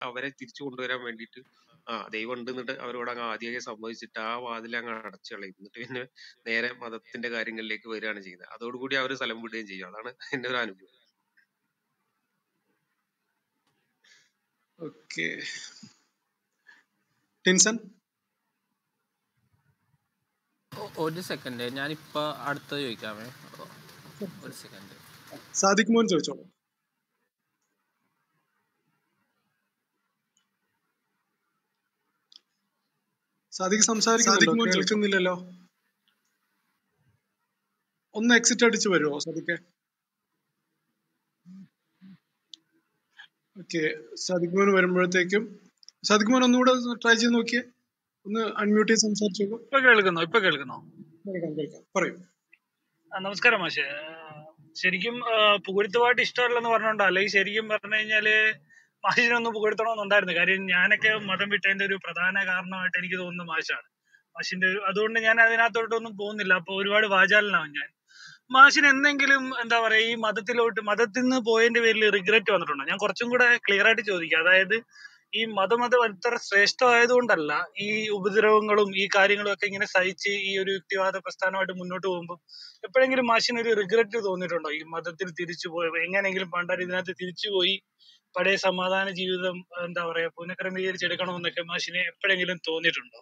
അവരെ തിരിച്ചു കൊണ്ടുവരാൻ വേണ്ടിയിട്ട് ആ ദൈവം ഉണ്ട് എന്നിട്ട് അവരോട് അങ്ങ് ആദ്യമേ സമ്മതിച്ചിട്ട് ആ വാതിൽ അങ്ങ് അടച്ചു കളയും എന്നിട്ട് പിന്നെ നേരെ മതത്തിന്റെ കാര്യങ്ങളിലേക്ക് വരികയാണ് ചെയ്യുന്നത് അതോടുകൂടി അവർ സ്ഥലം വിടുകയും ചെയ്യും അതാണ് എന്റെ ഒരു അനുഭവം ഓക്കെ ടിൻസൺ ഒ- ഒരു സെക്കൻഡ് ഞാനിപ്പോ അടുത്തത് ചോദിക്കാമേ ഒ- ഒരു സെക്കൻഡ് സാദിഖ് മോൻ ചോദിച്ചോളൂ സാദിഖ് സംസാരിക്കുന്നുണ്ടോ കേൾക്കുന്നില്ലല്ലോ ഒന്ന് എക്സിറ്റ് അടിച്ച് വരുമോ സാദിഖ് ഓക്കെ സാദിഖ് മോൻ വരുമ്പോഴത്തേക്കും സാദിഖ് മോൻ ഒന്നുകൂടെ ട്രൈ ചെയ്ത് നോക്കിയേ ഒന്ന് അൺമ്യൂട്ട് ചെയ്ത് സംസാരിച്ചു നോക്കൂ ഇപ്പൊ കേൾക്കുന്നോ ഇപ്പൊ കേൾക്കുന്നോ കേൾക്കാം കേൾക്കാം പറയൂ ആ, നമസ്കാരം മാഷെ ആ, ശരിക്കും ആ, പുകഴ്ത്തുപാട്ട് ഇഷ്ടമല്ലെന്ന് പറഞ്ഞോണ്ടോ അല്ലെങ്കിൽ ശരിക്കും പറഞ്ഞു കഴിഞ്ഞാല് മാഷിനൊന്ന് പുകഴ്ത്തണമെന്നുണ്ടായിരുന്നു കാര്യം ഞാനൊക്കെ മതം വിട്ടതിന്റെ ഒരു പ്രധാന കാരണമായിട്ട് എനിക്ക് തോന്നുന്നത് മാഷാണ് മാഷിന്റെ ഒരു അതുകൊണ്ട് ഞാൻ അതിനകത്തോട്ടൊന്നും പോകുന്നില്ല അപ്പൊ ഒരുപാട് വാചാലനാവും ഞാൻ മാഷിന് എന്തെങ്കിലും എന്താ പറയാ ഈ മതത്തിലോട്ട് മതത്തിൽ നിന്ന് പോയതിന്റെ പേരിൽ റിഗ്രറ്റ് വന്നിട്ടുണ്ടോ ഞാൻ കുറച്ചും കൂടെ ക്ലിയർ ആയിട്ട് ചോദിക്കാം അതായത് ഈ മതം അത് അത്ര ശ്രേഷ്ഠമായതുകൊണ്ടല്ല ഈ ഉപദ്രവങ്ങളും ഈ കാര്യങ്ങളും ഒക്കെ ഇങ്ങനെ സഹിച്ച് ഈ ഒരു യുക്തിവാദ പ്രസ്ഥാനമായിട്ട് മുന്നോട്ട് പോകുമ്പോൾ എപ്പോഴെങ്കിലും മാഷിന് ഒരു റിഗ്രറ്റ് തോന്നിയിട്ടുണ്ടോ ഈ മതത്തിൽ തിരിച്ചു പോയ എങ്ങനെയെങ്കിലും പണ്ടാർ ഇതിനകത്ത് തിരിച്ചു പോയി പഴയ സമാധാന ജീവിതം എന്താ പറയാ പുനഃക്രമീകരിച്ചെടുക്കണമെന്നൊക്കെ മാഷിന് എപ്പോഴെങ്കിലും തോന്നിയിട്ടുണ്ടോ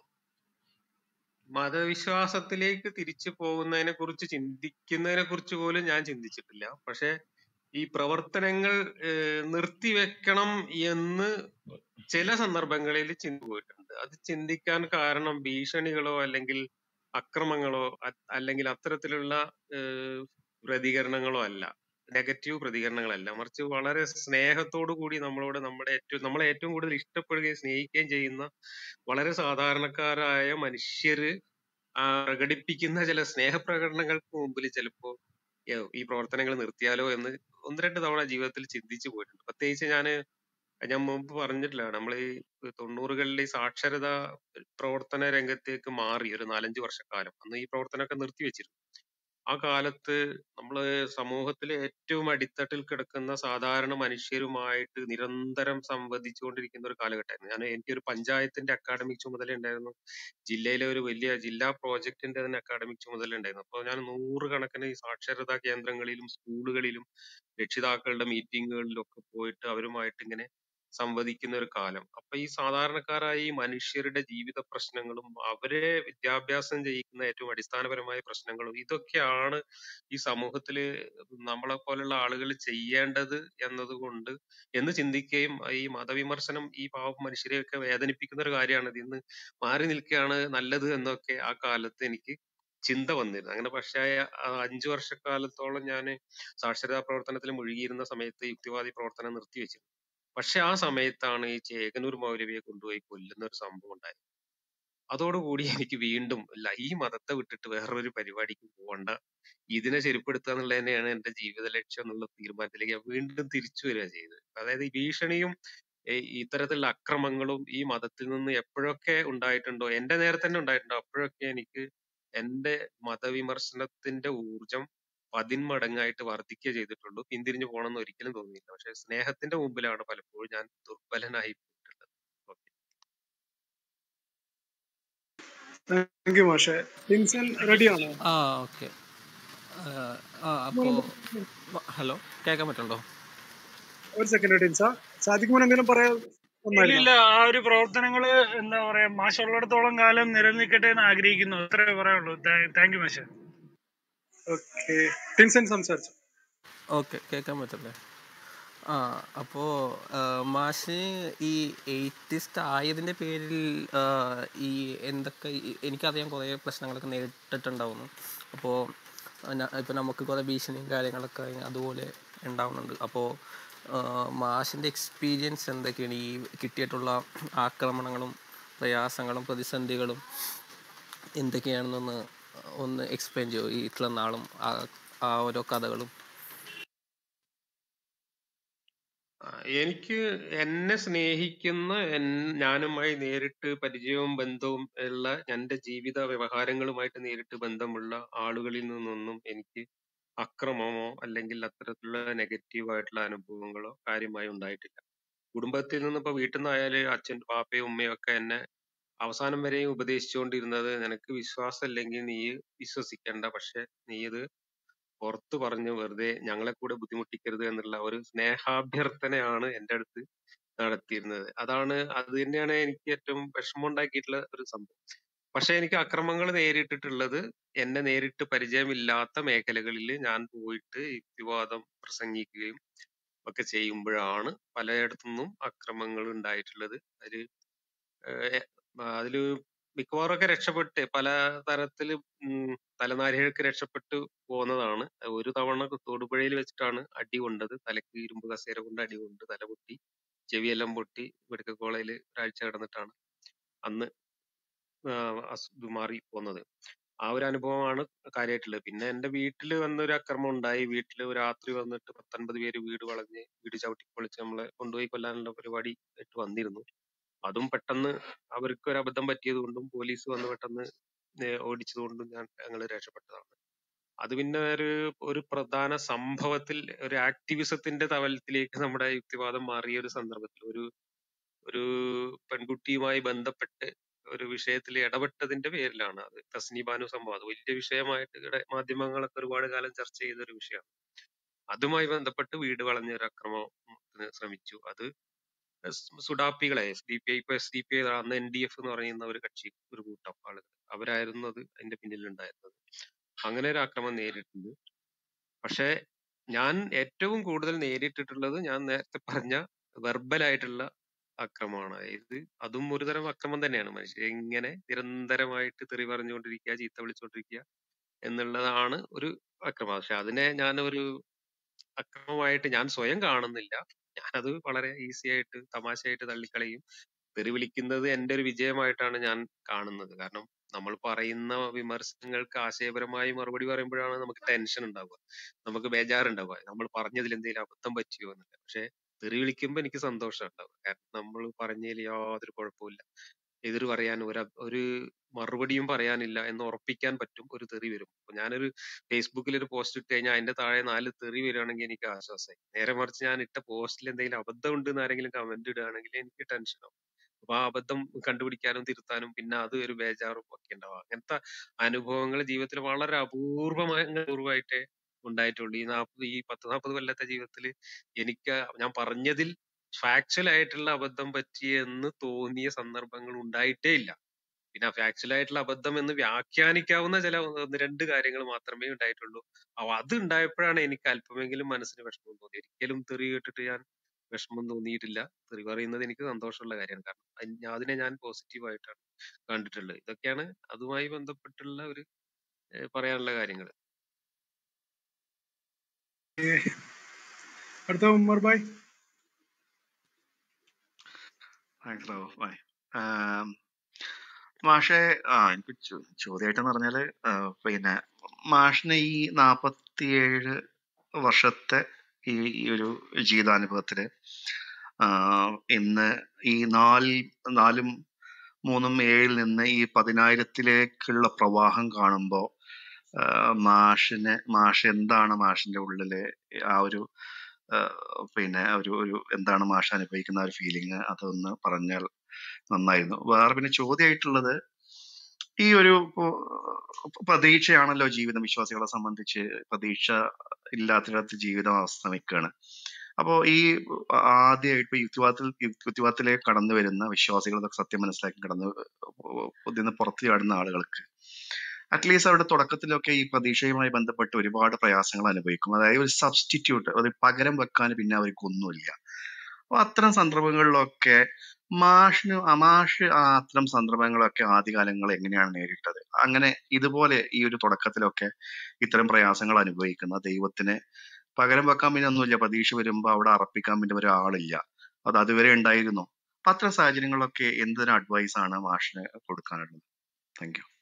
മതവിശ്വാസത്തിലേക്ക് തിരിച്ചു പോകുന്നതിനെ കുറിച്ച് ചിന്തിക്കുന്നതിനെ കുറിച്ച് പോലും ഞാൻ ചിന്തിച്ചിട്ടില്ല പക്ഷെ ഈ പ്രവർത്തനങ്ങൾ ഏഹ്, നിർത്തിവെക്കണം എന്ന് ചില സന്ദർഭങ്ങളിൽ ചിന്ത പോയിട്ടുണ്ട് അത് ചിന്തിക്കാൻ കാരണം ഭീഷണികളോ അല്ലെങ്കിൽ അക്രമങ്ങളോ അ- അല്ലെങ്കിൽ അത്തരത്തിലുള്ള ഏഹ്, പ്രതികരണങ്ങളോ അല്ല നെഗറ്റീവ് പ്രതികരണങ്ങളല്ല മറിച്ച് വളരെ സ്നേഹത്തോടു കൂടി നമ്മളോട് നമ്മുടെ ഏറ്റവും നമ്മളെ ഏറ്റവും കൂടുതൽ ഇഷ്ടപ്പെടുകയും സ്നേഹിക്കുകയും ചെയ്യുന്ന വളരെ സാധാരണക്കാരായ മനുഷ്യര് ആ പ്രകടിപ്പിക്കുന്ന ചില സ്നേഹപ്രകടനങ്ങൾക്ക് മുമ്പിൽ ചിലപ്പോ യ്യോ, ഈ പ്രവർത്തനങ്ങൾ നിർത്തിയാലോ എന്ന് ഒന്ന് രണ്ട് തവണ ജീവിതത്തിൽ ചിന്തിച്ചു പോയിട്ടുണ്ട് പ്രത്യേകിച്ച് ഞാന് ഞാൻ മുമ്പ് പറഞ്ഞിട്ടില്ല നമ്മൾ ഈ തൊണ്ണൂറുകളിൽ ഈ സാക്ഷരതാ പ്രവർത്തന രംഗത്തേക്ക് മാറി ഒരു നാലഞ്ച് വർഷക്കാലം അന്ന് ഈ പ്രവർത്തനമൊക്കെ നിർത്തിവെച്ചിരുന്നു ആ കാലത്ത് നമ്മള് സമൂഹത്തിലെ ഏറ്റവും അടിത്തട്ടിൽ കിടക്കുന്ന സാധാരണ മനുഷ്യരുമായിട്ട് നിരന്തരം സംവദിച്ചുകൊണ്ടിരിക്കുന്ന ഒരു കാലഘട്ടമായിരുന്നു ഞാൻ എനിക്കൊരു പഞ്ചായത്തിന്റെ അക്കാഡമിക് ചുമതല ഉണ്ടായിരുന്നു ജില്ലയിലെ ഒരു വലിയ ജില്ലാ പ്രോജക്റ്റിന്റെ തന്നെ അക്കാഡമിക് ചുമതല ഉണ്ടായിരുന്നു അപ്പോൾ ഞാൻ നൂറുകണക്കിന് ഈ സാക്ഷരതാ കേന്ദ്രങ്ങളിലും സ്കൂളുകളിലും രക്ഷിതാക്കളുടെ മീറ്റിങ്ങുകളിലും ഒക്കെ പോയിട്ട് അവരുമായിട്ട് ഇങ്ങനെ സംവദിക്കുന്ന ഒരു കാലം അപ്പൊ ഈ സാധാരണക്കാരായ ഈ മനുഷ്യരുടെ ജീവിത പ്രശ്നങ്ങളും അവരെ വിദ്യാഭ്യാസം ചെയ്യിക്കുന്ന ഏറ്റവും അടിസ്ഥാനപരമായ പ്രശ്നങ്ങളും ഇതൊക്കെയാണ് ഈ സമൂഹത്തില് നമ്മളെ പോലുള്ള ആളുകൾ ചെയ്യേണ്ടത് എന്നതുകൊണ്ട് എന്ന് ചിന്തിക്കുകയും ഈ മതവിമർശനം ഈ പാവ മനുഷ്യരെയൊക്കെ വേദനിപ്പിക്കുന്ന ഒരു കാര്യമാണ് ഇത് ഇന്ന് മാറി നിൽക്കുകയാണ് നല്ലത് എന്നൊക്കെ ആ കാലത്ത് എനിക്ക് ചിന്ത വന്നിരുന്നു അങ്ങനെ പക്ഷേ ആ അഞ്ചു വർഷക്കാലത്തോളം ഞാൻ സാക്ഷരതാ പ്രവർത്തനത്തിൽ മുഴുകിയിരുന്ന സമയത്ത് യുക്തിവാദി പ്രവർത്തനം നിർത്തിവെച്ചു പക്ഷെ ആ സമയത്താണ് ഈ ചേകനൂർ മൗലവിയെ കൊണ്ടുപോയി കൊല്ലുന്ന ഒരു സംഭവം ഉണ്ടായത് അതോടുകൂടി എനിക്ക് വീണ്ടും ഇല്ല ഈ മതത്തെ വിട്ടിട്ട് വേറൊരു പരിപാടിക്ക് പോകണ്ട ഇതിനെ ശരിപ്പെടുത്തുക എന്നുള്ളത് തന്നെയാണ് എന്റെ ജീവിത ലക്ഷ്യം എന്നുള്ള തീരുമാനത്തിലേക്ക് ഞാൻ വീണ്ടും തിരിച്ചു വരിക ചെയ്തത് അതായത് ഈ ഭീഷണിയും ഈ ഇത്തരത്തിലുള്ള അക്രമങ്ങളും ഈ മതത്തിൽ നിന്ന് എപ്പോഴൊക്കെ ഉണ്ടായിട്ടുണ്ടോ എന്റെ നേരെ തന്നെ ഉണ്ടായിട്ടുണ്ടോ അപ്പോഴൊക്കെ എനിക്ക് എന്റെ മതവിമർശനത്തിന്റെ ഊർജം പതിന്മടങ്ങായിട്ട് വർദ്ധിക്കുക ചെയ്തിട്ടുള്ളൂ പിന്തിരിഞ്ഞു പോകണമെന്ന് ഒരിക്കലും തോന്നിയില്ല പക്ഷെ സ്നേഹത്തിന്റെ മുമ്പിലാണ് പലപ്പോഴും ഞാൻ ദുർബലനായി പോയിട്ടുള്ളത് ഓക്കെ താങ്ക് യു മാഷെ ടിൻസൺ റെഡിയാണോ ആ ഓക്കെ ആ അപ്പോ ഹലോ കേൾക്കാൻ പറ്റുണ്ടോ ഒരു സെക്കൻഡ് ടിൻസ സാദിഖ് മോൻ എന്തെങ്കിലും പറയാൻ ഇല്ല ഇല്ല ആ ഒരു പ്രവർത്തനങ്ങള് എന്താ പറയാ മാഷുള്ളിടത്തോളം കാലം നിലനിൽക്കട്ടെ എന്ന് ആഗ്രഹിക്കുന്നു അത്രേ പറയുള്ളൂ താങ്ക് യു മാഷ ഓക്കെ ടിൻസൺ സംസാരിച്ചു ഓക്കെ കേൾക്കാൻ പറ്റല്ലേ ആ അപ്പോൾ മാഷ് ഈ എയ്റ്റിസ്റ്റ് ആയതിൻ്റെ പേരിൽ ആ, ഈ എന്തൊക്കെ ഈ- എനിക്കറിയാം കുറേ പ്രശ്നങ്ങളൊക്കെ നേരിട്ടിട്ടുണ്ടാവുന്നു അപ്പോൾ ഇപ്പം നമുക്ക് കുറേ ഭീഷണിയും കാര്യങ്ങളൊക്കെ അതുപോലെ ഉണ്ടാവുന്നുണ്ട് അപ്പോൾ മാഷിൻ്റെ എക്സ്പീരിയൻസ് എന്തൊക്കെയാണ് ഈ കിട്ടിയിട്ടുള്ള ആക്രമണങ്ങളും പ്രയാസങ്ങളും പ്രതിസന്ധികളും എന്തൊക്കെയാണെന്നൊന്ന് ഒന്ന് എക്സ്പ്ലെയിൻ ചെയ്യൂ ഈ ഇത്ര നാളും ആ ആ ഓരോ കഥകളും ആ, എനിക്ക് എന്നെ സ്നേഹിക്കുന്ന എൻ- ഞാനുമായി നേരിട്ട് പരിചയവും ബന്ധവും ഉള്ള എന്റെ ജീവിത വ്യവഹാരങ്ങളുമായിട്ട് നേരിട്ട് ബന്ധമുള്ള ആളുകളിൽ നിന്നൊന്നും എനിക്ക് അക്രമമോ അല്ലെങ്കിൽ അത്തരത്തിലുള്ള നെഗറ്റീവ് ആയിട്ടുള്ള അനുഭവങ്ങളോ കാര്യമായി ഉണ്ടായിട്ടില്ല കുടുംബത്തിൽ നിന്ന് ഇപ്പൊ വീട്ടിൽ നിന്നായാലും അച്ഛൻ പാപ്പയും ഉമ്മയും ഒക്കെ എന്നെ അവസാനം വരെയും ഉപദേശിച്ചുകൊണ്ടിരുന്നത് നിനക്ക് വിശ്വാസം ഇല്ലെങ്കിൽ നീ വിശ്വസിക്കണ്ട പക്ഷെ നീ ഇത് പുറത്തു പറഞ്ഞു വെറുതെ ഞങ്ങളെ കൂടെ ബുദ്ധിമുട്ടിക്കരുത് എന്നുള്ള ഒരു സ്നേഹാഭ്യർത്ഥനയാണ് എൻ്റെ അടുത്ത് നടത്തിയിരുന്നത് അതാണ് അത് തന്നെയാണ് എനിക്ക് ഏറ്റവും വിഷമം ഉണ്ടാക്കിയിട്ടുള്ള ഒരു സംഭവം പക്ഷെ എനിക്ക് അക്രമങ്ങൾ നേരിട്ടിട്ടുള്ളത് എന്നെ നേരിട്ട് പരിചയമില്ലാത്ത മേഖലകളിൽ ഞാൻ പോയിട്ട് യുക്തിവാദം പ്രസംഗിക്കുകയും ഒക്കെ ചെയ്യുമ്പോഴാണ് പലയിടത്തുനിന്നും അക്രമങ്ങൾ ഉണ്ടായിട്ടുള്ളത് അതില് ഏഹ് അതില് മിക്കവാറും ഒക്കെ രക്ഷപ്പെട്ട് പല തരത്തില് ഉം തലനാരിഴക്ക് രക്ഷപ്പെട്ടു പോന്നതാണ് ഒരു തവണ തൊടുപുഴയിൽ വെച്ചിട്ടാണ് അടി കൊണ്ടത് തലക്ക് ഇരുമ്പ് കസേര കൊണ്ട് അടി കൊണ്ട് തല പൊട്ടി ചെവിയെല്ലാം പൊട്ടി മെഡിക്കൽ കോളേജിൽ ഒരാഴ്ച കിടന്നിട്ടാണ് അന്ന് ആഹ് അസു ഇത് മാറി പോന്നത് ആ ഒരു അനുഭവമാണ് കാര്യമായിട്ടുള്ളത് പിന്നെ എന്റെ വീട്ടിൽ വന്നൊരു അക്രമം ഉണ്ടായി വീട്ടിൽ രാത്രി വന്നിട്ട് പത്തൊൻപത് പേര് വീട് വളഞ്ഞ് വീട് ചവിട്ടി പൊളിച്ച് നമ്മളെ കൊണ്ടുപോയി കൊല്ലാനുള്ള പരിപാടി ആയിട്ട് വന്നിരുന്നു അതും പെട്ടെന്ന് അവർക്ക് ഒരു അബദ്ധം പറ്റിയത് കൊണ്ടും പോലീസ് വന്ന് പെട്ടെന്ന് ഏഹ് ഓടിച്ചത് കൊണ്ടും ഞാൻ ഞങ്ങൾ രക്ഷപ്പെട്ടതാണ് അത് പിന്നെ ഒരു ഒരു പ്രധാന സംഭവത്തിൽ ഒരു ആക്ടിവിസത്തിന്റെ തലത്തിലേക്ക് നമ്മുടെ യുക്തിവാദം മാറിയ ഒരു സന്ദർഭത്തിൽ ഒരു ഒരു പെൺകുട്ടിയുമായി ബന്ധപ്പെട്ട് ഒരു വിഷയത്തിൽ ഇടപെട്ടതിന്റെ പേരിലാണ് അത് തസ്നി ബാനു സംഭവം അത് വലിയ വിഷയമായിട്ട് ഇവിടെ മാധ്യമങ്ങളൊക്കെ ഒരുപാട് കാലം ചർച്ച ചെയ്ത ഒരു വിഷയമാണ് അതുമായി ബന്ധപ്പെട്ട് വീട് വളഞ്ഞ ഒരു അക്രമത്തിന് ശ്രമിച്ചു അത് സ് സുഡാപ്പികളെ എസ് ഡി പി ഐ ഇപ്പൊ എസ് ഡി പി ഐ അന്ന് എൻ ഡി എഫ് എന്ന് പറയുന്ന ഒരു കക്ഷി ഒരു കൂട്ടം ആളുകൾ അവരായിരുന്നു അത് അതിന്റെ പിന്നിലുണ്ടായിരുന്നത് അങ്ങനെ ഒരു ആക്രമണം നേരിട്ടുണ്ട് പക്ഷെ ഞാൻ ഏറ്റവും കൂടുതൽ നേരിട്ടിട്ടുള്ളത് ഞാൻ നേരത്തെ പറഞ്ഞ വെർബൽ ആയിട്ടുള്ള അക്രമമാണ് അതായത് അതും ഒരു തരം അക്രമം തന്നെയാണ് മനുഷ്യരെ ഇങ്ങനെ നിരന്തരമായിട്ട് തെറി പറഞ്ഞുകൊണ്ടിരിക്കുക ചീത്ത വിളിച്ചുകൊണ്ടിരിക്കുക എന്നുള്ളതാണ് ഒരു അക്രമം പക്ഷെ അതിനെ ഞാൻ ഒരു അക്രമമായിട്ട് ഞാൻ സ്വയം കാണുന്നില്ല ഞാനത് വളരെ ഈസി ആയിട്ട് തമാശയായിട്ട് തള്ളിക്കളയും തെറി വിളിക്കുന്നത് എന്റെ ഒരു വിജയമായിട്ടാണ് ഞാൻ കാണുന്നത് കാരണം നമ്മൾ പറയുന്ന വിമർശനങ്ങൾക്ക് ആശയപരമായി മറുപടി പറയുമ്പോഴാണ് നമുക്ക് ടെൻഷൻ ഉണ്ടാവുക നമുക്ക് ബേജാറുണ്ടാവുക നമ്മൾ പറഞ്ഞതിൽ എന്തെങ്കിലും അബദ്ധം പറ്റിയോ എന്നല്ല പക്ഷെ തെറി വിളിക്കുമ്പോ എനിക്ക് സന്തോഷം ഉണ്ടാവുക കാരണം നമ്മൾ പറഞ്ഞതിൽ യാതൊരു കുഴപ്പമില്ല എതിർ പറയാൻ ഒരു അബ്- ഒരു മറുപടിയും പറയാനില്ല എന്ന് ഉറപ്പിക്കാൻ പറ്റും ഒരു തെറി വരും അപ്പൊ ഞാനൊരു ഫേസ്ബുക്കിൽ ഒരു പോസ്റ്റ് ഇട്ട് കഴിഞ്ഞാൽ അതിന്റെ താഴെ നാല് തെറി വരികയാണെങ്കിൽ എനിക്ക് ആശ്വാസമായി നേരെ മറിച്ച് ഞാൻ ഇട്ട പോസ്റ്റിൽ എന്തെങ്കിലും അബദ്ധം ഉണ്ട് എന്ന് ആരെങ്കിലും കമന്റ് ഇടുകയാണെങ്കിൽ എനിക്ക് ടെൻഷൻ ആവും അപ്പൊ ആ അബദ്ധം കണ്ടുപിടിക്കാനും തിരുത്താനും പിന്നെ അത് ഒരു ബേജാറും ഒക്കെ ഉണ്ടാവും അങ്ങനത്തെ അനുഭവങ്ങൾ ജീവിതത്തിൽ വളരെ അപൂർവമായി അപൂർവമായിട്ടേ ഉണ്ടായിട്ടുള്ളൂ ഈ നാൽപ്പത് ഈ പത്ത് നാൽപ്പത് കൊല്ലത്തെ ജീവിതത്തിൽ എനിക്ക് ഞാൻ പറഞ്ഞതിൽ ഫാക്ച്വൽ ആയിട്ടുള്ള അബദ്ധം പറ്റിയെന്ന് തോന്നിയ സന്ദർഭങ്ങൾ ഉണ്ടായിട്ടേ ഇല്ല പിന്നെ ഫാക്ച്വൽ ആയിട്ടുള്ള അബദ്ധം എന്ന് വ്യാഖ്യാനിക്കാവുന്ന ചില ഒന്ന് രണ്ട് കാര്യങ്ങൾ മാത്രമേ ഉണ്ടായിട്ടുള്ളൂ അപ്പൊ അത് ഉണ്ടായപ്പോഴാണ് എനിക്ക് അല്പമെങ്കിലും മനസ്സിന് വിഷമം തോന്നി ഒരിക്കലും തെറി കേട്ടിട്ട് ഞാൻ വിഷമം തോന്നിയിട്ടില്ല തെറി പറയുന്നത് എനിക്ക് സന്തോഷമുള്ള കാര്യമാണ് കാരണം അയ് ഞാൻ- അതിനെ ഞാൻ പോസിറ്റീവ് ആയിട്ടാണ് കണ്ടിട്ടുള്ളത് ഇതൊക്കെയാണ് അതുമായി ബന്ധപ്പെട്ടുള്ള ഒരു ഏഹ് പറയാനുള്ള കാര്യങ്ങൾ അടുത്ത ഉമ്മർ ഭായ് താങ്ക്സ് റാവു ബൈ മാഷെ ആ എനിക്ക് ചോ- ചോദ്യമായിട്ടെന്ന് പറഞ്ഞാല് ആ, പിന്നെ മാഷിന് ഈ നാപ്പത്തിയേഴ് വർഷത്തെ ഈ ഈ ഒരു ജീവിതാനുഭവത്തില് ആ, ഇന്ന് ഈ നാല് നാലും മൂന്നും ഏഴിൽ നിന്ന് ഈ പതിനായിരത്തിലേക്കുള്ള പ്രവാഹം കാണുമ്പോ ആ, മാഷിന് മാഷ് എന്താണ് മാഷിന്റെ ഉള്ളില് ആ ഒരു ആ, പിന്നെ ഒരു ഒരു എന്താണ് മാഷ് അനുഭവിക്കുന്ന ആ ഒരു ഫീലിംഗ് അതൊന്ന് പറഞ്ഞാൽ നന്നായിരുന്നു വേറെ പിന്നെ ചോദ്യമായിട്ടുള്ളത് ഈ ഒരു ഇപ്പോ പ്രതീക്ഷയാണല്ലോ ജീവിതം വിശ്വാസികളെ സംബന്ധിച്ച് പ്രതീക്ഷ ഇല്ലാത്തിടത്ത് ജീവിതം അസ്തമിക്കുകയാണ് അപ്പോ ഈ ആദ്യമായിട്ട് ഇപ്പൊ യുക്തിവാദത്തിൽ യുക്തിവാദത്തിലേക്ക് കടന്നു വരുന്ന വിശ്വാസികൾ ഇതൊക്കെ സത്യം മനസ്സിലാക്കി കടന്നു ഇതിന്ന് പുറത്തു ചാടുന്ന ആളുകൾക്ക് അറ്റ്ലീസ്റ്റ് അവരുടെ തുടക്കത്തിലൊക്കെ ഈ പ്രതീക്ഷയുമായി ബന്ധപ്പെട്ട് ഒരുപാട് പ്രയാസങ്ങൾ അനുഭവിക്കും അതായത് ഒരു സബ്സ്റ്റിറ്റ്യൂട്ട് അത് പകരം വെക്കാൻ പിന്നെ അവർക്ക് ഒന്നുമില്ല അപ്പൊ അത്തരം സന്ദർഭങ്ങളിലൊക്കെ മാഷിന് അമാഷ് ആ അത്തരം സന്ദർഭങ്ങളൊക്കെ ആദ്യകാലങ്ങൾ എങ്ങനെയാണ് നേരിട്ടത് അങ്ങനെ ഇതുപോലെ ഈ ഒരു തുടക്കത്തിലൊക്കെ ഇത്തരം പ്രയാസങ്ങൾ അനുഭവിക്കുന്ന ദൈവത്തിന് പകരം വെക്കാൻ പിന്നെ ഒന്നുമില്ല പ്രതീക്ഷ വരുമ്പോ അവിടെ അർപ്പിക്കാൻ പിന്നെ ഒരാളില്ല അത് അതുവരെ ഉണ്ടായിരുന്നു അപ്പൊ അത്തരം സാഹചര്യങ്ങളിലൊക്കെ എന്തൊരു അഡ്വൈസ് ആണ് മാഷിന് കൊടുക്കാനുള്ളത് താങ്ക് യു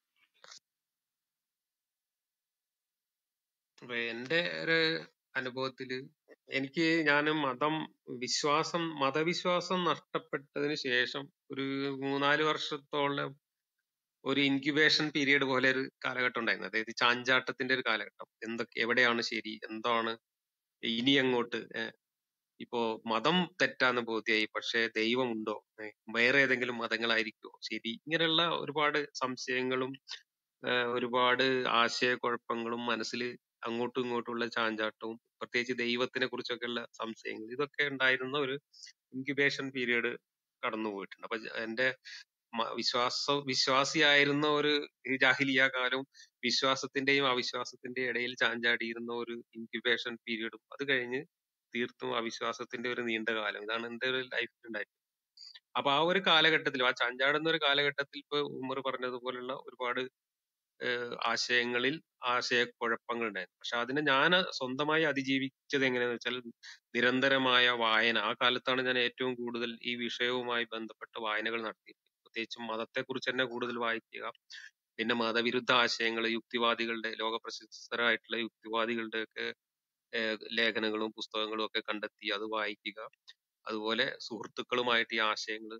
അപ്പൊ എന്റെ ഒരു അനുഭവത്തില് എനിക്ക് ഞാൻ മതം വിശ്വാസം മതവിശ്വാസം നഷ്ടപ്പെട്ടതിന് ശേഷം ഒരു മൂന്നാല് വർഷത്തോളം ഒരു ഇൻക്യുബേഷൻ പീരീഡ് പോലെ ഒരു കാലഘട്ടം ഉണ്ടായിരുന്നു അതായത് ചാഞ്ചാട്ടത്തിന്റെ ഒരു കാലഘട്ടം എന്തൊക്കെ എവിടെയാണ് ശരി എന്താണ് ഇനി അങ്ങോട്ട് ഏഹ് ഇപ്പോ മതം തെറ്റാന്ന് ബോധ്യായി പക്ഷേ ദൈവമുണ്ടോ ഏ, വേറെ ഏതെങ്കിലും മതങ്ങളായിരിക്കുമോ ശരി ഇങ്ങനെയുള്ള ഒരുപാട് സംശയങ്ങളും ആ, ഒരുപാട് ആശയക്കുഴപ്പങ്ങളും മനസ്സിൽ അങ്ങോട്ടും ഇങ്ങോട്ടുമുള്ള ചാഞ്ചാട്ടവും പ്രത്യേകിച്ച് ദൈവത്തിനെ കുറിച്ചൊക്കെയുള്ള സംശയങ്ങൾ ഇതൊക്കെ ഉണ്ടായിരുന്ന ഒരു ഇൻക്യുബേഷൻ പീരീഡ് കടന്നു പോയിട്ടുണ്ട് അപ്പൊ ജ- എന്റെ മ- വിശ്വാസ വിശ്വാസിയായിരുന്ന ഒരു ഈ ജാഹിലിയ കാലവും വിശ്വാസത്തിന്റെയും അവിശ്വാസത്തിന്റെയും ഇടയിൽ ചാഞ്ചാടിയിരുന്ന ഒരു ഇൻക്യുബേഷൻ പീരീഡും അത് കഴിഞ്ഞ് തീർത്തും അവിശ്വാസത്തിന്റെ ഒരു നീണ്ട കാലം ഇതാണ് എന്റെ ഒരു ലൈഫിൽ ഉണ്ടായിട്ടുള്ളത് അപ്പൊ ആ ഒരു കാലഘട്ടത്തിൽ ആ ചാഞ്ചാടുന്ന ഒരു കാലഘട്ടത്തിൽ ഇപ്പൊ ഉമർ പറഞ്ഞതുപോലുള്ള ഒരുപാട് ഏഹ് ആശയങ്ങളിൽ ആശയക്കുഴപ്പങ്ങൾ ഉണ്ടായിരുന്നു പക്ഷെ അതിനെ ഞാൻ സ്വന്തമായി അതിജീവിച്ചത് എങ്ങനെയാന്ന് വെച്ചാൽ നിരന്തരമായ വായന ആ കാലത്താണ് ഞാൻ ഏറ്റവും കൂടുതൽ ഈ വിഷയവുമായി ബന്ധപ്പെട്ട വായനകൾ നടത്തിയത് പ്രത്യേകിച്ചും മതത്തെക്കുറിച്ച് തന്നെ കൂടുതൽ വായിക്കുക പിന്നെ മതവിരുദ്ധ ആശയങ്ങൾ യുക്തിവാദികളുടെ ലോക പ്രശസ്തരായിട്ടുള്ള യുക്തിവാദികളുടെ ഒക്കെ ഏഹ് ലേഖനങ്ങളും പുസ്തകങ്ങളും ഒക്കെ കണ്ടെത്തി അത് വായിക്കുക അതുപോലെ സുഹൃത്തുക്കളുമായിട്ട് ഈ ആശയങ്ങൾ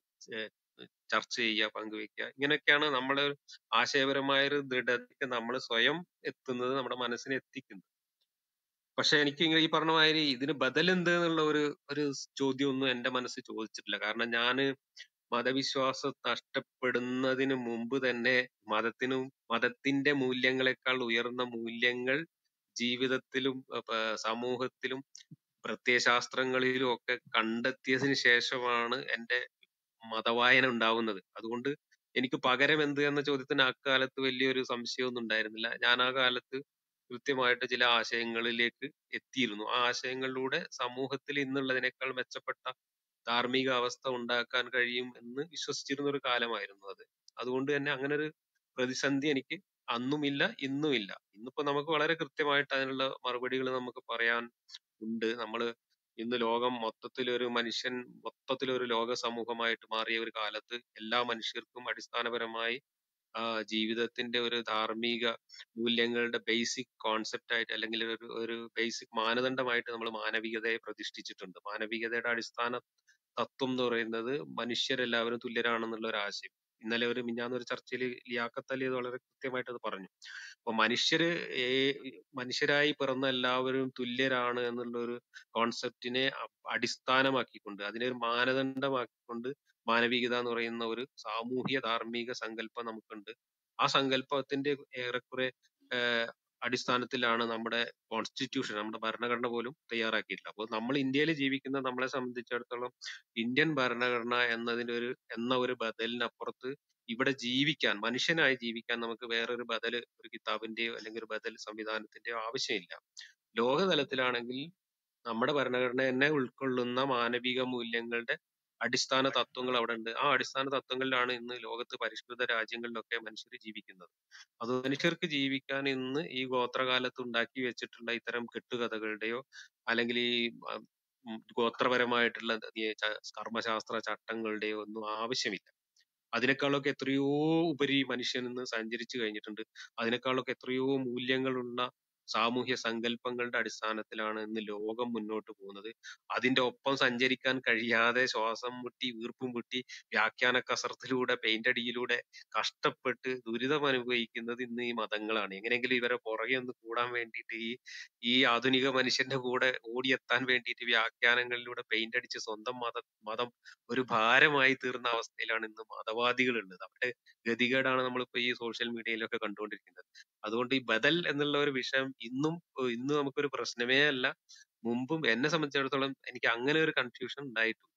ചർച്ച ചെയ്യുക പങ്കുവെക്കുക ഇങ്ങനെയൊക്കെയാണ് നമ്മൾ ആശയപരമായ ഒരു ദൃഢതയ്ക്ക് നമ്മൾ സ്വയം എത്തുന്നത് നമ്മുടെ മനസ്സിനെ എത്തിക്കുന്നത് പക്ഷെ എനിക്ക് ഇങ്ങനെ ഈ പറഞ്ഞ മാതിരി ഇതിന് ബദൽ എന്ത് എന്നുള്ള ഒരു ഒരു ചോദ്യമൊന്നും എന്റെ മനസ്സ് ചോദിച്ചിട്ടില്ല കാരണം ഞാന് മതവിശ്വാസം നഷ്ടപ്പെടുന്നതിന് മുമ്പ് തന്നെ മതത്തിനും മതത്തിന്റെ മൂല്യങ്ങളെക്കാൾ ഉയർന്ന മൂല്യങ്ങൾ ജീവിതത്തിലും അഹ് സമൂഹത്തിലും പ്രത്യയശാസ്ത്രങ്ങളിലും ഒക്കെ കണ്ടെത്തിയതിന് ശേഷമാണ് എന്റെ മതവായന ഉണ്ടാവുന്നത് അതുകൊണ്ട് എനിക്ക് പകരം എന്ത് എന്ന ചോദ്യത്തിന് അക്കാലത്ത് വലിയൊരു സംശയമൊന്നും ഉണ്ടായിരുന്നില്ല ഞാൻ ആ കാലത്ത് കൃത്യമായിട്ട് ചില ആശയങ്ങളിലേക്ക് എത്തിയിരുന്നു ആ ആശയങ്ങളിലൂടെ സമൂഹത്തിൽ ഇന്നുള്ളതിനേക്കാൾ മെച്ചപ്പെട്ട ധാർമ്മിക അവസ്ഥ ഉണ്ടാക്കാൻ കഴിയും എന്ന് വിശ്വസിച്ചിരുന്ന ഒരു കാലമായിരുന്നു അത് അതുകൊണ്ട് തന്നെ അങ്ങനെ ഒരു പ്രതിസന്ധി എനിക്ക് അന്നുമില്ല ഇന്നുമില്ല ഇന്നിപ്പോ നമുക്ക് വളരെ കൃത്യമായിട്ട് അതിനുള്ള മറുപടികൾ നമുക്ക് പറയാൻ ഉണ്ട് നമ്മള് ഇന്ന് ലോകം മൊത്തത്തിൽ ഒരു മനുഷ്യൻ മൊത്തത്തിൽ ഒരു ലോക സമൂഹമായിട്ട് മാറിയ ഒരു കാലത്ത് എല്ലാ മനുഷ്യർക്കും അടിസ്ഥാനപരമായി ആ ജീവിതത്തിന്റെ ഒരു ധാർമ്മിക മൂല്യങ്ങളുടെ ബേസിക് കോൺസെപ്റ്റ് ആയിട്ട് അല്ലെങ്കിൽ ഒരു ഒരു ബേസിക് മാനദണ്ഡമായിട്ട് നമ്മൾ മാനവികതയെ പ്രതിഷ്ഠിച്ചിട്ടുണ്ട് മാനവികതയുടെ അടിസ്ഥാന തത്വം എന്ന് പറയുന്നത് മനുഷ്യരെല്ലാവരും തുല്യരാണെന്നുള്ള ഒരു ആശയം ഇന്നലെ ഒരു മിഞ്ഞാന്ന് ഒരു ചർച്ചയിൽ ലിയാഖത്ത് അലി അത് വളരെ കൃത്യമായിട്ട് അത് പറഞ്ഞു അപ്പൊ മനുഷ്യര് ഏ- മനുഷ്യരായി പിറന്ന എല്ലാവരും തുല്യരാണ് എന്നുള്ള ഒരു കോൺസെപ്റ്റിനെ അടിസ്ഥാനമാക്കിക്കൊണ്ട് അതിനെ ഒരു മാനദണ്ഡമാക്കിക്കൊണ്ട് മാനവികത എന്ന് പറയുന്ന ഒരു സാമൂഹ്യ ധാർമ്മിക സങ്കല്പം നമുക്കുണ്ട് ആ സങ്കല്പത്തിന്റെ ഏറെക്കുറെ ഏഹ് അടിസ്ഥാനത്തിലാണ് നമ്മുടെ കോൺസ്റ്റിറ്റ്യൂഷൻ നമ്മുടെ ഭരണഘടന പോലും തയ്യാറാക്കിയിട്ടുള്ളത് അപ്പോൾ നമ്മൾ ഇന്ത്യയിൽ ജീവിക്കുന്ന നമ്മളെ സംബന്ധിച്ചിടത്തോളം ഇന്ത്യൻ ഭരണഘടന എന്നതിന്റെ ഒരു എന്ന ഒരു ബദലിനപ്പുറത്ത് ഇവിടെ ജീവിക്കാൻ മനുഷ്യനായി ജീവിക്കാൻ നമുക്ക് വേറൊരു ബദല് ഒരു കിതാബിന്റെയോ അല്ലെങ്കിൽ ഒരു ബദൽ സംവിധാനത്തിന്റെയോ ആവശ്യമില്ല ലോകതലത്തിലാണെങ്കിൽ നമ്മുടെ ഭരണഘടന തന്നെ ഉൾക്കൊള്ളുന്ന മാനവിക മൂല്യങ്ങളുടെ അടിസ്ഥാന തത്വങ്ങൾ അവിടെ ഉണ്ട് ആ അടിസ്ഥാന തത്വങ്ങളിലാണ് ഇന്ന് ലോകത്ത് പരിഷ്കൃത രാജ്യങ്ങളിലൊക്കെ മനുഷ്യർ ജീവിക്കുന്നത് അത് മനുഷ്യർക്ക് ജീവിക്കാൻ ഇന്ന് ഈ ഗോത്രകാലത്ത് ഉണ്ടാക്കി വെച്ചിട്ടുള്ള ഇത്തരം കെട്ടുകഥകളുടെയോ അല്ലെങ്കിൽ ഈ ഉം, ഉം, ഗോത്രപരമായിട്ടുള്ള ഈ ച- കർമ്മശാസ്ത്ര ചട്ടങ്ങളുടെയോ ഒന്നും ആവശ്യമില്ല അതിനേക്കാളൊക്കെ എത്രയോ ഉപരി മനുഷ്യൻ ഇന്ന് സഞ്ചരിച്ചു കഴിഞ്ഞിട്ടുണ്ട് അതിനേക്കാളൊക്കെ എത്രയോ മൂല്യങ്ങളുള്ള സാമൂഹ്യ സങ്കല്പങ്ങളുടെ അടിസ്ഥാനത്തിലാണ് ഇന്ന് ലോകം മുന്നോട്ട് പോകുന്നത് അതിന്റെ ഒപ്പം സഞ്ചരിക്കാൻ കഴിയാതെ ശ്വാസം മുട്ടി വീർപ്പും മുട്ടി വ്യാഖ്യാന കസർത്തിലൂടെ പെയിന്റ് അടിയിലൂടെ കഷ്ടപ്പെട്ട് ദുരിതം അനുഭവിക്കുന്നത് ഇന്ന് ഈ മതങ്ങളാണ് എങ്ങനെയെങ്കിലും ഇവരെ പുറകെ ഒന്ന് കൂടാൻ വേണ്ടിയിട്ട് ഈ ഈ ആധുനിക മനുഷ്യന്റെ കൂടെ ഓടിയെത്താൻ വേണ്ടിയിട്ട് വ്യാഖ്യാനങ്ങളിലൂടെ പെയിന്റ് അടിച്ച് സ്വന്തം മത മതം ഒരു ഭാരമായി തീർന്ന അവസ്ഥയിലാണ് ഇന്ന് മതവാദികൾ ഉള്ളത് അവരുടെ ഗതികേടാണ് നമ്മളിപ്പോ ഈ സോഷ്യൽ മീഡിയയിലൊക്കെ കണ്ടുകൊണ്ടിരിക്കുന്നത് അതുകൊണ്ട് ഈ ബദൽ എന്നുള്ള ഒരു വിഷയം ഇന്നും ഏഹ് ഇന്ന് നമുക്കൊരു പ്രശ്നമേ അല്ല മുമ്പും എന്നെ സംബന്ധിച്ചിടത്തോളം എനിക്ക് അങ്ങനെ ഒരു കൺഫ്യൂഷൻ ഉണ്ടായിട്ടുണ്ട്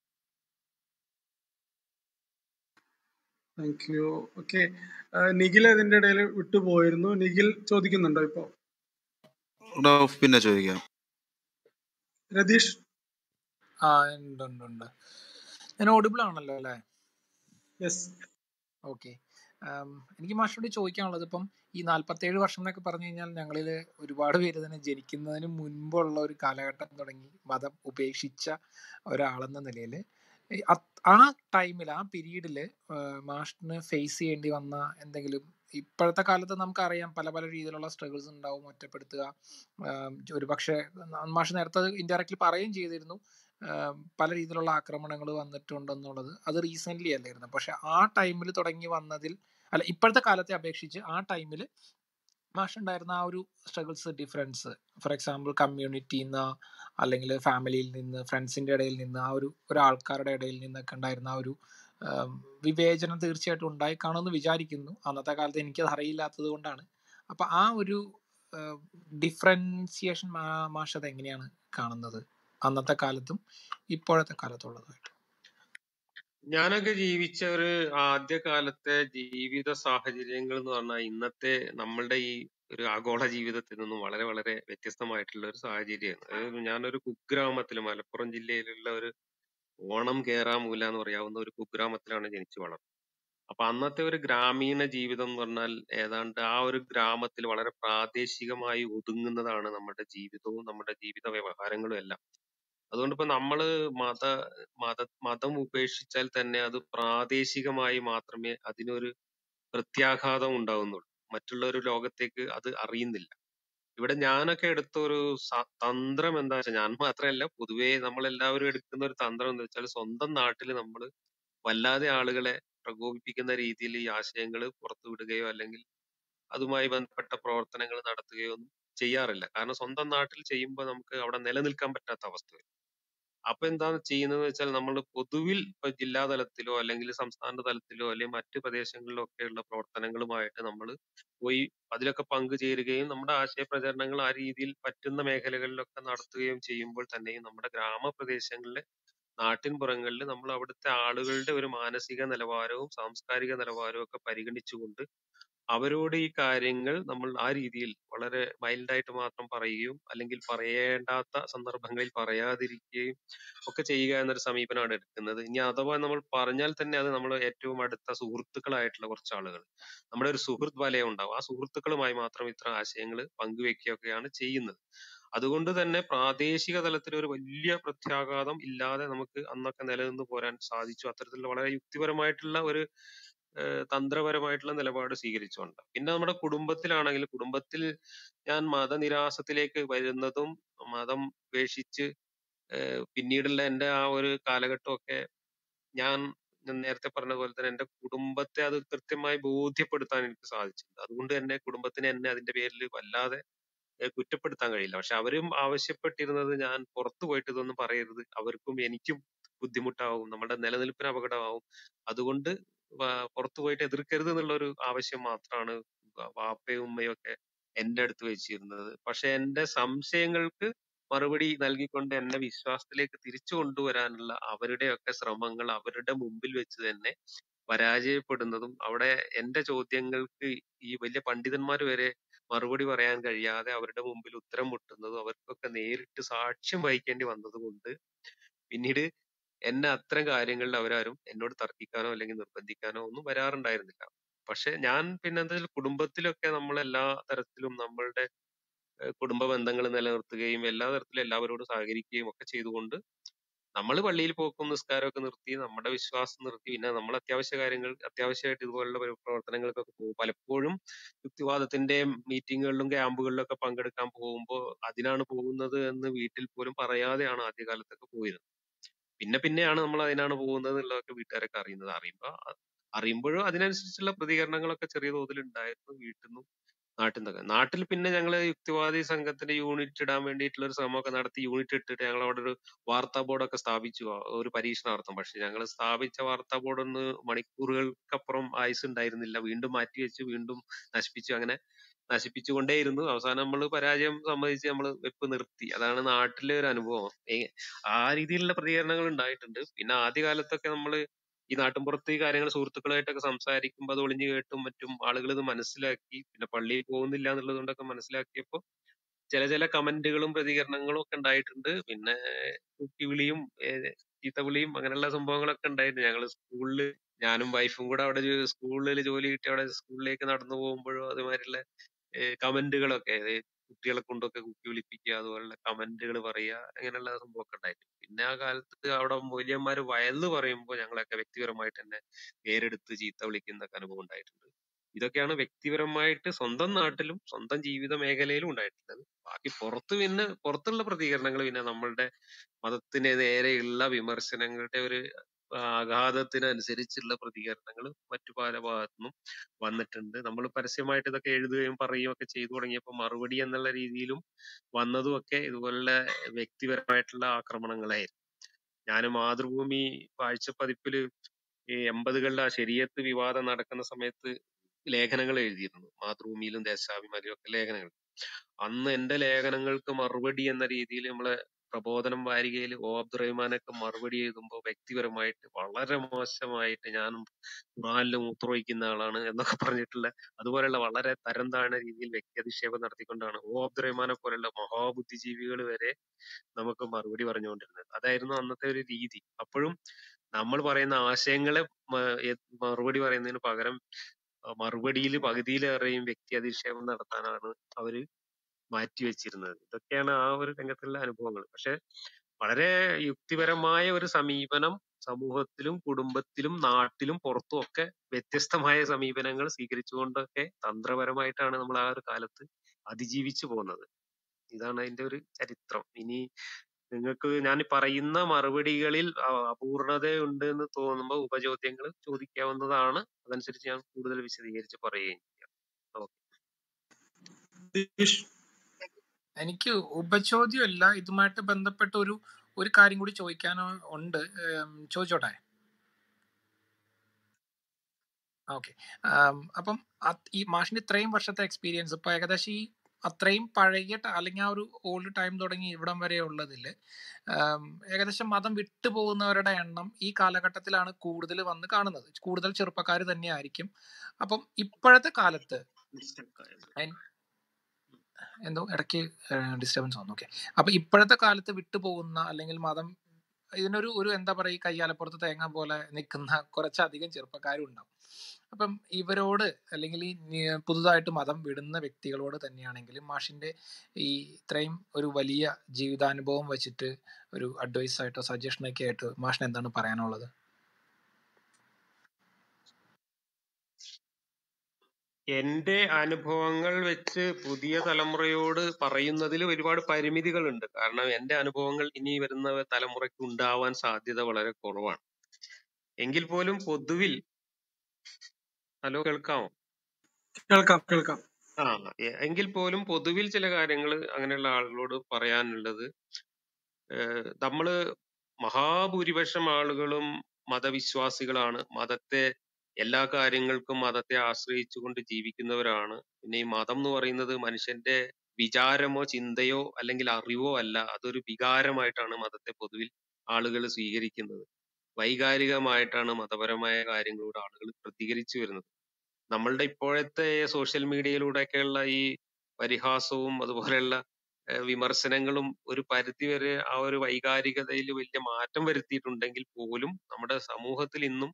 താങ്ക് യു ഓക്കെ നിഖിൽ അതിന്റെ ഇടയിൽ വിട്ടുപോയിരുന്നു നിഖിൽ ചോദിക്കുന്നുണ്ടോ ഇപ്പൊ എടാ, പിന്നെ ചോദിക്കാം രതീഷ് ആ ഉണ്ട് ഉണ്ട് ഉണ്ട് ഞാൻ ഓഡിബിൾ ആണല്ലോ അല്ലേ യെസ് ഓക്കെ എനിക്ക് മാഷിനോട് ചോദിക്കാനുള്ളത് ഇപ്പം ഈ നാല്പത്തേഴ് വർഷം എന്നൊക്കെ പറഞ്ഞു കഴിഞ്ഞാൽ ഞങ്ങളിൽ ഒരുപാട് പേര് തന്നെ ജനിക്കുന്നതിന് മുൻപുള്ള ഒരു കാലഘട്ടം തുടങ്ങി മതം ഉപേക്ഷിച്ച ഒരാളെന്ന നിലയിൽ ആ ടൈമിൽ ആ പീരീഡിൽ മാഷിന് ഫേസ് ചെയ്യേണ്ടി വന്ന എന്തെങ്കിലും ഇപ്പോഴത്തെ കാലത്ത് നമുക്കറിയാം പല പല രീതിയിലുള്ള സ്ട്രഗിൾസ് ഉണ്ടാവും ഒറ്റപ്പെടുത്തുക ആം, ഒരു പക്ഷേ മാഷ് നേരത്തെ ഇൻഡയറക്ട്ലി പറയുകയും ചെയ്തിരുന്നു ആം, പല രീതിയിലുള്ള ആക്രമണങ്ങൾ വന്നിട്ടുണ്ടെന്നുള്ളത് അത് റീസെന്റ് അല്ലായിരുന്നു പക്ഷെ ആ ടൈമിൽ തുടങ്ങി വന്നതിൽ അല്ല ഇപ്പോഴത്തെ കാലത്തെ അപേക്ഷിച്ച് ആ ടൈമിൽ മാഷ് ഉണ്ടായിരുന്ന ആ ഒരു സ്ട്രഗിൾസ് ഡിഫറൻസ് ഫോർ എക്സാമ്പിൾ കമ്മ്യൂണിറ്റിയിൽ നിന്ന് അല്ലെങ്കിൽ ഫാമിലിയിൽ നിന്ന് ഫ്രണ്ട്സിൻ്റെ ഇടയിൽ നിന്ന് ആ ഒരു ഒരാൾക്കാരുടെ ഇടയിൽ നിന്നൊക്കെ ഉണ്ടായിരുന്ന ആ ഒരു ആം, വിവേചനം തീർച്ചയായിട്ടും ഉണ്ടായി കാണുമെന്ന് വിചാരിക്കുന്നു അന്നത്തെ കാലത്ത് എനിക്കത് അറിയില്ലാത്തത് കൊണ്ടാണ് അപ്പൊ ആ ഒരു ഡിഫറൻസിയേഷൻ മാഷ് അത് എങ്ങനെയാണ് കാണുന്നത് അന്നത്തെ കാലത്തും ഇപ്പോഴത്തെ കാലത്തുള്ളതായിട്ട് ഞാനൊക്കെ ജീവിച്ച ഒരു ആദ്യ കാലത്തെ ജീവിത സാഹചര്യങ്ങൾ എന്ന് പറഞ്ഞാൽ ഇന്നത്തെ നമ്മളുടെ ഈ ഒരു ആഗോള ജീവിതത്തിൽ നിന്നും വളരെ വളരെ വ്യത്യസ്തമായിട്ടുള്ള ഒരു സാഹചര്യമാണ് അതായത് ഞാനൊരു കുഗ്രാമത്തിൽ മലപ്പുറം ജില്ലയിലുള്ള ഒരു ഓണം കേറാമൂല എന്ന് പറയാവുന്ന ഒരു കുഗ്രാമത്തിലാണ് ജനിച്ചു വളർന്നത് അപ്പൊ അന്നത്തെ ഒരു ഗ്രാമീണ ജീവിതം എന്ന് പറഞ്ഞാൽ ഏതാണ്ട് ആ ഒരു ഗ്രാമത്തിൽ വളരെ പ്രാദേശികമായി ഒതുങ്ങുന്നതാണ് നമ്മുടെ ജീവിതവും നമ്മുടെ ജീവിത വ്യവഹാരങ്ങളും എല്ലാം അതുകൊണ്ട് ഇപ്പൊ നമ്മള് മത മത മതം ഉപേക്ഷിച്ചാൽ തന്നെ അത് പ്രാദേശികമായി മാത്രമേ അതിനൊരു പ്രത്യാഘാതം ഉണ്ടാവുന്നുള്ളൂ മറ്റുള്ള ഒരു ലോകത്തേക്ക് അത് അറിയുന്നില്ല ഇവിടെ ഞാനൊക്കെ എടുത്ത ഒരു സ- തന്ത്രം എന്താ വെച്ചാൽ ഞാൻ മാത്രമല്ല പൊതുവേ നമ്മൾ എല്ലാവരും എടുക്കുന്ന ഒരു തന്ത്രം എന്താ വെച്ചാൽ സ്വന്തം നാട്ടിൽ നമ്മൾ വല്ലാതെ ആളുകളെ പ്രകോപിപ്പിക്കുന്ന രീതിയിൽ ഈ ആശയങ്ങൾ പുറത്തു വിടുകയോ അല്ലെങ്കിൽ അതുമായി ബന്ധപ്പെട്ട പ്രവർത്തനങ്ങൾ നടത്തുകയോ ഒന്നും ചെയ്യാറില്ല കാരണം സ്വന്തം നാട്ടിൽ ചെയ്യുമ്പോൾ നമുക്ക് അവിടെ നിലനിൽക്കാൻ പറ്റാത്ത അവസ്ഥ വരും അപ്പൊ എന്താണ് ചെയ്യുന്നത് വെച്ചാൽ നമ്മൾ പൊതുവിൽ ഇപ്പൊ ജില്ലാ തലത്തിലോ അല്ലെങ്കിൽ സംസ്ഥാന തലത്തിലോ അല്ലെങ്കിൽ മറ്റു പ്രദേശങ്ങളിലോ ഒക്കെയുള്ള പ്രവർത്തനങ്ങളുമായിട്ട് നമ്മൾ പോയി അതിലൊക്കെ പങ്കുചേരുകയും നമ്മുടെ ആശയ പ്രചരണങ്ങൾ ആ രീതിയിൽ പറ്റുന്ന മേഖലകളിലൊക്കെ നടത്തുകയും ചെയ്യുമ്പോൾ തന്നെയും നമ്മുടെ ഗ്രാമപ്രദേശങ്ങളിലെ നാട്ടിൻപുറങ്ങളിൽ നമ്മൾ അവിടുത്തെ ആളുകളുടെ ഒരു മാനസിക നിലവാരവും സാംസ്കാരിക നിലവാരവും ഒക്കെ പരിഗണിച്ചുകൊണ്ട് അവരോട് ഈ കാര്യങ്ങൾ നമ്മൾ ആ രീതിയിൽ വളരെ മൈൽഡായിട്ട് മാത്രം പറയുകയും അല്ലെങ്കിൽ പറയേണ്ടാത്ത സന്ദർഭങ്ങളിൽ പറയാതിരിക്കുകയും ഒക്കെ ചെയ്യുക എന്നൊരു സമീപനമാണ് എടുക്കുന്നത് ഇനി അഥവാ നമ്മൾ പറഞ്ഞാൽ തന്നെ അത് നമ്മൾ ഏറ്റവും അടുത്ത സുഹൃത്തുക്കളായിട്ടുള്ള കുറച്ച് ആളുകൾ നമ്മുടെ ഒരു സുഹൃത്ത് വലയം ഉണ്ടാവും ആ സുഹൃത്തുക്കളുമായി മാത്രം ഇത്തരം ആശയങ്ങൾ പങ്കുവെക്കുകയൊക്കെയാണ് ചെയ്യുന്നത് അതുകൊണ്ട് തന്നെ പ്രാദേശിക തലത്തിൽ ഒരു വലിയ പ്രത്യാഘാതം ഇല്ലാതെ നമുക്ക് അന്നൊക്കെ നിലനിന്ന് പോരാൻ സാധിച്ചു അത്തരത്തിലുള്ള വളരെ യുക്തിപരമായിട്ടുള്ള ഒരു ഏഹ് തന്ത്രപരമായിട്ടുള്ള നിലപാട് സ്വീകരിച്ചുകൊണ്ട് പിന്നെ നമ്മുടെ കുടുംബത്തിലാണെങ്കിൽ കുടുംബത്തിൽ ഞാൻ മതനിരാസത്തിലേക്ക് വരുന്നതും മതം ഉപേക്ഷിച്ച് ഏഹ് പിന്നീടുള്ള എന്റെ ആ ഒരു കാലഘട്ടമൊക്കെ ഞാൻ ഞാൻ നേരത്തെ പറഞ്ഞ പോലെ തന്നെ എന്റെ കുടുംബത്തെ അത് കൃത്യമായി ബോധ്യപ്പെടുത്താൻ എനിക്ക് സാധിച്ചിട്ടുണ്ട് അതുകൊണ്ട് തന്നെ കുടുംബത്തിന് എന്നെ അതിന്റെ പേരിൽ വല്ലാതെ ഏഹ് കുറ്റപ്പെടുത്താൻ കഴിയില്ല പക്ഷെ അവരും ആവശ്യപ്പെട്ടിരുന്നത് ഞാൻ പുറത്തു പോയിട്ട് ഇതൊന്നും പറയരുത് അവർക്കും എനിക്കും ബുദ്ധിമുട്ടാവും നമ്മുടെ നിലനിൽപ്പിന് അപകടമാവും അതുകൊണ്ട് വ- പുറത്തു പോയിട്ട് എതിർക്കരുത് എന്നുള്ള ഒരു ആവശ്യം മാത്രമാണ് വാപ്പയും ഉമ്മയും ഒക്കെ എന്റെ അടുത്ത് വെച്ചിരുന്നത് പക്ഷെ എന്റെ സംശയങ്ങൾക്ക് മറുപടി നൽകിക്കൊണ്ട് എന്നെ വിശ്വാസത്തിലേക്ക് തിരിച്ചു കൊണ്ടുവരാനുള്ള അവരുടെയൊക്കെ ശ്രമങ്ങൾ അവരുടെ മുമ്പിൽ വെച്ച് തന്നെ പരാജയപ്പെടുന്നതും അവിടെ എന്റെ ചോദ്യങ്ങൾക്ക് ഈ വലിയ പണ്ഡിതന്മാർ വരെ മറുപടി പറയാൻ കഴിയാതെ അവരുടെ മുമ്പിൽ ഉത്തരം മുട്ടുന്നതും അവർക്കൊക്കെ നേരിട്ട് സാക്ഷ്യം വഹിക്കേണ്ടി വന്നത് കൊണ്ട് പിന്നീട് എന്നെ അത്തരം കാര്യങ്ങളിൽ അവരാരും എന്നോട് തർക്കിക്കാനോ അല്ലെങ്കിൽ നിർബന്ധിക്കാനോ ഒന്നും വരാറുണ്ടായിരുന്നില്ല പക്ഷെ ഞാൻ പിന്നെ എന്താ വെച്ചാൽ കുടുംബത്തിലൊക്കെ നമ്മൾ എല്ലാ തരത്തിലും നമ്മളുടെ ഏഹ് കുടുംബ ബന്ധങ്ങൾ നിലനിർത്തുകയും എല്ലാ തരത്തിലും എല്ലാവരോടും സഹകരിക്കുകയും ഒക്കെ ചെയ്തുകൊണ്ട് നമ്മൾ പള്ളിയിൽ പോക്കും നിസ്കാരമൊക്കെ നിർത്തി നമ്മുടെ വിശ്വാസം നിർത്തി പിന്നെ നമ്മൾ അത്യാവശ്യ കാര്യങ്ങൾ അത്യാവശ്യമായിട്ട് ഇതുപോലുള്ള ഒരു പ്രവർത്തനങ്ങൾക്കൊക്കെ പോകും പലപ്പോഴും യുക്തിവാദത്തിന്റെ മീറ്റിങ്ങുകളിലും ക്യാമ്പുകളിലും ഒക്കെ പങ്കെടുക്കാൻ പോകുമ്പോൾ അതിനാണ് പോകുന്നത് എന്ന് വീട്ടിൽ പോലും പറയാതെയാണ് ആദ്യകാലത്തൊക്കെ പോയിരുന്നത് പിന്നെ പിന്നെയാണ് നമ്മൾ അതിനാണ് പോകുന്നത് എന്നുള്ളതൊക്കെ വീട്ടുകാരൊക്കെ അറിയുന്നത് അറിയുമ്പോ അ- അറിയുമ്പോഴും അതിനനുസരിച്ചുള്ള പ്രതികരണങ്ങളൊക്കെ ചെറിയ തോതിൽ ഉണ്ടായിരുന്നു വീട്ടിൽ നിന്നും നാട്ടിൽ നിന്നൊക്കെ നാട്ടിൽ പിന്നെ ഞങ്ങള് യുക്തിവാദി സംഘത്തിന്റെ യൂണിറ്റ് ഇടാൻ വേണ്ടിയിട്ടുള്ള ഒരു ശ്രമമൊക്കെ നടത്തി യൂണിറ്റ് ഇട്ടിട്ട് ഞങ്ങൾ അവിടെ ഒരു വാർത്താ ബോർഡൊക്കെ സ്ഥാപിച്ചു ആ ഒരു പരീക്ഷണാർത്ഥം പക്ഷെ ഞങ്ങൾ സ്ഥാപിച്ച വാർത്താ ബോർഡ് ഒന്ന് മണിക്കൂറുകൾക്കപ്പുറം ആയുസ് ഉണ്ടായിരുന്നില്ല വീണ്ടും മാറ്റി വെച്ചു വീണ്ടും നശിപ്പിച്ചു അങ്ങനെ നശിപ്പിച്ചുകൊണ്ടേയിരുന്നു അവസാനം നമ്മൾ പരാജയം സമ്മതിച്ച് നമ്മൾ വെപ്പ് നിർത്തി അതാണ് നാട്ടിലെ ഒരു അനുഭവം ഏ- ആ രീതിയിലുള്ള പ്രതികരണങ്ങൾ ഉണ്ടായിട്ടുണ്ട് പിന്നെ ആദ്യകാലത്തൊക്കെ നമ്മൾ ഈ നാട്ടിൻപുറത്ത് ഈ കാര്യങ്ങൾ സുഹൃത്തുക്കളായിട്ടൊക്കെ സംസാരിക്കുമ്പോൾ അത് ഒളിഞ്ഞു കേട്ടും മറ്റും ആളുകൾ ഇത് മനസ്സിലാക്കി പിന്നെ പള്ളിയിൽ പോകുന്നില്ല എന്നുള്ളത് കൊണ്ടൊക്കെ മനസ്സിലാക്കിയപ്പോൾ ചില ചില കമന്റുകളും പ്രതികരണങ്ങളും ഒക്കെ ഉണ്ടായിട്ടുണ്ട് പിന്നെ കുട്ടിവിളിയും ഏഹ് ചീത്തവിളിയും അങ്ങനെയുള്ള സംഭവങ്ങളൊക്കെ ഉണ്ടായിരുന്നു ഞങ്ങൾ സ്കൂളിൽ ഞാനും വൈഫും കൂടെ അവിടെ സ്കൂളിൽ ജോലി കിട്ടി അവിടെ സ്കൂളിലേക്ക് നടന്നു പോകുമ്പോഴോ അതുമാതിരിയുള്ള കമന്റുകളൊക്കെ കുട്ടികളെ കൊണ്ടൊക്കെ കുത്തി വിളിപ്പിക്കുക അതുപോലുള്ള കമന്റുകൾ പറയുക അങ്ങനെയുള്ള സംഭവമൊക്കെ ഉണ്ടായിരുന്നു പിന്നെ ആ കാലത്ത് അവിടെ മൂല്യന്മാര് വയല് പറയുമ്പോൾ ഞങ്ങളൊക്കെ വ്യക്തിപരമായിട്ട് തന്നെ പേരെടുത്ത് ചീത്ത വിളിക്കുന്നൊക്കെ അനുഭവം ഉണ്ടായിട്ടുണ്ട് ഇതൊക്കെയാണ് വ്യക്തിപരമായിട്ട് സ്വന്തം നാട്ടിലും സ്വന്തം ജീവിത മേഖലയിലും ഉണ്ടായിട്ടുള്ളത് ബാക്കി പുറത്ത് പിന്നെ പുറത്തുള്ള പ്രതികരണങ്ങൾ പിന്നെ നമ്മളുടെ മതത്തിന് നേരെയുള്ള വിമർശനങ്ങളുടെ ഒരു ആഘാതത്തിനനുസരിച്ചുള്ള പ്രതികരണങ്ങൾ മറ്റു പല ഭാഗത്തുനിന്നും വന്നിട്ടുണ്ട് നമ്മൾ പരസ്യമായിട്ട് ഇതൊക്കെ എഴുതുകയും പറയുകയും ഒക്കെ ചെയ്തു തുടങ്ങിയപ്പോൾ മറുപടി എന്നുള്ള രീതിയിലും വന്നതും ഒക്കെ ഇതുപോലുള്ള വ്യക്തിപരമായിട്ടുള്ള ആക്രമണങ്ങളായിരുന്നു ഞാൻ മാതൃഭൂമി ആഴ്ചപ്പതിപ്പില് ഈ എൺപതുകളിൽ ആ ശരീഅത്ത് വിവാദം നടക്കുന്ന സമയത്ത് ലേഖനങ്ങൾ എഴുതിയിരുന്നു മാതൃഭൂമിയിലും ദേശാഭിമാനിയിലും ഒക്കെ ലേഖനങ്ങൾ അന്ന് എന്റെ ലേഖനങ്ങൾക്ക് മറുപടി എന്ന രീതിയിൽ നമ്മളെ പ്രബോധനം വാരികയിൽ ഒ അബ്ദുറഹ്മാനൊക്കെ മറുപടി എഴുതുമ്പോൾ വ്യക്തിപരമായിട്ട് വളരെ മോശമായിട്ട് ഞാനും ഖുറാനിൽ മൂത്രമൊഴിക്കുന്ന ആളാണ് എന്നൊക്കെ പറഞ്ഞിട്ടുള്ള അതുപോലെയുള്ള വളരെ തരം താഴ്ന്ന രീതിയിൽ വ്യക്തി അധിക്ഷേപം നടത്തിക്കൊണ്ടാണ് ഒ അബ്ദുറഹ്മാനെ പോലുള്ള മഹാബുദ്ധിജീവികൾ വരെ നമുക്ക് മറുപടി പറഞ്ഞുകൊണ്ടിരുന്നത് അതായിരുന്നു അന്നത്തെ ഒരു രീതി അപ്പോഴും നമ്മൾ പറയുന്ന ആശയങ്ങളെ മ- എ- മറുപടി പറയുന്നതിന് പകരം മറുപടിയിൽ പകുതിയിലേറെയും വ്യക്തി അധിക്ഷേപം നടത്താനാണ് അവര് മാറ്റിവെച്ചിരുന്നത് ഇതൊക്കെയാണ് ആ ഒരു രംഗത്തുള്ള അനുഭവങ്ങൾ പക്ഷെ വളരെ യുക്തിപരമായ ഒരു സമീപനം സമൂഹത്തിലും കുടുംബത്തിലും നാട്ടിലും പുറത്തും ഒക്കെ വ്യത്യസ്തമായ സമീപനങ്ങൾ സ്വീകരിച്ചുകൊണ്ടൊക്കെ തന്ത്രപരമായിട്ടാണ് നമ്മൾ ആ ഒരു കാലത്ത് അതിജീവിച്ചു പോകുന്നത് ഇതാണ് അതിന്റെ ഒരു ചരിത്രം ഇനി നിങ്ങൾക്ക് ഞാൻ ഈ പറയുന്ന മറുപടികളിൽ അ- അപൂർണതയുണ്ട് എന്ന് തോന്നുമ്പോൾ ഉപചോദ്യങ്ങൾ ചോദിക്കാവുന്നതാണ് അതനുസരിച്ച് ഞാൻ കൂടുതൽ വിശദീകരിച്ച് പറയുകയും ചെയ്യാം ഓക്കെ സതീഷ് എനിക്ക് ഉപചോദ്യമല്ല ഇതുമായിട്ട് ബന്ധപ്പെട്ട ഒരു ഒരു കാര്യം കൂടി ചോദിക്കാൻ ഉണ്ട് ഏം, ചോദിച്ചോട്ടെ ഓക്കെ അപ്പം അത് ഈ മാഷിന്റെ ഇത്രയും വർഷത്തെ എക്സ്പീരിയൻസ് ഇപ്പൊ ഏകദേശം ഈ അത്രയും പഴകിയ ട- അല്ലെങ്കിൽ ആ ഒരു ഓൾഡ് ടൈം തുടങ്ങി ഇവിടം വരെ ഉള്ളതിൽ ഏകദേശം മതം വിട്ടു പോകുന്നവരുടെ എണ്ണം ഈ കാലഘട്ടത്തിലാണ് കൂടുതൽ വന്ന് കാണുന്നത് കൂടുതൽ ചെറുപ്പക്കാർ തന്നെയായിരിക്കും അപ്പം ഇപ്പോഴത്തെ കാലത്ത് അയിൻ- എന്തോ ഇടയ്ക്ക് ഡിസ്റ്റർബൻസ് വന്നു ഓക്കെ അപ്പൊ ഇപ്പോഴത്തെ കാലത്ത് വിട്ടുപോകുന്ന അല്ലെങ്കിൽ മതം ഇതിനൊരു ഒരു എന്താ പറയുക കയ്യാലപ്പുറത്ത് തേങ്ങ പോലെ നിൽക്കുന്ന കുറച്ചധികം ചെറുപ്പക്കാരും ഉണ്ടാവും അപ്പം ഇവരോട് അല്ലെങ്കിൽ ഈ നി- പുതുതായിട്ട് മതം വിടുന്ന വ്യക്തികളോട് തന്നെയാണെങ്കിലും മാഷിന്റെ ഈ ഇത്രയും ഒരു വലിയ ജീവിതാനുഭവം വെച്ചിട്ട് ഒരു അഡ്വൈസ് ആയിട്ടോ സജഷനൊക്കെ ആയിട്ട് മാഷിന് എന്താണ് പറയാനുള്ളത് എന്റെ അനുഭവങ്ങൾ വെച്ച് പുതിയ തലമുറയോട് പറയുന്നതിൽ ഒരുപാട് പരിമിതികളുണ്ട് കാരണം എന്റെ അനുഭവങ്ങൾ ഇനി വരുന്ന തലമുറയ്ക്ക് ഉണ്ടാവാൻ സാധ്യത വളരെ കുറവാണ് എങ്കിൽ പോലും പൊതുവിൽ ഹലോ കേൾക്കാമോ കേൾക്കാം കേൾക്കാം ആ എ- എങ്കിൽ പോലും പൊതുവിൽ ചില കാര്യങ്ങൾ അങ്ങനെയുള്ള ആളുകളോട് പറയാനുള്ളത് ഏഹ് നമ്മള് മഹാഭൂരിപക്ഷം ആളുകളും മതവിശ്വാസികളാണ് മതത്തെ എല്ലാ കാര്യങ്ങൾക്കും മതത്തെ ആശ്രയിച്ചുകൊണ്ട് ജീവിക്കുന്നവരാണ് പിന്നെ ഈ മതം എന്ന് പറയുന്നത് മനുഷ്യന്റെ വിചാരമോ ചിന്തയോ അല്ലെങ്കിൽ അറിവോ അല്ല അതൊരു വികാരമായിട്ടാണ് മതത്തെ പൊതുവിൽ ആളുകൾ സ്വീകരിക്കുന്നത് വൈകാരികമായിട്ടാണ് മതപരമായ കാര്യങ്ങളോട് ആളുകൾ പ്രതികരിച്ചു വരുന്നത് നമ്മളുടെ ഇപ്പോഴത്തെ സോഷ്യൽ മീഡിയയിലൂടെയൊക്കെയുള്ള ഈ പരിഹാസവും അതുപോലെയുള്ള ഏഹ് വിമർശനങ്ങളും ഒരു പരിധിവരെ ആ ഒരു വൈകാരികതയിൽ വലിയ മാറ്റം വരുത്തിയിട്ടുണ്ടെങ്കിൽ പോലും നമ്മുടെ സമൂഹത്തിൽ ഇന്നും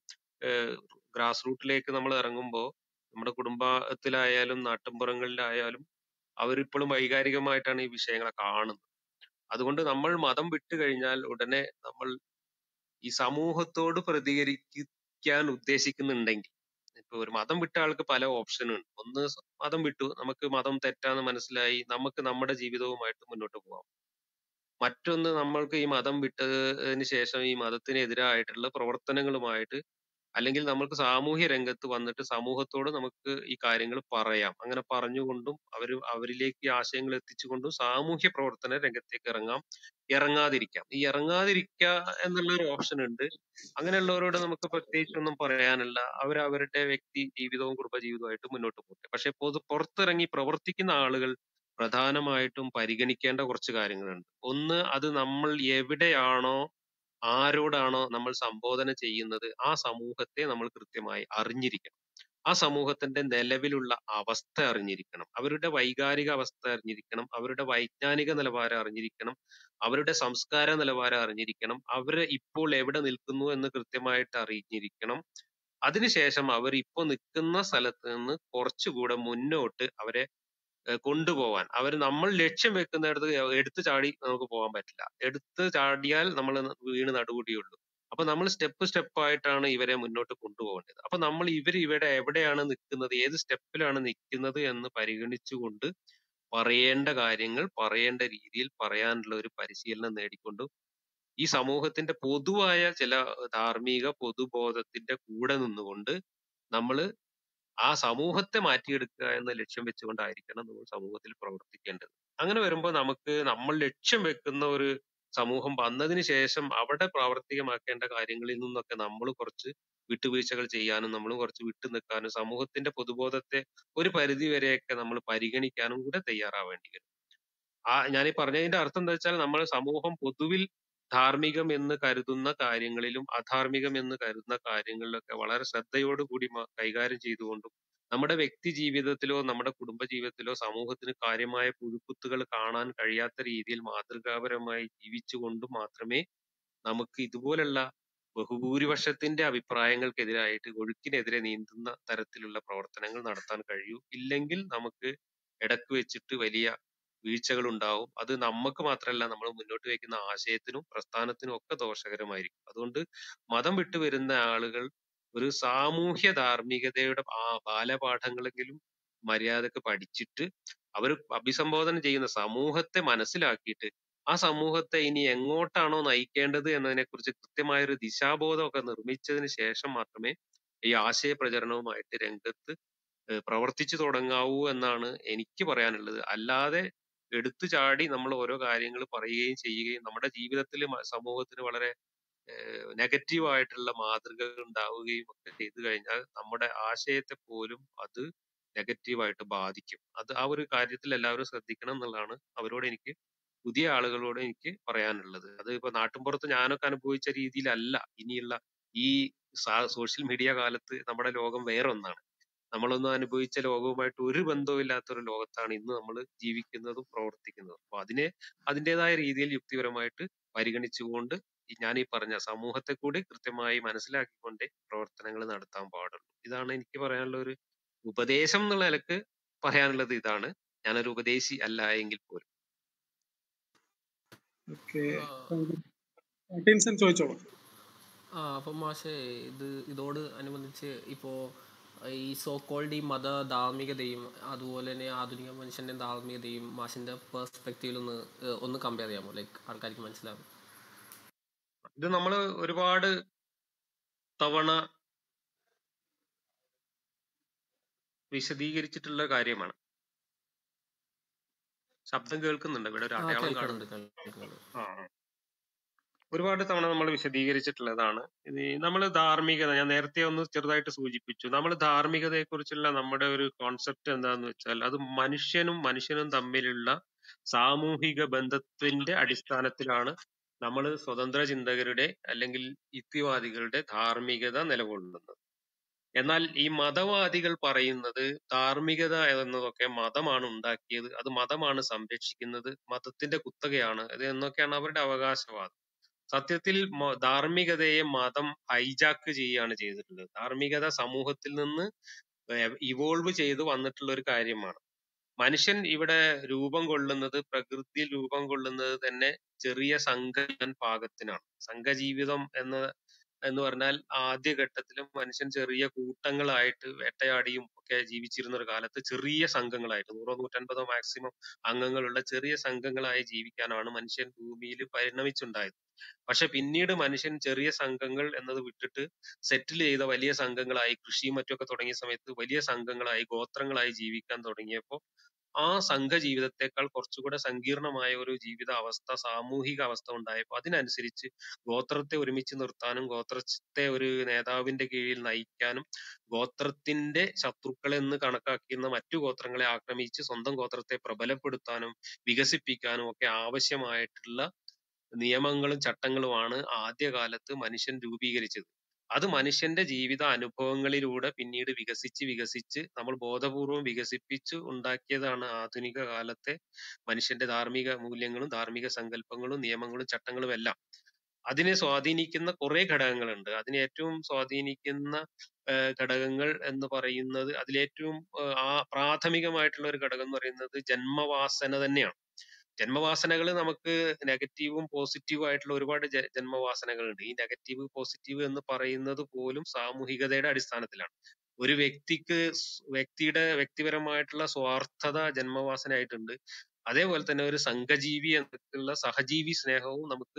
ഗ്രാസ് റൂട്ടിലേക്ക് നമ്മൾ ഇറങ്ങുമ്പോൾ നമ്മുടെ കുടുംബത്തിലായാലും നാട്ടിൻപുറങ്ങളിലായാലും അവരിപ്പോഴും വൈകാരികമായിട്ടാണ് ഈ വിഷയങ്ങളെ കാണുന്നത് അതുകൊണ്ട് നമ്മൾ മതം വിട്ടു കഴിഞ്ഞാൽ ഉടനെ നമ്മൾ ഈ സമൂഹത്തോട് പ്രതികരിക്കാൻ ഉദ്ദേശിക്കുന്നുണ്ടെങ്കിൽ ഇപ്പൊ ഒരു മതം വിട്ട ആൾക്ക് പല ഓപ്ഷനും ഉണ്ട് ഒന്ന് സ- മതം വിട്ടു നമുക്ക് മതം തെറ്റാന്ന് മനസ്സിലായി നമുക്ക് നമ്മുടെ ജീവിതവുമായിട്ട് മുന്നോട്ട് പോകാം മറ്റൊന്ന് നമ്മൾക്ക് ഈ മതം വിട്ടതിന് ശേഷം ഈ മതത്തിനെതിരായിട്ടുള്ള പ്രവർത്തനങ്ങളുമായിട്ട് അല്ലെങ്കിൽ നമ്മൾക്ക് സാമൂഹ്യ രംഗത്ത് വന്നിട്ട് സമൂഹത്തോട് നമുക്ക് ഈ കാര്യങ്ങൾ പറയാം അങ്ങനെ പറഞ്ഞുകൊണ്ടും അവർ അവരിലേക്ക് ഈ ആശയങ്ങൾ എത്തിച്ചുകൊണ്ടും സാമൂഹ്യ പ്രവർത്തന രംഗത്തേക്ക് ഇറങ്ങാം ഇറങ്ങാതിരിക്കാം ഈ ഇറങ്ങാതിരിക്കുക എന്നുള്ള ഒരു ഓപ്ഷൻ ഉണ്ട് അങ്ങനെയുള്ളവരോട് നമുക്ക് പ്രത്യേകിച്ച് ഒന്നും പറയാനില്ല അവർ അവരുടെ വ്യക്തി ജീവിതവും കുടുംബജീവിതവുമായിട്ട് മുന്നോട്ട് പോകട്ടെ പക്ഷെ പൊതു പുറത്തിറങ്ങി പ്രവർത്തിക്കുന്ന ആളുകൾ പ്രധാനമായിട്ടും പരിഗണിക്കേണ്ട കുറച്ച് കാര്യങ്ങളുണ്ട് ഒന്ന് അത് നമ്മൾ എവിടെയാണോ ആരോടാണോ നമ്മൾ സംബോധന ചെയ്യുന്നത് ആ സമൂഹത്തെ നമ്മൾ കൃത്യമായി അറിഞ്ഞിരിക്കണം ആ സമൂഹത്തിന്റെ നിലവിലുള്ള അവസ്ഥ അറിഞ്ഞിരിക്കണം അവരുടെ വൈകാരിക അവസ്ഥ അറിഞ്ഞിരിക്കണം അവരുടെ വൈജ്ഞാനിക നിലവാരം അറിഞ്ഞിരിക്കണം അവരുടെ സംസ്കാര നിലവാരം അറിഞ്ഞിരിക്കണം അവര് ഇപ്പോൾ എവിടെ നിൽക്കുന്നു എന്ന് കൃത്യമായിട്ട് അറിഞ്ഞിരിക്കണം അതിനുശേഷം അവർ ഇപ്പോൾ നിൽക്കുന്ന സ്ഥലത്ത് നിന്ന് കുറച്ചുകൂടെ മുന്നോട്ട് അവരെ ഏഹ് കൊണ്ടുപോവാൻ അവർ നമ്മൾ ലക്ഷ്യം വെക്കുന്നിടത്ത് എടുത്തു ചാടി നമുക്ക് പോകാൻ പറ്റില്ല എടുത്ത് ചാടിയാൽ നമ്മൾ വീണ് നടുകൂടിയുള്ളൂ അപ്പൊ നമ്മൾ സ്റ്റെപ്പ് സ്റ്റെപ്പ് ആയിട്ടാണ് ഇവരെ മുന്നോട്ട് കൊണ്ടുപോകേണ്ടത് അപ്പൊ നമ്മൾ ഇവർ ഇവിടെ എവിടെയാണ് നിൽക്കുന്നത് ഏത് സ്റ്റെപ്പിലാണ് നിൽക്കുന്നത് എന്ന് പരിഗണിച്ചുകൊണ്ട് പറയേണ്ട കാര്യങ്ങൾ പറയേണ്ട രീതിയിൽ പറയാനുള്ള ഒരു പരിശീലനം നേടിക്കൊണ്ട് ഈ സമൂഹത്തിന്റെ പൊതുവായ ചില ധാർമ്മിക പൊതുബോധത്തിന്റെ കൂടെ നിന്നുകൊണ്ട് നമ്മള് ആ സമൂഹത്തെ മാറ്റിയെടുക്കുക എന്ന ലക്ഷ്യം വെച്ചുകൊണ്ടായിരിക്കണം നമ്മൾ സമൂഹത്തിൽ പ്രവർത്തിക്കേണ്ടത് അങ്ങനെ വരുമ്പോൾ നമുക്ക് നമ്മൾ ലക്ഷ്യം വെക്കുന്ന ഒരു സമൂഹം വന്നതിന് ശേഷം അവിടെ പ്രാവർത്തികമാക്കേണ്ട കാര്യങ്ങളിൽ നിന്നൊക്കെ നമ്മൾ കുറച്ച് വിട്ടുവീഴ്ചകൾ ചെയ്യാനും നമ്മൾ കുറച്ച് വിട്ടു നിൽക്കാനും സമൂഹത്തിന്റെ പൊതുബോധത്തെ ഒരു പരിധി വരെയൊക്കെ നമ്മൾ പരിഗണിക്കാനും കൂടെ തയ്യാറാവേണ്ടി വരും ആ ഞാൻ ഈ പറഞ്ഞതിന്റെ അർത്ഥം എന്താ വെച്ചാൽ നമ്മൾ സമൂഹം പൊതുവിൽ ധാർമ്മികം എന്ന് കരുതുന്ന കാര്യങ്ങളിലും അധാർമികം എന്ന് കരുതുന്ന കാര്യങ്ങളിലൊക്കെ വളരെ ശ്രദ്ധയോടുകൂടി മ- കൈകാര്യം ചെയ്തുകൊണ്ടും നമ്മുടെ വ്യക്തി ജീവിതത്തിലോ നമ്മുടെ കുടുംബ ജീവിതത്തിലോ സമൂഹത്തിന് കാര്യമായ പുഴുക്കുത്തുകൾ കാണാൻ കഴിയാത്ത രീതിയിൽ മാതൃകാപരമായി ജീവിച്ചുകൊണ്ടും മാത്രമേ നമുക്ക് ഇതുപോലുള്ള ബഹുഭൂരിപക്ഷത്തിന്റെ അഭിപ്രായങ്ങൾക്കെതിരായിട്ട് ഒഴുക്കിനെതിരെ നീന്തുന്ന തരത്തിലുള്ള പ്രവർത്തനങ്ങൾ നടത്താൻ കഴിയൂ ഇല്ലെങ്കിൽ നമുക്ക് ഇടക്ക് വെച്ചിട്ട് വലിയ വീഴ്ചകൾ ഉണ്ടാവും അത് നമുക്ക് മാത്രമല്ല നമ്മൾ മുന്നോട്ട് വയ്ക്കുന്ന ആശയത്തിനും പ്രസ്ഥാനത്തിനും ഒക്കെ ദോഷകരമായിരിക്കും അതുകൊണ്ട് മതം വിട്ടു വരുന്ന ആളുകൾ ഒരു സാമൂഹ്യ ധാർമ്മികതയുടെ ആ ബാലപാഠങ്ങളെങ്കിലും മര്യാദക്ക് പഠിച്ചിട്ട് അവർ അഭിസംബോധന ചെയ്യുന്ന സമൂഹത്തെ മനസ്സിലാക്കിയിട്ട് ആ സമൂഹത്തെ ഇനി എങ്ങോട്ടാണോ നയിക്കേണ്ടത് എന്നതിനെ കുറിച്ച് കൃത്യമായ ഒരു ദിശാബോധമൊക്കെ നിർമ്മിച്ചതിന് ശേഷം മാത്രമേ ഈ ആശയ പ്രചരണവുമായിട്ട് രംഗത്ത് ഏഹ് പ്രവർത്തിച്ചു തുടങ്ങാവൂ എന്നാണ് എനിക്ക് പറയാനുള്ളത് അല്ലാതെ എടുത്തു ചാടി നമ്മൾ ഓരോ കാര്യങ്ങൾ പറയുകയും ചെയ്യുകയും നമ്മുടെ ജീവിതത്തിൽ സമൂഹത്തിന് വളരെ നെഗറ്റീവ് ആയിട്ടുള്ള മാതൃകകൾ ഉണ്ടാവുകയും ഒക്കെ ചെയ്തു കഴിഞ്ഞാൽ നമ്മുടെ ആശയത്തെ പോലും അത് നെഗറ്റീവായിട്ട് ബാധിക്കും അത് ആ ഒരു കാര്യത്തിൽ എല്ലാവരും ശ്രദ്ധിക്കണം എന്നുള്ളതാണ് അവരോട് എനിക്ക് പുതിയ ആളുകളോട് എനിക്ക് പറയാനുള്ളത് അത് ഇപ്പൊ നാട്ടിൻപുറത്ത് ഞാനൊക്കെ അനുഭവിച്ച രീതിയിലല്ല ഇനിയുള്ള ഈ സോഷ്യൽ മീഡിയ കാലത്ത് നമ്മുടെ ലോകം വേറൊന്നാണ് നമ്മളൊന്നും അനുഭവിച്ച ലോകവുമായിട്ട് ഒരു ബന്ധവും ഇല്ലാത്ത ഒരു ലോകത്താണ് ഇന്ന് നമ്മൾ ജീവിക്കുന്നതും പ്രവർത്തിക്കുന്നതും അപ്പൊ അതിനെ അതിൻ്റെതായ രീതിയിൽ യുക്തിപരമായിട്ട് പരിഗണിച്ചുകൊണ്ട് ഈ ഞാൻ ഈ പറഞ്ഞ സമൂഹത്തെ കൂടി കൃത്യമായി മനസ്സിലാക്കിക്കൊണ്ട് പ്രവർത്തനങ്ങൾ നടത്താൻ പാടുള്ളൂ ഇതാണ് എനിക്ക് പറയാനുള്ള ഒരു ഉപദേശം എന്നുള്ള നിലക്ക് പറയാനുള്ളത് ഇതാണ് ഞാനൊരു ഉപദേശി അല്ല എങ്കിൽ പോലും ഓക്കെ ടിൻസൺ ചോദിച്ചോളൂ ആ അപ്പം മാഷേ ഇത് ഇതോട് അനുബന്ധിച്ച് ഇപ്പോൾ ഈ സോ കോൾഡ് ഈ മത ധാർമ്മികതയും അതുപോലെ തന്നെ ആധുനിക മനുഷ്യന്റെ ധാർമ്മികതയും മാഷിന്റെ പെർസ്പെക്റ്റീവിൽ ഒന്ന് ഏഹ് ഒന്ന് കമ്പയർ ചെയ്യാമോ ലൈക്ക് ആൾക്കാർക്ക് മനസ്സിലാവും ഇത് നമ്മൾ ഒരുപാട് തവണ വിശദീകരിച്ചിട്ടുള്ള കാര്യമാണ് ശബ്ദം കേൾക്കുന്നുണ്ട് ഇവിടെ ഒരു ആ അടയാളം കേൾക്കുന്നുണ്ട് കാണുന്നു കേൾക്കുന്നുണ്ട് ആ ആ. ഒരുപാട് തവണ നമ്മൾ വിശദീകരിച്ചിട്ടുള്ളതാണ് ഇത് നമ്മൾ ധാർമ്മികത ഞാൻ നേരത്തെ ഒന്ന് ചെറുതായിട്ട് സൂചിപ്പിച്ചു നമ്മൾ ധാർമ്മികതയെ കുറിച്ചുള്ള നമ്മുടെ ഒരു കോൺസെപ്റ്റ് എന്താന്ന് വെച്ചാൽ അത് മനുഷ്യനും മനുഷ്യനും തമ്മിലുള്ള സാമൂഹിക ബന്ധത്തിന്റെ അടിസ്ഥാനത്തിലാണ് നമ്മൾ സ്വതന്ത്ര ചിന്തകരുടെ അല്ലെങ്കിൽ യുക്തിവാദികളുടെ ധാർമ്മികത നിലകൊള്ളുന്നത് എന്നാൽ ഈ മതവാദികൾ പറയുന്നത് ധാർമ്മികത എന്നതൊക്കെ മതമാണ് ഉണ്ടാക്കിയത് അത് മതമാണ് സംരക്ഷിക്കുന്നത് മതത്തിന്റെ കുത്തകയാണ് ഇത് എന്നൊക്കെയാണ് അവരുടെ അവകാശവാദം സത്യത്തിൽ മ- ധാർമ്മികതയെ മതം ഹൈജാക്ക് ചെയ്യുകയാണ് ചെയ്തിട്ടുള്ളത് ധാർമ്മികത സമൂഹത്തിൽ നിന്ന് ഇവോൾവ് ചെയ്ത് വന്നിട്ടുള്ള ഒരു കാര്യമാണ് മനുഷ്യൻ ഇവിടെ രൂപം കൊള്ളുന്നത് പ്രകൃതിയിൽ രൂപം കൊള്ളുന്നത് തന്നെ ചെറിയ സംഘ പാകത്തിനാണ് സംഘജീവിതം എന്ന എന്ന് പറഞ്ഞാൽ ആദ്യഘട്ടത്തിലും മനുഷ്യൻ ചെറിയ കൂട്ടങ്ങളായിട്ട് വേട്ടയാടിയും ഒക്കെ ജീവിച്ചിരുന്ന ഒരു കാലത്ത് ചെറിയ സംഘങ്ങളായിട്ട് നൂറോ നൂറ്റൻപതോ മാക്സിമം അംഗങ്ങളുള്ള ചെറിയ സംഘങ്ങളായി ജീവിക്കാനാണ് മനുഷ്യൻ ഭൂമിയിൽ പരിണമിച്ചുണ്ടായത് പക്ഷെ പിന്നീട് മനുഷ്യൻ ചെറിയ സംഘങ്ങൾ എന്നത് വിട്ടിട്ട് സെറ്റിൽ ചെയ്ത വലിയ സംഘങ്ങളായി കൃഷിയും മറ്റുമൊക്കെ തുടങ്ങിയ സമയത്ത് വലിയ സംഘങ്ങളായി ഗോത്രങ്ങളായി ജീവിക്കാൻ തുടങ്ങിയപ്പോൾ ആ സംഘ ജീവിതത്തെക്കാൾ കുറച്ചുകൂടെ സങ്കീർണമായ ഒരു ജീവിത അവസ്ഥ സാമൂഹിക അവസ്ഥ ഉണ്ടായപ്പോൾ അതിനനുസരിച്ച് ഗോത്രത്തെ ഒരുമിച്ച് നിർത്താനും ഗോത്രത്തെ ഒരു നേതാവിന്റെ കീഴിൽ നയിക്കാനും ഗോത്രത്തിന്റെ ശത്രുക്കളെന്ന് കണക്കാക്കിയിരുന്ന മറ്റു ഗോത്രങ്ങളെ ആക്രമിച്ച് സ്വന്തം ഗോത്രത്തെ പ്രബലപ്പെടുത്താനും വികസിപ്പിക്കാനും ഒക്കെ ആവശ്യമായിട്ടുള്ള നിയമങ്ങളും ചട്ടങ്ങളുമാണ് ആദ്യകാലത്ത് മനുഷ്യൻ രൂപീകരിച്ചത് അത് മനുഷ്യന്റെ ജീവിത അനുഭവങ്ങളിലൂടെ പിന്നീട് വികസിച്ച് വികസിച്ച് നമ്മൾ ബോധപൂർവം വികസിപ്പിച്ച് ഉണ്ടാക്കിയതാണ് ആധുനിക കാലത്തെ മനുഷ്യന്റെ ധാർമ്മിക മൂല്യങ്ങളും ധാർമ്മിക സങ്കല്പങ്ങളും നിയമങ്ങളും ചട്ടങ്ങളും എല്ലാം അതിനെ സ്വാധീനിക്കുന്ന കുറെ ഘടകങ്ങളുണ്ട് അതിനെ ഏറ്റവും സ്വാധീനിക്കുന്ന ഏഹ് ഘടകങ്ങൾ എന്ന് പറയുന്നത് അതിലേറ്റവും ഏഹ് ആ പ്രാഥമികമായിട്ടുള്ള ഒരു ഘടകം എന്ന് പറയുന്നത് ജന്മവാസന തന്നെയാണ് ജന്മവാസനകൾ നമുക്ക് നെഗറ്റീവും പോസിറ്റീവും ആയിട്ടുള്ള ഒരുപാട് ജ- ജന്മവാസനകളുണ്ട് ഈ നെഗറ്റീവ് പോസിറ്റീവ് എന്ന് പറയുന്നത് പോലും സാമൂഹികതയുടെ അടിസ്ഥാനത്തിലാണ് ഒരു വ്യക്തിക്ക് സ് വ്യക്തിയുടെ വ്യക്തിപരമായിട്ടുള്ള സ്വാർത്ഥത ജന്മവാസനയായിട്ടുണ്ട് അതേപോലെ തന്നെ ഒരു സംഘജീവി എന്നുള്ള സഹജീവി സ്നേഹവും നമുക്ക്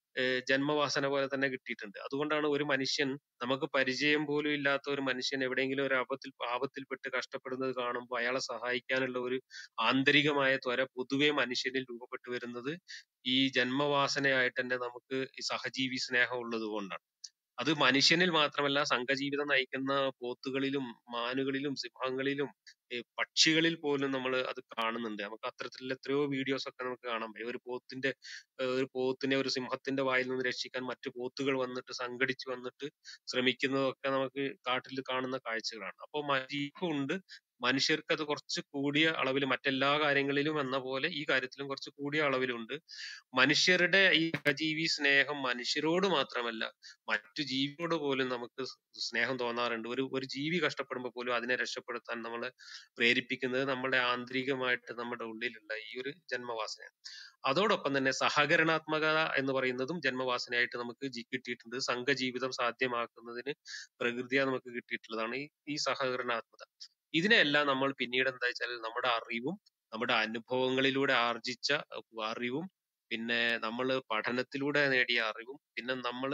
ഏഹ് ജന്മവാസന പോലെ തന്നെ കിട്ടിയിട്ടുണ്ട് അതുകൊണ്ടാണ് ഒരു മനുഷ്യൻ നമുക്ക് പരിചയം പോലും ഇല്ലാത്ത ഒരു മനുഷ്യൻ എവിടെയെങ്കിലും ഒരു ആപത്തിൽ ആപത്തിൽപ്പെട്ട് കഷ്ടപ്പെടുന്നത് കാണുമ്പോൾ അയാളെ സഹായിക്കാനുള്ള ഒരു ആന്തരികമായ ത്വര പൊതുവെ മനുഷ്യനിൽ രൂപപ്പെട്ടു വരുന്നത് ഈ ജന്മവാസനയായിട്ട് തന്നെ നമുക്ക് ഈ സഹജീവി സ്നേഹം ഉള്ളത് കൊണ്ടാണ് അത് മനുഷ്യനിൽ മാത്രമല്ല സംഘജീവിതം നയിക്കുന്ന പോത്തുകളിലും മാനുകളിലും സിംഹങ്ങളിലും ഈ പക്ഷികളിൽ പോലും നമ്മൾ അത് കാണുന്നുണ്ട് നമുക്ക് അത്തരത്തിലുള്ള എത്രയോ വീഡിയോസ് ഒക്കെ നമുക്ക് കാണാൻ പറ്റും ഒരു പോത്തിന്റെ ഏഹ് ഒരു പോത്തിനെ ഒരു സിംഹത്തിന്റെ വായിൽ നിന്ന് രക്ഷിക്കാൻ മറ്റു പോത്തുകൾ വന്നിട്ട് സംഘടിച്ച് വന്നിട്ട് ശ്രമിക്കുന്നതൊക്കെ നമുക്ക് കാട്ടിൽ കാണുന്ന കാഴ്ചകളാണ് അപ്പോൾ ഉണ്ട് മനുഷ്യർക്ക് അത് കുറച്ച് കൂടിയ അളവിൽ മറ്റെല്ലാ കാര്യങ്ങളിലും എന്ന പോലെ ഈ കാര്യത്തിലും കുറച്ച് കൂടിയ അളവിലുണ്ട് മനുഷ്യരുടെ ഈ സഹജീവി സ്നേഹം മനുഷ്യരോട് മാത്രമല്ല മറ്റു ജീവികളോട് പോലും നമുക്ക് സ്നേഹം തോന്നാറുണ്ട് ഒരു ഒരു ജീവി കഷ്ടപ്പെടുമ്പോൾ പോലും അതിനെ രക്ഷപ്പെടുത്താൻ നമ്മളെ പ്രേരിപ്പിക്കുന്നത് നമ്മുടെ ആന്തരികമായിട്ട് നമ്മുടെ ഉള്ളിലുള്ള ഈ ഒരു ജന്മവാസനയാണ് അതോടൊപ്പം തന്നെ സഹകരണാത്മകത എന്ന് പറയുന്നതും ജന്മവാസനയായിട്ട് നമുക്ക് ജി- കിട്ടിയിട്ടുണ്ട് സംഘജീവിതം സാധ്യമാക്കുന്നതിന് പ്രകൃതിയാ നമുക്ക് കിട്ടിയിട്ടുള്ളതാണ് ഈ ഈ സഹകരണാത്മകത ഇതിനെല്ലാം നമ്മൾ പിന്നീട് എന്താ വെച്ചാൽ നമ്മുടെ അറിവും നമ്മുടെ അനുഭവങ്ങളിലൂടെ ആർജിച്ച അറിവും പിന്നെ നമ്മൾ പഠനത്തിലൂടെ നേടിയ അറിവും പിന്നെ നമ്മൾ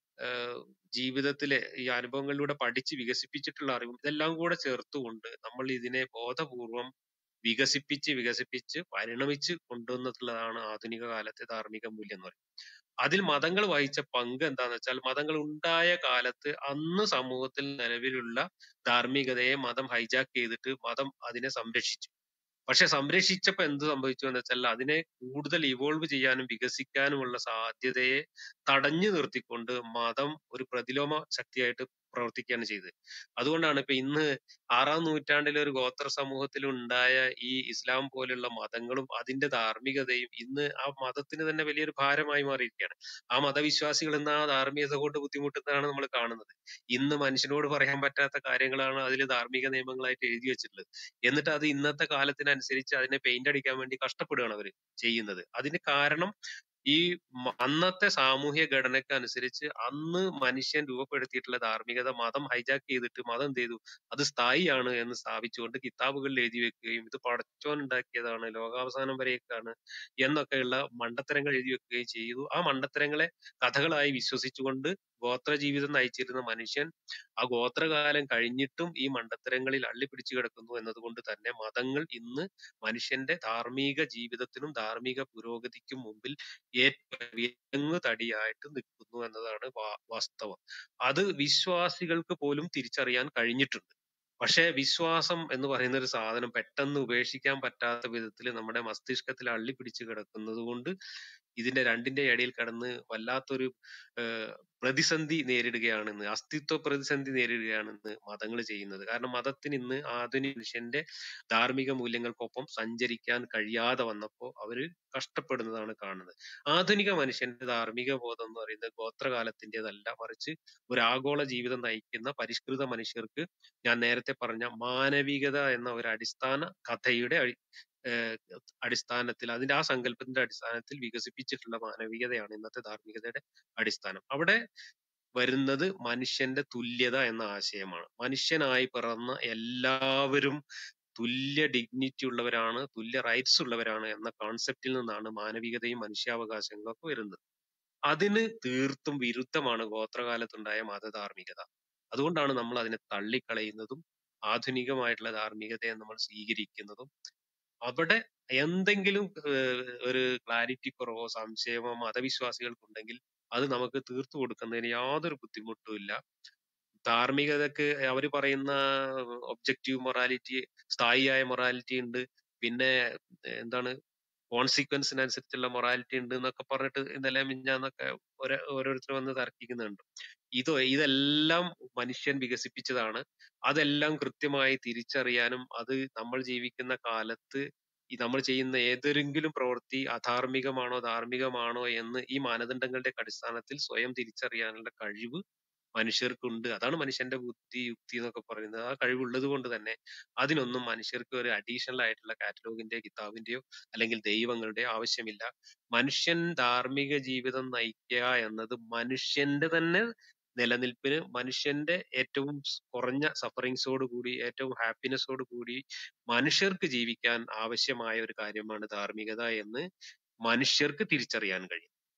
ജീവിതത്തിലെ ഈ അനുഭവങ്ങളിലൂടെ പഠിച്ച് വികസിപ്പിച്ചിട്ടുള്ള അറിവും ഇതെല്ലാം കൂടെ ചേർത്തുകൊണ്ട് നമ്മൾ ഇതിനെ ബോധപൂർവം വികസിപ്പിച്ച് വികസിപ്പിച്ച് പരിണമിച്ച് കൊണ്ടുവന്നിട്ടുള്ളതാണ് ആധുനിക കാലത്തെ ധാർമ്മിക മൂല്യം എന്ന് പറയുന്നത് അതിൽ മതങ്ങൾ വഹിച്ച പങ്ക് എന്താന്ന് വെച്ചാൽ മതങ്ങൾ ഉണ്ടായ കാലത്ത് അന്ന് സമൂഹത്തിൽ നിലവിലുള്ള ധാർമ്മികതയെ മതം ഹൈജാക്ക് ചെയ്തിട്ട് മതം അതിനെ സംരക്ഷിച്ചു പക്ഷെ സംരക്ഷിച്ചപ്പോ എന്ത് സംഭവിച്ചു എന്ന് വെച്ചാൽ അതിനെ കൂടുതൽ ഇവോൾവ് ചെയ്യാനും വികസിക്കാനുമുള്ള സാധ്യതയെ തടഞ്ഞു നിർത്തിക്കൊണ്ട് മതം ഒരു പ്രതിലോമ ശക്തിയായിട്ട് പ്രവർത്തിക്കുകയാണ് ചെയ്തത് അതുകൊണ്ടാണ് ഇപ്പൊ ഇന്ന് ആറാം നൂറ്റാണ്ടിലെ ഒരു ഗോത്ര സമൂഹത്തിൽ ഉണ്ടായ ഈ ഇസ്ലാം പോലുള്ള മതങ്ങളും അതിന്റെ ധാർമ്മികതയും ഇന്ന് ആ മതത്തിന് തന്നെ വലിയൊരു ഭാരമായി മാറിയിരിക്കുകയാണ് ആ മതവിശ്വാസികൾ ഇന്ന് ആ ധാർമ്മികത കൊണ്ട് ബുദ്ധിമുട്ടുന്നതാണ് നമ്മൾ കാണുന്നത് ഇന്ന് മനുഷ്യനോട് പറയാൻ പറ്റാത്ത കാര്യങ്ങളാണ് അതിൽ ധാർമ്മിക നിയമങ്ങളായിട്ട് എഴുതി വെച്ചിട്ടുള്ളത് എന്നിട്ട് അത് ഇന്നത്തെ കാലത്തിനനുസരിച്ച് അതിനെ പെയിന്റ് അടിക്കാൻ വേണ്ടി കഷ്ടപ്പെടുകയാണ് അവര് ചെയ്യുന്നത് അതിന് കാരണം ഈ മ- അന്നത്തെ സാമൂഹ്യ ഘടനയ്ക്ക് അനുസരിച്ച് അന്ന് മനുഷ്യൻ രൂപപ്പെടുത്തിയിട്ടുള്ള ധാർമ്മികത മതം ഹൈജാക്ക് ചെയ്തിട്ട് മതം എന്ത് ചെയ്തു അത് സ്ഥായിയാണ് എന്ന് സ്ഥാപിച്ചുകൊണ്ട് കിതാബുകളിൽ എഴുതി വെക്കുകയും ഇത് പടച്ചോൻ ഉണ്ടാക്കിയതാണ് ലോകാവസാനം വരേക്കാണ് എന്നൊക്കെയുള്ള മണ്ടത്തരങ്ങൾ എഴുതി വെക്കുകയും ചെയ്തു ആ മണ്ടത്തരങ്ങളെ കഥകളായി വിശ്വസിച്ചുകൊണ്ട് ഗോത്ര ജീവിതം നയിച്ചിരുന്ന മനുഷ്യൻ ആ ഗോത്രകാലം കഴിഞ്ഞിട്ടും ഈ മണ്ടത്തരങ്ങളിൽ അള്ളിപ്പിടിച്ചു കിടക്കുന്നു എന്നതുകൊണ്ട് തന്നെ മതങ്ങൾ ഇന്ന് മനുഷ്യന്റെ ധാർമ്മിക ജീവിതത്തിനും ധാർമ്മിക പുരോഗതിക്കും മുമ്പിൽ ഏറ്റവും വിലങ്ങ് തടിയായിട്ട് നിൽക്കുന്നു എന്നതാണ് വാ- വാസ്തവം അത് വിശ്വാസികൾക്ക് പോലും തിരിച്ചറിയാൻ കഴിഞ്ഞിട്ടുണ്ട് പക്ഷേ വിശ്വാസം എന്ന് പറയുന്ന ഒരു സാധനം പെട്ടെന്ന് ഉപേക്ഷിക്കാൻ പറ്റാത്ത വിധത്തിൽ നമ്മുടെ മസ്തിഷ്കത്തിൽ അള്ളിപ്പിടിച്ച് കിടക്കുന്നത് കൊണ്ട് ഇതിന്റെ രണ്ടിന്റെ ഇടയിൽ കടന്ന് വല്ലാത്തൊരു ഏഹ് പ്രതിസന്ധി നേരിടുകയാണെന്ന് അസ്തിത്വ പ്രതിസന്ധി നേരിടുകയാണെന്ന് മതങ്ങൾ ചെയ്യുന്നത് കാരണം മതത്തിന് ഇന്ന് ആധുനിക മനുഷ്യന്റെ ധാർമ്മിക മൂല്യങ്ങൾക്കൊപ്പം സഞ്ചരിക്കാൻ കഴിയാതെ വന്നപ്പോൾ അവര് കഷ്ടപ്പെടുന്നതാണ് കാണുന്നത് ആധുനിക മനുഷ്യന്റെ ധാർമ്മിക ബോധം എന്ന് പറയുന്നത് ഗോത്രകാലത്തിൻ്റെതല്ല മറിച്ച് ഒരു ആഗോള ജീവിതം നയിക്കുന്ന പരിഷ്കൃത മനുഷ്യർക്ക് ഞാൻ നേരത്തെ പറഞ്ഞ മാനവികത എന്ന ഒരു അടിസ്ഥാന കഥയുടെ അടി- ഏഹ് അടിസ്ഥാനത്തിൽ അതിന്റെ ആ സങ്കല്പത്തിന്റെ അടിസ്ഥാനത്തിൽ വികസിപ്പിച്ചിട്ടുള്ള മാനവികതയാണ് ഇന്നത്തെ ധാർമ്മികതയുടെ അടിസ്ഥാനം അവിടെ വരുന്നത് മനുഷ്യന്റെ തുല്യത എന്ന ആശയമാണ് മനുഷ്യനായി പിറന്ന എല്ലാവരും തുല്യ ഡിഗ്നിറ്റി ഉള്ളവരാണ് തുല്യ റൈറ്റ്സ് ഉള്ളവരാണ് എന്ന കോൺസെപ്റ്റിൽ നിന്നാണ് മാനവികതയും മനുഷ്യാവകാശങ്ങളും ഒക്കെ വരുന്നത് അതിന് തീർത്തും വിരുദ്ധമാണ് ഗോത്രകാലത്തുണ്ടായ മതധാർമ്മികത അതുകൊണ്ടാണ് നമ്മൾ അതിനെ തള്ളിക്കളയുന്നതും ആധുനികമായിട്ടുള്ള ധാർമ്മികതയെ നമ്മൾ സ്വീകരിക്കുന്നതും അവിടെ എന്തെങ്കിലും ഏഹ് ഒരു ക്ലാരിറ്റി കുറവോ സംശയമോ മതവിശ്വാസികൾക്കുണ്ടെങ്കിൽ അത് നമുക്ക് തീർത്തു കൊടുക്കുന്നതിന് യാതൊരു ബുദ്ധിമുട്ടും ഇല്ല ധാർമ്മികതക്ക് അവര് പറയുന്ന ഒബ്ജക്റ്റീവ് മൊറാലിറ്റി സ്ഥായിയായ മൊറാലിറ്റി ഉണ്ട് പിന്നെ എന്താണ് കോൺസിക്വൻസിനനുസരിച്ചുള്ള മൊറാലിറ്റി ഉണ്ട് എന്നൊക്കെ പറഞ്ഞിട്ട് ഇന്നലെ മിഞ്ഞാന്നൊക്കെ ഓരോ ഓരോരുത്തർ വന്ന് തർക്കിക്കുന്നുണ്ട് ഇത് ഇതെല്ലാം മനുഷ്യൻ വികസിപ്പിച്ചതാണ് അതെല്ലാം കൃത്യമായി തിരിച്ചറിയാനും അത് നമ്മൾ ജീവിക്കുന്ന കാലത്ത് ഈ നമ്മൾ ചെയ്യുന്ന ഏതെങ്കിലും പ്രവൃത്തി അധാർമികമാണോ ധാർമ്മികമാണോ എന്ന് ഈ മാനദണ്ഡങ്ങളുടെ അടിസ്ഥാനത്തിൽ സ്വയം തിരിച്ചറിയാനുള്ള കഴിവ് മനുഷ്യർക്കുണ്ട് അതാണ് മനുഷ്യന്റെ ബുദ്ധി യുക്തി എന്നൊക്കെ പറയുന്നത് ആ കഴിവുള്ളത് കൊണ്ട് തന്നെ അതിനൊന്നും മനുഷ്യർക്ക് ഒരു അഡീഷണൽ ആയിട്ടുള്ള കാറ്റലോഗിന്റെയോ കിതാബിന്റെയോ അല്ലെങ്കിൽ ദൈവങ്ങളുടെയോ ആവശ്യമില്ല മനുഷ്യൻ ധാർമ്മിക ജീവിതം നയിക്കുക എന്നത് മനുഷ്യന്റെ തന്നെ നിലനിൽപ്പിന് മനുഷ്യന്റെ ഏറ്റവും സ് കുറഞ്ഞ സഫറിങ്സോട് കൂടി ഏറ്റവും ഹാപ്പിനെസ്സോട് കൂടി മനുഷ്യർക്ക് ജീവിക്കാൻ ആവശ്യമായ ഒരു കാര്യമാണ് ധാർമ്മികത എന്ന് മനുഷ്യർക്ക് തിരിച്ചറിയാൻ കഴിയും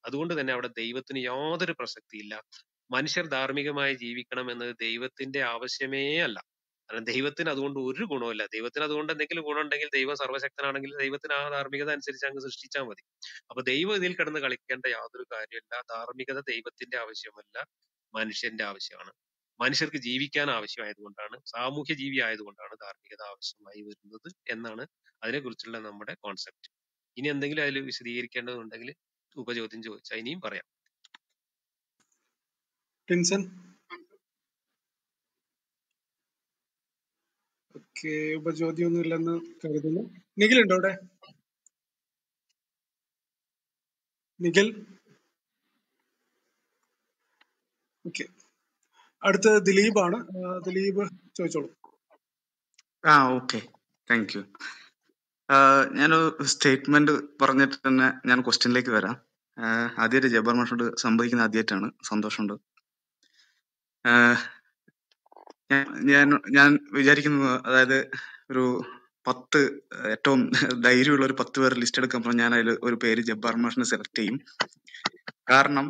അതുകൊണ്ട് തന്നെ അവിടെ ദൈവത്തിന് യാതൊരു പ്രസക്തിയില്ല മനുഷ്യർ ധാർമ്മികമായി ജീവിക്കണം എന്നത് ദൈവത്തിന്റെ ആവശ്യമേ അല്ല കാരണം ദൈവത്തിന് അതുകൊണ്ട് ഒരു ഗുണവുമില്ല ദൈവത്തിന് അതുകൊണ്ട് എന്തെങ്കിലും ഗുണമുണ്ടെങ്കിൽ ദൈവം സർവശക്തനാണെങ്കിൽ ദൈവത്തിന് ആ ധാർമ്മികത അനുസരിച്ച് അങ്ങ് സൃഷ്ടിച്ചാൽ മതി അപ്പൊ ദൈവം ഇതിൽ കിടന്ന് കളിക്കേണ്ട യാതൊരു കാര്യമില്ല ധാർമ്മികത ദൈവത്തിന്റെ ആവശ്യമല്ല മനുഷ്യന്റെ ആവശ്യമാണ് മനുഷ്യർക്ക് ജീവിക്കാൻ ആവശ്യമായതുകൊണ്ടാണ് സാമൂഹ്യ ജീവി ആയതുകൊണ്ടാണ് ധാർമ്മികത ആവശ്യമായി വരുന്നത് എന്നാണ് അതിനെക്കുറിച്ചുള്ള നമ്മുടെ കോൺസെപ്റ്റ് ഇനി എന്തെങ്കിലും അതിൽ വിശദീകരിക്കേണ്ടതുണ്ടെങ്കിൽ ഉപചോദ്യം ചോദിച്ചാൽ ഇനിയും പറയാം ടിൻസൺ ഓക്കെ ഉപചോദ്യമൊന്നും ഇല്ലെന്ന് കരുതുന്നു നിഖിൽ ഉണ്ടോ അവിടെ നിഖിൽ ഓക്കെ അടുത്ത ദിലീപാണ് ആ, ദിലീപ് ചോദിച്ചോളൂ ആ ഓക്കെ താങ്ക് യു ഞാൻ സ്റ്റേറ്റ്മെന്റ് പറഞ്ഞിട്ട് തന്നെ ഞാൻ ക്വസ്റ്റ്യനിലേക്ക് വരാം ആദ്യമായിട്ട് ജബ്ബാർ മാഷോട് സംവദിക്കുന്ന ആദ്യമായിട്ടാണ് സന്തോഷമുണ്ട് ആഹ് ഞാൻ ഞാൻ ഞാൻ വിചാരിക്കുന്നത് അതായത് ഒരു പത്ത് ഏറ്റവും ധൈര്യമുള്ള ഒരു പത്ത് പേർ ലിസ്റ്റ് എടുക്കുമ്പോൾ ഞാൻ അതിൽ ഒരു പേര് ജബ്ബാർ മാഷിനെ സെലക്ട് ചെയ്യും കാരണം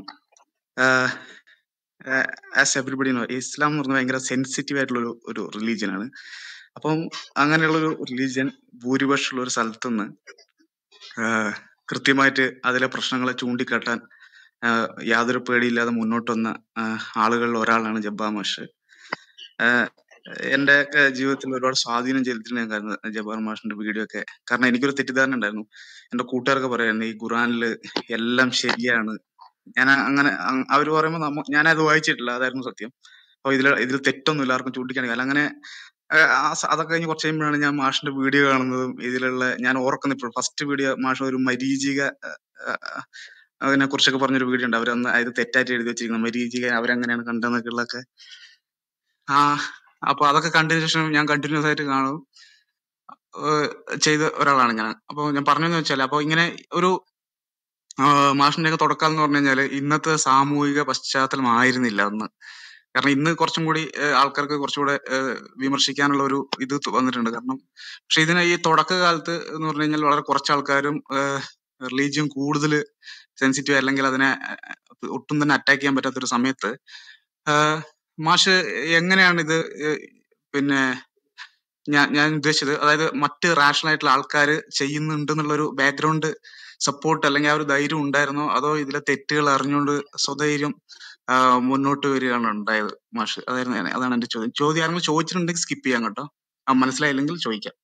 ആസ് എവറിബഡി നോ ഇസ്ലാം എന്ന് പറഞ്ഞാൽ ഭയങ്കര സെൻസിറ്റീവ് ആയിട്ടുള്ള ഒരു ഒരു റിലീജിയൻ ആണ് അപ്പം അങ്ങനെയുള്ള ഒരു റിലീജിയൻ ഭൂരിപക്ഷമുള്ള ഒരു സ്ഥലത്തുനിന്ന് ആഹ് കൃത്യമായിട്ട് അതിലെ പ്രശ്നങ്ങളെ ചൂണ്ടിക്കാട്ടാൻ ആഹ് യാതൊരു പേടിയില്ലാതെ മുന്നോട്ട് വന്ന ആഹ് ആളുകളിൽ ഒരാളാണ് ജബ്ബാർ മാഷ് ആഹ് എന്റെ ഒക്കെ ജീവിതത്തിൽ ഒരുപാട് സ്വാധീനം ചെലുത്തിയിട്ടുണ്ട് ഞാൻ കാരണം ജബ്ബാർ മാഷിന്റെ വീഡിയോ ഒക്കെ കാരണം എനിക്കൊരു തെറ്റിദ്ധാരണ ഉണ്ടായിരുന്നു എന്റെ കൂട്ടുകാരൊക്കെ പറയായിരുന്നു ഈ ഖുറാനില് എല്ലാം ശരിയാണ് ഞാൻ അങ്ങനെ അങ് അവര് പറയുമ്പോൾ നമ്മ ഞാനത് വായിച്ചിട്ടില്ല അതായിരുന്നു സത്യം അപ്പൊ ഇതിൽ ഇതിൽ തെറ്റൊന്നുമില്ല ആർക്കും ചൂണ്ടിക്കാണില്ല അങ്ങനെ ആഹ് ആ സ- അതൊക്കെ കഴിഞ്ഞ് കുറച്ച് കഴിയുമ്പോഴാണ് ഞാൻ മാഷിന്റെ വീഡിയോ കാണുന്നതും ഇതിലുള്ള ഞാൻ ഓർക്കുന്ന ഇപ്പോൾ ഫസ്റ്റ് വീഡിയോ മാഷ് ഒരു മരീചിക ആഹ് അതിനെ കുറിച്ചൊക്കെ പറഞ്ഞൊരു വീഡിയോ ഉണ്ട് അവരന്ന് അത് തെറ്റായിട്ട് എഴുതി വെച്ചിരിക്കുന്നത് മരീചിക അവരെങ്ങനെയാണ് കണ്ടതെന്നൊക്കെ ഉള്ളതൊക്കെ ആ അപ്പൊ അതൊക്കെ കണ്ടതിന് ശേഷം ഞാൻ കണ്ടിന്യൂസ് ആയിട്ട് കാണും ഏഹ് ചെയ്ത ഒരാളാണ് ഞാൻ അപ്പൊ ഞാൻ പറഞ്ഞതെന്ന് വെച്ചാൽ അപ്പൊ ഇങ്ങനെ ഒരു മാഷിന്റെ ഒക്കെ തുടക്കം എന്ന് പറഞ്ഞു കഴിഞ്ഞാല് ഇന്നത്തെ സാമൂഹിക പശ്ചാത്തലം ആയിരുന്നില്ല അന്ന് കാരണം ഇന്ന് കുറച്ചും കൂടി ഏഹ് ആൾക്കാർക്ക് കുറച്ചുകൂടെ ഏഹ് വിമർശിക്കാനുള്ള ഒരു ഇത് ത- വന്നിട്ടുണ്ട് കാരണം പക്ഷെ ഇതിന് ഈ തുടക്കകാലത്ത് എന്ന് പറഞ്ഞു കഴിഞ്ഞാൽ വളരെ കുറച്ച് ആൾക്കാരും റിലീജിയൻ കൂടുതൽ സെൻസിറ്റീവ് അല്ലെങ്കിൽ അതിനെ ഏഹ് ഒട്ടും തന്നെ അറ്റാക്ക് ചെയ്യാൻ പറ്റാത്ത ഒരു സമയത്ത് ആഹ് മാഷ് എങ്ങനെയാണ് ഇത് ഏഹ് പിന്നെ ഞാൻ ഞാൻ ഉദ്ദേശിച്ചത് അതായത് മറ്റ് റാഷണൽ ആയിട്ടുള്ള ആൾക്കാർ ചെയ്യുന്നുണ്ട് എന്നുള്ള ഒരു ബാക്ക്ഗ്രൗണ്ട് സപ്പോർട്ട് അല്ലെങ്കിൽ ആ ഒരു ധൈര്യം ഉണ്ടായിരുന്നോ അതോ ഇതിലെ തെറ്റുകൾ അറിഞ്ഞുകൊണ്ട് സ്വധൈര്യം ആ, മുന്നോട്ട് വരികയാണ് ഉണ്ടായത് മാഷ് അതായിരുന്നു ഞാൻ- അതാണ് എന്റെ ചോദ്യം ചോദ്യം ആരെങ്കിലും ചോദിച്ചിട്ടുണ്ടെങ്കിൽ സ്കിപ്പ് ചെയ്യാം കേട്ടോ ആ മനസ്സിലായില്ലെങ്കിൽ ചോദിക്കാം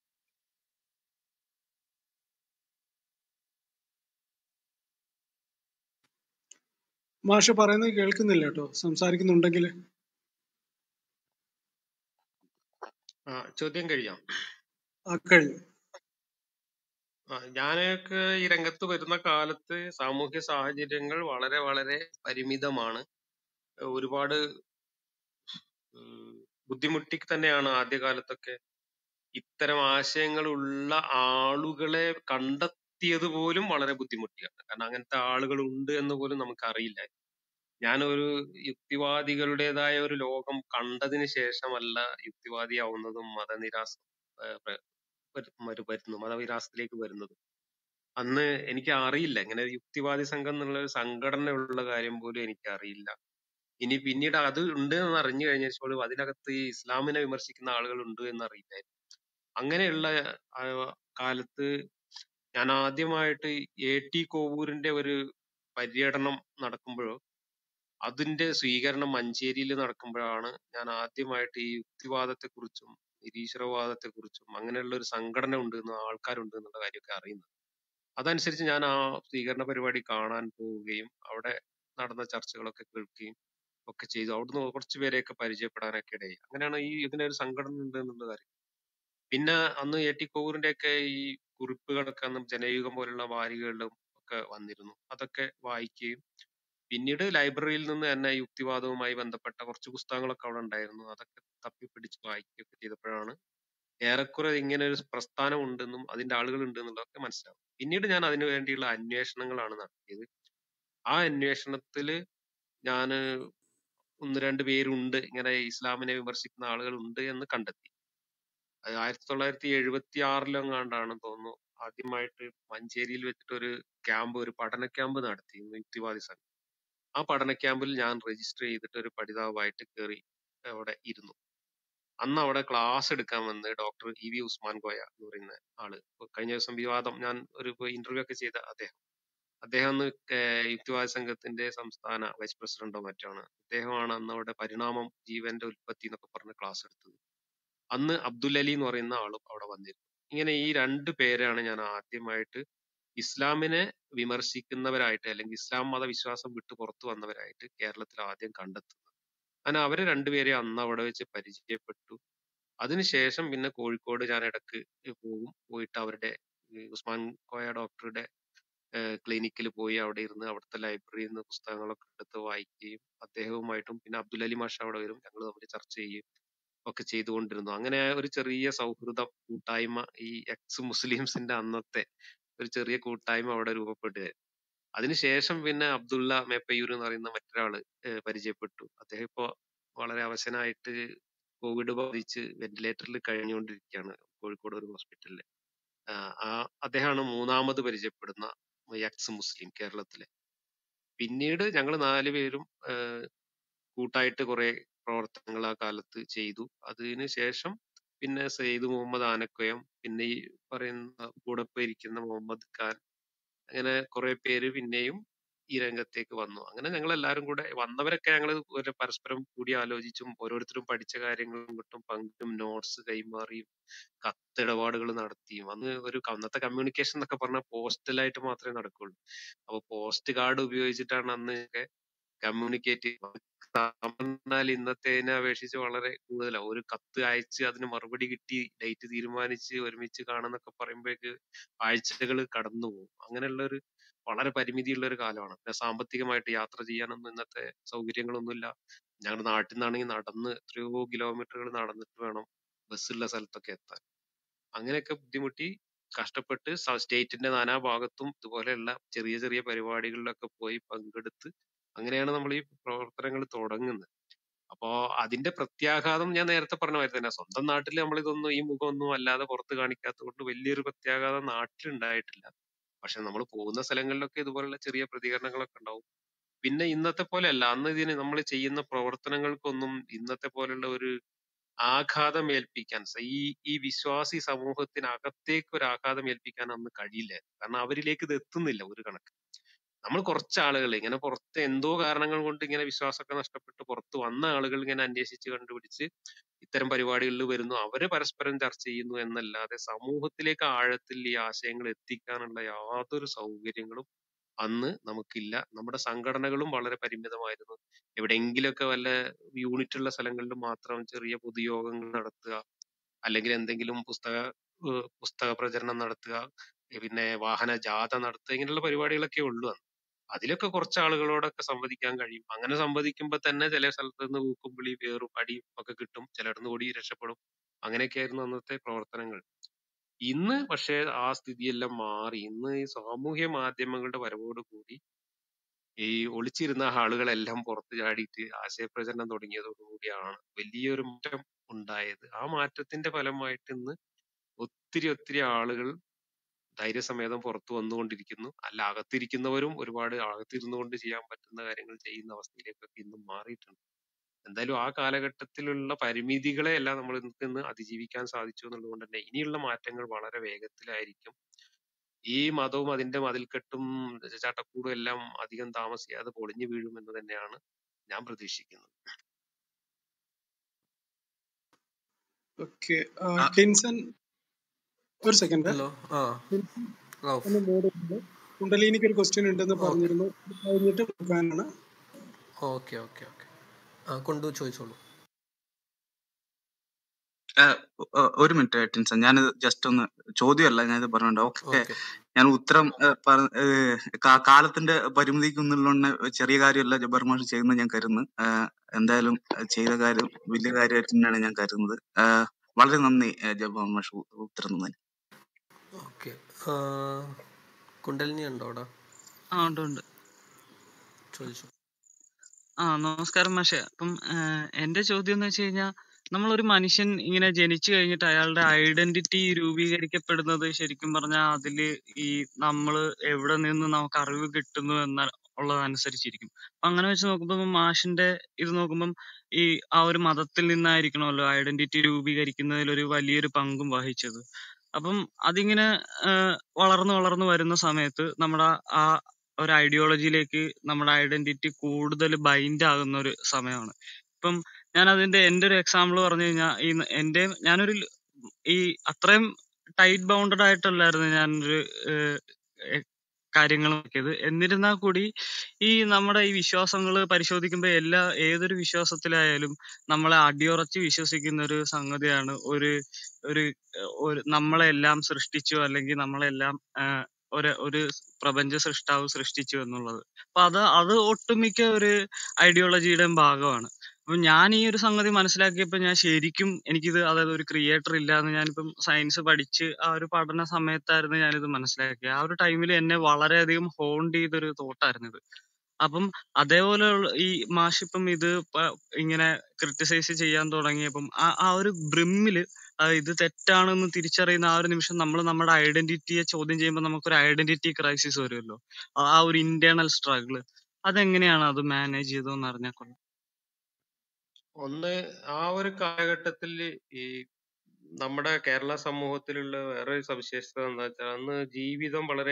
മാഷ് പറയുന്നത് കേൾക്കുന്നില്ല കേട്ടോ സംസാരിക്കുന്നുണ്ടെങ്കിൽ ആ ചോദ്യം കഴിയാം ആ കഴിഞ്ഞു ആ, ഞാനൊക്കെ ഈ രംഗത്ത് വരുന്ന കാലത്ത് സാമൂഹ്യ സാഹചര്യങ്ങൾ വളരെ വളരെ പരിമിതമാണ് ഒരുപാട് ഉം, ബുദ്ധിമുട്ടി തന്നെയാണ് ആദ്യകാലത്തൊക്കെ ഇത്തരം ആശയങ്ങളുള്ള ആളുകളെ കണ്ടെത്തിയത് പോലും വളരെ ബുദ്ധിമുട്ടിയാണ് കാരണം അങ്ങനത്തെ ആളുകൾ ഉണ്ട് എന്ന് പോലും നമുക്ക് അറിയില്ല ഞാനൊരു യുക്തിവാദികളുടേതായ ഒരു ലോകം കണ്ടതിന് ശേഷമല്ല യുക്തിവാദിയാവുന്നതും മതനിരാസ ഏഹ് പ്ര- വരു- വരു- വരുന്നു മതവിരാസത്തിലേക്ക് വരുന്നത് അന്ന് എനിക്ക് അറിയില്ല ഇങ്ങനെ ഒരു യുക്തിവാദി സംഘം എന്നുള്ള ഒരു സംഘടന ഉള്ള കാര്യം പോലും എനിക്ക് അറിയില്ല ഇനി പിന്നീട് അത് ഉണ്ട് എന്ന് അറിഞ്ഞു കഴിഞ്ഞപ്പോൾ അതിനകത്ത് ഈ ഇസ്ലാമിനെ വിമർശിക്കുന്ന ആളുകൾ ഉണ്ട് എന്ന് അറിയില്ലായിരുന്നു അങ്ങനെയുള്ള ആ കാലത്ത് ഞാൻ ആദ്യമായിട്ട് എ ടി കോവൂരിന്റെ ഒരു പര്യടനം നടക്കുമ്പോഴോ അതിന്റെ സ്വീകരണം മഞ്ചേരിയിൽ നടക്കുമ്പോഴാണ് ഞാൻ ആദ്യമായിട്ട് ഈ യുക്തിവാദത്തെക്കുറിച്ചും നിരീശ്വരവാദത്തെക്കുറിച്ചും അങ്ങനെയുള്ള ഒരു സംഘടന ഉണ്ട് എന്ന് ആൾക്കാരുണ്ട് എന്നുള്ള കാര്യമൊക്കെ അറിയുന്നത് അതനുസരിച്ച് ഞാൻ ആ സ്വീകരണ പരിപാടി കാണാൻ പോവുകയും അവിടെ നടന്ന ചർച്ചകളൊക്കെ കേൾക്കുകയും ഒക്കെ ചെയ്തു അവിടുന്ന് കുറച്ച് പേരെയൊക്കെ പരിചയപ്പെടാനൊക്കെ ഇടയായി അങ്ങനെയാണ് ഈ ഇതിനൊരു സംഘടന ഉണ്ട് എന്നുള്ള കാര്യം പിന്നെ അന്ന് എ ടി കോവൂരിന്റെ ഒക്കെ ഈ കുറിപ്പുകളൊക്കെ അന്ന് ജനയുഗം പോലുള്ള വാരികകളിലും ഒക്കെ വന്നിരുന്നു അതൊക്കെ വായിക്കുകയും പിന്നീട് ലൈബ്രറിയിൽ നിന്ന് തന്നെ യുക്തിവാദവുമായി ബന്ധപ്പെട്ട കുറച്ച് പുസ്തകങ്ങളൊക്കെ അവിടെ ഉണ്ടായിരുന്നു അതൊക്കെ തപ്പിപ്പിടിച്ച് വായിക്കുകയൊക്കെ ചെയ്തപ്പോഴാണ് ഏറെക്കുറെ ഇങ്ങനെ ഒരു പ്രസ്ഥാനം ഉണ്ടെന്നും അതിന്റെ ആളുകൾ ഉണ്ട് എന്നുള്ളതൊക്കെ മനസ്സിലാവും പിന്നീട് ഞാൻ അതിനു വേണ്ടിയുള്ള അന്വേഷണങ്ങളാണ് നടത്തിയത് ആ അന്വേഷണത്തില് ഞാൻ ഒന്ന് രണ്ട് പേരുണ്ട് ഇങ്ങനെ ഇസ്ലാമിനെ വിമർശിക്കുന്ന ആളുകൾ ഉണ്ട് എന്ന് കണ്ടെത്തി അത് ആയിരത്തി തൊള്ളായിരത്തി എഴുപത്തി ആറിലെങ്ങാണ്ടാണ് തോന്നുന്നു ആദ്യമായിട്ട് മഞ്ചേരിയിൽ വെച്ചിട്ട് ഒരു ക്യാമ്പ് ഒരു പഠന ക്യാമ്പ് നടത്തിയിരുന്നു യുക്തിവാദി സംഘം ആ പഠന ക്യാമ്പിൽ ഞാൻ രജിസ്റ്റർ ചെയ്തിട്ട് ഒരു പഠിതാവായിട്ട് കയറി അവിടെ ഇരുന്നു അന്ന് അവിടെ ക്ലാസ് എടുക്കാൻ വന്ന് doctor E V Usman Koya എന്ന് പറയുന്ന ആള് ഇപ്പൊ കഴിഞ്ഞ ദിവസം വിവാദം ഞാൻ ഒരു ഇന്റർവ്യൂ ഒക്കെ ചെയ്ത അദ്ദേഹം അദ്ദേഹം അന്ന് ഏർ യുക്തിവാദി സംഘത്തിന്റെ സംസ്ഥാന വൈസ് പ്രസിഡന്റോ മറ്റാണ് അദ്ദേഹമാണ് അന്ന് അവിടെ പരിണാമം ജീവന്റെ ഉൽപ്പത്തി എന്നൊക്കെ പറഞ്ഞ ക്ലാസ് എടുത്തത് അന്ന് അബ്ദുൽ അലി എന്ന് പറയുന്ന ആളും അവിടെ വന്നിരുന്നു ഇങ്ങനെ ഈ രണ്ട് പേരാണ് ഞാൻ ആദ്യമായിട്ട് ഇസ്ലാമിനെ വിമർശിക്കുന്നവരായിട്ട് അല്ലെങ്കിൽ ഇസ്ലാം മതവിശ്വാസം വിട്ട് പുറത്തു വന്നവരായിട്ട് കേരളത്തിൽ ആദ്യം കണ്ടെത്തുന്നത് അങ്ങനെ അവരെ രണ്ടുപേരെ അന്ന് അവിടെ വെച്ച് പരിചയപ്പെട്ടു അതിനുശേഷം പിന്നെ കോഴിക്കോട് ഞാൻ ഇടക്ക് പോകും പോയിട്ട് അവരുടെ ഈ ഉസ്മാൻ കോയ ഡോക്ടറുടെ ക്ലിനിക്കിൽ പോയി അവിടെ ഇരുന്ന് അവിടുത്തെ ലൈബ്രറിയിൽ നിന്ന് പുസ്തകങ്ങളൊക്കെ എടുത്ത് വായിക്കുകയും അദ്ദേഹവുമായിട്ടും പിന്നെ അബ്ദുൽ അലി മാഷ അവിടെ വരും ഞങ്ങൾ തമ്മിൽ ചർച്ച ചെയ്യും ഒക്കെ ചെയ്തുകൊണ്ടിരുന്നു അങ്ങനെ ഒരു ചെറിയ സൗഹൃദം കൂട്ടായ്മ ഈ എക്സ് മുസ്ലിംസിന്റെ അന്നത്തെ ഒരു ചെറിയ കൂട്ടായ്മ അവിടെ രൂപപ്പെടുകയായിരുന്നു അതിനുശേഷം പിന്നെ അബ്ദുള്ള മേപ്പയൂർ എന്ന് പറയുന്ന മറ്റൊരാള് ഏഹ് പരിചയപ്പെട്ടു അദ്ദേഹം ഇപ്പോ വളരെ അവശനായിട്ട് കോവിഡ് ബാധിച്ച് വെന്റിലേറ്ററിൽ കഴിഞ്ഞുകൊണ്ടിരിക്കുകയാണ് കോഴിക്കോട് ഒരു ഹോസ്പിറ്റലിൽ ആ അദ്ദേഹമാണ് മൂന്നാമത് പരിചയപ്പെടുന്ന എക്സ് മുസ്ലിം കേരളത്തിലെ പിന്നീട് ഞങ്ങൾ നാലുപേരും ഏഹ് കൂട്ടായിട്ട് കുറെ പ്രവർത്തനങ്ങൾ ആ കാലത്ത് ചെയ്തു അതിന് ശേഷം പിന്നെ സെയ്ദ് മുഹമ്മദ് ആനക്കോയം പിന്നെ ഈ പറയുന്ന കൂടെ ഇപ്പൊ ഇരിക്കുന്ന മുഹമ്മദ് ഖാൻ അങ്ങനെ കുറെ പേര് പിന്നെയും ഈ രംഗത്തേക്ക് വന്നു അങ്ങനെ ഞങ്ങൾ എല്ലാവരും കൂടെ വന്നവരൊക്കെ ഞങ്ങൾ ഒരു പരസ്പരം കൂടി ആലോചിച്ചും ഓരോരുത്തരും പഠിച്ച കാര്യങ്ങളും കിട്ടും പങ്കും നോട്ട്സ് കൈമാറിയും കത്തിടപാടുകൾ നടത്തിയും അന്ന് ഒരു അന്നത്തെ കമ്മ്യൂണിക്കേഷൻ എന്നൊക്കെ പറഞ്ഞാൽ പോസ്റ്റലായിട്ട് മാത്രമേ നടക്കുള്ളൂ അപ്പൊ പോസ്റ്റ് കാർഡ് ഉപയോഗിച്ചിട്ടാണ് അന്ന് ഒക്കെ കമ്മ്യൂണിക്കേറ്റ് പറഞ്ഞാൽ ഇന്നത്തേനെ അപേക്ഷിച്ച് വളരെ കൂടുതലാണ് ഒരു കത്ത് അയച്ച് അതിന് മറുപടി കിട്ടി ഡേറ്റ് തീരുമാനിച്ച് ഒരുമിച്ച് കാണുന്നൊക്കെ പറയുമ്പോഴേക്ക് ആഴ്ചകൾ കടന്നു പോകും അങ്ങനെയുള്ള ഒരു വളരെ പരിമിതിയുള്ള ഒരു കാലമാണ് പിന്നെ സാമ്പത്തികമായിട്ട് യാത്ര ചെയ്യാനൊന്നും ഇന്നത്തെ സൗകര്യങ്ങളൊന്നുമില്ല ഞങ്ങളുടെ നാട്ടിൽ നിന്നാണെങ്കിൽ നടന്ന് എത്രയോ കിലോമീറ്ററുകൾ നടന്നിട്ട് വേണം ബസ്സുള്ള സ്ഥലത്തൊക്കെ എത്താൻ അങ്ങനെയൊക്കെ ബുദ്ധിമുട്ടി കഷ്ടപ്പെട്ട് സ്റ്റേറ്റിന്റെ നാനാ ഭാഗത്തും ഇതുപോലെയുള്ള ചെറിയ ചെറിയ പരിപാടികളിലൊക്കെ പോയി പങ്കെടുത്ത് അങ്ങനെയാണ് നമ്മൾ ഈ പ്രവർത്തനങ്ങൾ തുടങ്ങുന്നത് അപ്പോ അതിന്റെ പ്രത്യാഘാതം ഞാൻ നേരത്തെ പറഞ്ഞ മാതിരി തന്നെ സ്വന്തം നാട്ടിൽ നമ്മൾ ഇതൊന്നും ഈ മുഖമൊന്നും അല്ലാതെ പുറത്ത് കാണിക്കാത്തത് കൊണ്ട് വലിയൊരു പ്രത്യാഘാതം നാട്ടിലുണ്ടായിട്ടില്ല പക്ഷെ നമ്മൾ പോകുന്ന സ്ഥലങ്ങളിലൊക്കെ ഇതുപോലുള്ള ചെറിയ പ്രതികരണങ്ങളൊക്കെ ഉണ്ടാവും പിന്നെ ഇന്നത്തെ പോലെയല്ല അന്ന് ഇതിന് നമ്മൾ ചെയ്യുന്ന പ്രവർത്തനങ്ങൾക്കൊന്നും ഇന്നത്തെ പോലുള്ള ഒരു ആഘാതം ഏൽപ്പിക്കാൻ സ- ഈ ഈ വിശ്വാസി സമൂഹത്തിനകത്തേക്ക് ഒരു ആഘാതം ഏൽപ്പിക്കാൻ അന്ന് കഴിയില്ല കാരണം അവരിലേക്ക് ഇത് എത്തുന്നില്ല ഒരു കണക്ക് നമ്മൾ കുറച്ച് ആളുകൾ ഇങ്ങനെ പുറത്ത് എന്തോ കാരണങ്ങൾ കൊണ്ട് ഇങ്ങനെ വിശ്വാസമൊക്കെ നഷ്ടപ്പെട്ട് പുറത്ത് വന്ന ആളുകൾ ഇങ്ങനെ അന്വേഷിച്ച് കണ്ടുപിടിച്ച് ഇത്തരം പരിപാടികളിൽ വരുന്നു അവര് പരസ്പരം ചർച്ച ചെയ്യുന്നു എന്നല്ലാതെ സമൂഹത്തിലേക്ക് ആഴത്തിൽ ഈ ആശയങ്ങൾ എത്തിക്കാനുള്ള യാതൊരു സൗകര്യങ്ങളും അന്ന് നമുക്കില്ല നമ്മുടെ സംഘടനകളും വളരെ പരിമിതമായിരുന്നു എവിടെയെങ്കിലുമൊക്കെ വല്ല യൂണിറ്റ് ഉള്ള സ്ഥലങ്ങളിൽ മാത്രം ചെറിയ പൊതുയോഗങ്ങൾ നടത്തുക അല്ലെങ്കിൽ എന്തെങ്കിലും പുസ്തക ഏഹ് പുസ്തക പ്രചരണം നടത്തുക ഏഹ് പിന്നെ വാഹന ജാഥ നടത്തുക ഇങ്ങനെയുള്ള പരിപാടികളൊക്കെ ഉള്ളു അന്ന് അതിലൊക്കെ കുറച്ച് ആളുകളോടൊക്കെ സംവദിക്കാൻ കഴിയും അങ്ങനെ സംവദിക്കുമ്പോൾ തന്നെ ചില സ്ഥലത്ത് നിന്ന് ഊക്കുംവിളി വേറും അടിയും ഒക്കെ കിട്ടും ചിലയിടന്ന് ഓടി രക്ഷപ്പെടും അങ്ങനെയൊക്കെയായിരുന്നു അന്നത്തെ പ്രവർത്തനങ്ങൾ ഇന്ന് പക്ഷേ ആ സ്ഥിതിയെല്ലാം മാറി ഇന്ന് ഈ സാമൂഹ്യ മാധ്യമങ്ങളുടെ വരവോട് കൂടി ഈ ഒളിച്ചിരുന്ന ആളുകളെല്ലാം പുറത്ത് ചാടിയിട്ട് ആശയപ്രചരണം തുടങ്ങിയതോടുകൂടിയാണ് വലിയൊരു മാറ്റം ഉണ്ടായത് ആ മാറ്റത്തിന്റെ ഫലമായിട്ട് ഇന്ന് ഒത്തിരി ഒത്തിരി ആളുകൾ ധൈര്യസമേതം പുറത്തു വന്നുകൊണ്ടിരിക്കുന്നു അല്ല അകത്തിരിക്കുന്നവരും ഒരുപാട് അകത്തിരുന്നു കൊണ്ട് ചെയ്യാൻ പറ്റുന്ന കാര്യങ്ങൾ ചെയ്യുന്ന അവസ്ഥയിലേക്കൊക്കെ ഇന്ന് മാറിയിട്ടുണ്ട് എന്തായാലും ആ കാലഘട്ടത്തിലുള്ള പരിമിതികളെ എല്ലാം നമ്മൾ ഇന്ന് അതിജീവിക്കാൻ സാധിച്ചു എന്നുള്ളത് തന്നെ ഇനിയുള്ള മാറ്റങ്ങൾ വളരെ വേഗത്തിലായിരിക്കും ഈ മതവും അതിന്റെ മതിൽക്കെട്ടും ചട്ടക്കൂടും എല്ലാം അധികം താമസിയാതെ പൊളിഞ്ഞു വീഴുമെന്ന് തന്നെയാണ് ഞാൻ പ്രതീക്ഷിക്കുന്നത് ഓക്കെ ആ, ടിൻസൺ ഒരു സെക്കൻഡ് ഹലോ ആ റൌഫ് ഒന്ന് മോഡ് ഉണ്ട് കുണ്ടലിനിക്ക് ഒരു ക്വസ്റ്റ്യൻ ഉണ്ടെന്ന് ഓക്കെ പറഞ്ഞിരുന്നു അത് കഴിഞ്ഞിട്ട് നോക്കാനാണ് ഓക്കെ ഓക്കെ ഓക്കെ ആ കൊണ്ടു ചോദിച്ചോളൂ ആ, ഒ- ഒരു മിനിറ്റ് ടിൻസൺ ഞാനിത് ജസ്റ്റ് ഒന്ന് ചോദ്യമല്ല ഞാനിത് പറഞ്ഞിട്ടുണ്ട് ഓക്കെ ഓക്കെ ഞാൻ ഉത്തരം ഏ, പറ- ഏ, കാ- കാലത്തിന്റെ പരിമിതിക്കുള്ളിലുള്ള ചെറിയ കാര്യമല്ല ജബ്ബാർ മാഷ് ചെയ്യുന്നത് ഞാൻ കരുതുന്നു ആ, എന്തായാലും ചെയ്ത കാര്യം വലിയ കാര്യമായിട്ട് തന്നെയാണ് ഞാൻ കരുതുന്നത് ആ, വളരെ നന്ദി ഏ, ജബ്ബാർ മാഷ് ഉ- ഉത്തരം തന്നതിന് ഓക്കെ കുണ്ടലിനി ഉണ്ടോ അവിടെ ആ ഉണ്ട് ഉണ്ട് ചോദിച്ചു ആ നമസ്കാരം മാഷെ അപ്പം ആ, എന്റെ ചോദ്യം എന്ന് വെച്ച് കഴിഞ്ഞാൽ നമ്മളൊരു മനുഷ്യൻ ഇങ്ങനെ ജനിച്ചു കഴിഞ്ഞിട്ട് അയാളുടെ ഐഡന്റിറ്റി രൂപീകരിക്കപ്പെടുന്നത് ശരിക്കും പറഞ്ഞാൽ അതില് ഈ നമ്മള് എവിടെ നിന്ന് നമുക്ക് അറിവ് കിട്ടുന്നു എന്ന ഉള്ളതനുസരിച്ചിരിക്കും. അപ്പൊ അങ്ങനെ വെച്ച് നോക്കുമ്പോ മാഷിന്റെ ഇത് നോക്കുമ്പം ഈ ആ ഒരു മതത്തിൽ നിന്നായിരിക്കണമല്ലോ ഐഡന്റിറ്റി രൂപീകരിക്കുന്നതിൽ ഒരു വലിയൊരു പങ്കും വഹിച്ചത്. അപ്പം അതിങ്ങനെ ആഹ് വളർന്ന് വളർന്ന് വരുന്ന സമയത്ത് നമ്മുടെ ആ ഒരു ഐഡിയോളജിയിലേക്ക് നമ്മുടെ ഐഡന്റിറ്റി കൂടുതൽ ബൈൻഡ് ആകുന്ന ഒരു സമയമാണ്. ഇപ്പം ഞാൻ അതിന്റെ എന്റെ ഒരു എക്സാമ്പിൾ പറഞ്ഞു കഴിഞ്ഞാൽ ഈ എന്റെ ഞാനൊരു ല- ഈ അത്രയും ടൈറ്റ് ബൗണ്ടഡ് ആയിട്ടല്ലായിരുന്നു ഞാനൊരു ഏഹ് കാര്യങ്ങൾ നോക്കിയത്. എന്നിരുന്നാൽ കൂടി ഈ നമ്മുടെ ഈ വിശ്വാസങ്ങൾ പരിശോധിക്കുമ്പോൾ എല്ലാ ഏതൊരു വിശ്വാസത്തിലായാലും നമ്മളെ അടിയുറച്ച് വിശ്വസിക്കുന്ന ഒരു സംഗതിയാണ് ഒരു ഒരു ഏഹ് ഒരു നമ്മളെല്ലാം സൃഷ്ടിച്ചു അല്ലെങ്കിൽ നമ്മളെല്ലാം ആഹ് ഒരു ഒരു പ്രപഞ്ച സൃഷ്ടാവ് സൃഷ്ടിച്ചു എന്നുള്ളത്. അപ്പൊ അത് അത് ഒട്ടുമിക്ക ഒരു ഐഡിയോളജിയുടെയും ഭാഗമാണ്. അപ്പൊ ഞാൻ ഈ ഒരു സംഗതി മനസ്സിലാക്കിയപ്പോ ഞാൻ ശരിക്കും എനിക്കിത് അതായത് ഒരു ക്രിയേറ്റർ ഇല്ല എന്ന് ഞാനിപ്പം സയൻസ് പഠിച്ച് ആ ഒരു പഠന സമയത്തായിരുന്നു ഞാനിത് മനസ്സിലാക്കിയത്. ആ ഒരു ടൈമിൽ എന്നെ വളരെയധികം ഹോണ്ട് ചെയ്തൊരു തോട്ടായിരുന്നു ഇത്. അപ്പം അതേപോലെയുള്ള ഈ മാഷിപ്പം ഇത് പ- ഇങ്ങനെ ക്രിട്ടിസൈസ് ചെയ്യാൻ തുടങ്ങിയപ്പം ആ ആ ഒരു ബ്രിമ്മില് ഇത് തെറ്റാണെന്ന് തിരിച്ചറിയുന്ന ആ ഒരു നിമിഷം നമ്മൾ നമ്മുടെ ഐഡന്റിറ്റിയെ ചോദ്യം ചെയ്യുമ്പോൾ നമുക്കൊരു ഐഡന്റിറ്റി ക്രൈസിസ് വരുമല്ലോ. ആ ആ ഒരു ഇന്റേണൽ സ്ട്രഗിൾ അതെങ്ങനെയാണ് അത് മാനേജ് ചെയ്തതെന്ന് അറിഞ്ഞാൽ കൊള്ളാം. ഒന്ന് ആ ഒരു കാലഘട്ടത്തിൽ ഈ നമ്മുടെ കേരള സമൂഹത്തിലുള്ള വേറൊരു സവിശേഷത എന്താ വെച്ചാൽ അന്ന് ജീവിതം വളരെ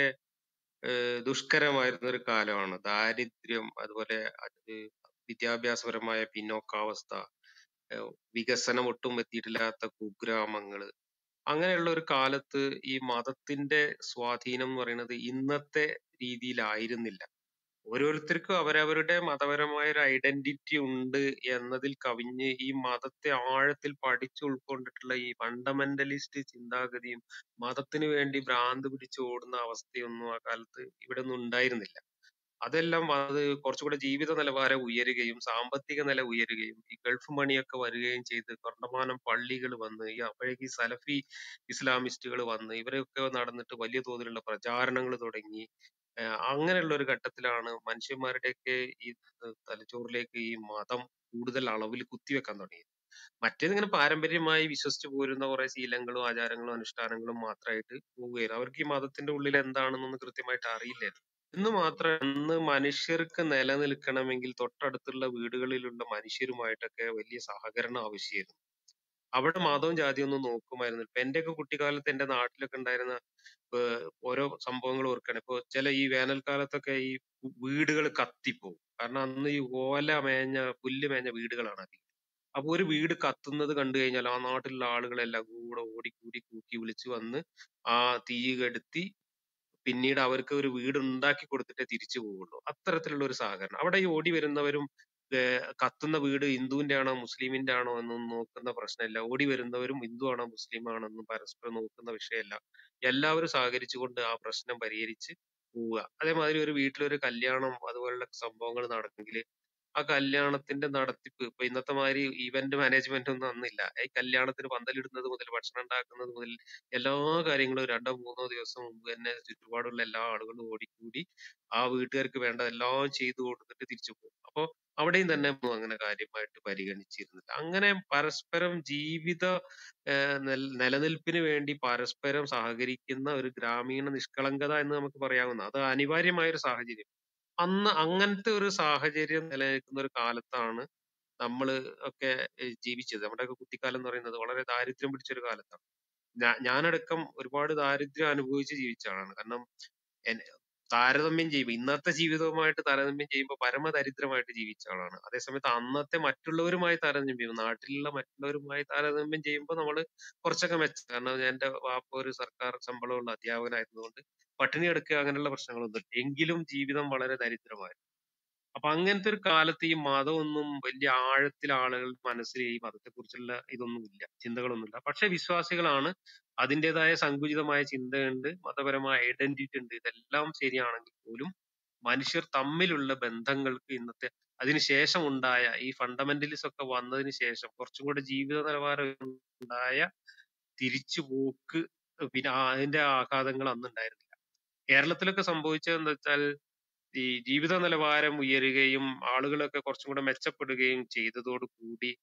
ഏഹ് ദുഷ്കരമായിരുന്ന ഒരു കാലമാണ്. ദാരിദ്ര്യം അതുപോലെ അത് വിദ്യാഭ്യാസപരമായ പിന്നോക്കാവസ്ഥ, ഏഹ് വികസനം ഒട്ടും എത്തിയിട്ടില്ലാത്ത കുഗ്രാമങ്ങള് അങ്ങനെയുള്ള ഒരു കാലത്ത് ഈ മതത്തിന്റെ സ്വാധീനം എന്ന് പറയുന്നത് ഇന്നത്തെ രീതിയിലായിരുന്നില്ല. ഓരോരുത്തർക്കും അവരവരുടെ മതപരമായ ഒരു ഐഡന്റിറ്റി ഉണ്ട് എന്നതിൽ കവിഞ്ഞ് ഈ മതത്തെ ആഴത്തിൽ പഠിച്ച് ഉൾക്കൊണ്ടിട്ടുള്ള ഈ ഫണ്ടമെന്റലിസ്റ്റ് ചിന്താഗതിയും മതത്തിന് വേണ്ടി ഭ്രാന്ത് പിടിച്ച് ഓടുന്ന അവസ്ഥയൊന്നും ആ കാലത്ത് ഇവിടെ ഒന്നും ഉണ്ടായിരുന്നില്ല. അതെല്ലാം അത് കുറച്ചുകൂടെ ജീവിത നിലവാരം ഉയരുകയും സാമ്പത്തിക നില ഉയരുകയും ഈ ഗൾഫ് മണിയൊക്കെ വരികയും ചെയ്ത് കണ്ടമാനം പള്ളികൾ വന്ന് ഈ അപ്പോഴേക്ക് ഈ സലഫി ഇസ്ലാമിസ്റ്റുകൾ വന്ന് ഇവരൊക്കെ നടന്നിട്ട് വലിയ തോതിലുള്ള പ്രചാരണങ്ങൾ തുടങ്ങി ഏഹ് അങ്ങനെയുള്ള ഒരു ഘട്ടത്തിലാണ് മനുഷ്യന്മാരുടെയൊക്കെ ഈ തലച്ചോറിലേക്ക് ഈ മതം കൂടുതൽ അളവിൽ കുത്തിവെക്കാൻ തുടങ്ങിയത്. മറ്റേത് ഇങ്ങനെ പാരമ്പര്യമായി വിശ്വസിച്ചു പോരുന്ന കുറെ ശീലങ്ങളും ആചാരങ്ങളും അനുഷ്ഠാനങ്ങളും മാത്രമായിട്ട് പോവുകയായിരുന്നു. അവർക്ക് ഈ മതത്തിന്റെ ഉള്ളിൽ എന്താണെന്നൊന്നും കൃത്യമായിട്ട് അറിയില്ലായിരുന്നു. എന്ന് മാത്രം അന്ന് മനുഷ്യർക്ക് നിലനിൽക്കണമെങ്കിൽ തൊട്ടടുത്തുള്ള വീടുകളിലുള്ള മനുഷ്യരുമായിട്ടൊക്കെ വലിയ സഹകരണം ആവശ്യമായിരുന്നു. അവിടെ മതവും ജാതിയും ഒന്നും നോക്കുമായിരുന്നില്ല. ഇപ്പൊ എന്റെയൊക്കെ കുട്ടിക്കാലത്ത് എന്റെ നാട്ടിലൊക്കെ ഉണ്ടായിരുന്ന ഏഹ് ഓരോ സംഭവങ്ങൾ ഓർക്കുകയാണ്. ഇപ്പൊ ചില ഈ വേനൽക്കാലത്തൊക്കെ ഈ വീടുകൾ കത്തിപ്പോവും. കാരണം അന്ന് ഈ ഓല മേഞ്ഞ പുല്ല് മേഞ്ഞ വീടുകളാണ് അധികം. അപ്പൊ ഒരു വീട് കത്തുന്നത് കണ്ടു കഴിഞ്ഞാൽ ആ നാട്ടിലുള്ള ആളുകളെല്ലാം കൂടെ ഓടിക്കൂടി കൂക്കി വിളിച്ച് വന്ന് ആ തീ കെടുത്തി പിന്നീട് അവർക്ക് ഒരു വീട് ഉണ്ടാക്കി കൊടുത്തിട്ടേ തിരിച്ചു പോവുള്ളൂ. അത്തരത്തിലുള്ള ഒരു സഹകരണം. അവിടെ ഈ ഓടി വരുന്നവരും ഏഹ് കത്തുന്ന വീട് ഹിന്ദുവിന്റെ ആണോ മുസ്ലിമിന്റെ ആണോ എന്നൊന്നും നോക്കുന്ന പ്രശ്നമില്ല. ഓടി വരുന്നവരും ഹിന്ദു ആണോ മുസ്ലിം ആണോ എന്നും പരസ്പരം നോക്കുന്ന വിഷയമല്ല. എല്ലാവരും സഹകരിച്ചുകൊണ്ട് ആ പ്രശ്നം പരിഹരിച്ച് പോവുക. അതേമാതിരി ഒരു വീട്ടിലൊരു കല്യാണം അതുപോലുള്ള സംഭവങ്ങൾ നടക്കുമെങ്കിൽ ആ കല്യാണത്തിന്റെ നടത്തിപ്പ് ഇപ്പൊ ഇന്നത്തെ മാതിരി ഇവന്റ് മാനേജ്മെന്റ് ഒന്നും അന്നില്ല. ഈ കല്യാണത്തിന് പന്തലിടുന്നത് മുതൽ ഭക്ഷണം ഉണ്ടാക്കുന്നത് മുതൽ എല്ലാ കാര്യങ്ങളും രണ്ടോ മൂന്നോ ദിവസം മുമ്പ് തന്നെ ചുറ്റുപാടുള്ള എല്ലാ ആളുകളും ഓടിക്കൂടി ആ വീട്ടുകാർക്ക് വേണ്ടതെല്ലാം ചെയ്തു കൊടുത്തിട്ട് തിരിച്ചു പോകും. അപ്പൊ അവിടെയും തന്നെ ഒന്നും അങ്ങനെ കാര്യമായിട്ട് പരിഗണിച്ചിരുന്നില്ല. അങ്ങനെ പരസ്പരം ജീവിത ഏഹ് നെൽ- നിലനിൽപ്പിന് വേണ്ടി പരസ്പരം സഹകരിക്കുന്ന ഒരു ഗ്രാമീണ നിഷ്കളങ്കത എന്ന് നമുക്ക് പറയാവുന്ന അത് അനിവാര്യമായ ഒരു സാഹചര്യം. അന്ന് അങ്ങനത്തെ ഒരു സാഹചര്യം നിലനിൽക്കുന്ന ഒരു കാലത്താണ് നമ്മള് ഒക്കെ ഏഹ് ജീവിച്ചത്. നമ്മുടെയൊക്കെ കുട്ടിക്കാലം എന്ന് പറയുന്നത് വളരെ ദാരിദ്ര്യം പിടിച്ച ഒരു കാലത്താണ്. ഞാ ഞാനടക്കം ഒരുപാട് ദാരിദ്ര്യം അനുഭവിച്ച് ജീവിച്ച ആളാണ്. കാരണം എൻ താരതമ്യം ചെയ്യുമ്പോൾ ഇന്നത്തെ ജീവിതവുമായിട്ട് താരതമ്യം ചെയ്യുമ്പോൾ പരമദരിദ്രമായിട്ട് ജീവിച്ച ആളാണ്. അതേസമയത്ത് അന്നത്തെ മറ്റുള്ളവരുമായി താരതമ്യം ചെയ്യുമ്പോൾ നാട്ടിലുള്ള മറ്റുള്ളവരുമായി താരതമ്യം ചെയ്യുമ്പോൾ നമ്മള് കുറച്ചൊക്കെ മെച്ചം. കാരണം എന്റെ വാപ്പ ഒരു സർക്കാർ ശമ്പളമുള്ള അധ്യാപകനായിരുന്നതുകൊണ്ട് പട്ടിണി കിടക്കുക അങ്ങനെയുള്ള പ്രശ്നങ്ങളൊന്നും ഇല്ല. എങ്കിലും ജീവിതം വളരെ ദരിദ്രമായിരുന്നു. അപ്പൊ അങ്ങനത്തെ ഒരു കാലത്ത് ഈ മതമൊന്നും വലിയ ആഴത്തിൽ ആളുകൾ മനസ്സിൽ ഈ മതത്തെക്കുറിച്ചുള്ള ഇതൊന്നും ഇല്ല ചിന്തകളൊന്നുമില്ല പക്ഷെ വിശ്വാസികളാണ് അതിൻ്റെതായ സങ്കുചിതമായ ചിന്തയുണ്ട് മതപരമായ ഐഡന്റിറ്റി ഉണ്ട് ഇതെല്ലാം ശരിയാണെങ്കിൽ പോലും മനുഷ്യർ തമ്മിലുള്ള ബന്ധങ്ങൾക്ക് ഇന്നത്തെ അതിനുശേഷം ഉണ്ടായ ഈ ഫണ്ടമെന്റലിസം ഒക്കെ വന്നതിന് ശേഷം കുറച്ചും കൂടെ ജീവിത നിലവാരം ഉണ്ടായ തിരിച്ചുപോക്ക് പിന്നെ ആ- അതിന്റെ ആഘാതങ്ങൾ അന്ന് ഉണ്ടായിരുന്നില്ല കേരളത്തിലൊക്കെ സംഭവിച്ചത് എന്താ വെച്ചാൽ ഈ ജീവിത നിലവാരം ഉയരുകയും ആളുകളൊക്കെ കുറച്ചും കൂടെ മെച്ചപ്പെടുകയും ചെയ്തതോട് കൂടി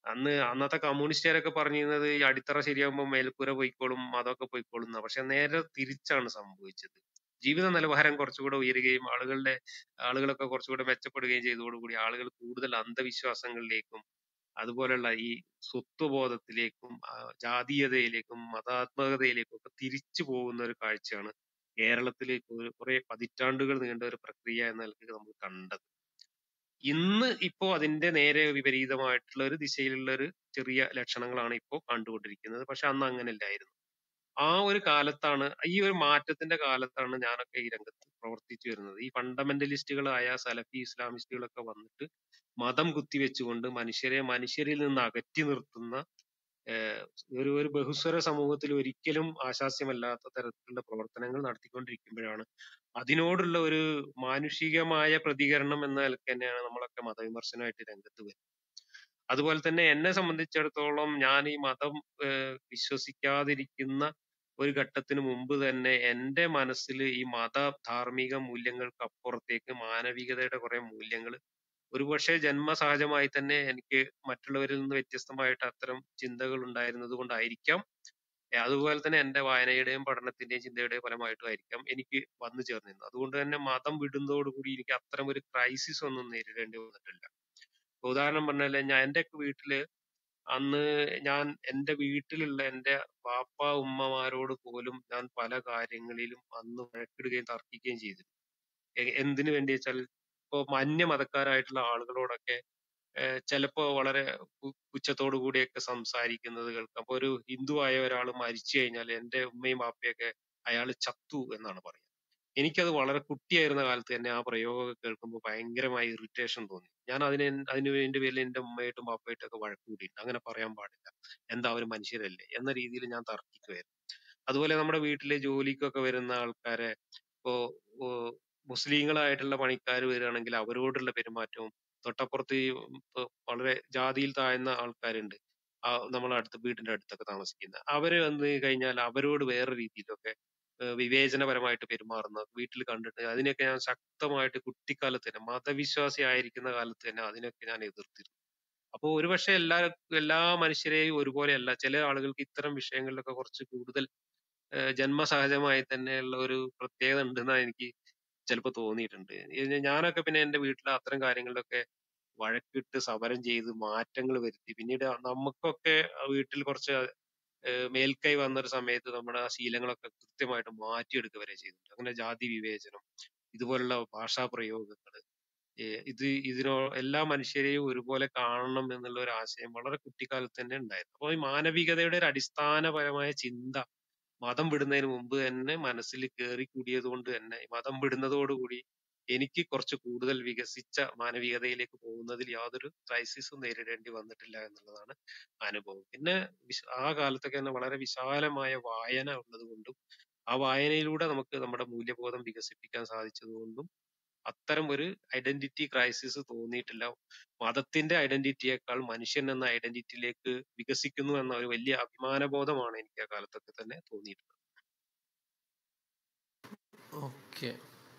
അന്ന് അന്നത്തെ കമ്മ്യൂണിസ്റ്റുകാരൊക്കെ പറഞ്ഞിരുന്നത് ഈ അടിത്തറ ശരിയാകുമ്പോൾ മേൽക്കൂര പോയിക്കോളും മതമൊക്കെ പോയിക്കോളും എന്നാ പക്ഷെ നേരെ തിരിച്ചാണ് സംഭവിച്ചത് ജീവിത നിലവാരം കുറച്ചുകൂടെ ഉയരുകയും ആളുകളുടെ ആളുകളൊക്കെ കുറച്ചുകൂടെ മെച്ചപ്പെടുകയും ചെയ്തതോടുകൂടി ആളുകൾ കൂടുതൽ അന്ധവിശ്വാസങ്ങളിലേക്കും അതുപോലുള്ള ഈ സ്വത്വബോധത്തിലേക്കും ആ, ജാതീയതയിലേക്കും മതാത്മകതയിലേക്കും ഒക്കെ തിരിച്ചു പോകുന്ന ഒരു കാഴ്ചയാണ് കേരളത്തിലെ കുറെ പതിറ്റാണ്ടുകൾ നീണ്ട ഒരു പ്രക്രിയ എന്ന നിലയ്ക്ക് നമ്മൾ കണ്ടത് ഇന്ന് ഇപ്പോ അതിന്റെ നേരെ വിപരീതമായിട്ടുള്ള ഒരു ദിശയിലുള്ള ഒരു ചെറിയ ലക്ഷണങ്ങളാണ് ഇപ്പോൾ കണ്ടുകൊണ്ടിരിക്കുന്നത് പക്ഷെ അന്ന് അങ്ങനെയല്ലായിരുന്നു ആ ഒരു കാലത്താണ് ഈ ഒരു മാറ്റത്തിന്റെ കാലത്താണ് ഞാനൊക്കെ ഈ രംഗത്ത് പ്രവർത്തിച്ചു വരുന്നത് ഈ ഫണ്ടമെന്റലിസ്റ്റുകളായ സലഫി ഇസ്ലാമിസ്റ്റുകളൊക്കെ വന്നിട്ട് മതം കുത്തിവെച്ചുകൊണ്ട് മനുഷ്യരെ മനുഷ്യരിൽ നിന്ന് അകറ്റി നിർത്തുന്ന ഏഹ് ഒരു ഒരു ബഹുസ്വര സമൂഹത്തിൽ ഒരിക്കലും ആശാസ്യമല്ലാത്ത തരത്തിലുള്ള പ്രവർത്തനങ്ങൾ നടത്തിക്കൊണ്ടിരിക്കുമ്പോഴാണ് അതിനോടുള്ള ഒരു മാനുഷികമായ പ്രതികരണം എന്ന നിലയ്ക്ക് തന്നെയാണ് നമ്മളൊക്കെ മതവിമർശനമായിട്ട് രംഗത്ത് വരുന്നത് അതുപോലെ തന്നെ എന്നെ സംബന്ധിച്ചിടത്തോളം ഞാൻ ഈ മതം ഏഹ് വിശ്വസിക്കാതിരിക്കുന്ന ഒരു ഘട്ടത്തിന് മുമ്പ് തന്നെ എന്റെ മനസ്സിൽ ഈ മത ധാർമ്മിക മൂല്യങ്ങൾക്ക് അപ്പുറത്തേക്ക് മാനവികതയുടെ കുറെ മൂല്യങ്ങൾ ഒരുപക്ഷെ ജന്മസഹജമായി തന്നെ എനിക്ക് മറ്റുള്ളവരിൽ നിന്ന് വ്യത്യസ്തമായിട്ട് അത്തരം ചിന്തകൾ ഉണ്ടായിരുന്നത് കൊണ്ടായിരിക്കാം ഏ, അതുപോലെ തന്നെ എന്റെ വായനയുടെയും പഠനത്തിന്റെയും ചിന്തയുടെയും ഫലമായിട്ടും ആയിരിക്കാം എനിക്ക് വന്നു ചേർന്നിരുന്നത് അതുകൊണ്ട് തന്നെ മതം വിടുന്നതോടുകൂടി എനിക്ക് അത്തരം ഒരു ക്രൈസിസ് ഒന്നും നേരിടേണ്ടി വന്നിട്ടില്ല ഇപ്പൊ ഉദാഹരണം പറഞ്ഞാല് ഞാൻ എന്റെ ഒക്കെ വീട്ടില് അന്ന് ഞാൻ എന്റെ വീട്ടിലുള്ള എന്റെ വാപ്പ ഉമ്മമാരോട് പോലും ഞാൻ പല കാര്യങ്ങളിലും അന്ന് വഴക്കിടുകയും തർക്കിക്കുകയും ചെയ്തിരുന്നു എ- എന്തിനു വേണ്ടി വെച്ചാൽ ഇപ്പൊ അന്യമതക്കാരായിട്ടുള്ള ആളുകളോടൊക്കെ ഏഹ് ചിലപ്പോ വളരെ പു- പുച്ഛത്തോടു കൂടിയൊക്കെ സംസാരിക്കുന്നത് കേൾക്കാം അപ്പൊ ഒരു ഹിന്ദുവായ ഒരാൾ മരിച്ചു കഴിഞ്ഞാൽ എന്റെ ഉമ്മയും ബാപ്പയൊക്കെ അയാൾ ചത്തു എന്നാണ് പറയുക എനിക്കത് വളരെ കുട്ടിയായിരുന്ന കാലത്ത് തന്നെ ആ പ്രയോഗം കേൾക്കുമ്പോൾ ഭയങ്കരമായ ഇറിറ്റേഷൻ തോന്നി ഞാൻ അതിന് എൻ- അതിന് വേണ്ടി പേരിൽ എന്റെ ഉമ്മയായിട്ടും ബാപ്പയായിട്ടും ഒക്കെ വഴക്ക് കൂടിയിട്ടുണ്ട് അങ്ങനെ പറയാൻ പാടില്ല എന്താ അവർ മനുഷ്യരല്ലേ എന്ന രീതിയിൽ ഞാൻ തർക്കിക്കുമായിരുന്നു അതുപോലെ നമ്മുടെ വീട്ടിലെ ജോലിക്കൊക്കെ വരുന്ന ആൾക്കാരെ ഇപ്പോ ഓ, മുസ്ലിങ്ങളായിട്ടുള്ള പണിക്കാർ വരികയാണെങ്കിൽ അവരോടുള്ള പെരുമാറ്റവും തൊട്ടപ്പുറത്ത് ഈ ഇപ്പൊ വളരെ ജാതിയിൽ താഴ്ന്ന ആൾക്കാരുണ്ട് ആ നമ്മളെ അടുത്ത് വീടിന്റെ അടുത്തൊക്കെ താമസിക്കുന്ന അവര് വന്ന് കഴിഞ്ഞാൽ അവരോട് വേറെ രീതിയിലൊക്കെ ഏഹ് വിവേചനപരമായിട്ട് പെരുമാറുന്ന വീട്ടിൽ കണ്ടിട്ട് അതിനൊക്കെ ഞാൻ ശക്തമായിട്ട് കുട്ടിക്കാലത്ത് തന്നെ മതവിശ്വാസി ആയിരിക്കുന്ന കാലത്ത് തന്നെ അതിനൊക്കെ ഞാൻ എതിർത്തിരുന്നു അപ്പൊ ഒരുപക്ഷെ എല്ലാ എല്ലാ മനുഷ്യരെയും ഒരുപോലെയല്ല ചില ആളുകൾക്ക് ഇത്തരം വിഷയങ്ങളിലൊക്കെ കുറച്ച് കൂടുതൽ ഏഹ് ജന്മസഹജമായി തന്നെയുള്ള ഒരു പ്രത്യേകത ഉണ്ടെന്ന് എനിക്ക് ചിലപ്പോൾ തോന്നിയിട്ടുണ്ട് ഇത് ഞാനൊക്കെ പിന്നെ എന്റെ വീട്ടിൽ അത്തരം കാര്യങ്ങളിലൊക്കെ വഴക്കിട്ട് സമരം ചെയ്ത് മാറ്റങ്ങൾ വരുത്തി പിന്നീട് നമുക്കൊക്കെ ആ വീട്ടിൽ കുറച്ച് ഏഹ് മേൽക്കൈ വന്ന ഒരു സമയത്ത് നമ്മുടെ ആ ശീലങ്ങളൊക്കെ കൃത്യമായിട്ട് മാറ്റിയെടുക്കുക വരെ ചെയ്തിട്ടുണ്ട് അങ്ങനെ ജാതി വിവേചനം ഇതുപോലുള്ള ഭാഷാ പ്രയോഗങ്ങൾ ഇത് ഇതിനോ എല്ലാ മനുഷ്യരെയും ഒരുപോലെ കാണണം എന്നുള്ള ഒരു ആശയം വളരെ കുട്ടിക്കാലത്ത് തന്നെ ഉണ്ടായിരുന്നു അപ്പോൾ ഈ മാനവികതയുടെ ഒരു അടിസ്ഥാനപരമായ ചിന്ത മതം വിടുന്നതിന് മുമ്പ് തന്നെ മനസ്സിൽ കയറി കൂടിയത് കൊണ്ട് തന്നെ മതം വിടുന്നതോടുകൂടി എനിക്ക് കുറച്ച് കൂടുതൽ വികസിച്ച മാനവികതയിലേക്ക് പോകുന്നതിൽ യാതൊരു ക്രൈസിസും നേരിടേണ്ടി വന്നിട്ടില്ല എന്നുള്ളതാണ് അനുഭവം പിന്നെ വിശ- ആ കാലത്തൊക്കെ തന്നെ വളരെ വിശാലമായ വായന ഉള്ളത് കൊണ്ടും ആ വായനയിലൂടെ നമുക്ക് നമ്മുടെ മൂല്യബോധം വികസിപ്പിക്കാൻ സാധിച്ചത് കൊണ്ടും അത്തരം ഒരു ഐഡന്റിറ്റി ക്രൈസിസ് തോന്നിയിട്ടില്ല മതത്തിന്റെ ഐഡന്റിറ്റിയേക്കാൾ മനുഷ്യൻ എന്ന ഐഡന്റിറ്റിയിലേക്ക് വികസിക്കുന്നു എന്ന ഒരു വലിയ അഭിമാനബോധമാണ് എനിക്ക് ആ കാലത്തൊക്കെ തന്നെ തോന്നിയിട്ടുള്ളത് ഓക്കെ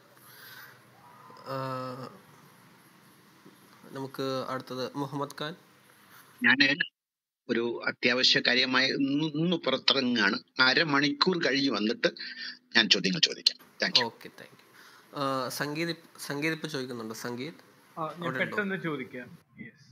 നമുക്ക് അടുത്തത് മുഹമ്മദ് ഖാൻ ഞാൻ ഒരു അത്യാവശ്യ കാര്യമായ ഒന്ന് ഒന്ന് പുറത്തിറങ്ങുകയാണ് അരമണിക്കൂർ കഴിഞ്ഞ് വന്നിട്ട് ഞാൻ ചോദ്യങ്ങൾ ചോദിക്കാം thank you okay thank you Sangeeth ഇപ്പ- സംഗീത് ഇപ്പൊ ചോദിക്കുന്നുണ്ടോ സംഗീത് ആ ഞാൻ അവിടെ ഉണ്ടോ പെട്ടെന്ന് ചോദിക്കാം യെസ്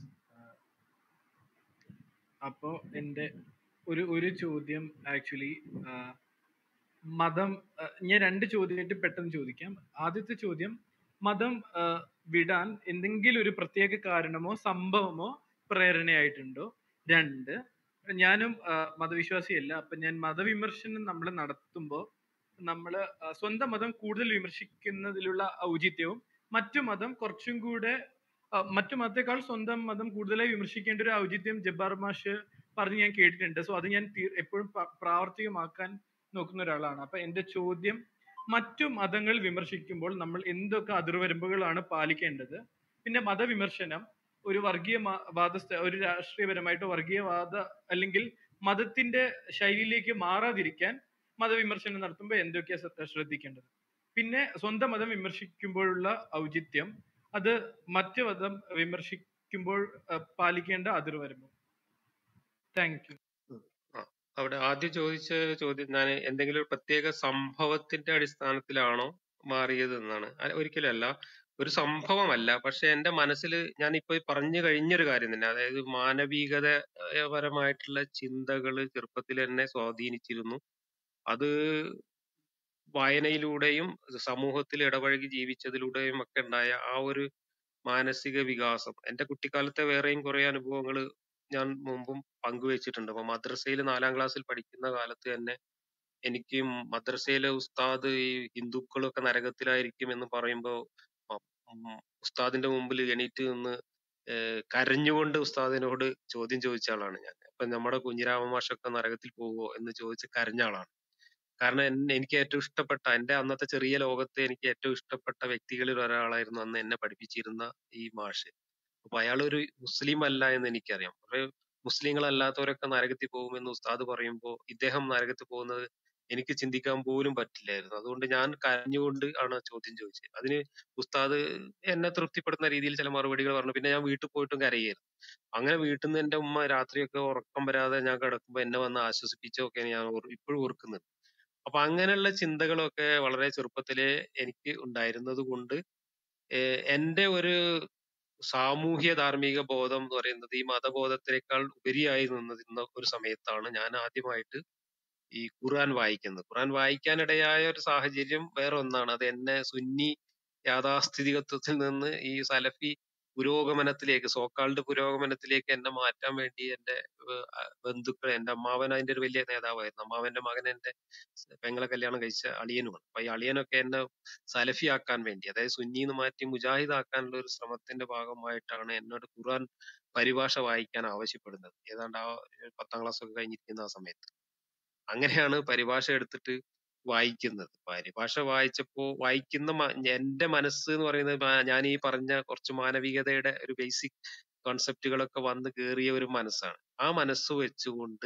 അപ്പോ എൻ്റെ ഒരു ഒരു ചോദ്യം ആക്ച്വലി മതം ആ, ഞാൻ രണ്ട് ചോദ്യമായിട്ട് പെട്ടെന്ന് ചോദിക്കാം ആദ്യത്തെ ചോദ്യം മതം ആ, വിടാൻ എന്തെങ്കിലും ഒരു പ്രത്യേക കാരണമോ സംഭവമോ പ്രേരണയായിട്ടുണ്ടോ രണ്ട് ഞാനും ആ, മതവിശ്വാസിയല്ല അപ്പൊ ഞാൻ മതവിമർശനം നമ്മൾ നടത്തുമ്പോൾ നമ്മൾ സ്വന്തം മതം കൂടുതൽ വിമർശിക്കുന്നതിലുള്ള ഔചിത്യവും മറ്റു മതം കുറച്ചും കൂടെ ആ, മറ്റു മതത്തെക്കാൾ സ്വന്തം മതം കൂടുതലായി വിമർശിക്കേണ്ട ഒരു ഔചിത്യം ജബ്ബാർ മാഷ് പറഞ്ഞ് ഞാൻ കേട്ടിട്ടുണ്ട് സോ അത് ഞാൻ തീ- എപ്പോഴും പ- പ്രാവർത്തികമാക്കാൻ നോക്കുന്ന ഒരാളാണ് അപ്പൊ എന്റെ ചോദ്യം മറ്റു മതങ്ങൾ വിമർശിക്കുമ്പോൾ നമ്മൾ എന്തൊക്കെ അതിർവരമ്പുകളാണ് പാലിക്കേണ്ടത് പിന്നെ മതവിമർശനം ഒരു വർഗീയ മ- വാദ സ്ഥ- ഒരു രാഷ്ട്രീയപരമായിട്ടോ വർഗീയവാദ അല്ലെങ്കിൽ മതത്തിന്റെ ശൈലിയിലേക്ക് മാറാതിരിക്കാൻ മതവിമർശനം നടത്തുമ്പോൾ എന്തൊക്കെയാ ശ്ര- ശ്രദ്ധിക്കേണ്ടത് പിന്നെ സ്വന്തം മതം വിമർശിക്കുമ്പോഴുള്ള ഔചിത്യം അത് മറ്റു മതം വിമർശിക്കുമ്പോൾ ആ, പാലിക്കേണ്ട അതിർവരമ്പ് താങ്ക് യു ഉം. ആ, അവിടെ ആദ്യം ചോദിച്ച ചോദ്യം ഞാൻ എന്തെങ്കിലും ഒരു പ്രത്യേക സംഭവത്തിന്റെ അടിസ്ഥാനത്തിലാണോ മാറിയത് എന്നാണ് അല്ല, ഒരിക്കലല്ല ഒരു സംഭവമല്ല പക്ഷെ എന്റെ മനസ്സിൽ ഞാൻ ഇപ്പൊ പറഞ്ഞു കഴിഞ്ഞൊരു കാര്യം തന്നെ അതായത് മാനവികതപരമായിട്ടുള്ള ചിന്തകൾ ചെറുപ്പത്തിൽ എന്നെ സ്വാധീനിച്ചിരുന്നു അത് വായനയിലൂടെയും സമൂഹത്തിൽ ഇടപഴകി ജീവിച്ചതിലൂടെയും ഒക്കെ ഉണ്ടായ ആ ഒരു മാനസിക വികാസം എന്റെ കുട്ടിക്കാലത്തെ വേറെയും കുറെ അനുഭവങ്ങൾ ഞാൻ മുമ്പും പങ്കുവച്ചിട്ടുണ്ട് അപ്പൊ മദ്രസയിൽ നാലാം ക്ലാസ്സിൽ പഠിക്കുന്ന കാലത്ത് തന്നെ എനിക്ക് മദ്രസയിലെ ഉസ്താദ് ഈ ഹിന്ദുക്കളൊക്കെ നരകത്തിലായിരിക്കും എന്ന് പറയുമ്പോ മ- ഉം ഉസ്താദിന്റെ മുമ്പിൽ എണീറ്റ് നിന്ന് ഏഹ് കരഞ്ഞുകൊണ്ട് ഉസ്താദിനോട് ചോദ്യം ചോദിച്ച ആളാണ് ഞാൻ അപ്പൊ നമ്മുടെ കുഞ്ഞിരാമ മാഷൊക്കെ നരകത്തിൽ പോവോ എന്ന് ചോദിച്ച് കരഞ്ഞ ആളാണ് കാരണം എന്നെ എനിക്ക് ഏറ്റവും ഇഷ്ടപ്പെട്ട എന്റെ അന്നത്തെ ചെറിയ ലോകത്തെ എനിക്ക് ഏറ്റവും ഇഷ്ടപ്പെട്ട വ്യക്തികളിൽ ഒരാളായിരുന്നു അന്ന് എന്നെ പഠിപ്പിച്ചിരുന്ന ഈ മാഷ് അപ്പൊ അയാൾ ഒരു മുസ്ലിം അല്ല എന്ന് എനിക്കറിയാം കുറെ മുസ്ലിങ്ങളല്ലാത്തവരൊക്കെ നരകത്തിൽ പോകുമെന്ന് ഉസ്താദ് പറയുമ്പോൾ ഇദ്ദേഹം നരകത്തിൽ പോകുന്നത് എനിക്ക് ചിന്തിക്കാൻ പോലും പറ്റില്ലായിരുന്നു അതുകൊണ്ട് ഞാൻ കരഞ്ഞുകൊണ്ട് ആണ് ആ ചോദ്യം ചോദിച്ചത് അതിന് ഉസ്താദ് എന്നെ തൃപ്തിപ്പെടുത്തുന്ന രീതിയിൽ ചില മറുപടികൾ പറഞ്ഞു പിന്നെ ഞാൻ വീട്ടിൽ പോയിട്ടും കരയായിരുന്നു അങ്ങനെ വീട്ടിൽ നിന്ന് എന്റെ ഉമ്മ രാത്രിയൊക്കെ ഉറക്കം വരാതെ ഞാൻ കിടക്കുമ്പോ എന്നെ വന്ന് ആശ്വസിപ്പിച്ചൊക്കെയാണ് ഞാൻ ഓർ- ഇപ്പോഴും ഓർക്കുന്നത് അപ്പൊ അങ്ങനെയുള്ള ചിന്തകളൊക്കെ വളരെ ചെറുപ്പത്തിലേ എനിക്ക് ഉണ്ടായിരുന്നത് കൊണ്ട് ഏഹ് എന്റെ ഒരു സാമൂഹ്യ ധാർമ്മിക ബോധം എന്ന് പറയുന്നത് ഈ മതബോധത്തിനേക്കാൾ ഉപരിയായി നിന്നിരുന്ന ഒരു സമയത്താണ് ഞാൻ ആദ്യമായിട്ട് ഈ ഖുർആൻ വായിക്കുന്നത് ഖുർആൻ വായിക്കാനിടയായ ഒരു സാഹചര്യം വേറെ ഒന്നാണ് അത് എന്നെ സുന്നി യാഥാസ്ഥിതികത്വത്തിൽ നിന്ന് ഈ സലഫി പുരോഗമനത്തിലേക്ക് സോക്കാൾഡ് പുരോഗമനത്തിലേക്ക് എന്നെ മാറ്റാൻ വേണ്ടി എന്റെ ഏഹ് അഹ് ബന്ധുക്കൾ എന്റെ അമ്മാവൻ അതിന്റെ ഒരു വലിയ നേതാവായിരുന്നു അമ്മാവന്റെ മകൻ എന്റെ പെങ്ങളെ കല്യാണം കഴിച്ച അളിയനുമാണ് അപ്പൊ ഈ അളിയനൊക്കെ എന്നെ സലഫി ആക്കാൻ വേണ്ടി അതായത് സുന്നിന്ന് മാറ്റി മുജാഹിദ് ആക്കാനുള്ള ഒരു ശ്രമത്തിന്റെ ഭാഗമായിട്ടാണ് എന്നോട് ഖുർആൻ പരിഭാഷ വായിക്കാൻ ആവശ്യപ്പെടുന്നത് ഏതാണ്ട് ആ പത്താം ക്ലാസ് ഒക്കെ കഴിഞ്ഞിരിക്കുന്ന ആ സമയത്ത് അങ്ങനെയാണ് പരിഭാഷ എടുത്തിട്ട് വായിക്കുന്നത് പരിഭാഷ വായിച്ചപ്പോ വായിക്കുന്ന മ- എന്റെ മനസ്സ് എന്ന് പറയുന്നത് മാ- ഞാൻ ഈ പറഞ്ഞ കുറച്ച് മാനവികതയുടെ ഒരു ബേസിക് കോൺസെപ്റ്റുകളൊക്കെ വന്ന് കേറിയ ഒരു മനസ്സാണ് ആ മനസ്സ് വെച്ചുകൊണ്ട്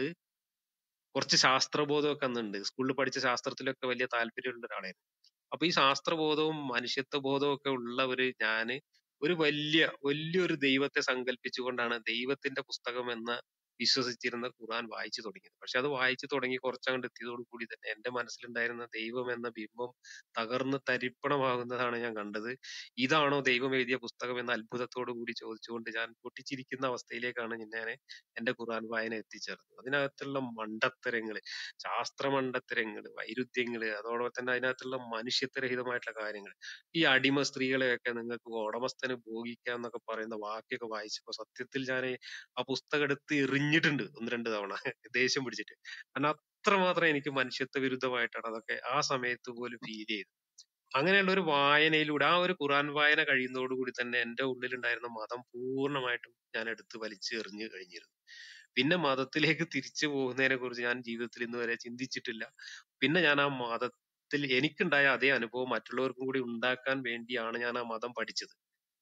കുറച്ച് ശാസ്ത്രബോധമൊക്കെ അന്നുണ്ട് സ്കൂളിൽ പഠിച്ച ശാസ്ത്രത്തിലൊക്കെ വലിയ താല്പര്യമുള്ള ഒരാളായിരുന്നു അപ്പൊ ഈ ശാസ്ത്രബോധവും മനുഷ്യത്വ ബോധവും ഒക്കെ ഉള്ള ഒരു ഞാന് ഒരു വലിയ വലിയൊരു ദൈവത്തെ സങ്കല്പിച്ചുകൊണ്ടാണ് ദൈവത്തിന്റെ പുസ്തകം എന്ന വിശ്വസിച്ചിരുന്ന ഖുർആൻ വായിച്ചു തുടങ്ങിയത് പക്ഷെ അത് വായിച്ചു തുടങ്ങി കുറച്ചങ്ങോട്ട് എത്തിയതോടു കൂടി തന്നെ എന്റെ മനസ്സിലുണ്ടായിരുന്ന ദൈവം എന്ന ബിംബം തകർന്ന് തരിപ്പണമാകുന്നതാണ് ഞാൻ കണ്ടത് ഇതാണോ ദൈവം എഴുതിയ പുസ്തകം എന്ന അത്ഭുതത്തോടു കൂടി ചോദിച്ചുകൊണ്ട് ഞാൻ പൊട്ടിച്ചിരിക്കുന്ന അവസ്ഥയിലേക്കാണ് ഞാൻ എന്റെ ഖുർആൻ വായന എത്തിച്ചേർന്നത് അതിനകത്തുള്ള മണ്ടത്തരങ്ങള് ശാസ്ത്ര മണ്ടത്തരങ്ങള് വൈരുദ്ധ്യങ്ങള് അതോടൊപ്പം തന്നെ അതിനകത്തുള്ള മനുഷ്യത്വരഹിതമായിട്ടുള്ള കാര്യങ്ങൾ ഈ അടിമ സ്ത്രീകളെയൊക്കെ നിങ്ങൾക്ക് ഉടമസ്ഥന് ഭോഗിക്കാം എന്നൊക്കെ പറയുന്ന വാക്യൊക്കെ വായിച്ചപ്പോ സത്യത്തിൽ ഞാൻ ആ പുസ്തകം എടുത്ത് എറിഞ്ഞിട്ടുണ്ട് ഒന്ന് രണ്ട് തവണ ദേഷ്യം പിടിച്ചിട്ട് കാരണം അത്രമാത്രം എനിക്ക് മനുഷ്യത്വ വിരുദ്ധമായിട്ടാണ് അതൊക്കെ ആ സമയത്ത് പോലും ഫീൽ ചെയ്തത് അങ്ങനെയുള്ള ഒരു വായനയിലൂടെ ആ ഒരു ഖുറാൻ വായന കഴിയുന്നതോടുകൂടി തന്നെ എന്റെ ഉള്ളിലുണ്ടായിരുന്ന മതം പൂർണ്ണമായിട്ടും ഞാൻ എടുത്ത് വലിച്ചു എറിഞ്ഞു കഴിഞ്ഞിരുന്നു പിന്നെ മതത്തിലേക്ക് തിരിച്ചു പോകുന്നതിനെ കുറിച്ച് ഞാൻ ജീവിതത്തിൽ ഇന്ന് വരെ ചിന്തിച്ചിട്ടില്ല പിന്നെ ഞാൻ ആ മതത്തിൽ എനിക്കുണ്ടായ അതേ അനുഭവം മറ്റുള്ളവർക്കും കൂടി ഉണ്ടാക്കാൻ വേണ്ടിയാണ് ഞാൻ ആ മതം പഠിച്ചത്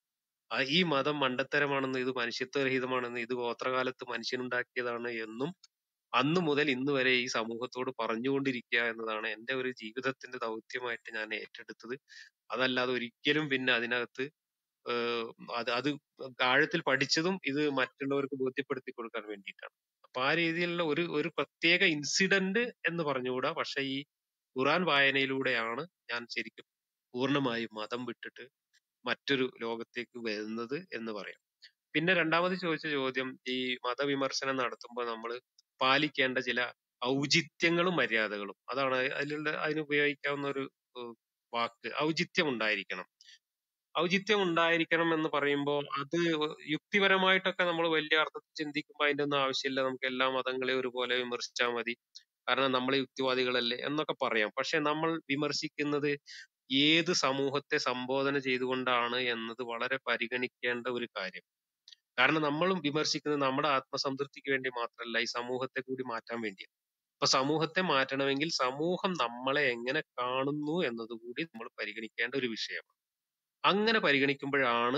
ആ ഈ മതം മണ്ടത്തരമാണെന്ന് ഇത് മനുഷ്യത്വരഹിതമാണെന്ന് ഇത് ഗോത്രകാലത്ത് മനുഷ്യനുണ്ടാക്കിയതാണ് എന്നും അന്ന് മുതൽ ഇന്ന് വരെ ഈ സമൂഹത്തോട് പറഞ്ഞുകൊണ്ടിരിക്കുക എന്നതാണ് എന്റെ ഒരു ജീവിതത്തിന്റെ ദൗത്യമായിട്ട് ഞാൻ ഏറ്റെടുത്തത് അതല്ലാതെ ഒരിക്കലും പിന്നെ അതിനകത്ത് ഏഹ് അത് അത് ആഴത്തിൽ പഠിച്ചതും ഇത് മറ്റുള്ളവർക്ക് ബോധ്യപ്പെടുത്തി കൊടുക്കാൻ വേണ്ടിയിട്ടാണ് അപ്പൊ ആ രീതിയിലുള്ള ഒരു ഒരു പ്രത്യേക ഇൻസിഡന്റ് എന്ന് പറഞ്ഞുകൂടാ പക്ഷെ ഈ ഖുറാൻ വായനയിലൂടെയാണ് ഞാൻ ശരിക്കും പൂർണ്ണമായും മതം വിട്ടിട്ട് മറ്റൊരു ലോകത്തേക്ക് വരുന്നത് എന്ന് പറയാം പിന്നെ രണ്ടാമത് ചോദിച്ച ചോദ്യം ഈ മതവിമർശനം നടത്തുമ്പോൾ നമ്മൾ പാലിക്കേണ്ട ചില ഔചിത്യങ്ങളും മര്യാദകളും അതാണ് അതിലുള്ള അതിന് ഉപയോഗിക്കാവുന്ന ഒരു ഏഹ് വാക്ക് ഔചിത്യം ഉണ്ടായിരിക്കണം ഔചിത്യം ഉണ്ടായിരിക്കണം എന്ന് പറയുമ്പോൾ അത് യുക്തിപരമായിട്ടൊക്കെ നമ്മൾ വലിയ അർത്ഥത്തിൽ ചിന്തിക്കുമ്പോൾ അതിന്റെ ഒന്നും ആവശ്യമില്ല നമുക്ക് എല്ലാ മതങ്ങളെയും ഒരുപോലെ വിമർശിച്ചാൽ മതി കാരണം നമ്മൾ യുക്തിവാദികളല്ലേ എന്നൊക്കെ പറയാം പക്ഷെ നമ്മൾ വിമർശിക്കുന്നത് ഏത് സമൂഹത്തെ സംബോധന ചെയ്തുകൊണ്ടാണ് എന്നത് വളരെ പരിഗണിക്കേണ്ട ഒരു കാര്യം കാരണം നമ്മളും വിമർശിക്കുന്നത് നമ്മുടെ ആത്മസംതൃപ്തിക്ക് വേണ്ടി മാത്രമല്ല ഈ സമൂഹത്തെ കൂടി മാറ്റാൻ വേണ്ടിയാണ് അപ്പൊ സമൂഹത്തെ മാറ്റണമെങ്കിൽ സമൂഹം നമ്മളെ എങ്ങനെ കാണുന്നു എന്നത് കൂടി നമ്മൾ പരിഗണിക്കേണ്ട ഒരു വിഷയമാണ് അങ്ങനെ പരിഗണിക്കുമ്പോഴാണ്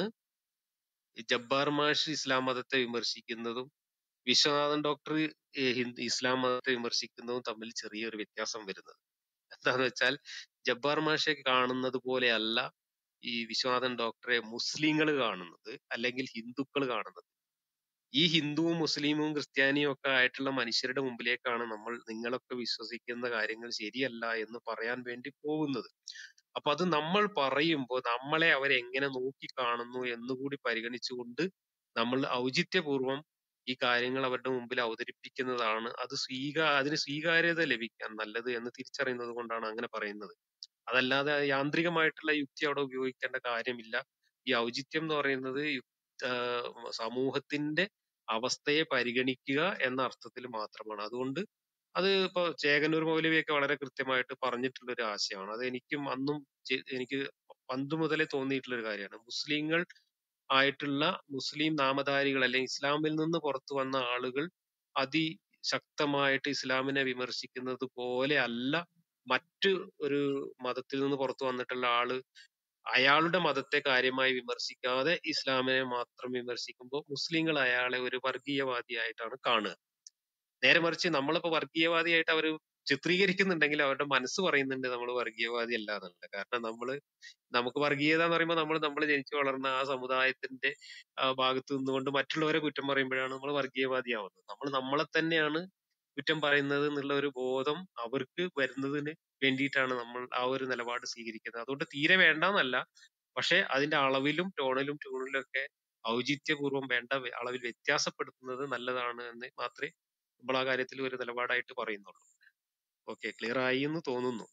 ഈ ജബ്ബാർ മാഷ് ഇസ്ലാം മതത്തെ വിമർശിക്കുന്നതും വിശ്വനാഥൻ ഡോക്ടർ ഇസ്ലാം മതത്തെ വിമർശിക്കുന്നതും തമ്മിൽ ചെറിയൊരു വ്യത്യാസം വരുന്നത് എന്താന്ന് വെച്ചാൽ ജബ്ബാർ മാഷെ കാണുന്നത് പോലെയല്ല ഈ വിശ്വനാഥൻ ഡോക്ടറെ മുസ്ലിങ്ങൾ കാണുന്നത് അല്ലെങ്കിൽ ഹിന്ദുക്കൾ കാണുന്നത് ഈ ഹിന്ദുവും മുസ്ലിമും ക്രിസ്ത്യാനിയും ഒക്കെ ആയിട്ടുള്ള മനുഷ്യരുടെ മുമ്പിലേക്കാണ് നമ്മൾ നിങ്ങളൊക്കെ വിശ്വസിക്കുന്ന കാര്യങ്ങൾ ശരിയല്ല എന്ന് പറയാൻ വേണ്ടി പോകുന്നത് അപ്പൊ അത് നമ്മൾ പറയുമ്പോൾ നമ്മളെ അവരെങ്ങനെ നോക്കി കാണുന്നു എന്നുകൂടി പരിഗണിച്ചുകൊണ്ട് നമ്മൾ ഔചിത്യപൂർവം ഈ കാര്യങ്ങൾ അവരുടെ മുമ്പിൽ അവതരിപ്പിക്കുന്നതാണ് അത് സ്വീകാ അതിന് സ്വീകാര്യത ലഭിക്കാൻ നല്ലത് എന്ന് തിരിച്ചറിയുന്നത് കൊണ്ടാണ് അങ്ങനെ പറയുന്നത് അതല്ലാതെ യാന്ത്രികമായിട്ടുള്ള യുക്തി അവിടെ ഉപയോഗിക്കേണ്ട കാര്യമില്ല ഈ ഔചിത്യം എന്ന് പറയുന്നത് യു- ആഹ് സമൂഹത്തിന്റെ അവസ്ഥയെ പരിഗണിക്കുക എന്ന അർത്ഥത്തിൽ മാത്രമാണ് അതുകൊണ്ട് അത് ഇപ്പൊ ചേകന്നൂർ മൗലവിയൊക്കെ വളരെ കൃത്യമായിട്ട് പറഞ്ഞിട്ടുള്ള ഒരു ആശയമാണ് അത് എനിക്കും അന്നും ചെ- എനിക്ക് പണ്ട് മുതലേ തോന്നിയിട്ടുള്ള ഒരു കാര്യമാണ് മുസ്ലിങ്ങൾ ആയിട്ടുള്ള മുസ്ലിം നാമധാരികൾ അല്ലെങ്കിൽ ഇസ്ലാമിൽ നിന്ന് പുറത്തു വന്ന ആളുകൾ അതിശക്തമായിട്ട് ഇസ്ലാമിനെ വിമർശിക്കുന്നത് പോലെ അല്ല മറ്റ് ഒരു മതത്തിൽ നിന്ന് പുറത്തു വന്നിട്ടുള്ള ആള് അയാളുടെ മതത്തെ കാര്യമായി വിമർശിക്കാതെ ഇസ്ലാമിനെ മാത്രം വിമർശിക്കുമ്പോൾ മുസ്ലിങ്ങൾ അയാളെ ഒരു വർഗീയവാദിയായിട്ടാണ് കാണുക നേരെ മറിച്ച് നമ്മളിപ്പോ വർഗീയവാദിയായിട്ട് അവർ ചിത്രീകരിക്കുന്നുണ്ടെങ്കിൽ അവരുടെ മനസ്സ് പറയുന്നുണ്ട് നമ്മൾ വർഗീയവാദി അല്ല എന്നുള്ളത് കാരണം നമ്മള് നമുക്ക് വർഗീയത എന്ന് പറയുമ്പോൾ നമ്മൾ നമ്മൾ ജനിച്ചു വളർന്ന ആ സമുദായത്തിന്റെ ആ ഭാഗത്ത് നിന്നുകൊണ്ട് മറ്റുള്ളവരെ കുറ്റം പറയുമ്പോഴാണ് നമ്മൾ വർഗീയവാദിയാവുന്നത് നമ്മൾ നമ്മളെ തന്നെയാണ് കുറ്റം പറയുന്നത് എന്നുള്ള ഒരു ബോധം അവർക്ക് വരുന്നതിന് വേണ്ടിയിട്ടാണ് നമ്മൾ ആ ഒരു നിലപാട് സ്വീകരിക്കുന്നത് അതുകൊണ്ട് തീരെ വേണ്ടെന്നല്ല പക്ഷെ അതിന്റെ അളവിലും ടോണിലും ട്യൂണിലും ഒക്കെ ഔചിത്യപൂർവ്വം വേണ്ട വെ- അളവിൽ വ്യത്യാസപ്പെടുത്തുന്നത് നല്ലതാണ് എന്ന് മാത്രമേ നമ്മൾ ആ കാര്യത്തിൽ ഒരു നിലപാടായിട്ട് പറയുന്നുള്ളൂ ഓക്കെ ക്ലിയർ ആയി എന്ന് തോന്നുന്നു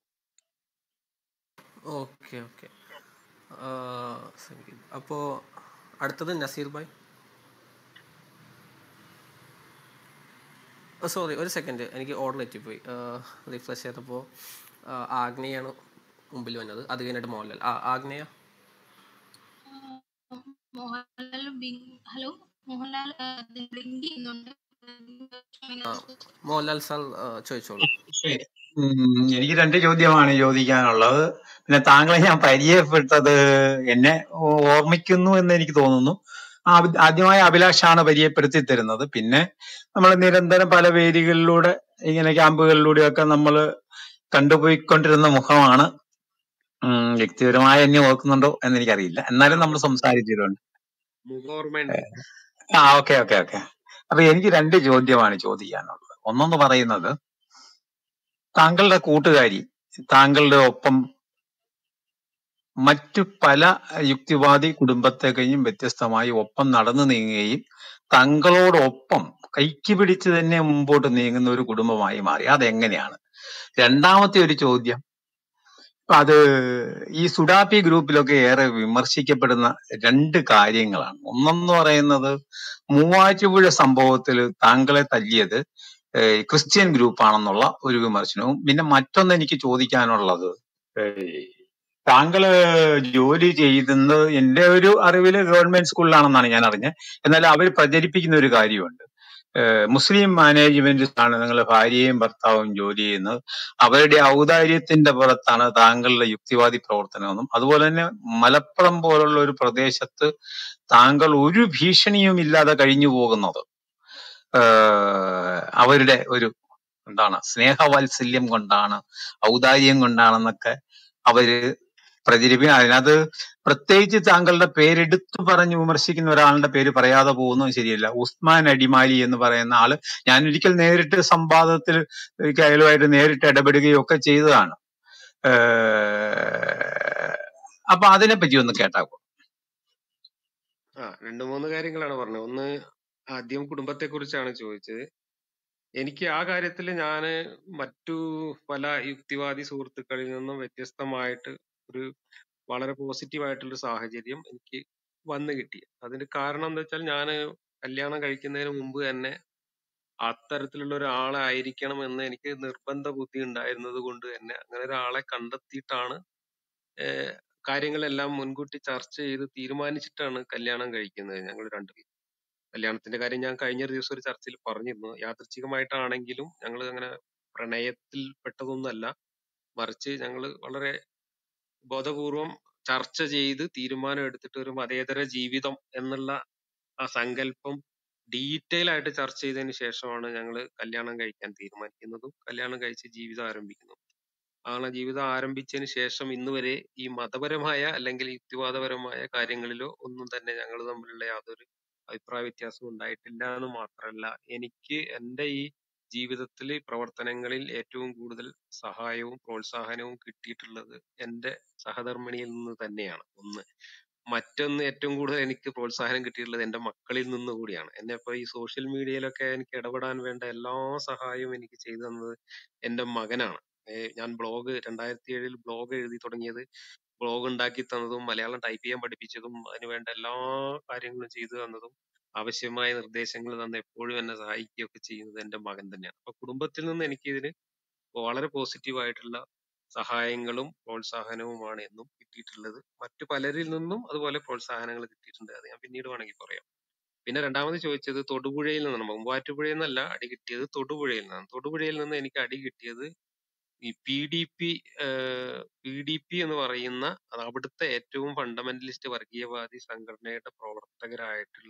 ഓക്കെ ഓക്കെ അപ്പോൾ അടുത്തത് നസീർ ഭായ് സോറി ഒരു സെക്കൻഡ് എനിക്ക് ഓർഡർ തെറ്റിപ്പോയി റിഫ്രഷ് ചെയ്തപ്പോൾ ആഗ്നയാണ് മുമ്പിൽ വന്നത് അത് കഴിഞ്ഞിട്ട് മോഹൻലാൽ ആ ആഗ്നേയ മോഹൻലാൽ ബിങ് ഹലോ മോഹൻലാൽ ബ്ലിങ്ക് ചെയ്യുന്നുണ്ട് ആ മോഹൻലാൽ സാർ ചോദിച്ചോളൂ ശരി. ഉം, എനിക്ക് രണ്ട് ചോദ്യമാണ് ചോദിക്കാനുള്ളത് പിന്നെ താങ്കളെ ഞാൻ പരിചയപ്പെട്ടത് എന്നെ ഓ- ഓർമ്മിക്കുന്നു എന്ന് എനിക്ക് തോന്നുന്നു ആ- ആദ്യമായി അഭിലാഷാണ് പരിചയപ്പെടുത്തി തരുന്നത് പിന്നെ നമ്മൾ നിരന്തരം പല വേദികളിലൂടെ ഇങ്ങനെ ക്യാമ്പുകളിലൂടെയൊക്കെ നമ്മൾ കണ്ടുപോയിക്കൊണ്ടിരുന്ന മുഖമാണ് ഉം, വ്യക്തിപരമായി എന്നെ ഓർക്കുന്നുണ്ടോ എന്ന് എനിക്കറിയില്ല എന്നാലും നമ്മൾ സംസാരിച്ചിട്ടുണ്ട് മുഖോർമ്മയുണ്ട് ആ ഓക്കെ ഓക്കെ ഓക്കെ അപ്പൊ എനിക്ക് രണ്ട് ചോദ്യമാണ് ചോദിക്കാനുള്ളത് ഒന്നെന്ന് പറയുന്നത് താങ്കളുടെ കൂട്ടുകാരി താങ്കളുടെ ഒപ്പം മറ്റു പല യുക്തിവാദി കുടുംബത്തെ കഴിഞ്ഞും വ്യത്യസ്തമായി ഒപ്പം നടന്നു നീങ്ങുകയും താങ്കളോടൊപ്പം കൈക്ക് പിടിച്ച് തന്നെ മുമ്പോട്ട് നീങ്ങുന്ന ഒരു കുടുംബമായി മാറി അതെങ്ങനെയാണ് രണ്ടാമത്തെ ഒരു ചോദ്യം ഇപ്പൊ അത് ഈ സുഡാപ്പി ഗ്രൂപ്പിലൊക്കെ ഏറെ വിമർശിക്കപ്പെടുന്ന രണ്ട് കാര്യങ്ങളാണ് ഒന്നെന്ന് പറയുന്നത് മൂവാറ്റുപുഴ സംഭവത്തിൽ താങ്കളെ തല്ലിയത് ഏഹ് ക്രിസ്ത്യൻ ഗ്രൂപ്പാണെന്നുള്ള ഒരു വിമർശനവും പിന്നെ മറ്റൊന്ന് എനിക്ക് ചോദിക്കാനുള്ളത് ഏഹ് താങ്കള് ജോലി ചെയ്യുന്നത് എന്റെ ഒരു അറിവില് ഗവൺമെന്റ് സ്കൂളിലാണെന്നാണ് ഞാൻ അറിഞ്ഞത് എന്നാൽ അവർ പ്രചരിപ്പിക്കുന്ന ഒരു കാര്യമുണ്ട് ഏഹ് മുസ്ലിം മാനേജ്മെന്റ് ആണ് നിങ്ങളെ ഭാര്യയും ഭർത്താവും ജോലി ചെയ്യുന്നത് അവരുടെ ഔദാര്യത്തിന്റെ പുറത്താണ് താങ്കളുടെ യുക്തിവാദി പ്രവർത്തനമെന്നും അതുപോലെ തന്നെ മലപ്പുറം പോലുള്ള ഒരു താങ്കൾ ഒരു ഭീഷണിയും ഇല്ലാതെ കഴിഞ്ഞു പോകുന്നത് ഏഹ് അവരുടെ ഒരു എന്താണ് സ്നേഹവാത്സല്യം കൊണ്ടാണ് ഔദാര്യം കൊണ്ടാണെന്നൊക്കെ അവര് പ്രചരിപ്പിക്കുക അതിനകത്ത് പ്രത്യേകിച്ച് താങ്കളുടെ പേരെടുത്തു പറഞ്ഞ് വിമർശിക്കുന്ന ഒരാളുടെ പേര് പറയാതെ പോകുന്നതും ശരിയല്ല ഉസ്മാൻ അടിമാലി എന്ന് പറയുന്ന ആള് ഞാൻ ഒരിക്കൽ നേരിട്ട് സംവാദത്തിൽ എനിക്ക് അയാളുമായിട്ട് നേരിട്ട് ഇടപെടുകയും ഒക്കെ ചെയ്തതാണ് ഏഹ് അപ്പൊ അതിനെപ്പറ്റി ഒന്ന് കേട്ടാക്കോ ആ രണ്ട് മൂന്ന് കാര്യങ്ങളാണ് പറഞ്ഞത് ഒന്ന് ആദ്യം കുടുംബത്തെ കുറിച്ചാണ് ചോദിച്ചത് എനിക്ക് ആ കാര്യത്തിൽ ഞാന് മറ്റു പല യുക്തിവാദി സുഹൃത്തുക്കളിൽ നിന്നും വ്യത്യസ്തമായിട്ട് ഒരു വളരെ പോസിറ്റീവ് ആയിട്ടുള്ള ഒരു സാഹചര്യം എനിക്ക് വന്നു കിട്ടി അതിന് കാരണം എന്താ വെച്ചാൽ ഞാൻ കല്യാണം കഴിക്കുന്നതിന് മുമ്പ് തന്നെ അത്തരത്തിലുള്ള ഒരാളായിരിക്കണം എന്ന് എനിക്ക് നിർബന്ധ ബുദ്ധി ഉണ്ടായിരുന്നത് കൊണ്ട് തന്നെ അങ്ങനെ ഒരാളെ കണ്ടെത്തിയിട്ടാണ് ഏഹ് കാര്യങ്ങളെല്ലാം മുൻകൂട്ടി ചർച്ച ചെയ്ത് തീരുമാനിച്ചിട്ടാണ് കല്യാണം കഴിക്കുന്നത് ഞങ്ങൾ രണ്ടുപേരും കല്യാണത്തിന്റെ കാര്യം ഞാൻ കഴിഞ്ഞ ഒരു ദിവസം ഒരു ചർച്ചയിൽ പറഞ്ഞിരുന്നു യാദൃച്ഛികമായിട്ടാണെങ്കിലും ഞങ്ങൾ അങ്ങനെ പ്രണയത്തിൽ പെട്ടതൊന്നുമല്ല മറിച്ച് ഞങ്ങൾ വളരെ ബോധപൂർവം ചർച്ച ചെയ്ത് തീരുമാനം എടുത്തിട്ട് ഒരു മതേതര ജീവിതം എന്നുള്ള ആ സങ്കല്പം ഡീറ്റെയിൽ ആയിട്ട് ചർച്ച ചെയ്തതിന് ശേഷമാണ് ഞങ്ങൾ കല്യാണം കഴിക്കാൻ തീരുമാനിക്കുന്നതും കല്യാണം കഴിച്ച് ജീവിതം ആരംഭിക്കുന്നതും അങ്ങനെ ജീവിതം ആരംഭിച്ചതിന് ശേഷം ഇന്ന് വരെ ഈ മതപരമായ അല്ലെങ്കിൽ യുക്തിവാദപരമായ കാര്യങ്ങളിലോ ഒന്നും തന്നെ ഞങ്ങൾ തമ്മിലുള്ള യാതൊരു അഭിപ്രായ വ്യത്യാസം ഉണ്ടായിട്ടില്ല എന്ന് മാത്രമല്ല എനിക്ക് എന്റെ ഈ ജീവിതത്തിലെ പ്രവർത്തനങ്ങളിൽ ഏറ്റവും കൂടുതൽ സഹായവും പ്രോത്സാഹനവും കിട്ടിയിട്ടുള്ളത് എന്റെ സഹധർമ്മിണിയിൽ നിന്ന് തന്നെയാണ് ഒന്ന് മറ്റൊന്ന് ഏറ്റവും കൂടുതൽ എനിക്ക് പ്രോത്സാഹനം കിട്ടിയിട്ടുള്ളത് എന്റെ മക്കളിൽ നിന്ന് കൂടിയാണ് എന്നെ ഇപ്പൊ ഈ സോഷ്യൽ മീഡിയയിലൊക്കെ എനിക്ക് ഇടപെടാൻ വേണ്ട എല്ലാ സഹായവും എനിക്ക് ചെയ്തു തന്നത് എന്റെ മകനാണ് ഏഹ് ഞാൻ ബ്ലോഗ് രണ്ടായിരത്തി ഏഴിൽ ബ്ലോഗ് എഴുതി തുടങ്ങിയത് ബ്ലോഗ് ഉണ്ടാക്കി തന്നതും മലയാളം ടൈപ്പ് ചെയ്യാൻ പഠിപ്പിച്ചതും അതിന് വേണ്ട എല്ലാ കാര്യങ്ങളും ചെയ്തു തന്നതും ആവശ്യമായ നിർദ്ദേശങ്ങൾ തന്ന് എപ്പോഴും എന്നെ സഹായിക്കുകയൊക്കെ ചെയ്യുന്നത് എന്റെ മകൻ തന്നെയാണ് അപ്പൊ കുടുംബത്തിൽ നിന്ന് എനിക്ക് ഇതിന് വളരെ പോസിറ്റീവ് ആയിട്ടുള്ള സഹായങ്ങളും പ്രോത്സാഹനവുമാണ് എന്നും കിട്ടിയിട്ടുള്ളത് മറ്റു പലരിൽ നിന്നും അതുപോലെ പ്രോത്സാഹനങ്ങൾ കിട്ടിയിട്ടുണ്ട് അത് ഞാൻ പിന്നീട് വേണമെങ്കിൽ പറയാം പിന്നെ രണ്ടാമത് ചോദിച്ചത് തൊടുപുഴയിൽ നിന്നാണ് മൂവാറ്റുപുഴയിൽ നിന്നല്ല അടി കിട്ടിയത് തൊടുപുഴയിൽ നിന്നാണ് തൊടുപുഴയിൽ നിന്ന് എനിക്ക് അടി കിട്ടിയത് ഈ P D P P D P എന്ന് പറയുന്ന അത് അവിടുത്തെ ഏറ്റവും ഫണ്ടമെന്റലിസ്റ്റ് വർഗീയവാദി സംഘടനയുടെ പ്രവർത്തകരായിട്ടുള്ള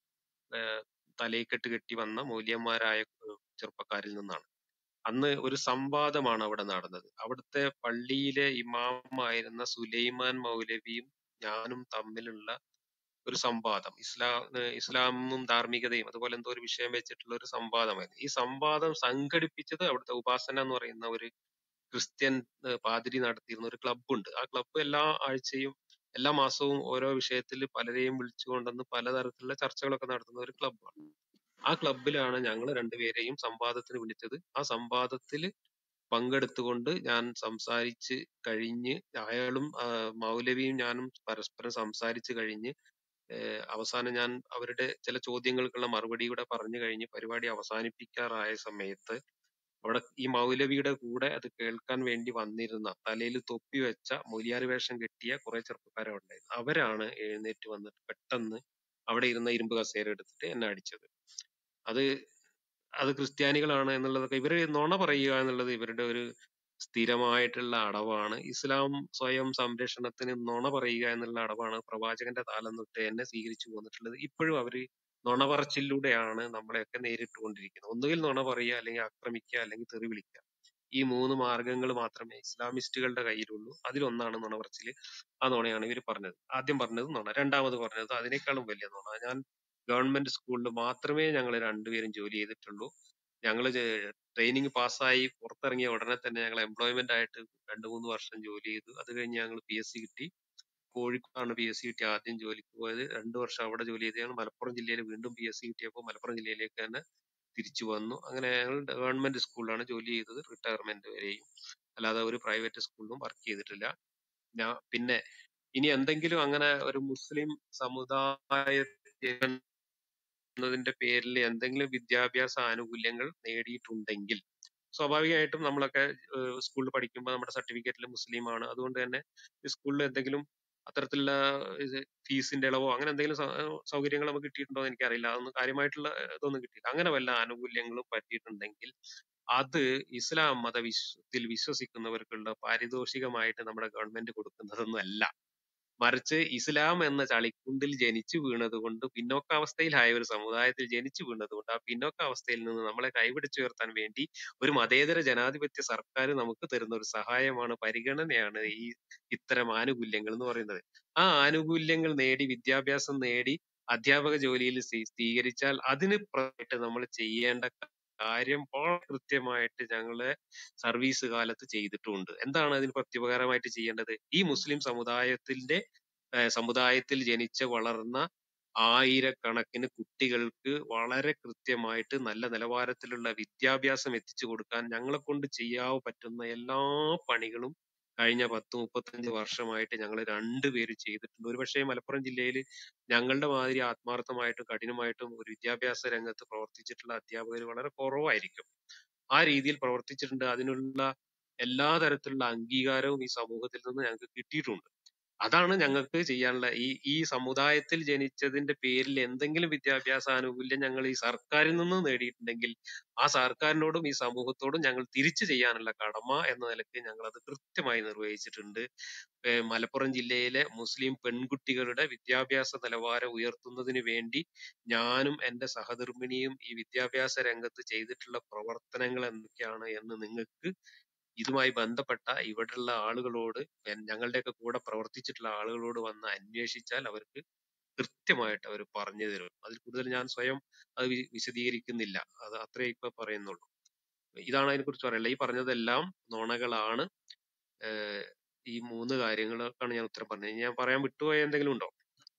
ഏഹ് തലയിക്കെട്ട് കെട്ടി വന്ന മൂല്യന്മാരായ ഏഹ് ചെറുപ്പക്കാരിൽ നിന്നാണ് അന്ന് ഒരു സംവാദമാണ് അവിടെ നടന്നത് അവിടുത്തെ പള്ളിയിലെ ഇമാമായിരുന്ന സുലൈമാൻ മൗലവിയും ഞാനും തമ്മിലുള്ള ഒരു സംവാദം ഇസ്ലാം ഏഹ് ഇസ്ലാമും ധാർമ്മികതയും അതുപോലെ എന്തോ ഒരു വിഷയം വെച്ചിട്ടുള്ള ഒരു സംവാദമായിരുന്നു ഈ സംവാദം സംഘടിപ്പിച്ചത് അവിടുത്തെ ഉപാസന എന്ന് പറയുന്ന ഒരു ക്രിസ്ത്യൻ ഏഹ് പാതിരി നടത്തിയിരുന്ന ഒരു ക്ലബ്ബ് ഉണ്ട് ആ ക്ലബ്ബ് എല്ലാ ആഴ്ചയും എല്ലാ മാസവും ഓരോ വിഷയത്തിൽ പലരെയും വിളിച്ചുകൊണ്ടുവന്ന് പലതരത്തിലുള്ള ചർച്ചകളൊക്കെ നടത്തുന്ന ഒരു ക്ലബ്ബാണ് ആ ക്ലബ്ബിലാണ് ഞങ്ങൾ രണ്ടുപേരെയും സംവാദത്തിന് വിളിച്ചത് ആ സംവാദത്തിൽ പങ്കെടുത്തുകൊണ്ട് ഞാൻ സംസാരിച്ച് കഴിഞ്ഞ് അയാളും ആ, മൗലവിയും ഞാനും പരസ്പരം സംസാരിച്ച് കഴിഞ്ഞ് ഏഹ് അവസാനം ഞാൻ അവരുടെ ചില ചോദ്യങ്ങൾക്കുള്ള മറുപടി കൂടെ പറഞ്ഞു കഴിഞ്ഞ് പരിപാടി അവസാനിപ്പിക്കാറായ സമയത്ത് അവിടെ ഈ മൗലവിയുടെ കൂടെ അത് കേൾക്കാൻ വേണ്ടി വന്നിരുന്ന തലയിൽ തൊപ്പി വെച്ച മൊലിയാർ വേഷം കെട്ടിയ കുറെ ചെറുപ്പക്കാരെ ഉണ്ടായിരുന്നു അവരാണ് എഴുന്നേറ്റ് വന്നിട്ട് പെട്ടെന്ന് അവിടെ ഇരുന്ന ഇരുമ്പ് കസേര എടുത്തിട്ട് എന്നെ അടിച്ചത് അത് അത് ക്രിസ്ത്യാനികളാണ് എന്നുള്ളതൊക്കെ ഇവര് നുണ പറയുക എന്നുള്ളത് ഇവരുടെ ഒരു സ്ഥിരമായിട്ടുള്ള അടവാണ് ഇസ്ലാം സ്വയം സംരക്ഷണത്തിന് നുണ പറയുക എന്നുള്ള അടവാണ് പ്രവാചകന്റെ കാലം തൊട്ട് എന്നെ സ്വീകരിച്ചു പോന്നിട്ടുള്ളത് ഇപ്പോഴും അവര് നുണ പറച്ചിലൂടെയാണ് നമ്മളെയൊക്കെ നേരിട്ടുകൊണ്ടിരിക്കുന്നത് ഒന്നുകിൽ നുണ പറയുക അല്ലെങ്കിൽ ആക്രമിക്കുക അല്ലെങ്കിൽ തെറി വിളിക്കുക ഈ മൂന്ന് മാർഗങ്ങൾ മാത്രമേ ഇസ്ലാമിസ്റ്റുകളുടെ കയ്യിലുള്ളൂ അതിലൊന്നാണ് നുണ പറച്ചില് ആ നുണയാണ് ഇവർ പറഞ്ഞത് ആദ്യം പറഞ്ഞത് നുണ രണ്ടാമത് പറഞ്ഞത് അതിനേക്കാളും വലിയ നുണ ഞാൻ ഗവൺമെന്റ് സ്കൂളിൽ മാത്രമേ ഞങ്ങൾ രണ്ടുപേരും ജോലി ചെയ്തിട്ടുള്ളൂ ഞങ്ങൾ ട്രെയിനിങ് പാസ്സായി പുറത്തിറങ്ങിയ ഉടനെ തന്നെ ഞങ്ങൾ എംപ്ലോയ്മെന്റ് ആയിട്ട് രണ്ട് മൂന്ന് വർഷം ജോലി ചെയ്തു അത് കഴിഞ്ഞ് ഞങ്ങൾ പി എസ് സി കിട്ടി കോഴിക്കോടാണ് പി എസ് സി കിട്ടി ആദ്യം ജോലിക്ക് പോയത് രണ്ട് വർഷം അവിടെ ജോലി ചെയ്ത് ഞങ്ങൾ മലപ്പുറം ജില്ലയിൽ വീണ്ടും പി എസ് സി കിട്ടിയപ്പോൾ മലപ്പുറം ജില്ലയിലേക്ക് തന്നെ തിരിച്ചു വന്നു അങ്ങനെ ഞങ്ങൾ ഗവൺമെന്റ് സ്കൂളിലാണ് ജോലി ചെയ്തത് റിട്ടയർമെന്റ് വരെയും അല്ലാതെ ഒരു പ്രൈവറ്റ് സ്കൂളിലും വർക്ക് ചെയ്തിട്ടില്ല ഞാൻ പിന്നെ ഇനി എന്തെങ്കിലും അങ്ങനെ ഒരു മുസ്ലിം സമുദായത്തിൽ എന്നതിന്റെ പേരിൽ എന്തെങ്കിലും വിദ്യാഭ്യാസ ആനുകൂല്യങ്ങൾ നേടിയിട്ടുണ്ടെങ്കിൽ സ്വാഭാവികമായിട്ടും നമ്മളൊക്കെ സ്കൂളിൽ പഠിക്കുമ്പോൾ നമ്മുടെ സർട്ടിഫിക്കറ്റിൽ മുസ്ലിം ആണ് അതുകൊണ്ട് തന്നെ സ്കൂളിൽ എന്തെങ്കിലും അത്തരത്തിലുള്ള ഇത് ഫീസിന്റെ ഇളവോ അങ്ങനെ എന്തെങ്കിലും സ- ഏഹ് സൗകര്യങ്ങൾ നമുക്ക് കിട്ടിയിട്ടുണ്ടോ എന്ന് എനിക്കറിയില്ല അതൊന്നും കാര്യമായിട്ടുള്ള ഇതൊന്നും കിട്ടിയില്ല അങ്ങനെ വല്ല ആനുകൂല്യങ്ങളും പറ്റിയിട്ടുണ്ടെങ്കിൽ അത് ഇസ്ലാം മത വിശ്വത്തിൽ വിശ്വസിക്കുന്നവർക്കുള്ള പാരിതോഷികമായിട്ട് നമ്മുടെ ഗവൺമെന്റ് കൊടുക്കുന്നതൊന്നും അല്ല മറിച്ച് ഇസ്ലാം എന്ന ചളിക്കുണ്ടിൽ ജനിച്ചു വീണത് കൊണ്ട് പിന്നോക്കാവസ്ഥയിലായ ഒരു സമുദായത്തിൽ ജനിച്ചു വീണത് കൊണ്ട് ആ പിന്നോക്കാവസ്ഥയിൽ നിന്ന് നമ്മളെ കൈപിടിച്ചുയർത്താൻ വേണ്ടി ഒരു മതേതര ജനാധിപത്യ സർക്കാർ നമുക്ക് തരുന്ന ഒരു സഹായമാണ് പരിഗണനയാണ് ഈ ഇത്തരം ആനുകൂല്യങ്ങൾ എന്ന് പറയുന്നത് ആ ആനുകൂല്യങ്ങൾ നേടി വിദ്യാഭ്യാസം നേടി അധ്യാപക ജോലിയിൽ സ്വീ- സ്വീകരിച്ചാൽ അതിന് പുറമായിട്ട് നമ്മൾ ചെയ്യേണ്ട കാര്യം വളരെ കൃത്യമായിട്ട് ഞങ്ങളെ സർവീസ് കാലത്ത് ചെയ്തിട്ടുമുണ്ട് എന്താണ് അതിന് പ്രത്യുപകാരമായിട്ട് ചെയ്യേണ്ടത് ഈ മുസ്ലിം സമുദായത്തിന്റെ ഏഹ് സമുദായത്തിൽ ജനിച്ച് വളർന്ന ആയിരക്കണക്കിന് കുട്ടികൾക്ക് വളരെ കൃത്യമായിട്ട് നല്ല നിലവാരത്തിലുള്ള വിദ്യാഭ്യാസം എത്തിച്ചു കൊടുക്കാൻ ഞങ്ങളെ കൊണ്ട് ചെയ്യാൻ പറ്റുന്ന എല്ലാ പണികളും കഴിഞ്ഞ പത്ത് മുപ്പത്തഞ്ച് വർഷമായിട്ട് ഞങ്ങൾ രണ്ടുപേരും ചെയ്തിട്ടുണ്ട് ഒരുപക്ഷെ മലപ്പുറം ജില്ലയിൽ ഞങ്ങളുടെ മാതിരി ആത്മാർത്ഥമായിട്ടും കഠിനമായിട്ടും ഒരു വിദ്യാഭ്യാസ രംഗത്ത് പ്രവർത്തിച്ചിട്ടുള്ള അധ്യാപകർ വളരെ കുറവായിരിക്കും ആ രീതിയിൽ പ്രവർത്തിച്ചിട്ടുണ്ട് അതിനുള്ള എല്ലാ തരത്തിലുള്ള അംഗീകാരവും ഈ സമൂഹത്തിൽ നിന്ന് ഞങ്ങൾക്ക് കിട്ടിയിട്ടുണ്ട് അതാണ് ഞങ്ങൾക്ക് ചെയ്യാനുള്ള ഈ ഈ സമുദായത്തിൽ ജനിച്ചതിന്റെ പേരിൽ എന്തെങ്കിലും വിദ്യാഭ്യാസ ആനുകൂല്യം ഞങ്ങൾ ഈ സർക്കാരിൽ നിന്ന് നേടിയിട്ടുണ്ടെങ്കിൽ ആ സർക്കാരിനോടും ഈ സമൂഹത്തോടും ഞങ്ങൾ തിരിച്ചു ചെയ്യാനുള്ള കടമ എന്ന നിലയ്ക്ക് ഞങ്ങൾ അത് കൃത്യമായി നിർവഹിച്ചിട്ടുണ്ട് ഏഹ് മലപ്പുറം ജില്ലയിലെ മുസ്ലിം പെൺകുട്ടികളുടെ വിദ്യാഭ്യാസ നിലവാരം ഉയർത്തുന്നതിന് വേണ്ടി ഞാനും എന്റെ സഹധർമ്മിണിയും ഈ വിദ്യാഭ്യാസ രംഗത്ത് ചെയ്തിട്ടുള്ള പ്രവർത്തനങ്ങൾ എന്തൊക്കെയാണ് എന്ന് നിങ്ങൾക്ക് ഇതുമായി ബന്ധപ്പെട്ട ഇവിടെയുള്ള ആളുകളോട് എൻ- ഞങ്ങളുടെയൊക്കെ കൂടെ പ്രവർത്തിച്ചിട്ടുള്ള ആളുകളോട് വന്ന് അന്വേഷിച്ചാൽ അവർക്ക് കൃത്യമായിട്ട് അവർ പറഞ്ഞു തരും അതിൽ കൂടുതൽ ഞാൻ സ്വയം അത് വി- വിശദീകരിക്കുന്നില്ല അത് അത്രേ ഇപ്പൊ പറയുന്നുള്ളൂ ഇതാണ് അതിനെക്കുറിച്ച് പറയാനുള്ളത് ഈ പറഞ്ഞതെല്ലാം നുണകളാണ് ഏഹ് ഈ മൂന്ന് കാര്യങ്ങൾക്കാണ് ഞാൻ ഉത്തരം പറഞ്ഞത് ഇനി ഞാൻ പറയാൻ വിട്ടുപോയ എന്തെങ്കിലും ഉണ്ടോ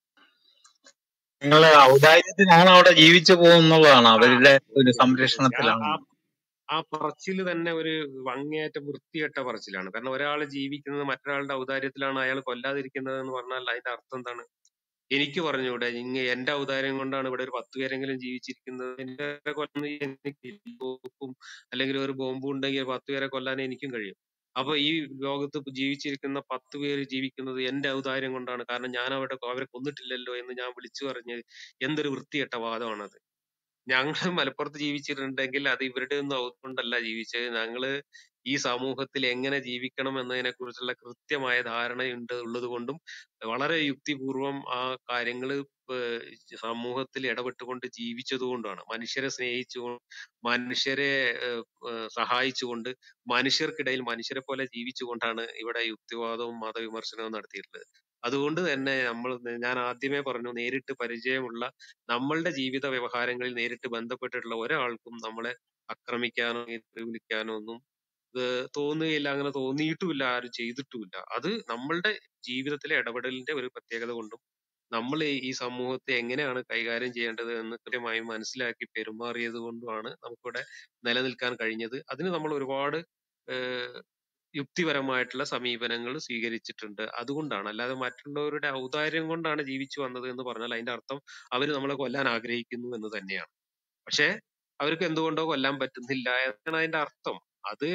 നിങ്ങളെ ഔദാര്യത്തിനാണ് അവിടെ ജീവിച്ചു പോകുന്നുള്ളതാണ് ആ അവരുടെ ഒരു ഓക്കെ ഓക്കെ ഓക്കെ ആ സംരക്ഷണത്തിലാണ് ആ ആ പറച്ചില് തന്നെ ഒരു അങ്ങേയറ്റം വൃത്തികെട്ട പറച്ചിലാണ് കാരണം ഒരാൾ ജീവിക്കുന്നത് മറ്റൊരാളുടെ ഔദാര്യത്തിലാണ് അയാൾ കൊല്ലാതിരിക്കുന്നത് എന്ന് പറഞ്ഞാൽ അതിന്റെ അർത്ഥം എന്താണ് എനിക്ക് പറഞ്ഞുകൂടെ ഇങ്ങ എന്റെ ഔദാര്യം കൊണ്ടാണ് ഇവിടെ ഒരു പത്ത് പേരെങ്കിലും ജീവിച്ചിരിക്കുന്നത് എന്റെ കൊല്ലുന്ന എനിക്ക് തോക്കും അല്ലെങ്കിൽ ഒരു ബോംബും ഉണ്ടെങ്കിൽ പത്ത് പേരെ കൊല്ലാൻ എനിക്കും കഴിയും അപ്പൊ ഈ ലോകത്ത് ഇപ്പൊ ജീവിച്ചിരിക്കുന്ന പത്ത് പേര് ജീവിക്കുന്നത് എന്റെ ഔദാര്യം കൊണ്ടാണ് കാരണം ഞാൻ അവിടെ അവരെ കൊന്നിട്ടില്ലല്ലോ എന്ന് ഞാൻ വിളിച്ചു പറഞ്ഞ് എന്തൊരു വൃത്തികെട്ട വാദമാണത് ഞങ്ങൾ മലപ്പുറത്ത് ജീവിച്ചിട്ടുണ്ടെങ്കിൽ അത് ഇവരുടെ ഒന്നും ഔതുകൊണ്ടല്ല ജീവിച്ചത് ഞങ്ങള് ഈ സമൂഹത്തിൽ എങ്ങനെ ജീവിക്കണം എന്നതിനെ കുറിച്ചുള്ള കൃത്യമായ ധാരണയുണ്ട് ഉള്ളത് കൊണ്ടും വളരെ യുക്തിപൂർവം ആ കാര്യങ്ങള് ഏഹ് സമൂഹത്തിൽ ഇടപെട്ടുകൊണ്ട് ജീവിച്ചത് കൊണ്ടാണ് മനുഷ്യരെ സ്നേഹിച്ചുകൊണ്ട് മനുഷ്യരെ ഏഹ് ഏഹ് സഹായിച്ചുകൊണ്ട് മനുഷ്യർക്കിടയിൽ മനുഷ്യരെ പോലെ ജീവിച്ചുകൊണ്ടാണ് ഇവിടെ യുക്തിവാദവും മതവിമർശനവും നടത്തിയിട്ടുള്ളത് അതുകൊണ്ട് തന്നെ നമ്മൾ ഞാൻ ആദ്യമേ പറഞ്ഞു നേരിട്ട് പരിചയമുള്ള നമ്മളുടെ ജീവിത വ്യവഹാരങ്ങളിൽ നേരിട്ട് ബന്ധപ്പെട്ടിട്ടുള്ള ഒരാൾക്കും നമ്മളെ ആക്രമിക്കാനോ വിളിക്കാനോ ഒന്നും ഇത് തോന്നുകയില്ല അങ്ങനെ തോന്നിയിട്ടുമില്ല ആരും ചെയ്തിട്ടുമില്ല അത് നമ്മളുടെ ജീവിതത്തിലെ ഇടപെടലിന്റെ ഒരു പ്രത്യേകത കൊണ്ടും നമ്മൾ ഈ സമൂഹത്തെ എങ്ങനെയാണ് കൈകാര്യം ചെയ്യേണ്ടത് എന്ന് കൃത്യമായി മനസ്സിലാക്കി പെരുമാറിയത് കൊണ്ടുമാണ് നമുക്കിവിടെ നിലനിൽക്കാൻ കഴിഞ്ഞത് അതിന് നമ്മൾ ഒരുപാട് ഏഹ് യുക്തിപരമായിട്ടുള്ള സമീപനങ്ങൾ സ്വീകരിച്ചിട്ടുണ്ട് അതുകൊണ്ടാണ് അല്ലാതെ മറ്റുള്ളവരുടെ ഔദാര്യം കൊണ്ടാണ് ജീവിച്ചു വന്നത് എന്ന് പറഞ്ഞാൽ അതിന്റെ അർത്ഥം അവർ നമ്മളെ കൊല്ലാൻ ആഗ്രഹിക്കുന്നു എന്ന് തന്നെയാണ് പക്ഷെ അവർക്ക് എന്തുകൊണ്ടോ കൊല്ലാൻ പറ്റുന്നില്ല എന്നാണ് അതിന്റെ അർത്ഥം അത്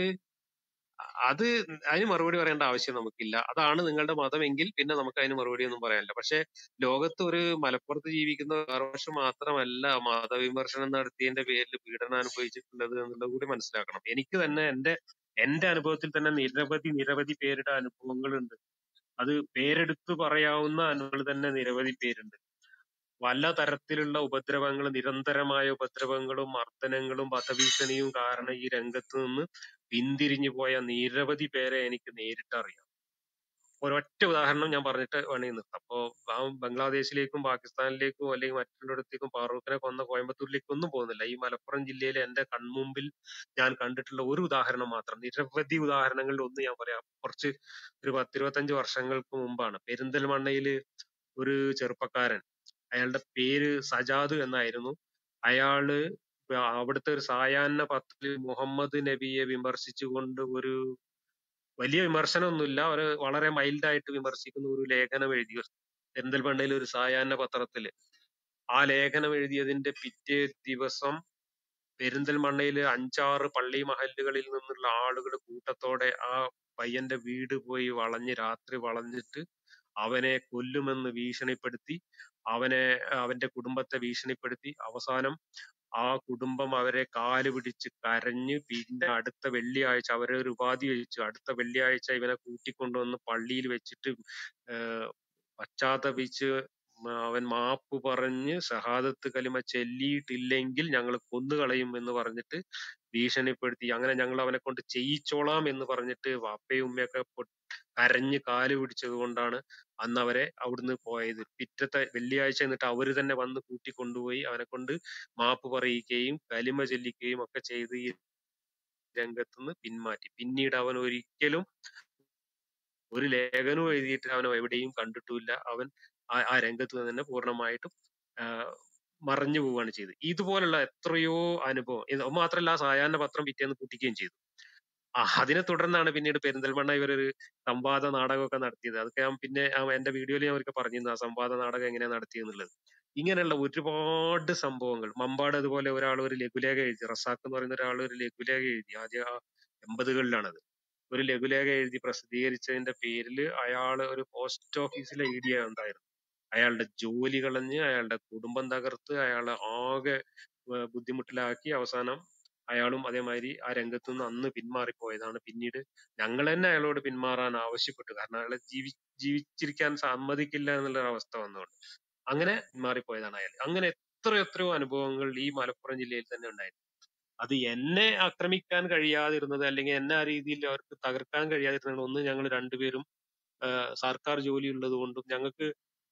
അത് അതിന് മറുപടി പറയേണ്ട ആവശ്യം നമുക്കില്ല അതാണ് നിങ്ങളുടെ മതമെങ്കിൽ പിന്നെ നമുക്ക് അതിന് മറുപടി ഒന്നും പറയാനില്ല പക്ഷെ ലോകത്ത് ഒരു മലപ്പുറത്ത് ജീവിക്കുന്ന ആഘോഷം മാത്രമല്ല മതവിമർശനം നടത്തിയതിന്റെ പേരിൽ പീഡനം അനുഭവിച്ചിട്ടുള്ളത് എന്നുള്ളത് കൂടി മനസ്സിലാക്കണം എനിക്ക് തന്നെ എന്റെ എന്റെ അനുഭവത്തിൽ തന്നെ നിരവധി നിരവധി പേരുടെ അനുഭവങ്ങളുണ്ട് അത് പേരെടുത്ത് പറയാവുന്ന അനുഭവങ്ങൾ തന്നെ നിരവധി പേരുണ്ട് പല തരത്തിലുള്ള ഉപദ്രവങ്ങൾ നിരന്തരമായ ഉപദ്രവങ്ങളും മർദ്ദനങ്ങളും വധഭീഷണിയും കാരണം ഈ രംഗത്ത് നിന്ന് പിന്തിരിഞ്ഞു പോയ നിരവധി പേരെ എനിക്ക് നേരിട്ട് അറിയാം ഒരൊറ്റ ഉദാഹരണം ഞാൻ പറഞ്ഞിട്ട് വേണമെങ്കിൽ നിർത്താം അപ്പോ ആ ബംഗ്ലാദേശിലേക്കും പാകിസ്ഥാനിലേക്കും അല്ലെങ്കിൽ മറ്റുള്ളിടത്തേക്കും ഫാറൂഖിനെ കൊന്ന കോയമ്പത്തൂരിലേക്കും ഒന്നും പോകുന്നില്ല ഈ മലപ്പുറം ജില്ലയിലെ എന്റെ കൺമുമ്പിൽ ഞാൻ കണ്ടിട്ടുള്ള ഒരു ഉദാഹരണം മാത്രം നിരവധി ഉദാഹരണങ്ങളിൽ ഒന്ന് ഞാൻ പറയാം കുറച്ച് ഒരു പത്തിരുപത്തഞ്ച് വർഷങ്ങൾക്ക് മുമ്പാണ് പെരിന്തൽമണ്ണയില് ഒരു ചെറുപ്പക്കാരൻ അയാളുടെ പേര് സജാദ് എന്നായിരുന്നു അയാള് അവിടുത്തെ ഒരു സായാഹ്ന പത്രത്തിൽ മുഹമ്മദ് നബിയെ വിമർശിച്ചുകൊണ്ട് ഒരു വലിയ വിമർശനമൊന്നുമില്ല ഒരു വളരെ മൈൽഡായിട്ട് വിമർശിക്കുന്ന ഒരു ലേഖനം എഴുതി പെരിന്തൽമണ്ണയിലെ ഒരു സായാഹ്ന പത്രത്തില് ആ ലേഖനം എഴുതിയതിന്റെ പിറ്റേ ദിവസം പെരിന്തൽമണ്ണയിലെ അഞ്ചാറ് പള്ളി മഹല്ലുകളിൽ നിന്നുള്ള ആളുകൾ കൂട്ടത്തോടെ ആ പയ്യന്റെ വീട് പോയി വളഞ്ഞ് രാത്രി വളഞ്ഞിട്ട് അവനെ കൊല്ലുമെന്ന് ഭീഷണിപ്പെടുത്തി അവനെ അവന്റെ കുടുംബത്തെ ഭീഷണിപ്പെടുത്തി അവസാനം ആ കുടുംബം അവരെ കാല് പിടിച്ച് കരഞ്ഞ് പിന്നെ അടുത്ത വെള്ളിയാഴ്ച അവരെ ഒരു ഉപാധി കഴിച്ചു അടുത്ത വെള്ളിയാഴ്ച ഇവനെ കൂട്ടിക്കൊണ്ടുവന്ന് പള്ളിയിൽ വെച്ചിട്ട് ഏഹ് പശ്ചാത്തപിച്ച് മ- അവൻ മാപ്പ് പറഞ്ഞ് ഷഹാദത്ത് കലിമ ചൊല്ലിയിട്ടില്ലെങ്കിൽ ഞങ്ങൾ കൊന്നുകളയും എന്ന് പറഞ്ഞിട്ട് ഭീഷണിപ്പെടുത്തി അങ്ങനെ ഞങ്ങൾ അവനെ കൊണ്ട് ചെയ്യിച്ചോളാം എന്ന് പറഞ്ഞിട്ട് വാപ്പയും ഉമ്മയൊക്കെ പൊ- കരഞ്ഞ് കാല് പിടിച്ചത് കൊണ്ടാണ് അന്ന് അവരെ അവിടുന്ന് പോയത് പിറ്റത്തെ വെള്ളിയാഴ്ച എന്നിട്ട് അവര് തന്നെ വന്ന് കൂട്ടിക്കൊണ്ടുപോയി അവനെ കൊണ്ട് മാപ്പ് പറയിക്കുകയും കലിമ ചൊല്ലിക്കുകയും ഒക്കെ ചെയ്ത് ഈ രംഗത്തുനിന്ന് പിന്മാറ്റി പിന്നീട് അവൻ ഒരിക്കലും ഒരു ലേഖനവും എഴുതിയിട്ട് അവൻ എവിടെയും കണ്ടിട്ടുമില്ല അവൻ ആ ആ രംഗത്ത് നിന്ന് തന്നെ പൂർണ്ണമായിട്ടും ആഹ് മറഞ്ഞു പോവുകയാണ് ചെയ്തത് ഇതുപോലുള്ള എത്രയോ അനുഭവം ഇത് മാത്രമല്ല ആ സായാഹ്ന പത്രം പിറ്റേന്ന് പൂട്ടിക്കുകയും ചെയ്തു ആ അതിനെ തുടർന്നാണ് പിന്നീട് പെരിന്തൽമണ്ണ ഇവരൊരു സംവാദ നാടകമൊക്കെ നടത്തിയത് അതൊക്കെ ഞാൻ പിന്നെ ആ എന്റെ വീഡിയോയിൽ ഞാൻ അവർക്ക് പറഞ്ഞിരുന്നു ആ സംവാദ നാടകം എങ്ങനെയാ നടത്തിയെന്നുള്ളത് ഇങ്ങനെയുള്ള ഒരുപാട് സംഭവങ്ങൾ മമ്പാട് അതുപോലെ ഒരാൾ ഒരു ലഘുലേഖ എഴുതി റസാഖ് എന്ന് പറയുന്ന ഒരാൾ ഒരു ലഘുലേഖ എഴുതി ആദ്യം ആ എൺപതുകളിലാണത് ഒരു ലഘുലേഖ എഴുതി പ്രസിദ്ധീകരിച്ചതിന്റെ പേരിൽ അയാള് ഒരു പോസ്റ്റ് ഓഫീസിലെ ഇ ഡി ഉണ്ടായിരുന്നു അയാളുടെ ജോലി കളഞ്ഞ് അയാളുടെ കുടുംബം തകർത്ത് അയാളെ ആകെ ഏർ ബുദ്ധിമുട്ടിലാക്കി അവസാനം അയാളും അതേമാതിരി ആ രംഗത്ത് നിന്ന് അന്ന് പിന്മാറിപ്പോയതാണ് പിന്നീട് ഞങ്ങൾ തന്നെ അയാളോട് പിന്മാറാൻ ആവശ്യപ്പെട്ടു കാരണം അയാളെ ജീവി ജീവിച്ചിരിക്കാൻ സമ്മതിക്കില്ല എന്നുള്ള ഒരു അവസ്ഥ വന്നതുകൊണ്ട് അങ്ങനെ പിന്മാറിപ്പോയതാണ് അയാൾ അങ്ങനെ എത്ര എത്രയോ അനുഭവങ്ങൾ ഈ മലപ്പുറം ജില്ലയിൽ തന്നെ ഉണ്ടായിരുന്നു അത് എന്നെ ആക്രമിക്കാൻ കഴിയാതിരുന്നത് അല്ലെങ്കിൽ എന്നെ ആ രീതിയിൽ അവർക്ക് തകർക്കാൻ കഴിയാതിരുന്നത് ഒന്ന് ഞങ്ങൾ രണ്ടുപേരും ആഹ് സർക്കാർ ജോലി ഉള്ളത് കൊണ്ടും ഞങ്ങൾക്ക്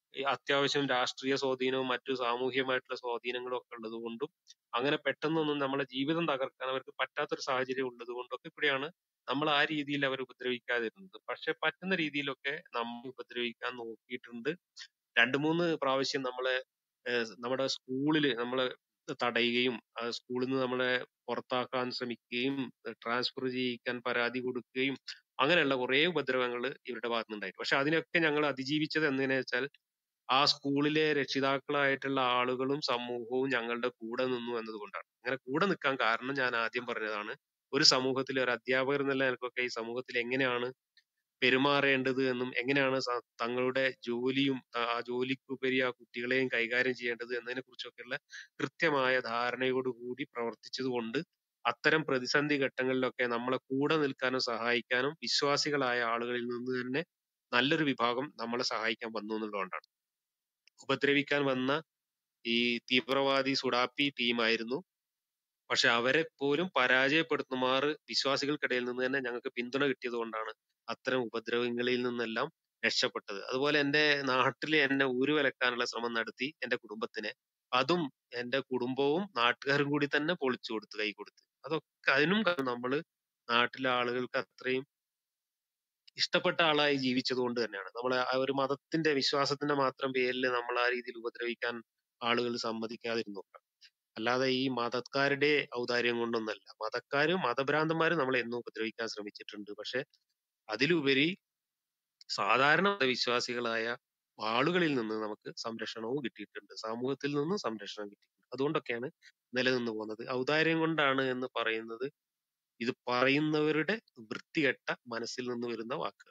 ഈ അത്യാവശ്യം രാഷ്ട്രീയ സ്വാധീനവും മറ്റു സാമൂഹികമായിട്ടുള്ള സ്വാധീനങ്ങളും ഒക്കെ ഉള്ളത് കൊണ്ടും അങ്ങനെ പെട്ടെന്നൊന്നും നമ്മളെ ജീവിതം തകർക്കാൻ അവർക്ക് പറ്റാത്തൊരു സാഹചര്യം ഉള്ളത് കൊണ്ടൊക്കെ കൂടിയാണ് നമ്മൾ ആ രീതിയിൽ അവർ ഉപദ്രവിക്കാതിരുന്നത് പക്ഷെ പറ്റുന്ന രീതിയിലൊക്കെ നമ്മൾ ഉപദ്രവിക്കാൻ നോക്കിയിട്ടുണ്ട് രണ്ട് മൂന്ന് പ്രാവശ്യം നമ്മളെ ഏഹ് നമ്മുടെ സ്കൂളില് നമ്മളെ തടയുകയും ആ സ്കൂളിൽ നിന്ന് നമ്മളെ പുറത്താക്കാൻ ശ്രമിക്കുകയും ട്രാൻസ്ഫർ ചെയ്യിക്കാൻ പരാതി കൊടുക്കുകയും അങ്ങനെയുള്ള കുറെ ഉപദ്രവങ്ങൾ ഇവരുടെ ഭാഗത്ത് നിന്നുണ്ടായിരുന്നു പക്ഷെ അതിനൊക്കെ ഞങ്ങൾ അതിജീവിച്ചത് എങ്ങനെയാ വെച്ചാൽ ആ സ്കൂളിലെ രക്ഷിതാക്കളായിട്ടുള്ള ആളുകളും സമൂഹവും ഞങ്ങളുടെ കൂടെ നിന്നു എന്നതുകൊണ്ടാണ് അങ്ങനെ കൂടെ നിൽക്കാൻ കാരണം ഞാൻ ആദ്യം പറഞ്ഞതാണ് ഒരു സമൂഹത്തിലെ ഒരു അധ്യാപകർ എന്നുള്ള നിലക്കൊക്കെ ഈ സമൂഹത്തിൽ എങ്ങനെയാണ് പെരുമാറേണ്ടത് എന്നും എങ്ങനെയാണ് സ- തങ്ങളുടെ ജോലിയും ആ ആ ജോലിക്കുപരി ആ കുട്ടികളെയും കൈകാര്യം ചെയ്യേണ്ടത് എന്നതിനെ കുറിച്ചൊക്കെയുള്ള കൃത്യമായ ധാരണയോടുകൂടി പ്രവർത്തിച്ചത് കൊണ്ട് അത്തരം പ്രതിസന്ധി ഘട്ടങ്ങളിലൊക്കെ നമ്മളെ കൂടെ നിൽക്കാനും സഹായിക്കാനും വിശ്വാസികളായ ആളുകളിൽ നിന്ന് തന്നെ നല്ലൊരു വിഭാഗം നമ്മളെ സഹായിക്കാൻ വന്നു എന്നുള്ളതുകൊണ്ടാണ് ഉപദ്രവിക്കാൻ വന്ന ഈ തീവ്രവാദി സുഡാപ്പി ടീമായിരുന്നു പക്ഷെ അവരെ പോലും പരാജയപ്പെടുത്തുമാറ് വിശ്വാസികൾക്കിടയിൽ നിന്ന് തന്നെ ഞങ്ങൾക്ക് പിന്തുണ കിട്ടിയത് കൊണ്ടാണ് അത്തരം ഉപദ്രവങ്ങളിൽ നിന്നെല്ലാം രക്ഷപ്പെട്ടത് അതുപോലെ എന്റെ നാട്ടിൽ എന്നെ ഊരുവിലക്കാനുള്ള ശ്രമം നടത്തി എന്റെ കുടുംബത്തിനെ അതും എന്റെ കുടുംബവും നാട്ടുകാരും കൂടി തന്നെ പൊളിച്ചു കൊടുത്തു കൈ കൊടുത്ത് അതൊക്കെ അതിനും കാരണം നമ്മള് നാട്ടിലെ ആളുകൾക്ക് അത്രയും ഇഷ്ടപ്പെട്ട ആളായി ജീവിച്ചത് കൊണ്ട് തന്നെയാണ് നമ്മളെ ആ ഒരു മതത്തിന്റെ വിശ്വാസത്തിന്റെ മാത്രം പേരിൽ നമ്മൾ ആ രീതിയിൽ ഉപദ്രവിക്കാൻ ആളുകൾ സമ്മതിക്കാതിരുന്നു അല്ലാതെ ഈ മതക്കാരുടെ ഔദാര്യം കൊണ്ടൊന്നല്ല മതക്കാര് മതഭ്രാന്തന്മാര് നമ്മളെ എന്നും ഉപദ്രവിക്കാൻ ശ്രമിച്ചിട്ടുണ്ട് പക്ഷെ അതിലുപരി സാധാരണ മതവിശ്വാസികളായ ആളുകളിൽ നിന്ന് നമുക്ക് സംരക്ഷണവും കിട്ടിയിട്ടുണ്ട് സമൂഹത്തിൽ നിന്ന് സംരക്ഷണം കിട്ടിയിട്ടുണ്ട് അതുകൊണ്ടൊക്കെയാണ് നിലനിന്ന് പോകുന്നത് ഔദാര്യം കൊണ്ടാണ് എന്ന് പറയുന്നത് ഇത് പറയുന്നവരുടെ വൃത്തികെട്ട മനസ്സിൽ നിന്ന് വരുന്ന വാക്കുകൾ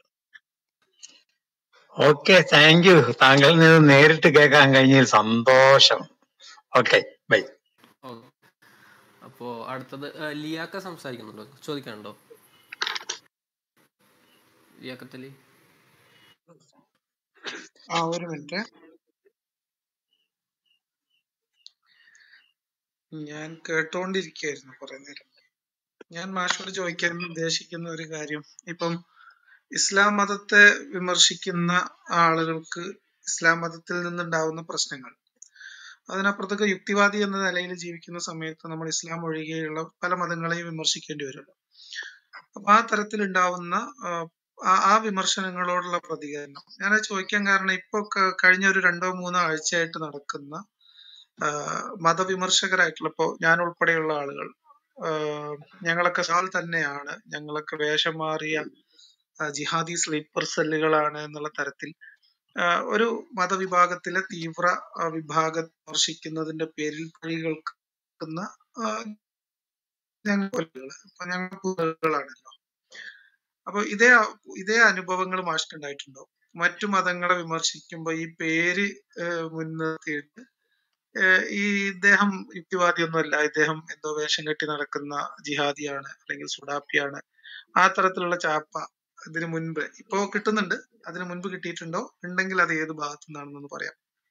ഓക്കെ താങ്ക് യു താങ്കളിൽ നിന്ന് നേരിട്ട് കേൾക്കാൻ കഴിഞ്ഞതിൽ സന്തോഷം ഓക്കെ ബൈ ഓക്കെ അപ്പോൾ അടുത്തത് ആ, ലിയാക്ക സംസാരിക്കുന്നുണ്ടോ ചോദിക്കാനുണ്ടോ ലിയാക്കത്തലി ആ ഒരു മിനിറ്റ് ഞാൻ കേട്ടോണ്ടിരിക്കുകയായിരുന്നു കുറെ നേരം ഞാൻ മാഷോട് ചോദിക്കാൻ ഉദ്ദേശിക്കുന്ന ഒരു കാര്യം ഇപ്പം ഇസ്ലാം മതത്തെ വിമർശിക്കുന്ന ആളുകൾക്ക് ഇസ്ലാം മതത്തിൽ നിന്നുണ്ടാവുന്ന പ്രശ്നങ്ങൾ അതിനപ്പുറത്തൊക്കെ യുക്തിവാദി എന്ന നിലയിൽ ജീവിക്കുന്ന സമയത്ത് നമ്മൾ ഇസ്ലാം ഒഴികെയുള്ള പല മതങ്ങളെയും വിമർശിക്കേണ്ടി വരുമല്ലോ അപ്പൊ ആ തരത്തിൽ ഉണ്ടാവുന്ന ആ ആ വിമർശനങ്ങളോടുള്ള പ്രതികരണം ഞാൻ ചോദിക്കാൻ കാരണം ഇപ്പൊ ക- കഴിഞ്ഞ ഒരു രണ്ടോ മൂന്നോ ആഴ്ചയായിട്ട് നടക്കുന്ന ആ, മതവിമർശകരായിട്ടുള്ള ഇപ്പോ ഞാൻ ഉൾപ്പെടെയുള്ള ആളുകൾ ആ, ഞങ്ങളൊക്കെ സാൽ തന്നെയാണ് ഞങ്ങളൊക്കെ വേഷം മാറിയ ആ, ജിഹാദി സ്ലീപ്പർ സെല്ലുകളാണ് എന്നുള്ള തരത്തിൽ ആ, ഒരു മതവിഭാഗത്തിലെ തീവ്ര ആ, വിഭാഗം വിമർശിക്കുന്നതിന്റെ പേരിൽ പഴി കേൾക്കുന്ന ആ, ഞങ്ങൾ പോലെയുള്ള ഇപ്പൊ ഞങ്ങൾ പുതുകളാണല്ലോ അപ്പൊ ഇതേ ഇതേ അനുഭവങ്ങൾ മാഷ്ക്കുണ്ടായിട്ടുണ്ടോ മറ്റു മതങ്ങളെ വിമർശിക്കുമ്പോ ഈ പേര് ഏഹ് മുൻനിർത്തിയിട്ട് ഏഹ് ഈ ഇദ്ദേഹം യുക്തിവാദിയൊന്നുമല്ല ഇദ്ദേഹം എന്തോ വേഷം കെട്ടി നടക്കുന്ന ജിഹാദിയാണ് അല്ലെങ്കിൽ സുഡാപ്പിയാണ് ആ തരത്തിലുള്ള ചാപ്പ ഇതിനു മുൻപ് ഇപ്പോ കിട്ടുന്നുണ്ട് അതിനു മുൻപ് കിട്ടിയിട്ടുണ്ടോ ഉണ്ടെങ്കിൽ അത് ഏത് ഭാഗത്തു നിന്നാണെന്നൊന്ന് പറയാം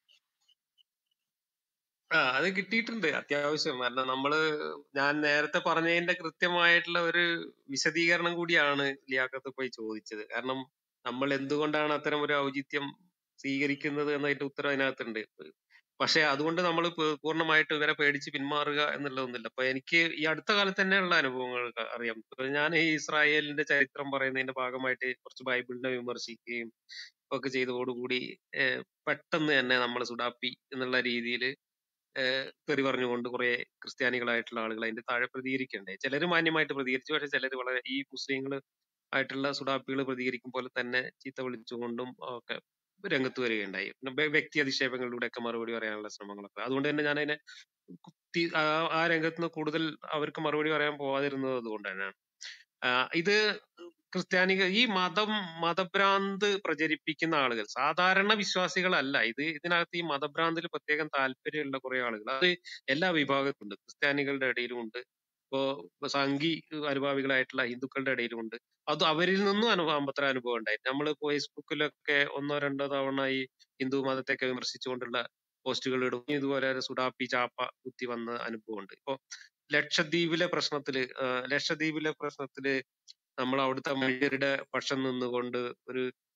ആ അത് കിട്ടിയിട്ടുണ്ട് അത്യാവശ്യം കാരണം നമ്മള് ഞാൻ നേരത്തെ പറഞ്ഞതിന്റെ കൃത്യമായിട്ടുള്ള ഒരു വിശദീകരണം കൂടിയാണ് ലിയാഖത്ത് പോയി ചോദിച്ചത് കാരണം നമ്മൾ എന്തുകൊണ്ടാണ് അത്തരം ഒരു ഔചിത്യം സ്വീകരിക്കുന്നത് എന്നതിന്റെ ഉത്തരം അതിനകത്തുണ്ട് പക്ഷെ അതുകൊണ്ട് നമ്മൾ പൂർണ്ണമായിട്ട് ഇവരെ പേടിച്ച് പിന്മാറുക എന്നുള്ളതൊന്നുമില്ല അപ്പൊ എനിക്ക് ഈ അടുത്ത കാലത്ത് തന്നെയുള്ള അനുഭവങ്ങൾ ക- അറിയാം ഇപ്പൊ ഞാൻ ഈ ഇസ്രായേലിന്റെ ചരിത്രം പറയുന്നതിന്റെ ഭാഗമായിട്ട് കുറച്ച് ബൈബിളിനെ വിമർശിക്കുകയും ഒക്കെ ചെയ്തതോടുകൂടി ഏഹ് പെട്ടെന്ന് തന്നെ നമ്മൾ സുഡാപ്പി എന്നുള്ള രീതിയിൽ തെറി പറഞ്ഞുകൊണ്ട് കുറെ ക്രിസ്ത്യാനികളായിട്ടുള്ള ആളുകൾ അതിന്റെ താഴെ പ്രതികരിക്കണ്ടായി ചിലര് മാന്യമായിട്ട് പ്രതികരിച്ചു പക്ഷെ ചിലര് വളരെ ഈ മുസ്ലിങ്ങൾ ആയിട്ടുള്ള സുഡാപ്പികൾ പ്രതികരിക്കും പോലെ തന്നെ ചീത്ത വിളിച്ചുകൊണ്ടും ഒക്കെ രംഗത്ത് വരികയുണ്ടായി പിന്നെ വ്യ- വ്യക്തി അധിക്ഷേപങ്ങളിലൂടെയൊക്കെ മറുപടി പറയാനുള്ള ശ്രമങ്ങളൊക്കെ അതുകൊണ്ട് തന്നെ ഞാൻ അതിനെ കുത്തി- ആ ആ രംഗത്ത് നിന്ന് കൂടുതൽ അവർക്ക് മറുപടി പറയാൻ പോവാതിരുന്നത് അതുകൊണ്ട് തന്നെയാണ് ആ, ഇത് ക്രിസ്ത്യാനിക ഈ മതം മതഭ്രാന്ത് പ്രചരിപ്പിക്കുന്ന ആളുകൾ സാധാരണ വിശ്വാസികളല്ല ഇത് ഇതിനകത്ത് ഈ മതഭ്രാന്തിൽ പ്രത്യേകം താല്പര്യമുള്ള കുറെ ആളുകൾ അത് എല്ലാ വിഭാഗത്തിലുണ്ട് ക്രിസ്ത്യാനികളുടെ ഇടയിലും ഉണ്ട് ഇപ്പോ സംഘി അനുഭാവികളായിട്ടുള്ള ഹിന്ദുക്കളുടെ ഇടയിലും ഉണ്ട് അത് അവരിൽ നിന്നും അനുഭവം അത്ര അനുഭവം ഉണ്ടായി നമ്മൾ ഫേസ്ബുക്കിലൊക്കെ ഒന്നോ രണ്ടോ തവണ ഈ ഹിന്ദു മതത്തെയൊക്കെ വിമർശിച്ചുകൊണ്ടുള്ള പോസ്റ്റുകൾ ഇടും ഇതുപോലെ ഒരു സുഡാപ്പി ചാപ്പ കുത്തി വന്ന അനുഭവമുണ്ട് ഇപ്പൊ ലക്ഷദ്വീപിലെ പ്രശ്നത്തില് ആ, ലക്ഷദ്വീപിലെ പ്രശ്നത്തില് നമ്മൾ അവിടുത്തെ മനുഷ്യരുടെ പക്ഷം നിന്നുകൊണ്ട് ഒരു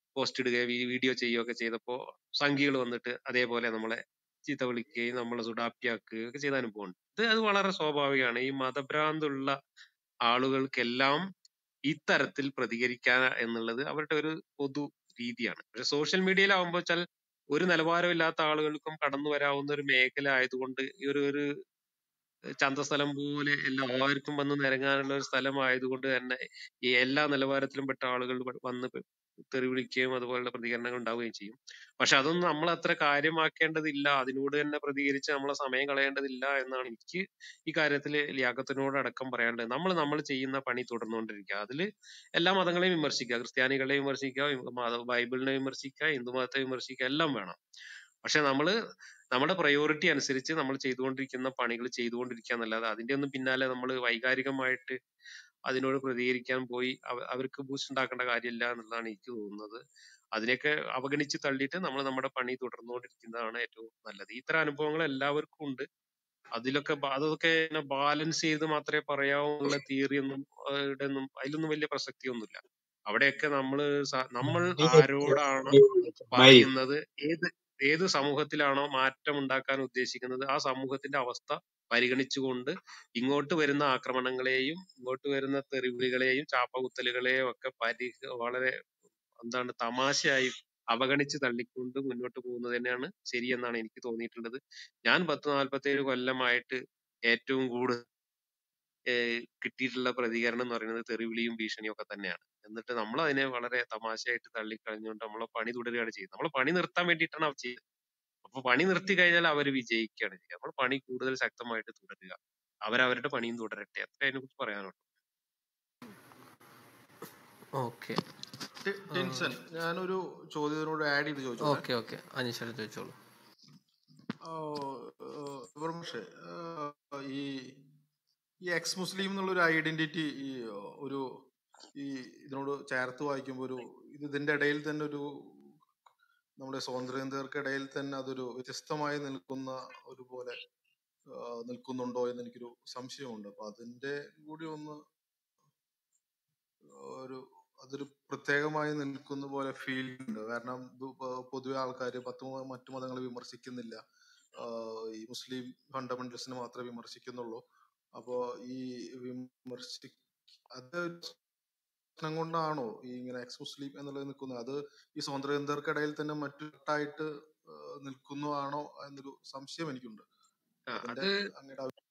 പോസ്റ്റ് ഇടുകയോ വീ- വീഡിയോ ചെയ്യുകയോ ഒക്കെ ചെയ്തപ്പോ സംഘികൾ വന്നിട്ട് അതേപോലെ നമ്മളെ ചീത്ത വിളിക്കുകയും നമ്മളെ സുഡാപ്പിയാക്കുകയും ഒക്കെ ചെയ്ത അനുഭവമുണ്ട് ഇത് അത് വളരെ സ്വാഭാവികമാണ് ഈ മതഭ്രാന്തുള്ള ആളുകൾക്കെല്ലാം ഇത്തരത്തിൽ പ്രതികരിക്കുക എന്നുള്ളത് അവരുടെ ഒരു പൊതു രീതിയാണ് പക്ഷെ സോഷ്യൽ മീഡിയയിലാവുമ്പോൾ വെച്ചാൽ ഒരു നിലവാരമില്ലാത്ത ആളുകൾക്കും കടന്നു വരാവുന്ന ഒരു മേഖല ആയതുകൊണ്ട് ഈ ഒരു ഒരു ചന്തസ്ഥലം പോലെ എല്ലാവർക്കും വന്ന് നിരങ്ങാനുള്ള ഒരു സ്ഥലമായതുകൊണ്ട് തന്നെ ഈ എല്ലാ നിലവാരത്തിലും പെട്ട ആളുകൾ വ- വന്ന് പെ- തെറി വിളിക്കുകയും അതുപോലുള്ള പ്രതികരണങ്ങൾ ഉണ്ടാവുകയും ചെയ്യും പക്ഷെ അതൊന്നും നമ്മൾ അത്ര കാര്യമാക്കേണ്ടതില്ല അതിനോട് തന്നെ പ്രതികരിച്ച് നമ്മളെ സമയം കളയേണ്ടതില്ല എന്നാണ് എനിക്ക് ഈ കാര്യത്തിൽ ലിയാഖത്തിനോട് അടക്കം പറയാനുള്ളത് നമ്മൾ നമ്മൾ ചെയ്യുന്ന പണി തുടർന്നുകൊണ്ടിരിക്കുക അതിൽ എല്ലാ മതങ്ങളെയും വിമർശിക്കുക ക്രിസ്ത്യാനികളെ വിമർശിക്കുക വി- മത- ബൈബിളിനെ വിമർശിക്കുക ഹിന്ദു മതത്തെ വിമർശിക്കുക എല്ലാം വേണം പക്ഷെ നമ്മള് നമ്മുടെ പ്രയോറിറ്റി അനുസരിച്ച് നമ്മൾ ചെയ്തുകൊണ്ടിരിക്കുന്ന പണികൾ ചെയ്തുകൊണ്ടിരിക്കുക എന്നല്ലാതെ അതിന്റെ ഒന്നും പിന്നാലെ നമ്മൾ വൈകാരികമായിട്ട് അതിനോട് പ്രതികരിക്കാൻ പോയി അവ- അവർക്ക് ബൂസ്റ്റ് ഉണ്ടാക്കേണ്ട കാര്യമില്ല എന്നുള്ളതാണ് എനിക്ക് തോന്നുന്നത് അതിനെയൊക്കെ അവഗണിച്ച് തള്ളിയിട്ട് നമ്മൾ നമ്മുടെ പണി തുടർന്നുകൊണ്ടിരിക്കുന്നതാണ് ഏറ്റവും നല്ലത് ഇത്തരം അനുഭവങ്ങൾ എല്ലാവർക്കും ഉണ്ട് അതിലൊക്കെ ബ- അതൊക്കെ ബാലൻസ് ചെയ്ത് മാത്രമേ പറയാവൂ എന്നുള്ള തിയറി ഒന്നും ആ, ഇവിടെ ഒന്നും അതിലൊന്നും വലിയ പ്രസക്തിയൊന്നുമില്ല അവിടെയൊക്കെ നമ്മള് സ- നമ്മൾ ആരോടാണോ മൈ പറയുന്നത് ഏത് ഏത് സമൂഹത്തിലാണോ മാറ്റം ഉണ്ടാക്കാൻ ഉദ്ദേശിക്കുന്നത് ആ സമൂഹത്തിന്റെ അവസ്ഥ പരിഗണിച്ചുകൊണ്ട് ഇങ്ങോട്ട് വരുന്ന ആക്രമണങ്ങളെയും ഇങ്ങോട്ട് വരുന്ന തെറിവിളികളെയും ചാപ്പകുത്തലുകളെയും ഒക്കെ പരി വളരെ എന്താണ് തമാശയായി അവഗണിച്ച് തള്ളിക്കൊണ്ട് മുന്നോട്ട് പോകുന്നത് തന്നെയാണ് ശരിയെന്നാണ് എനിക്ക് തോന്നിയിട്ടുള്ളത് ഞാൻ പത്ത് നാല്പത്തേഴ് കൊല്ലമായിട്ട് ഏറ്റവും കൂടുതൽ ഏഹ് കിട്ടിയിട്ടുള്ള പ്രതികരണം എന്ന് പറയുന്നത് തെറിവിളിയും ഭീഷണിയും ഒക്കെ തന്നെയാണ് എന്നിട്ട് നമ്മൾ അതിനെ വളരെ തമാശയായിട്ട് തള്ളിക്കളഞ്ഞുകൊണ്ട് നമ്മളെ പണി തുടരുകയാണ് ചെയ്യുന്നത് നമ്മൾ പണി നിർത്താൻ വേണ്ടിയിട്ടാണ് അവർ ചെയ്യുന്നത് അപ്പൊ പണി നിർത്തി കഴിഞ്ഞാൽ അവർ വിജയിക്കുകയാണ് ചെയ്യുക നമ്മൾ പണി കൂടുതൽ ശക്തമായിട്ട് തുടരുക അവരവരുടെ പണിയും തുടരട്ടെ അത്ര അതിനെ കുറിച്ച് പറയാനുള്ളൂ ഓക്കെ ടി- ടിൻസൺ ഞാനൊരു ചോദ്യത്തിനോട് ആഡ് ചെയ്ത് ചോദിച്ചോട്ടെ ഓക്കെ ഓക്കെ അനീഷേട്ടൻ ചോദിച്ചോളൂ ഇവർ പക്ഷേ ഈ ഈ എക്സ് മുസ്ലിം എന്നുള്ള ഒരു ഐഡന്റിറ്റി ഈ ഒരു ഈ ഇതിനോട് ചേർത്ത് വായിക്കുമ്പോൾ ഒരു ഇത് ഇതിന്റെ ഇടയിൽ തന്നെ ഒരു നമ്മുടെ സ്വാതന്ത്ര്യർക്കിടയിൽ തന്നെ അതൊരു വ്യത്യസ്തമായി നിൽക്കുന്ന ഒരു പോലെ ആ, നിൽക്കുന്നുണ്ടോ എന്ന് എനിക്കൊരു സംശയമുണ്ട് അപ്പൊ അതിന്റെ കൂടി ഒന്ന് ഒരു അതൊരു പ്രത്യേകമായി നിൽക്കുന്ന പോലെ ഫീൽ ഉണ്ട് കാരണം ഇത് പൊ- പൊതുവെ ആൾക്കാർ പത്ത് മ- മറ്റു മതങ്ങളെ വിമർശിക്കുന്നില്ല ആഹ് ഈ മുസ്ലിം ഫണ്ടമെന്റലിസ്റ്റിനെ മാത്രമേ വിമർശിക്കുന്നുള്ളൂ അപ്പോ ഈ വിമർശി അത് ഒരു പ്രശ്നം കൊണ്ടാണോ ഈ ഇങ്ങനെ എക്സ് മുസ്ലിം എന്നുള്ളത് നിൽക്കുന്നത് അത് ഈ സ്വാതന്ത്ര്യർക്കിടയിൽ തന്നെ മറ്റായിട്ട് നിൽക്കുന്നതാണോ എന്നൊരു സംശയം എനിക്കുണ്ട് ആ, അതിന്റെ അത് അങ്ങയുടെ അഭി-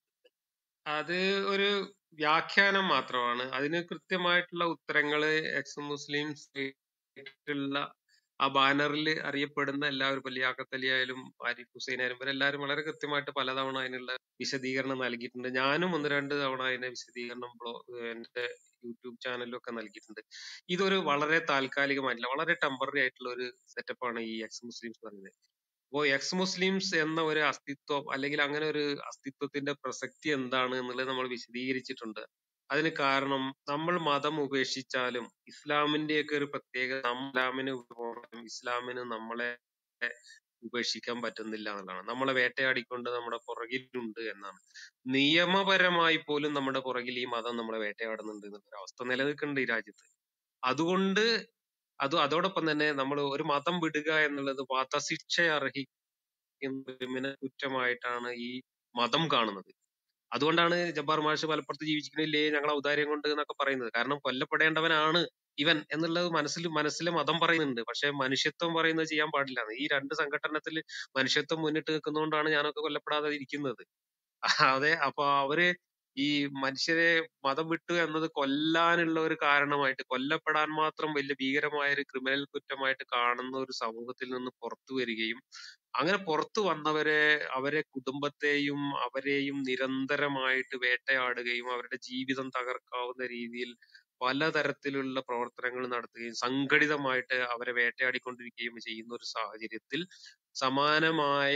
അത് ഒരു വ്യാഖ്യാനം മാത്രമാണ് അതിന് കൃത്യമായിട്ടുള്ള ഉത്തരങ്ങള് എക്സ് മുസ്ലിംസ് ആയിട്ടുള്ള ആ ബാനറിൽ അറിയപ്പെടുന്ന എല്ലാവരും ഇപ്പൊ ലിയാഖത്ത് അലി ആയാലും ആരിഫ് ഹുസൈൻ ആയാലും ഇവരെല്ലാവരും വളരെ കൃത്യമായിട്ട് പലതവണ അതിനുള്ള വിശദീകരണം നൽകിയിട്ടുണ്ട് ഞാനും ഒന്ന് രണ്ട് തവണ അതിന്റെ വിശദീകരണം ബ്ലോ എന്റെ യൂട്യൂബ് ചാനലിലും ഒക്കെ നൽകിയിട്ടുണ്ട് ഇതൊരു വളരെ താൽക്കാലികമായിട്ടുള്ള വളരെ ടെമ്പററി ആയിട്ടുള്ള ഒരു സെറ്റപ്പാണ് ഈ എക്സ് മുസ്ലിംസ് പറയുന്നത് അപ്പോ എക്സ് മുസ്ലിംസ് എന്ന ഒരു അസ്തിത്വം അല്ലെങ്കിൽ അങ്ങനെ ഒരു അസ്തിത്വത്തിന്റെ പ്രസക്തി എന്താണ് എന്നുള്ളത് നമ്മൾ വിശദീകരിച്ചിട്ടുണ്ട് അതിന് കാരണം നമ്മൾ മതം ഉപേക്ഷിച്ചാലും ഇസ്ലാമിന്റെയൊക്കെ ഒരു പ്രത്യേകത നമ്മ ഇസ്ലാമിന് പോലും ഇസ്ലാമിന് നമ്മളെ ഉപേക്ഷിക്കാൻ പറ്റുന്നില്ല എന്നുള്ളതാണ് നമ്മളെ വേട്ടയാടിക്കൊണ്ട് നമ്മുടെ പുറകിലുണ്ട് എന്നാണ് നിയമപരമായി പോലും നമ്മുടെ പുറകിൽ ഈ മതം നമ്മളെ വേട്ടയാടുന്നുണ്ട് എന്നൊരു അവസ്ഥ നിലനിൽക്കുന്നുണ്ട് ഈ രാജ്യത്ത് അതുകൊണ്ട് അത് അതോടൊപ്പം തന്നെ നമ്മൾ ഒരു മതം വിടുക എന്നുള്ളത് വധശിക്ഷ അർഹിക്കുന്ന ക്രിമിനൽ കുറ്റമായിട്ടാണ് ഈ മതം കാണുന്നത് അതുകൊണ്ടാണ് ജബ്ബാർ മാഷ് മലപ്പുറത്ത് ജീവിക്കുന്നില്ലേ ഞങ്ങൾ ഔദാര്യം കൊണ്ട് എന്നൊക്കെ പറയുന്നത് കാരണം കൊല്ലപ്പെടേണ്ടവനാണ് ഇവൻ എന്നുള്ളത് മനസ്സിൽ മനസ്സിലെ മതം പറയുന്നുണ്ട് പക്ഷെ മനുഷ്യത്വം പറയുന്നത് ചെയ്യാൻ പാടില്ല ഈ രണ്ട് സംഘടനത്തിൽ മനുഷ്യത്വം മുന്നിട്ട് നിൽക്കുന്നതുകൊണ്ടാണ് ഞാനൊക്കെ കൊല്ലപ്പെടാതെ ഇരിക്കുന്നത് അതെ അപ്പൊ അവര് ഈ മനുഷ്യരെ മതം വിട്ടു എന്നത് കൊല്ലാനുള്ള ഒരു കാരണമായിട്ട് കൊല്ലപ്പെടാൻ മാത്രം വലിയ ഭീകരമായ ഒരു ക്രിമിനൽ കുറ്റമായിട്ട് കാണുന്ന ഒരു സമൂഹത്തിൽ നിന്ന് പുറത്തു വരികയും അങ്ങനെ പുറത്തു വന്നവരെ അവരെ കുടുംബത്തെയും അവരെയും നിരന്തരമായിട്ട് വേട്ടയാടുകയും അവരുടെ ജീവിതം തകർക്കാവുന്ന രീതിയിൽ പലതരത്തിലുള്ള പ്രവർത്തനങ്ങൾ നടത്തുകയും സംഘടിതമായിട്ട് അവരെ വേട്ടയാടിക്കൊണ്ടിരിക്കുകയും ചെയ്യുന്ന ഒരു സാഹചര്യത്തിൽ സമാനമായ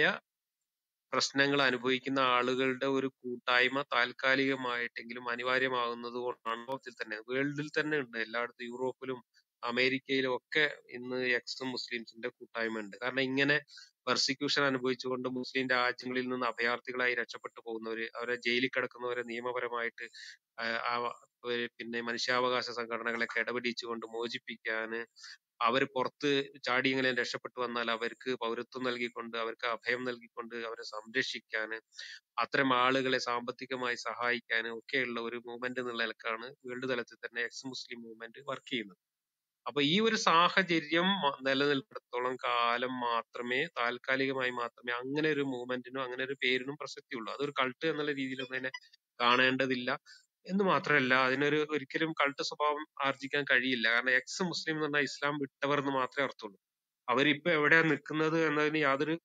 പ്രശ്നങ്ങൾ അനുഭവിക്കുന്ന ആളുകളുടെ ഒരു കൂട്ടായ്മ താൽക്കാലികമായിട്ടെങ്കിലും അനിവാര്യമാകുന്നത് കൊണ്ടാണ് ലോകത്തിൽ തന്നെ വേൾഡിൽ തന്നെ ഉണ്ട് എല്ലായിടത്തും യൂറോപ്പിലും അമേരിക്കയിലും ഒക്കെ ഇന്ന് എക്സ് മുസ്ലിംസിന്റെ കൂട്ടായ്മ ഉണ്ട് കാരണം ഇങ്ങനെ പെർസിക്യൂഷൻ അനുഭവിച്ചുകൊണ്ട് മുസ്ലിം രാജ്യങ്ങളിൽ നിന്ന് അഭയാർത്ഥികളായി രക്ഷപ്പെട്ടു പോകുന്നവര് അവരെ ജയിലിൽ കിടക്കുന്നവരെ നിയമപരമായിട്ട് ആ ആ ഒരു പിന്നെ മനുഷ്യാവകാശ സംഘടനകളൊക്കെ ഇടപെടിച്ചുകൊണ്ട് മോചിപ്പിക്കാന് അവർ പുറത്ത് ചാടി ഇങ്ങനെ രക്ഷപ്പെട്ടു വന്നാൽ അവർക്ക് പൗരത്വം നൽകിക്കൊണ്ട് അവർക്ക് അഭയം നൽകിക്കൊണ്ട് അവരെ സംരക്ഷിക്കാന് അത്തരം ആളുകളെ സാമ്പത്തികമായി സഹായിക്കാന് ഒക്കെയുള്ള ഒരു മൂവ്മെന്റ് എന്നുള്ള നിലക്കാണ് വേൾഡ് തലത്തിൽ തന്നെ എക്സ് മുസ്ലിം മൂവ്മെന്റ് വർക്ക് ചെയ്യുന്നത് അപ്പൊ ഈ ഒരു സാഹചര്യം മ- നിലനിൽപ്പിടത്തോളം കാലം മാത്രമേ താൽക്കാലികമായി മാത്രമേ അങ്ങനെ ഒരു മൂവ്മെന്റിനും അങ്ങനെ ഒരു പേരിനും പ്രസക്തിയുള്ളൂ അതൊരു കൾട്ട് എന്നുള്ള രീതിയിലൊന്നും അതിനെ കാണേണ്ടതില്ല എന്ന് മാത്രമല്ല അതിനൊരു ഒരിക്കലും കൾട്ട് സ്വഭാവം ആർജിക്കാൻ കഴിയില്ല കാരണം എക്സ് മുസ്ലിം എന്ന് പറഞ്ഞാൽ ഇസ്ലാം വിട്ടവർ എന്ന് മാത്രമേ അർത്ഥമുള്ളൂ അവരിപ്പോ എവിടെയാ നിൽക്കുന്നത് എന്നതിന് യാതൊരു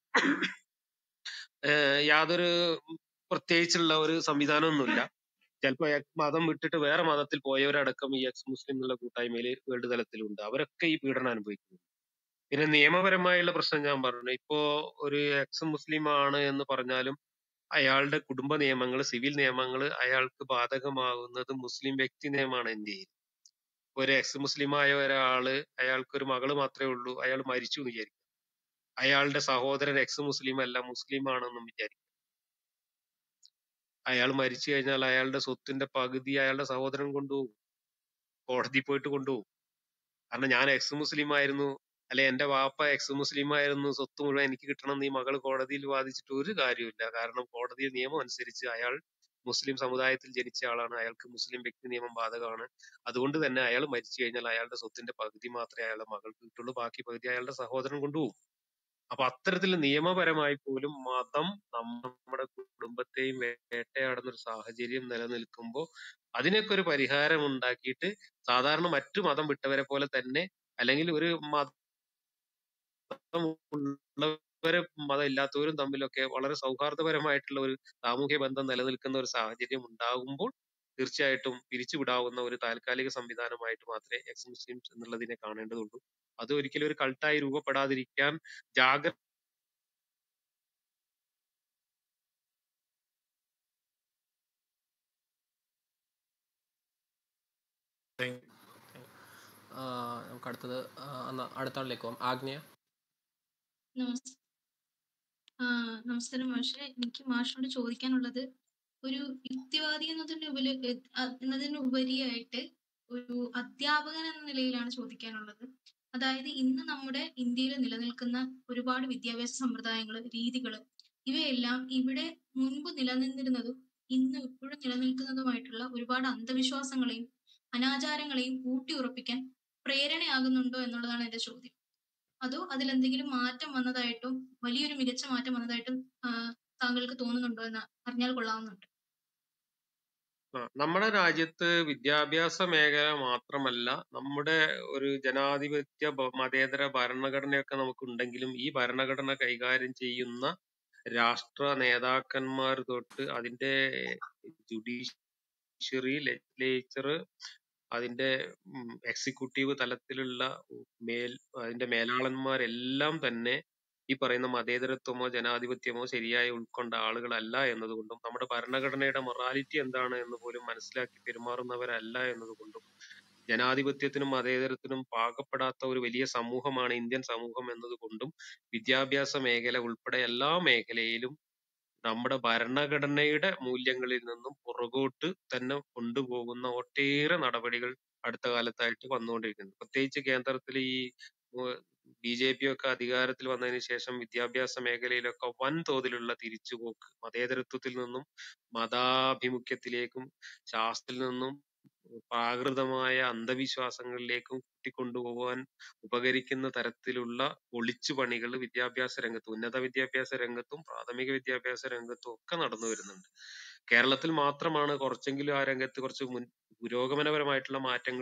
ഏഹ് യാതൊരു പ്രത്യേകിച്ചുള്ള ഒരു സംവിധാനമൊന്നുമില്ല ചിലപ്പോ എ- മതം വിട്ടിട്ട് വേറെ മതത്തിൽ പോയവരടക്കം ഈ എക്സ് മുസ്ലിം എന്നുള്ള കൂട്ടായ്മയിൽ വേൾഡ് തലത്തിലുണ്ട് അവരൊക്കെ ഈ പീഡനം അനുഭവിക്കുന്നു പിന്നെ നിയമപരമായുള്ള പ്രശ്നം ഞാൻ പറഞ്ഞു ഇപ്പോ ഒരു എക്സ് മുസ്ലിം ആണ് എന്ന് പറഞ്ഞാലും അയാളുടെ കുടുംബ നിയമങ്ങൾ സിവിൽ നിയമങ്ങൾ അയാൾക്ക് ബാധകമാകുന്നത് മുസ്ലിം വ്യക്തി നിയമമാണ് ഇന്ത്യയിൽ ഒരു എക്സ് മുസ്ലിം ആയ ഒരാള് അയാൾക്ക് ഒരു മകള് മാത്രമേ ഉള്ളൂ അയാൾ മരിച്ചു എന്ന് വിചാരിക്കും അയാളുടെ സഹോദരൻ എക്സ് മുസ്ലിം അല്ല മുസ്ലിം ആണെന്നും വിചാരിക്കും അയാൾ മരിച്ചു കഴിഞ്ഞാൽ അയാളുടെ സ്വത്തിന്റെ പകുതി അയാളുടെ സഹോദരൻ കൊണ്ടുപോകും കോടതി പോയിട്ട് കൊണ്ടുപോകും കാരണം ഞാൻ എക്സ് മുസ്ലിം ആയിരുന്നു അല്ലെ എന്റെ വാപ്പ എക്സ് മുസ്ലിം ആയിരുന്നു സ്വത്ത് മുഴുവൻ എനിക്ക് കിട്ടണം എന്ന് ഈ മകൾ കോടതിയിൽ വാദിച്ചിട്ട് ഒരു കാര്യമില്ല കാരണം കോടതി നിയമം അനുസരിച്ച് അയാൾ മുസ്ലിം സമുദായത്തിൽ ജനിച്ച ആളാണ് അയാൾക്ക് മുസ്ലിം വ്യക്തി നിയമം ബാധകമാണ് അതുകൊണ്ട് തന്നെ അയാൾ മരിച്ചു കഴിഞ്ഞാൽ അയാളുടെ സ്വത്തിന്റെ പകുതി മാത്രമേ അയാളുടെ മകൾക്ക് കിട്ടുള്ളൂ ബാക്കി പകുതി അയാളുടെ സഹോദരൻ കൊണ്ടുപോകും അപ്പൊ അത്തരത്തിൽ നിയമപരമായി പോലും മതം നമ്മുടെ കുടുംബത്തെയും വേട്ടയാടുന്ന ഒരു സാഹചര്യം നിലനിൽക്കുമ്പോൾ അതിനൊക്കെ ഒരു പരിഹാരം ഉണ്ടാക്കിയിട്ട് സാധാരണ മറ്റു മതം വിട്ടവരെ പോലെ തന്നെ അല്ലെങ്കിൽ ഒരു മതം ഉള്ളവരെ മതം ഇല്ലാത്തവരും തമ്മിലൊക്കെ വളരെ സൗഹാർദ്ദപരമായിട്ടുള്ള ഒരു സാമൂഹ്യ ബന്ധം നിലനിൽക്കുന്ന ഒരു സാഹചര്യം ഉണ്ടാകുമ്പോൾ തീർച്ചയായിട്ടും പിരിച്ചുവിടാവുന്ന ഒരു താൽക്കാലിക സംവിധാനമായിട്ട് മാത്രമേ എക്സ് മുസ്ലിംസ് എന്നുള്ളതിനെ കാണേണ്ടതുള്ളൂ അത് ഒരിക്കലും ഒരു കൾട്ടായി രൂപപ്പെടാതിരിക്കാൻ ജാഗ്രത ആ, നമുക്ക് അടുത്തത് ആ, എന്നാ അടുത്ത ആളിലേക്ക് പോകാം ആഗ്നയ നമസ് ആ, നമസ്കാരം മാഷെ എനിക്ക് മാഷിനോട് ചോദിക്കാനുള്ളത് ഒരു യുക്തിവാദി എന്നതിന് ഉപരി എന്നതിന് ഉപരിയായിട്ട് ഒരു അധ്യാപകൻ എന്ന നിലയിലാണ് ചോദിക്കാനുള്ളത് അതായത് ഇന്ന് നമ്മുടെ ഇന്ത്യയിൽ നിലനിൽക്കുന്ന ഒരുപാട് വിദ്യാഭ്യാസ സമ്പ്രദായങ്ങൾ രീതികൾ ഇവയെല്ലാം ഇവിടെ മുൻപ് നിലനിന്നിരുന്നതും ഇന്ന് ഇപ്പോഴും നിലനിൽക്കുന്നതുമായിട്ടുള്ള ഒരുപാട് അന്ധവിശ്വാസങ്ങളെയും അനാചാരങ്ങളെയും ഊട്ടിയുറപ്പിക്കാൻ പ്രേരണയാകുന്നുണ്ടോ എന്നുള്ളതാണ് എന്റെ ചോദ്യം അതോ അതിലെന്തെങ്കിലും മാറ്റം വന്നതായിട്ടും വലിയൊരു മികച്ച മാറ്റം വന്നതായിട്ടും ആ, താങ്കൾക്ക് തോന്നുന്നുണ്ടോ എന്ന് അറിഞ്ഞാൽ കൊള്ളാവുന്നുണ്ട് ആ, നമ്മുടെ രാജ്യത്ത് വിദ്യാഭ്യാസ മേഖല മാത്രമല്ല നമ്മുടെ ഒരു ജനാധിപത്യ ബ- മതേതര ഭരണഘടനയൊക്കെ നമുക്കുണ്ടെങ്കിലും ഈ ഭരണഘടന കൈകാര്യം ചെയ്യുന്ന രാഷ്ട്ര നേതാക്കന്മാർ തൊട്ട് അതിന്റെ ജുഡീഷ്യറി ലെജിസ്ലേച്ചർ അതിന്റെ എക്സിക്യൂട്ടീവ് തലത്തിലുള്ള മേൽ അതിന്റെ മേലാളന്മാരെല്ലാം തന്നെ ഈ പറയുന്ന മതേതരത്വമോ ജനാധിപത്യമോ ശരിയായി ഉൾക്കൊണ്ട ആളുകളല്ല എന്നതുകൊണ്ടും നമ്മുടെ ഭരണഘടനയുടെ മൊറാലിറ്റി എന്താണ് എന്ന് പോലും മനസ്സിലാക്കി പെരുമാറുന്നവരല്ല എന്നതുകൊണ്ടും ജനാധിപത്യത്തിനും മതേതരത്തിനും പാകപ്പെടാത്ത ഒരു വലിയ സമൂഹമാണ് ഇന്ത്യൻ സമൂഹം എന്നതുകൊണ്ടും വിദ്യാഭ്യാസ മേഖല ഉൾപ്പെടെ എല്ലാ മേഖലയിലും നമ്മുടെ ഭരണഘടനയുടെ മൂല്യങ്ങളിൽ നിന്നും പുറകോട്ട് തന്നെ കൊണ്ടുപോകുന്ന ഒട്ടേറെ നടപടികൾ അടുത്ത കാലത്തായിട്ട് വന്നുകൊണ്ടിരിക്കുന്നു പ്രത്യേകിച്ച് കേന്ദ്രത്തിൽ ഈ ബി ജെ പി ഒക്കെ അധികാരത്തിൽ വന്നതിന് ശേഷം വിദ്യാഭ്യാസ മേഖലയിലൊക്കെ വൻതോതിലുള്ള തിരിച്ചുപോക്ക് മതേതരത്വത്തിൽ നിന്നും മതാഭിമുഖ്യത്തിലേക്കും ശാസ്ത്രത്തിൽ നിന്നും പ്രാകൃതമായ അന്ധവിശ്വാസങ്ങളിലേക്കും കൂട്ടിക്കൊണ്ടുപോകാൻ ഉപകരിക്കുന്ന തരത്തിലുള്ള ഒളിച്ചുപണികൾ വിദ്യാഭ്യാസ രംഗത്തും ഉന്നത വിദ്യാഭ്യാസ രംഗത്തും പ്രാഥമിക വിദ്യാഭ്യാസ രംഗത്തും ഒക്കെ നടന്നു വരുന്നുണ്ട് കേരളത്തിൽ മാത്രമാണ് കുറച്ചെങ്കിലും ആ രംഗത്ത് കുറച്ച് മുൻ പുരോഗമനപരമായിട്ടുള്ള മാറ്റങ്ങൾ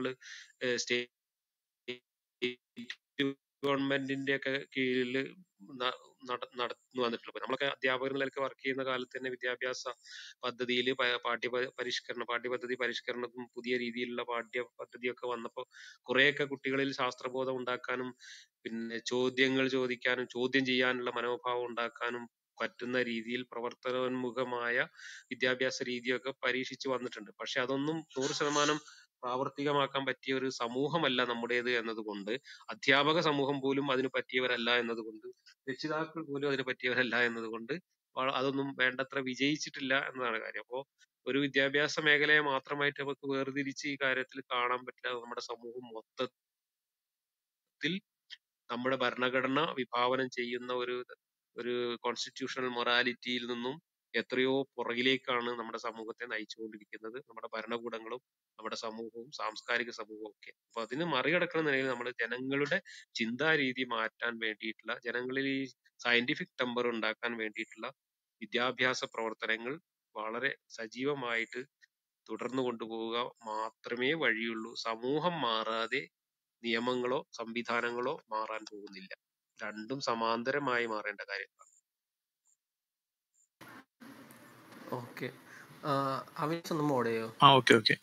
സ്റ്റേറ്റ് ഗവൺമെന്റിന്റെ ഒക്കെ കീഴിൽ നടന്നു വന്നിട്ടുള്ളത് ഇപ്പൊ നമ്മളൊക്കെ അധ്യാപകർ എന്ന നിലയ്ക്ക് വർക്ക് ചെയ്യുന്ന കാലത്ത് തന്നെ വിദ്യാഭ്യാസ പദ്ധതിയിൽ പാഠ്യ പ- പരിഷ്കരണ പാഠ്യപദ്ധതി പരിഷ്കരണത്തും പുതിയ രീതിയിലുള്ള പാഠ്യ പദ്ധതിയൊക്കെ വന്നപ്പോൾ കുറെയൊക്കെ കുട്ടികളിൽ ശാസ്ത്രബോധം ഉണ്ടാക്കാനും പിന്നെ ചോദ്യങ്ങൾ ചോദിക്കാനും ചോദ്യം ചെയ്യാനുള്ള മനോഭാവം ഉണ്ടാക്കാനും പറ്റുന്ന രീതിയിൽ പ്രവർത്തനോന്മുഖമായ വിദ്യാഭ്യാസ രീതിയൊക്കെ പരീക്ഷിച്ചു വന്നിട്ടുണ്ട് പക്ഷെ അതൊന്നും നൂറ് ശതമാനം പ്രാവർത്തികമാക്കാൻ പറ്റിയ ഒരു സമൂഹമല്ല നമ്മുടേത് എന്നതുകൊണ്ട് അധ്യാപക സമൂഹം പോലും അതിന് പറ്റിയവരല്ല എന്നതുകൊണ്ട് രക്ഷിതാക്കൾ പോലും അതിന് പറ്റിയവരല്ല എന്നതുകൊണ്ട് വള- അതൊന്നും വേണ്ടത്ര വിജയിച്ചിട്ടില്ല എന്നതാണ് കാര്യം അപ്പോ ഒരു വിദ്യാഭ്യാസ മേഖലയെ മാത്രമായിട്ട് നമുക്ക് വേർതിരിച്ച് ഈ കാര്യത്തിൽ കാണാൻ പറ്റില്ല അത് നമ്മുടെ സമൂഹം മൊത്തത്തിൽ സമൂഹത്തിൽ നമ്മുടെ ഭരണഘടന വിഭാവനം ചെയ്യുന്ന ഒരു ഒരു കോൺസ്റ്റിറ്റ്യൂഷണൽ മൊറാലിറ്റിയിൽ നിന്നും എത്രയോ പുറകിലേക്കാണ് നമ്മുടെ സമൂഹത്തെ നയിച്ചുകൊണ്ടിരിക്കുന്നത് നമ്മുടെ ഭരണകൂടങ്ങളും നമ്മുടെ സമൂഹവും സാംസ്കാരിക സമൂഹവും ഒക്കെ അപ്പൊ അതിന് മറികടക്കുന്ന നിലയിൽ നമ്മൾ ജനങ്ങളുടെ ചിന്താരീതി മാറ്റാൻ വേണ്ടിയിട്ടുള്ള ജനങ്ങളിൽ ഈ സയന്റിഫിക് ടെമ്പർ ഉണ്ടാക്കാൻ വേണ്ടിയിട്ടുള്ള വിദ്യാഭ്യാസ പ്രവർത്തനങ്ങൾ വളരെ സജീവമായിട്ട് തുടർന്നു കൊണ്ടുപോവുക മാത്രമേ വഴിയുള്ളൂ സമൂഹം മാറാതെ നിയമങ്ങളോ സംവിധാനങ്ങളോ മാറാൻ പോകുന്നില്ല രണ്ടും സമാന്തരമായി മാറേണ്ട കാര്യങ്ങളാണ് ഓക്കെ അവിനാശ് ഒന്ന് മോഡ് ചെയ്യോ ആ ഓക്കെ ഓക്കെ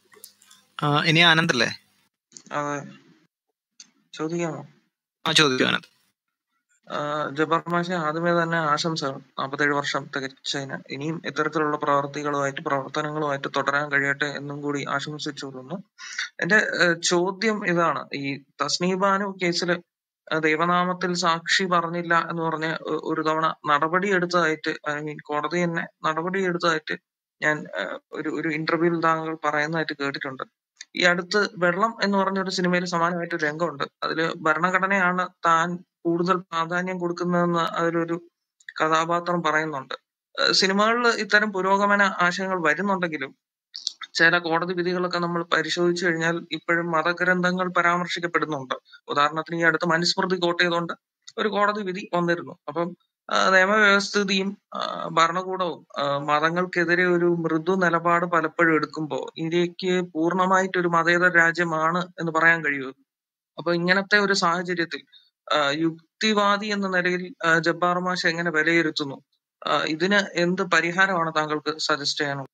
ഇനി ആനന്ദല്ലേ അതെ ചോദിക്കാമോ ആ ചോദിക്കൂ ആനന്ദ് ആ, ജബ്ബാർ മാഷെ ആദ്യമേ തന്നെ ആശംസകൾ നാൽപ്പത്തേഴ് വർഷം തികച്ചതിന് ഇനിയും ഇത്തരത്തിലുള്ള പ്രവർത്തികളുമായിട്ട് പ്രവർത്തനങ്ങളുമായിട്ട് തുടരാൻ കഴിയട്ടെ എന്നും കൂടി ആശംസിച്ചു കൊള്ളുന്നു എന്റെ ഏഹ്, ചോദ്യം ഇതാണ് ഈ തസ്നീബാനു കേസിൽ ദൈവനാമത്തിൽ സാക്ഷി പറഞ്ഞില്ല എന്ന് പറഞ്ഞ് ഒ- ഒരു തവണ നടപടി എടുത്തതായിട്ട് ഐ മീൻ കോടതി തന്നെ നടപടി എടുത്തതായിട്ട് ഞാൻ ഏഹ്, ഒരു ഒരു ഇന്റർവ്യൂവിൽ താങ്കൾ പറയുന്നതായിട്ട് കേട്ടിട്ടുണ്ട് ഈ അടുത്ത് വെള്ളം എന്ന് പറഞ്ഞ ഒരു സിനിമയിൽ സമാനമായിട്ട് ഒരു രംഗമുണ്ട് അതില് ഭരണഘടനയാണ് താൻ കൂടുതൽ പ്രാധാന്യം കൊടുക്കുന്നതെന്ന് അതിലൊരു കഥാപാത്രം പറയുന്നുണ്ട് ഏഹ് സിനിമകളിൽ ഇത്തരം പുരോഗമന ആശയങ്ങൾ വരുന്നുണ്ടെങ്കിലും ചില കോടതി വിധികളൊക്കെ നമ്മൾ പരിശോധിച്ചു കഴിഞ്ഞാൽ ഇപ്പോഴും മതഗ്രന്ഥങ്ങൾ പരാമർശിക്കപ്പെടുന്നുണ്ട് ഉദാഹരണത്തിന് ഈ അടുത്ത് മനുസ്മൃതി കോട്ട് ചെയ്തുകൊണ്ട് ഒരു കോടതി വിധി വന്നിരുന്നു അപ്പം ആ, നിയമവ്യവസ്ഥിതിയും ആ, ഭരണകൂടവും ആ, മതങ്ങൾക്കെതിരെ ഒരു മൃദു നിലപാട് പലപ്പോഴും എടുക്കുമ്പോൾ ഇന്ത്യക്ക് പൂർണ്ണമായിട്ട് ഒരു മതേതര രാജ്യമാണ് എന്ന് പറയാൻ കഴിയുമോ അപ്പൊ ഇങ്ങനത്തെ ഒരു സാഹചര്യത്തിൽ ആ, യുക്തിവാദി എന്ന നിലയിൽ ആ, ജബ്ബാർ മാഷ് എങ്ങനെ വിലയിരുത്തുന്നു ആ, ഇതിന് എന്ത് പരിഹാരമാണ് താങ്കൾക്ക് സജസ്റ്റ് ചെയ്യാനുള്ളത്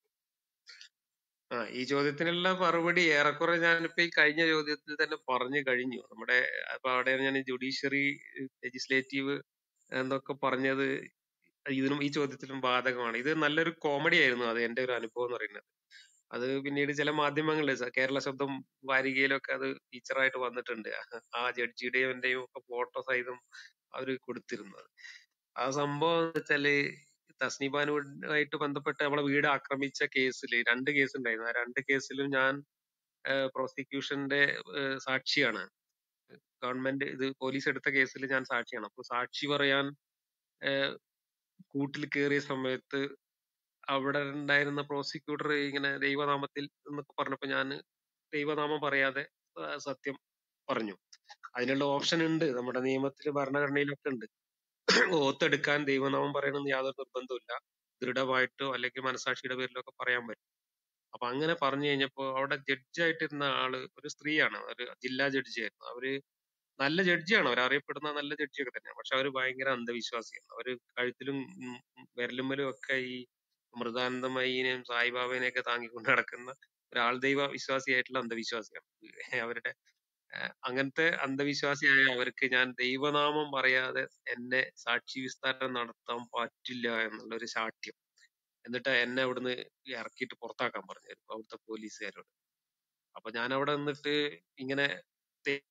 ആ ഈ ചോദ്യത്തിനുള്ള മറുപടി ഏറെക്കുറെ ഞാനിപ്പോ ഈ കഴിഞ്ഞ ചോദ്യത്തിൽ തന്നെ പറഞ്ഞു കഴിഞ്ഞു നമ്മുടെ അപ്പൊ അവിടെ ഞാൻ ജുഡീഷ്യറി ലെജിസ്ലേറ്റീവ് എന്നൊക്കെ പറഞ്ഞത് ഇതിനും ഈ ചോദ്യത്തിലും ബാധകമാണ് ഇത് നല്ലൊരു കോമഡി ആയിരുന്നു അത് എന്റെ ഒരു അനുഭവം എന്ന് പറയുന്നത് അത് പിന്നീട് ചില മാധ്യമങ്ങളിൽ സ- കേരള ശബ്ദം വാരികയിലൊക്കെ അത് ഫീച്ചറായിട്ട് വന്നിട്ടുണ്ട് ആ ജഡ്ജിയുടെയും എന്റെയും ഒക്കെ ഫോട്ടോ സഹിതം അവര് കൊടുത്തിരുന്നത് ആ സംഭവം എന്ന് വെച്ചാല് തസ്നിബാനുമായിട്ട് ബന്ധപ്പെട്ട് നമ്മളെ വീട് ആക്രമിച്ച കേസിൽ രണ്ട് കേസ് ഉണ്ടായിരുന്നു ആ രണ്ട് കേസിലും ഞാൻ പ്രോസിക്യൂഷന്റെ സാക്ഷിയാണ് ഗവൺമെന്റ് ഇത് പോലീസ് എടുത്ത കേസിൽ ഞാൻ സാക്ഷിയാണ് അപ്പൊ സാക്ഷി പറയാൻ ഏഹ്, കൂട്ടിൽ കയറിയ സമയത്ത് അവിടെ ഉണ്ടായിരുന്ന പ്രോസിക്യൂട്ടർ ഇങ്ങനെ ദൈവനാമത്തിൽ എന്നൊക്കെ പറഞ്ഞപ്പോ ഞാൻ ദൈവനാമം പറയാതെ ആ, സത്യം പറഞ്ഞു അതിനുള്ള ഓപ്ഷൻ ഉണ്ട് നമ്മുടെ നിയമത്തിൽ ഭരണഘടനയിലൊക്കെ ഉണ്ട് ഓത്തെടുക്കാൻ ദൈവനാമം പറയണമെന്ന് യാതൊരു നിർബന്ധമില്ല ദൃഢമായിട്ടോ അല്ലെങ്കിൽ മനസാക്ഷിയുടെ പേരിലോ ഒക്കെ പറയാൻ പറ്റും അപ്പൊ അങ്ങനെ പറഞ്ഞു കഴിഞ്ഞപ്പോ അവിടെ ജഡ്ജായിട്ടിരുന്ന ആള് ഒരു സ്ത്രീയാണ് ഒരു ജില്ലാ ജഡ്ജി ആയിരുന്നു അവര് നല്ല ജഡ്ജിയാണ് അവർ അറിയപ്പെടുന്ന നല്ല ജഡ്ജിയൊക്കെ തന്നെയാണ് പക്ഷെ അവര് ഭയങ്കര അന്ധവിശ്വാസിയാണ് അവര് കഴുത്തിലും ഉം, ഉം, വിരലുമ്മലും ഒക്കെ ഈ മൃദാനന്ദമയിനെയും സായിബാബേനെയും ഒക്കെ താങ്ങിക്കൊണ്ട് നടക്കുന്ന ഒരാൾ ദൈവ വിശ്വാസിയായിട്ടുള്ള അന്ധവിശ്വാസിയാണ് അവരുടെ ഏഹ് അങ്ങനത്തെ അന്ധവിശ്വാസിയായ അവർക്ക് ഞാൻ ദൈവനാമം പറയാതെ എന്നെ സാക്ഷി വിസ്താരം നടത്താൻ പറ്റില്ല എന്നുള്ള ഒരു ശാഠ്യം എന്നിട്ട് എന്നെ അവിടുന്ന് ഇറക്കിയിട്ട് പുറത്താക്കാൻ പറഞ്ഞു അവിടുത്തെ പോലീസുകാരോട് അപ്പൊ ഞാൻ അവിടെ നിന്നിട്ട് ഇങ്ങനെ ദൈ-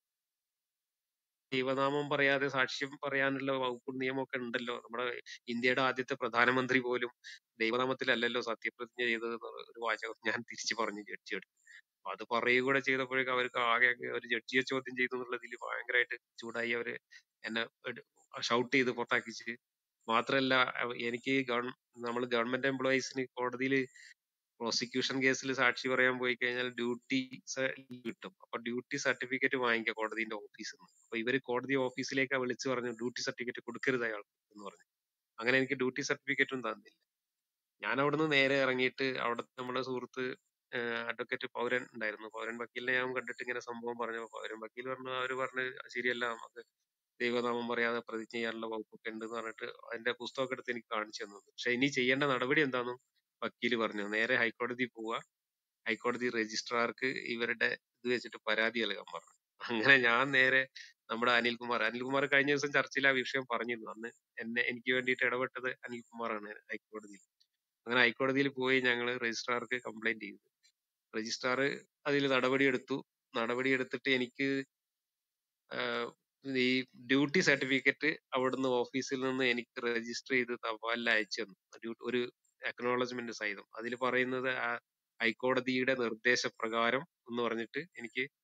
ദൈവനാമം പറയാതെ സാക്ഷ്യം പറയാനുള്ള വകുപ്പും നിയമമൊക്കെ ഉണ്ടല്ലോ നമ്മുടെ ഇന്ത്യയുടെ ആദ്യത്തെ പ്രധാനമന്ത്രി പോലും ദൈവനാമത്തിലല്ലല്ലോ സത്യപ്രതിജ്ഞ ചെയ്തത് എന്നുള്ള ഒരു വാചകം ഞാൻ തിരിച്ചു പറഞ്ഞു ജഡ്ജിയോട് അപ്പൊ അത് പറയുക കൂടെ ചെയ്തപ്പോഴേക്കും അവർക്ക് ആകെ അങ്ങ് ഒരു ജഡ്ജിയെ ചോദ്യം ചെയ്തു എന്നുള്ളതിൽ ഭയങ്കരമായിട്ട് ചൂടായി അവര് എന്നെ ഷൗട്ട് ചെയ്ത് പുറത്താക്കിച്ച് മാത്രല്ല അവ- എനിക്ക് ഗവൺ നമ്മൾ ഗവൺമെന്റ് എംപ്ലോയീസിന് കോടതിയിൽ പ്രോസിക്യൂഷൻ കേസിൽ സാക്ഷി പറയാൻ പോയി കഴിഞ്ഞാൽ ഡ്യൂട്ടി കിട്ടും അപ്പൊ ഡ്യൂട്ടി സർട്ടിഫിക്കറ്റ് വാങ്ങിക്കുക കോടതിന്റെ ഓഫീസിൽ നിന്ന് അപ്പൊ ഇവര് കോടതി ഓഫീസിലേക്ക് വിളിച്ചു പറഞ്ഞു ഡ്യൂട്ടി സർട്ടിഫിക്കറ്റ് കൊടുക്കരുത് അയാൾക്ക് എന്ന് പറഞ്ഞു അങ്ങനെ എനിക്ക് ഡ്യൂട്ടി സർട്ടിഫിക്കറ്റും തന്നില്ല ഞാൻ അവിടുന്ന് നേരെ ഇറങ്ങിയിട്ട് അവിടെ നമ്മുടെ സുഹൃത്ത് അഡ്വക്കേറ്റ് പൗരൻ ഉണ്ടായിരുന്നു പൗരൻ വക്കീലിനെ ഞാൻ കണ്ടിട്ട് ഇങ്ങനെ സംഭവം പറഞ്ഞു പൗരൻ വക്കീൽ പറഞ്ഞു അവര് പറഞ്ഞ് ശരിയല്ല നമുക്ക് ദൈവനാമം പറയാതെ പ്രതിജ്ഞ ചെയ്യാനുള്ള വകുപ്പൊക്കെ ഉണ്ട് എന്ന് പറഞ്ഞിട്ട് അതിന്റെ പുസ്തകമൊക്കെ എടുത്ത് എനിക്ക് കാണിച്ചു തന്നു പക്ഷെ ഇനി ചെയ്യേണ്ട നടപടി എന്താണെന്നും വക്കീല് പറഞ്ഞു നേരെ ഹൈക്കോടതി പോവുക ഹൈക്കോടതി രജിസ്ട്രാർക്ക് ഇവരുടെ ഇത് വെച്ചിട്ട് പരാതി നൽകാൻ പറഞ്ഞു അങ്ങനെ ഞാൻ നേരെ നമ്മുടെ അനിൽകുമാർ അനിൽകുമാർ കഴിഞ്ഞ ദിവസം ചർച്ചയിൽ ആ വിഷയം പറഞ്ഞിരുന്നു അന്ന് എന്നെ എനിക്ക് വേണ്ടിയിട്ട് ഇടപെട്ടത് അനിൽകുമാറാണ് ഹൈക്കോടതിയിൽ അങ്ങനെ ഹൈക്കോടതിയിൽ പോയി ഞങ്ങൾ രജിസ്ട്രാർക്ക് കംപ്ലൈന്റ് ചെയ്തു രജിസ്ട്രാർ അതിൽ നടപടി എടുത്തു നടപടി എടുത്തിട്ട് എനിക്ക് ആഹ് ഈ ഡ്യൂട്ടി സർട്ടിഫിക്കറ്റ് അവിടുന്ന് ഓഫീസിൽ നിന്ന് എനിക്ക് രജിസ്റ്റർ ചെയ്ത് തപാലിൽ അയച്ചു തന്നു ഡ്യൂ- ഒരു അക്നോളജ്മെന്റ് സഹിതം അതിൽ പറയുന്നത് ആ ഹൈക്കോടതിയുടെ നിർദ്ദേശപ്രകാരം എന്ന് പറഞ്ഞിട്ട് എനിക്ക്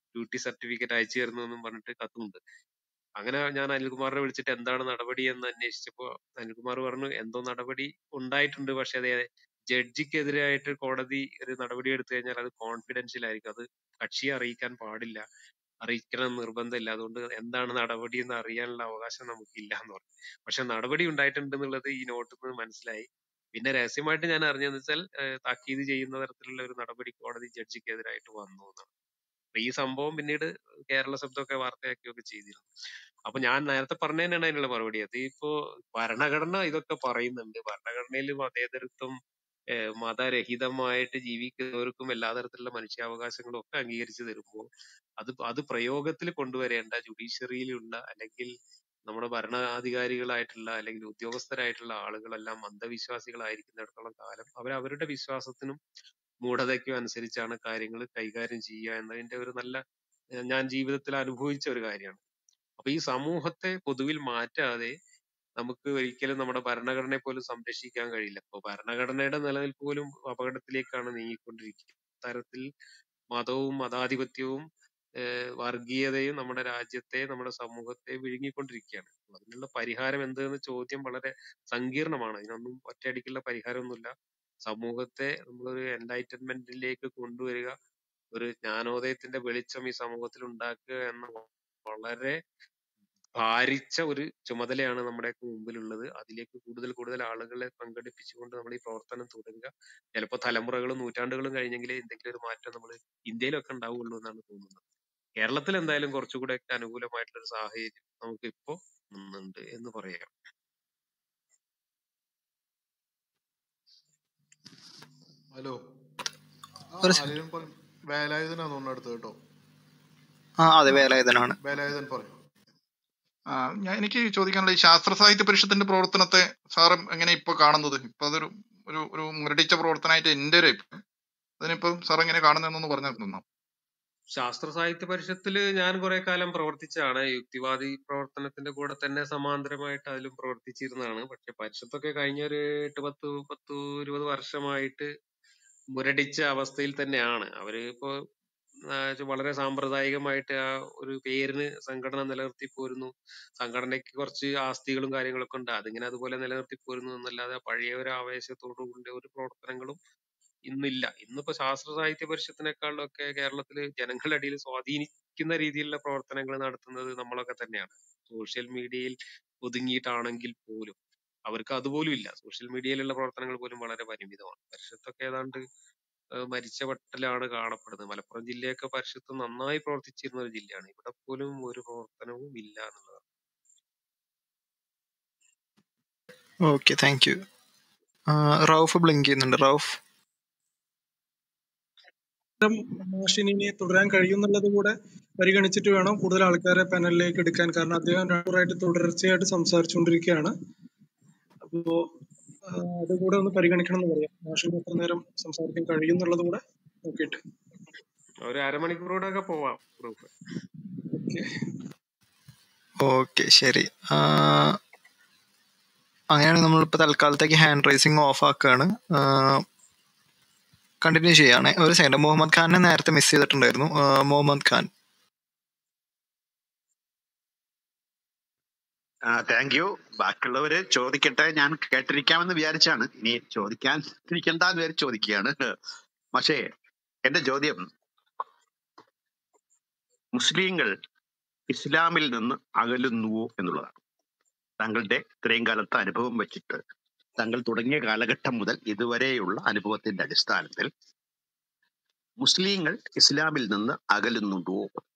ഡ്യൂട്ടി സർട്ടിഫിക്കറ്റ് അയച്ചു തരുന്നു എന്നും പറഞ്ഞിട്ട് കത്തുണ്ട് അങ്ങനെ ഞാൻ അനിൽകുമാറിനെ വിളിച്ചിട്ട് എന്താണ് നടപടി എന്ന് അന്വേഷിച്ചപ്പോ അനിൽകുമാർ പറഞ്ഞു എന്തോ നടപടി ഉണ്ടായിട്ടുണ്ട് പക്ഷെ അത് ജഡ്ജിക്കെതിരായിട്ട് കോടതി ഒരു നടപടി എടുത്തു കഴിഞ്ഞാൽ അത് കോൺഫിഡൻഷ്യൽ ആയിരിക്കും അത് കക്ഷിയെ അറിയിക്കാൻ പാടില്ല അറിയിക്കണം എന്ന് നിർബന്ധമില്ല അതുകൊണ്ട് എന്താണ് നടപടി എന്ന് അറിയാനുള്ള അവകാശം നമുക്കില്ല എന്ന് പറഞ്ഞു പക്ഷെ നടപടി ഉണ്ടായിട്ടുണ്ട് എന്നുള്ളത് ഈ നോട്ടിൽ നിന്ന് മനസ്സിലായി പിന്നെ രഹസ്യമായിട്ട് ഞാൻ അറിഞ്ഞതെന്ന് വെച്ചാൽ ഏഹ് താക്കീത് ചെയ്യുന്ന തരത്തിലുള്ള ഒരു നടപടി കോടതി ജഡ്ജിക്കെതിരായിട്ട് വന്നു എന്നാണ് അപ്പൊ ഈ സംഭവം പിന്നീട് കേരള ശബ്ദമൊക്കെ വാർത്തയാക്കുകയൊക്കെ ചെയ്തിരുന്നു അപ്പൊ ഞാൻ നേരത്തെ പറഞ്ഞതിനാണ് അതിനുള്ള മറുപടി അത് ഇപ്പോ ഭരണഘടന ഇതൊക്കെ പറയുന്നുണ്ട് ഭരണഘടനയിൽ മതേതരത്വം ഏഹ് മതരഹിതമായിട്ട് ജീവിക്കുന്നവർക്കും എല്ലാ തരത്തിലുള്ള മനുഷ്യാവകാശങ്ങളും ഒക്കെ അംഗീകരിച്ചു തരുമ്പോൾ അത് അത് പ്രയോഗത്തിൽ കൊണ്ടുവരേണ്ട ജുഡീഷ്യറിയിലുള്ള അല്ലെങ്കിൽ നമ്മുടെ ഭരണാധികാരികളായിട്ടുള്ള അല്ലെങ്കിൽ ഉദ്യോഗസ്ഥരായിട്ടുള്ള ആളുകളെല്ലാം അന്ധവിശ്വാസികളായിരിക്കുന്നിടത്തോളം കാലം അവർ അവരുടെ വിശ്വാസത്തിനും മൂഢതയ്ക്കും അനുസരിച്ചാണ് കാര്യങ്ങൾ കൈകാര്യം ചെയ്യുക എന്നതിന്റെ ഒരു നല്ല ഏഹ് ഞാൻ ജീവിതത്തിൽ അനുഭവിച്ച ഒരു കാര്യമാണ് അപ്പൊ ഈ സമൂഹത്തെ പൊതുവിൽ മാറ്റാതെ നമുക്ക് ഒരിക്കലും നമ്മുടെ ഭരണഘടനയെ പോലും സംരക്ഷിക്കാൻ കഴിയില്ല അപ്പൊ ഭരണഘടനയുടെ നിലനിൽപ്പ് പോലും അപകടത്തിലേക്കാണ് നീങ്ങിക്കൊണ്ടിരിക്കുന്നത് തരത്തിൽ മതവും മതാധിപത്യവും ഏഹ് വർഗീയതയും നമ്മുടെ രാജ്യത്തെ നമ്മുടെ സമൂഹത്തെ വിഴുങ്ങിക്കൊണ്ടിരിക്കുകയാണ് അപ്പൊ അതിനുള്ള പരിഹാരം എന്തെന്ന് ചോദ്യം വളരെ സങ്കീർണമാണ് ഇതിനൊന്നും ഒറ്റയടിക്കുള്ള പരിഹാരമൊന്നുമില്ല സമൂഹത്തെ നമ്മളൊരു എൻലൈറ്റൻമെന്റിലേക്ക് കൊണ്ടുവരിക ഒരു ജ്ഞാനോദയത്തിന്റെ വെളിച്ചം ഈ സമൂഹത്തിൽ ഉണ്ടാക്കുക എന്ന വളരെ ഭാരിച്ച ഒരു ചുമതലയാണ് നമ്മുടെയൊക്കെ മുമ്പിലുള്ളത് അതിലേക്ക് കൂടുതൽ കൂടുതൽ ആളുകളെ പങ്കെടുപ്പിച്ചുകൊണ്ട് നമ്മൾ ഈ പ്രവർത്തനം തുടരുക ചിലപ്പോൾ തലമുറകളും നൂറ്റാണ്ടുകളും കഴിഞ്ഞെങ്കിലേ എന്തെങ്കിലും ഒരു മാറ്റം നമ്മൾ ഇന്ത്യയിലൊക്കെ ഉണ്ടാവുള്ളൂ എന്നാണ് തോന്നുന്നത് കേരളത്തിൽ എന്തായാലും കുറച്ചുകൂടെ ഒക്കെ അനുകൂലമായിട്ടുള്ള ഒരു സാഹചര്യം നമുക്ക് ഇപ്പോ ഉണ്ട് എന്ന് പറയാം ഹലോ ആ ഒരു സെ- ആരെയും പറ വേലായുധനാണ് തോന്നുന്നു അടുത്ത് കേട്ടോ ആ അതെ വേലായുധനാണ് വേലായുധൻ പറയും ആ, ഞാൻ എനിക്ക് ചോദിക്കാനുള്ള ഈ ശാസ്ത്ര സാഹിത്യ പരിഷത്തിന്റെ പ്രവർത്തനത്തെ സാറ് എങ്ങനെ ഇപ്പൊ കാണുന്നത് ഇപ്പൊ അതൊരു ഒരു ഒരു മുരടിച്ച പ്രവർത്തനമായിട്ട് എന്റെ ഒരു അഭിപ്രായം അതിനിപ്പോ സാർ എങ്ങനെ കാണുന്നതെന്നൊന്ന് പറഞ്ഞു തന്നോ ശാസ്ത്ര സാഹിത്യ പരിഷത്തില് ഞാൻ കുറെ കാലം പ്രവർത്തിച്ചതാണ് യുക്തിവാദി പ്രവർത്തനത്തിന്റെ കൂടെ തന്നെ സമാന്തരമായിട്ട് അതിലും പ്രവർത്തിച്ചിരുന്നതാണ് പക്ഷെ പരിഷത്തൊക്കെ കഴിഞ്ഞ ഒരു എട്ട് പത്ത് പത്ത് ഇരുപത് വർഷമായിട്ട് മുരടിച്ച അവസ്ഥയിൽ തന്നെയാണ് അവര് ഇപ്പോ ആ, വളരെ സാമ്പ്രദായികമായിട്ട് ആ ഒരു പേരിന് സംഘടന നിലനിർത്തി പോരുന്നു സംഘടനയ്ക്ക് കുറച്ച് ആസ്തികളും കാര്യങ്ങളൊക്കെ ഉണ്ട് അതിങ്ങനെ അതുപോലെ നിലനിർത്തി പോരുന്നു എന്നല്ലാതെ പഴയ ഒരു ആവേശത്തോടു കൂടിയ ഒരു പ്രവർത്തനങ്ങളും ഇന്നില്ല ഇന്നിപ്പോ ശാസ്ത്ര സാഹിത്യ പരിഷത്തിനേക്കാളും ഒക്കെ കേരളത്തില് ജനങ്ങളുടെ ഇടയിൽ സ്വാധീനിക്കുന്ന രീതിയിലുള്ള പ്രവർത്തനങ്ങൾ നടത്തുന്നത് നമ്മളൊക്കെ തന്നെയാണ് സോഷ്യൽ മീഡിയയിൽ ഒതുങ്ങിയിട്ടാണെങ്കിൽ പോലും അവർക്ക് അതുപോലും ഇല്ല സോഷ്യൽ മീഡിയയിലുള്ള പ്രവർത്തനങ്ങൾ പോലും വളരെ പരിമിതമാണ് പരിഷത്തൊക്കെ ഏതാണ്ട് ഏഹ് മരിച്ച വട്ടലാണ് കാണപ്പെടുന്നത് മലപ്പുറം ജില്ലയൊക്കെ പരിഷത്ത് നന്നായി പ്രവർത്തിച്ചിരുന്ന ഒരു ജില്ലയാണ് ഇവിടെ പോലും ഒരു പ്രവർത്തനവും ഇല്ല എന്നുള്ളതാണ് okay thank you Rauf blink ചെയ്യുന്നുണ്ട് റൌഫ് മാഷിനെ തുടരാൻ കഴിയുമെന്നുള്ളത് കൂടെ പരിഗണിച്ചിട്ട് വേണം കൂടുതൽ ആൾക്കാരെ പാനലിലേക്ക് എടുക്കാൻ കാരണം അദ്ദേഹം രണ്ടുപേരായിട്ട് തുടർച്ചയായിട്ട് സംസാരിച്ചുകൊണ്ടിരിക്കുകയാണ് അപ്പോ ആ, അതുകൂടെ ഒന്ന് പരിഗണിക്കണം എന്ന് പറയാം മാഷിന് എത്ര നേരം സംസാരിക്കാൻ കഴിയുമെന്നുള്ളത് കൂടെ നോക്കിയിട്ട് ഒരു അരമണിക്കൂറോടെ ഒക്കെ പോവാം പ്രൂഫ് ഓക്കെ ഓക്കെ ശരി ആ, അങ്ങനെയാണെങ്കിൽ നമ്മളിപ്പോൾ തൽക്കാലത്തേക്ക് ഹാൻഡ് റൈസിങ് ഓഫ് ആക്കുകയാണ് കണ്ടിന്യൂ ചെയ്യുകയാണെ ഒരു സെക്കൻഡ് മുഹമ്മദ് ഖാനെ നേരത്തെ മിസ് ചെയ്തിട്ടുണ്ടായിരുന്നു ആ, മുഹമ്മദ് ഖാൻ താങ്ക് യു ബാക്കിയുള്ളവര് ചോദിക്കട്ടെ ഞാൻ കേട്ടിരിക്കാമെന്ന് വിചാരിച്ചാണ് ഇനി ചോദിക്കാൻ ഇരിക്കണ്ടെന്ന് വിചാരിച്ച് ചോദിക്കുകയാണ് പക്ഷേ എന്റെ ചോദ്യം മുസ്ലിങ്ങൾ ഇസ്ലാമിൽ നിന്ന് അകലുന്നുവോ എന്നുള്ളതാണ് താങ്കളുടെ ഇത്രയും കാലത്തെ അനുഭവം വെച്ചിട്ട് താങ്കൾ തുടങ്ങിയ കാലഘട്ടം മുതൽ ഇതുവരെയുള്ള അനുഭവത്തിന്റെ അടിസ്ഥാനത്തിൽ മുസ്ലിങ്ങൾ ഇസ്ലാമിൽ നിന്ന് അകലുന്നുണ്ടോ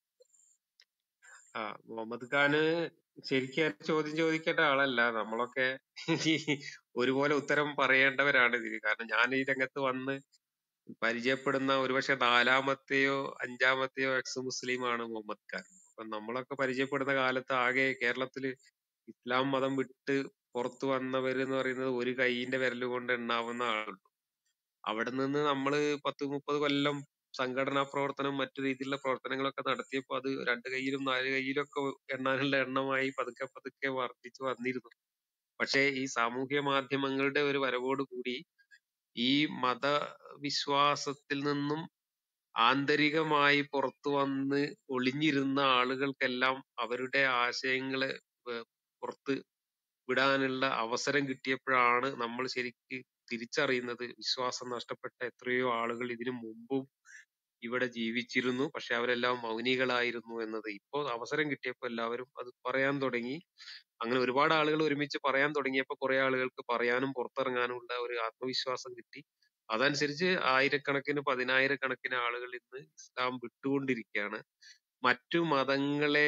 ആ മുഹമ്മദ് ഖാന് ശരിക്കും ആ ചോദ്യം ചോദിക്കേണ്ട ആളല്ല നമ്മളൊക്കെ ഈ ഒരുപോലെ ഉത്തരം പറയേണ്ടവരാണ് ഇതിന് കാരണം ഞാൻ ഈ രംഗത്ത് വന്ന് പരിചയപ്പെടുന്ന ഒരുപക്ഷെ നാലാമത്തെയോ അഞ്ചാമത്തെയോ എക്സ് മുസ്ലിമാണ് മുഹമ്മദ് ഖാൻ അപ്പൊ നമ്മളൊക്കെ പരിചയപ്പെടുന്ന കാലത്ത് ആകെ കേരളത്തില് ഇസ്ലാം മതം വിട്ട് പുറത്തു വന്നവര് എന്ന് പറയുന്നത് ഒരു കൈയിന്റെ വിരല് കൊണ്ട് എണ്ണാവുന്ന ആളുള്ളൂ അവിടെ നിന്ന് നമ്മള് പത്ത് മുപ്പത് കൊല്ലം സംഘടനാ പ്രവർത്തനം മറ്റു രീതിയിലുള്ള പ്രവർത്തനങ്ങളൊക്കെ നടത്തിയപ്പോ അത് രണ്ട് കൈയിലും നാല് കൈയിലും ഒക്കെ എണ്ണാനുള്ള എണ്ണമായി പതുക്കെ പതുക്കെ വർദ്ധിച്ചു വന്നിരുന്നു പക്ഷേ ഈ സാമൂഹ്യ മാധ്യമങ്ങളുടെ ഒരു വരവോട് കൂടി ഈ മതവിശ്വാസത്തിൽ നിന്നും ആന്തരികമായി പുറത്തു വന്ന് ഒളിഞ്ഞിരുന്ന ആളുകൾക്കെല്ലാം അവരുടെ ആശയങ്ങളെ വ- പുറത്ത് വിടാനുള്ള അവസരം കിട്ടിയപ്പോഴാണ് നമ്മൾ ശരിക്ക് തിരിച്ചറിയുന്നത് വിശ്വാസം നഷ്ടപ്പെട്ട എത്രയോ ആളുകൾ ഇതിനു മുമ്പും ഇവിടെ ജീവിച്ചിരുന്നു പക്ഷെ അവരെല്ലാം മൗനികളായിരുന്നു എന്നത് ഇപ്പോൾ അവസരം കിട്ടിയപ്പോൾ എല്ലാവരും അത് പറയാൻ തുടങ്ങി അങ്ങനെ ഒരുപാട് ആളുകൾ ഒരുമിച്ച് പറയാൻ തുടങ്ങിയപ്പോൾ കുറെ ആളുകൾക്ക് പറയാനും പുറത്തിറങ്ങാനുള്ള ഒരു ആത്മവിശ്വാസം കിട്ടി അതനുസരിച്ച് ആയിരക്കണക്കിന് പതിനായിരക്കണക്കിന് ആളുകൾ ഇന്ന് ഇസ്ലാം വിട്ടുകൊണ്ടിരിക്കുകയാണ് മറ്റു മതങ്ങളെ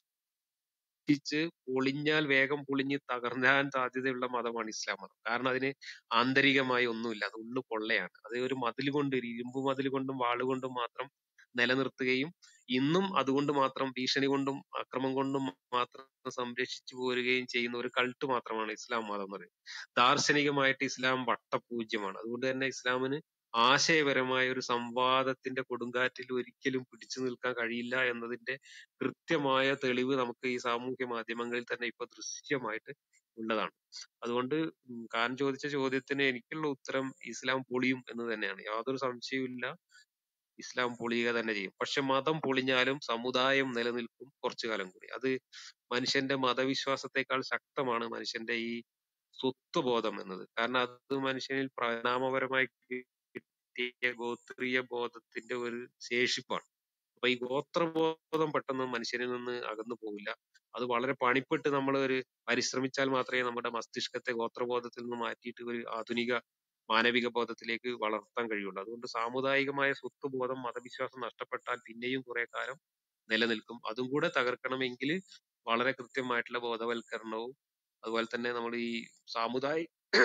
ച്ച് പൊളിഞ്ഞാൽ വേഗം പൊളിഞ്ഞ് തകർന്നാൻ സാധ്യതയുള്ള മതമാണ് ഇസ്ലാം മതം കാരണം അതിന് ആന്തരികമായി ഒന്നുമില്ല അത് ഉള്ളു പൊള്ളയാണ് അത് ഒരു മതിൽ കൊണ്ട് ഒരു ഇരുമ്പ് മതിൽ കൊണ്ടും വാളുകൊണ്ടും മാത്രം നിലനിർത്തുകയും ഇന്നും അതുകൊണ്ട് മാത്രം ഭീഷണി കൊണ്ടും അക്രമം കൊണ്ടും മാത്രം സംരക്ഷിച്ചു പോരുകയും ചെയ്യുന്ന ഒരു കൾട്ട് മാത്രമാണ് ഇസ്ലാം മതം എന്ന് പറയുന്നത് ദാർശനികമായിട്ട് ഇസ്ലാം വട്ടപൂജ്യമാണ് അതുകൊണ്ട് തന്നെ ഇസ്ലാമിന് ആശയപരമായ ഒരു സംവാദത്തിന്റെ കൊടുങ്കാറ്റിൽ ഒരിക്കലും പിടിച്ചു നിൽക്കാൻ കഴിയില്ല എന്നതിന്റെ കൃത്യമായ തെളിവ് നമുക്ക് ഈ സാമൂഹ്യ മാധ്യമങ്ങളിൽ തന്നെ ഇപ്പൊ ദൃശ്യമായിട്ട് ഉള്ളതാണ് അതുകൊണ്ട് ഉം ഖാൻ ചോദിച്ച ചോദ്യത്തിന് എനിക്കുള്ള ഉത്തരം ഇസ്ലാം പൊളിയും എന്ന് തന്നെയാണ് യാതൊരു സംശയവുമില്ല ഇസ്ലാം പൊളിയുക തന്നെ ചെയ്യും പക്ഷെ മതം പൊളിഞ്ഞാലും സമുദായം നിലനിൽക്കും കുറച്ചു കാലം കൂടി അത് മനുഷ്യന്റെ മതവിശ്വാസത്തെക്കാൾ ശക്തമാണ് മനുഷ്യന്റെ ഈ സ്വത്വബോധം എന്നത് കാരണം അത് മനുഷ്യനിൽ പരിണാമപരമായി കിട്ടിയ ഗോത്രീയ ബോധത്തിന്റെ ഒരു ശേഷിപ്പാണ് അപ്പൊ ഈ ഗോത്രബോധം പെട്ടെന്ന് മനുഷ്യനിൽ നിന്ന് അകന്നു പോവില്ല അത് വളരെ പണിപ്പെട്ട് നമ്മൾ ഒരു പരിശ്രമിച്ചാൽ മാത്രമേ നമ്മുടെ മസ്തിഷ്കത്തെ ഗോത്രബോധത്തിൽ നിന്ന് മാറ്റിയിട്ട് ഒരു ആധുനിക മാനവിക ബോധത്തിലേക്ക് വളർത്താൻ കഴിയുള്ളൂ അതുകൊണ്ട് സാമുദായികമായ സ്വത്വബോധം മതവിശ്വാസം നഷ്ടപ്പെട്ടാൽ പിന്നെയും കുറെ കാലം നിലനിൽക്കും അതും കൂടെ തകർക്കണമെങ്കിൽ വളരെ കൃത്യമായിട്ടുള്ള ബോധവൽക്കരണവും അതുപോലെ തന്നെ നമ്മൾ ഈ സാമുദായി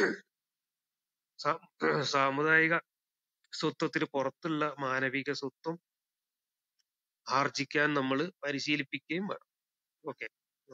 സാ- സാമുദായിക സ്വത്വത്തിന് പുറത്തുള്ള മാനവിക സ്വത്വം ആർജിക്കാൻ നമ്മൾ പരിശീലിപ്പിക്കുകയും വേണം ഓക്കെ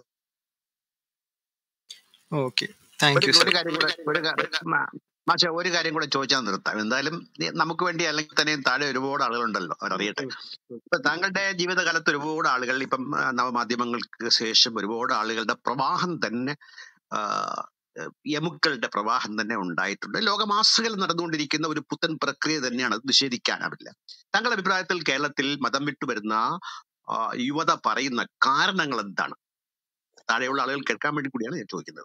ഓക്കെ താങ്ക് ഒരു യു ഒരു സർ കാര്യം കൂടെ ഒരു കാ- മാ- മാഷെ ഒരു കാര്യം കൂടെ ചോദിച്ചാൽ നിർത്താം എന്തായാലും നി- നമുക്ക് വേണ്ടി അല്ലെങ്കിൽ തന്നെ താഴെ ഒരുപാട് ആളുകളുണ്ടല്ലോ അവരറിയട്ടെ ഇപ്പൊ താങ്കളുടെ ജീവിതകാലത്ത് ഒരുപാട് ആളുകൾ ഇപ്പം ആ, നവമാധ്യമങ്ങൾക്ക് ശേഷം ഒരുപാട് ആളുകളുടെ പ്രവാഹം തന്നെ ആ, എമുക്കളുടെ പ്രവാഹം തന്നെ ഉണ്ടായിട്ടുണ്ട് ലോകമാസകൽ നടന്നുകൊണ്ടിരിക്കുന്ന ഒരു പുത്തൻ പ്രക്രിയ തന്നെയാണ് അത് നിഷേധിക്കാനാവില്ല താങ്കളുടെ അഭിപ്രായത്തിൽ കേരളത്തിൽ മതം വിട്ടു വരുന്ന ആ, യുവത പറയുന്ന കാരണങ്ങൾ എന്താണ് താഴെയുള്ള ആളുകൾ കേൾക്കാൻ വേണ്ടി കൂടിയാണ് ഞാൻ ചോദിക്കുന്നത്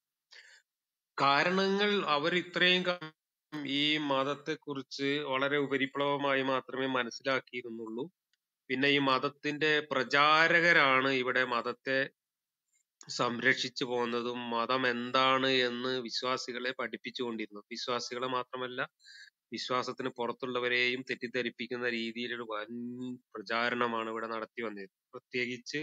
കാരണങ്ങൾ അവർ ഇത്രയും കാലം ഈ മതത്തെ കുറിച്ച് വളരെ ഉപരിപ്ലവമായി മാത്രമേ മനസ്സിലാക്കിയിരുന്നുള്ളൂ പിന്നെ ഈ മതത്തിന്റെ പ്രചാരകരാണ് ഇവിടെ മതത്തെ സംരക്ഷിച്ചു പോകുന്നതും മതം എന്താണ് എന്ന് വിശ്വാസികളെ പഠിപ്പിച്ചുകൊണ്ടിരുന്നത് വിശ്വാസികളെ മാത്രമല്ല വിശ്വാസത്തിന് പുറത്തുള്ളവരെയും തെറ്റിദ്ധരിപ്പിക്കുന്ന രീതിയിലൊരു വൻ പ്രചാരണമാണ് ഇവിടെ നടത്തി വന്നത് പ്രത്യേകിച്ച്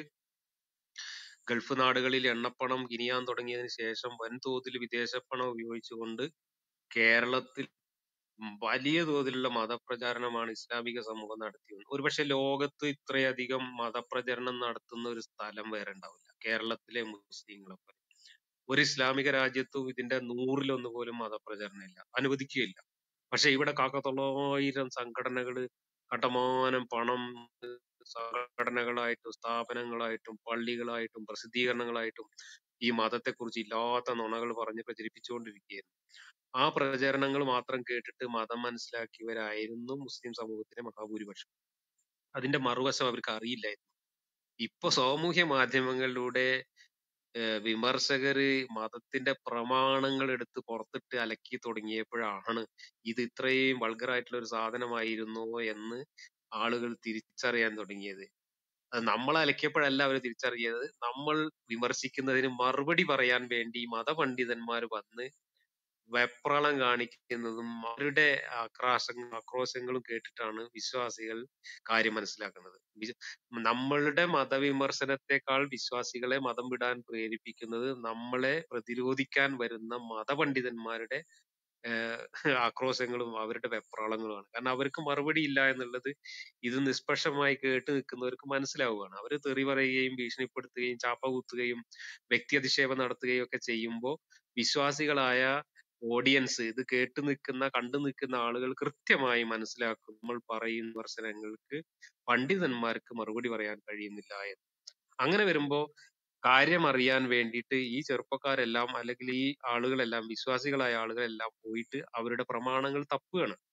ഗൾഫ് നാടുകളിൽ എണ്ണപ്പണം ഗിനിയാൻ തുടങ്ങിയതിന് ശേഷം വൻതോതിൽ വിദേശപ്പണം ഉപയോഗിച്ചുകൊണ്ട് കേരളത്തിൽ വലിയ തോതിലുള്ള മതപ്രചാരണമാണ് ഇസ്ലാമിക സമൂഹം നടത്തിയത് ഒരുപക്ഷെ ലോകത്ത് ഇത്രയധികം മതപ്രചരണം നടത്തുന്ന ഒരു സ്ഥലം വേറെ ഉണ്ടാവില്ല കേരളത്തിലെ മുസ്ലിങ്ങളെ പോലെ ഒരു ഇസ്ലാമിക രാജ്യത്തും ഇതിന്റെ നൂറിലൊന്ന് പോലും മതപ്രചരണം ഇല്ല അനുവദിക്കുകയില്ല പക്ഷെ ഇവിടെ കാക്കത്തൊള്ളായിരം സംഘടനകള് കണ്ടമാനം പണം സംഘടനകളായിട്ടും സ്ഥാപനങ്ങളായിട്ടും പള്ളികളായിട്ടും പ്രസിദ്ധീകരണങ്ങളായിട്ടും ഈ മതത്തെക്കുറിച്ച് ഇല്ലാത്ത നുണകൾ പറഞ്ഞ് പ്രചരിപ്പിച്ചുകൊണ്ടിരിക്കുകയായിരുന്നു ആ പ്രചരണങ്ങൾ മാത്രം കേട്ടിട്ട് മതം മനസ്സിലാക്കിയവരായിരുന്നു മുസ്ലിം സമൂഹത്തിലെ മഹാഭൂരിപക്ഷം അതിന്റെ മറുവശം അവർക്ക് അറിയില്ലായിരുന്നു ഇപ്പൊ സാമൂഹ്യ മാധ്യമങ്ങളിലൂടെ ഏഹ് വിമർശകര് മതത്തിന്റെ പ്രമാണങ്ങൾ എടുത്ത് പുറത്തിട്ട് അലക്കി തുടങ്ങിയപ്പോഴാണ് ഇത് ഇത്രയും വൾഗറായിട്ടുള്ള ഒരു സാധനമായിരുന്നോ എന്ന് ആളുകൾ തിരിച്ചറിയാൻ തുടങ്ങിയത് അത് നമ്മൾ അലക്കിയപ്പോഴല്ല അവർ തിരിച്ചറിയത് നമ്മൾ വിമർശിക്കുന്നതിന് മറുപടി പറയാൻ വേണ്ടി മതപണ്ഡിതന്മാർ വന്ന് വെപ്രളം കാണിക്കുന്നതും അവരുടെ ആക്രാശങ്ങളും ആക്രോശങ്ങളും കേട്ടിട്ടാണ് വിശ്വാസികൾ കാര്യം മനസ്സിലാക്കുന്നത് വി- നമ്മളുടെ മതവിമർശനത്തെക്കാൾ വിശ്വാസികളെ മതം വിടാൻ പ്രേരിപ്പിക്കുന്നത് നമ്മളെ പ്രതിരോധിക്കാൻ വരുന്ന മതപണ്ഡിതന്മാരുടെ ഏഹ് ആക്രോശങ്ങളും അവരുടെ വെപ്രാളങ്ങളുമാണ് കാരണം അവർക്ക് മറുപടി ഇല്ല എന്നുള്ളത് ഇത് നിഷ്പക്ഷമായി കേട്ട് നിൽക്കുന്നവർക്ക് മനസ്സിലാവുകയാണ് അവർ തെറി പറയുകയും ഭീഷണിപ്പെടുത്തുകയും ചാപ്പ കുത്തുകയും വ്യക്തി അധിക്ഷേപം നടത്തുകയും ഒക്കെ ചെയ്യുമ്പോൾ വിശ്വാസികളായ ഓഡിയൻസ് ഇത് കേട്ട് നിൽക്കുന്ന കണ്ടു നിൽക്കുന്ന ആളുകൾ കൃത്യമായി മനസ്സിലാക്കും നമ്മൾ പറയുന്ന വിമർശനങ്ങൾക്ക് പണ്ഡിതന്മാർക്ക് മറുപടി പറയാൻ കഴിയുന്നില്ല എന്ന് അങ്ങനെ വരുമ്പോ കാര്യം അറിയാൻ വേണ്ടിയിട്ട് ഈ ചെറുപ്പക്കാരെല്ലാം അല്ലെങ്കിൽ ഈ ആളുകളെല്ലാം വിശ്വാസികളായ ആളുകളെല്ലാം പോയിട്ട് അവരുടെ പ്രമാണങ്ങൾ തപ്പുകയാണ്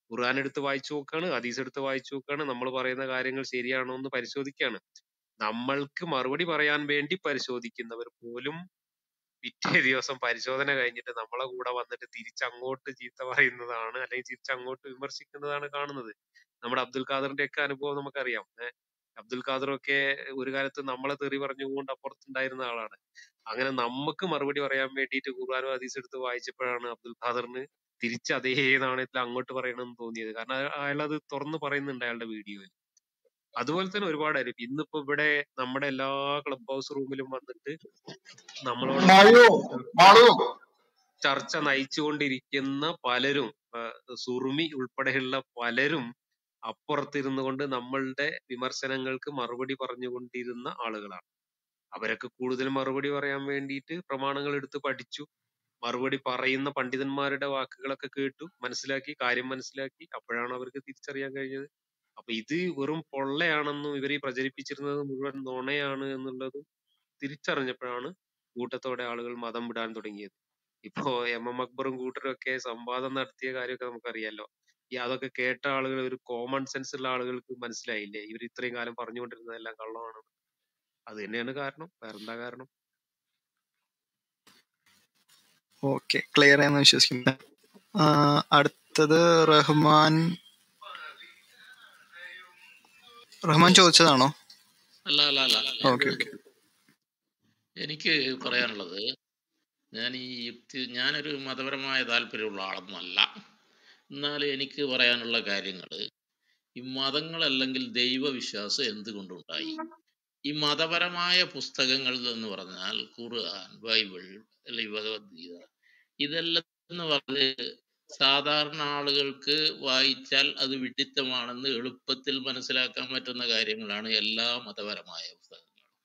ഖുർആൻ എടുത്ത് വായിച്ചു നോക്കാണ് ഹദീസ് എടുത്ത് വായിച്ചു നോക്കാണ് നമ്മൾ പറയുന്ന കാര്യങ്ങൾ ശരിയാണോ എന്ന് പരിശോധിക്കുകയാണ് നമ്മൾക്ക് മറുപടി പറയാൻ വേണ്ടി പരിശോധിക്കുന്നവർ പോലും പിറ്റേ ദിവസം പരിശോധന കഴിഞ്ഞിട്ട് നമ്മളെ കൂടെ വന്നിട്ട് തിരിച്ചങ്ങോട്ട് ചീത്ത പറയുന്നതാണ് അല്ലെങ്കിൽ തിരിച്ചങ്ങോട്ട് വിമർശിക്കുന്നതാണ് കാണുന്നത് നമ്മുടെ അബ്ദുൽ ഖാദറിന്റെ ഒക്കെ അനുഭവം നമുക്കറിയാം ഏഹ് അബ്ദുൽ ഖാദർ ഒക്കെ ഒരു കാലത്ത് നമ്മളെ തെറി പറഞ്ഞുകൊണ്ട് അപ്പുറത്തുണ്ടായിരുന്ന ആളാണ് അങ്ങനെ നമുക്ക് മറുപടി പറയാൻ വേണ്ടിയിട്ട് ഖുർആാനും ഹദീസ് എടുത്ത് വായിച്ചപ്പോഴാണ് അബ്ദുൽ ഖാദറിന് തിരിച്ച് അതേ നാണയത്തിൽ അങ്ങോട്ട് പറയണമെന്ന് തോന്നിയത് കാരണം അയ- അയാൾ അത് തുറന്ന് പറയുന്നുണ്ട് അയാളുടെ വീഡിയോയിൽ അതുപോലെ തന്നെ ഒരുപാട് ആയിരിക്കും ഇന്നിപ്പോ ഇവിടെ നമ്മുടെ എല്ലാ ക്ലബ് ഹൗസ് റൂമിലും വന്നിട്ട് നമ്മളോടൊപ്പം മാളു മാളു ചർച്ച നയിച്ചുകൊണ്ടിരിക്കുന്ന പലരും ആ, സുറുമി ഉൾപ്പെടെയുള്ള പലരും അപ്പുറത്തിരുന്നു കൊണ്ട് നമ്മളുടെ വിമർശനങ്ങൾക്ക് മറുപടി പറഞ്ഞുകൊണ്ടിരുന്ന ആളുകളാണ് അവരൊക്കെ കൂടുതൽ മറുപടി പറയാൻ വേണ്ടിയിട്ട് പ്രമാണങ്ങൾ എടുത്ത് പഠിച്ചു മറുപടി പറയുന്ന പണ്ഡിതന്മാരുടെ വാക്കുകളൊക്കെ കേട്ടു മനസ്സിലാക്കി കാര്യം മനസ്സിലാക്കി അപ്പോഴാണ് അവർക്ക് തിരിച്ചറിയാൻ കഴിഞ്ഞത് അപ്പൊ ഇത് വെറും പൊള്ളയാണെന്നും ഇവർ ഈ പ്രചരിപ്പിച്ചിരുന്നത് മുഴുവൻ നുണയാണ് എന്നുള്ളതും തിരിച്ചറിഞ്ഞപ്പോഴാണ് കൂട്ടത്തോടെ ആളുകൾ മതം വിടാൻ തുടങ്ങിയത് ഇപ്പോ എം എം അക്ബറും കൂട്ടരും ഒക്കെ സംവാദം നടത്തിയ കാര്യമൊക്കെ നമുക്കറിയാലോ ഈ അതൊക്കെ കേട്ട ആളുകൾ ഒരു കോമൺ സെൻസ് ഉള്ള ആളുകൾക്ക് മനസ്സിലായില്ലേ ഇവർ ഇത്രയും കാലം പറഞ്ഞുകൊണ്ടിരുന്നതെല്ലാം കള്ളമാണ് അത് തന്നെയാണ് കാരണം വേറെന്താ കാരണം ഓക്കെ ക്ലിയർ ആയെന്ന് വിശ്വസിക്കുന്നു ആ, അടുത്തത് റഹ്മാൻ റഹ്മാൻ ചോദിച്ചതാണോ അല്ല അല്ല അല്ല ഓക്കെ ഓക്കെ എനിക്ക് പറയാനുള്ളത് ഞാൻ ഈ യുക്തി ഞാനൊരു മതപരമായ താല്പര്യമുള്ള ആളൊന്നുമല്ല എന്നാൽ എനിക്ക് പറയാനുള്ള കാര്യങ്ങൾ ഈ മതങ്ങളല്ലെങ്കിൽ ദൈവവിശ്വാസം എന്തുകൊണ്ടുണ്ടായി ഈ മതപരമായ പുസ്തകങ്ങൾ എന്ന് പറഞ്ഞാൽ ഖുർആൻ ബൈബിൾ അല്ലെങ്കിൽ ഭഗവത്ഗീത ഇതെല്ലാം എന്ന് പറഞ്ഞ് സാധാരണ ആളുകൾക്ക് വായിച്ചാൽ അത് വിഡിത്തമാണെന്ന് എളുപ്പത്തിൽ മനസ്സിലാക്കാൻ പറ്റുന്ന കാര്യങ്ങളാണ് എല്ലാ മതപരമായ പുസ്തകങ്ങളും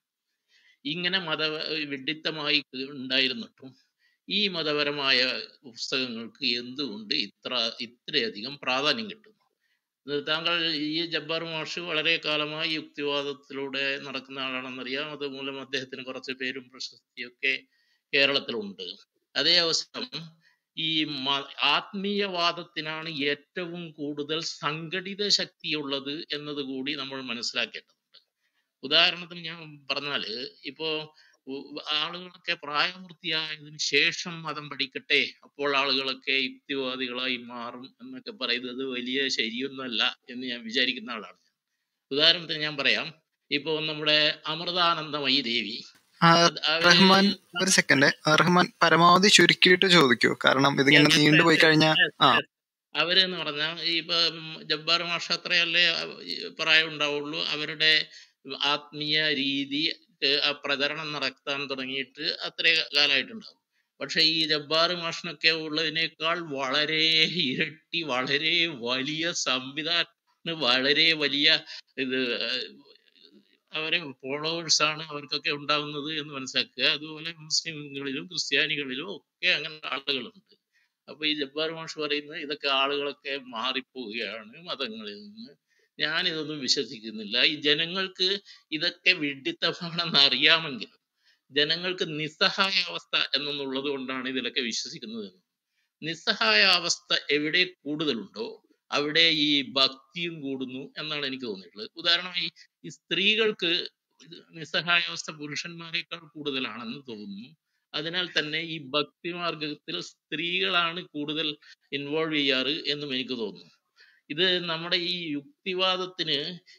ഇങ്ങനെ മത വിഡിത്തമായി ഉണ്ടായിരുന്നിട്ടും ഈ മതപരമായ പുസ്തകങ്ങൾക്ക് എന്തുകൊണ്ട് ഇത്ര ഇത്രയധികം പ്രാധാന്യം കിട്ടുന്നു ഇത് താങ്കൾ ഈ ജബ്ബാർ മാഷ് വളരെ കാലമായി യുക്തിവാദത്തിലൂടെ നടക്കുന്ന ആളാണെന്നറിയാം അതുമൂലം അദ്ദേഹത്തിന് കുറച്ച് പേരും പ്രശസ്തിയൊക്കെ കേരളത്തിലുണ്ട് അതേ അവസരം ഈ മ- ആത്മീയവാദത്തിനാണ് ഏറ്റവും കൂടുതൽ സംഘടിത ശക്തിയുള്ളത് എന്നത് കൂടി നമ്മൾ മനസ്സിലാക്കേണ്ടതുണ്ട് ഉദാഹരണത്തിന് ഞാൻ പറഞ്ഞാല് ഇപ്പോ ഉ- ആളുകളൊക്കെ പ്രായപൂർത്തിയായതിനു ശേഷം മതം പഠിക്കട്ടെ അപ്പോൾ ആളുകളൊക്കെ യുക്തിവാദികളായി മാറും എന്നൊക്കെ പറയുന്നത് വലിയ ശരിയൊന്നുമല്ല എന്ന് ഞാൻ വിചാരിക്കുന്ന ആളാണ് ഉദാഹരണത്തിന് ഞാൻ പറയാം ഇപ്പോ നമ്മുടെ അമൃതാനന്ദമയി ദേവി ആ, അത് അവര് റഹ്മാൻ ഒരു സെക്കൻഡ് റഹ്മാൻ പരമാവധി ചുരുക്കിയിട്ട് ചോദിക്കൂ കാരണം ഇതിങ്ങനെ Yes, നീണ്ടുപോയി yes, കഴിഞ്ഞാൽ yes, ആ yes. അവരെന്ന് പറഞ്ഞാൽ ഈ ഇപ്പൊ ജബ്ബാർ മാഷ അത്രയല്ലേ അവ- ഈ പ്രായം ഉണ്ടാവുള്ളൂ അവരുടെ ആത്മീയ രീതി ഏഹ് ആ പ്രചരണം നടത്താൻ തുടങ്ങിയിട്ട് അത്രേ കാലമായിട്ടുണ്ടാവും പക്ഷെ ഈ ജബ്ബാർ മാഷിനൊക്കെ ഉള്ളതിനേക്കാൾ വളരെ ഇരട്ടി വളരെ വലിയ സംവിധാനം വളരെ വലിയ ഇത് ഏഹ് അവരെ ഫോളോവേഴ്സ് ആണ് അവർക്കൊക്കെ ഉണ്ടാവുന്നത് എന്ന് മനസ്സിലാക്കുക അതുപോലെ മുസ്ലിങ്ങളിലും ക്രിസ്ത്യാനികളിലും ഒക്കെ അങ്ങനെ ആളുകളുണ്ട് അപ്പൊ ഈ ജബ്ബാർ മാഷ് പറയുന്നത് ഇതൊക്കെ ആളുകളൊക്കെ മാറിപ്പോവുകയാണ് മതങ്ങളിൽ നിന്ന് ഞാൻ ഇതൊന്നും വിശ്വസിക്കുന്നില്ല ഈ ജനങ്ങൾക്ക് ഇതൊക്കെ വിഡ്ഢിത്തമാണെന്ന് അറിയാമെങ്കിലും ജനങ്ങൾക്ക് നിസ്സഹായ അവസ്ഥ എന്നുള്ളത് കൊണ്ടാണ് ഇതിലൊക്കെ വിശ്വസിക്കുന്നത് എന്ന്. നിസ്സഹായ അവസ്ഥ എവിടെ കൂടുതലുണ്ടോ അവിടെ ഈ ഭക്തിയും കൂടുന്നു എന്നാണ് എനിക്ക് തോന്നിയിട്ടുള്ളത് ഉദാഹരണമായി ഈ സ്ത്രീകൾക്ക് ഇത് നിസ്സഹായാവസ്ഥ പുരുഷന്മാരെക്കാൾ കൂടുതലാണെന്ന് തോന്നുന്നു അതിനാൽ തന്നെ ഈ ഭക്തി മാർഗത്തിൽ സ്ത്രീകളാണ് കൂടുതൽ ഇൻവോൾവ് ചെയ്യാറ് എന്നും എനിക്ക് തോന്നുന്നു ഇത് നമ്മുടെ ഈ യുക്തിവാദത്തിന്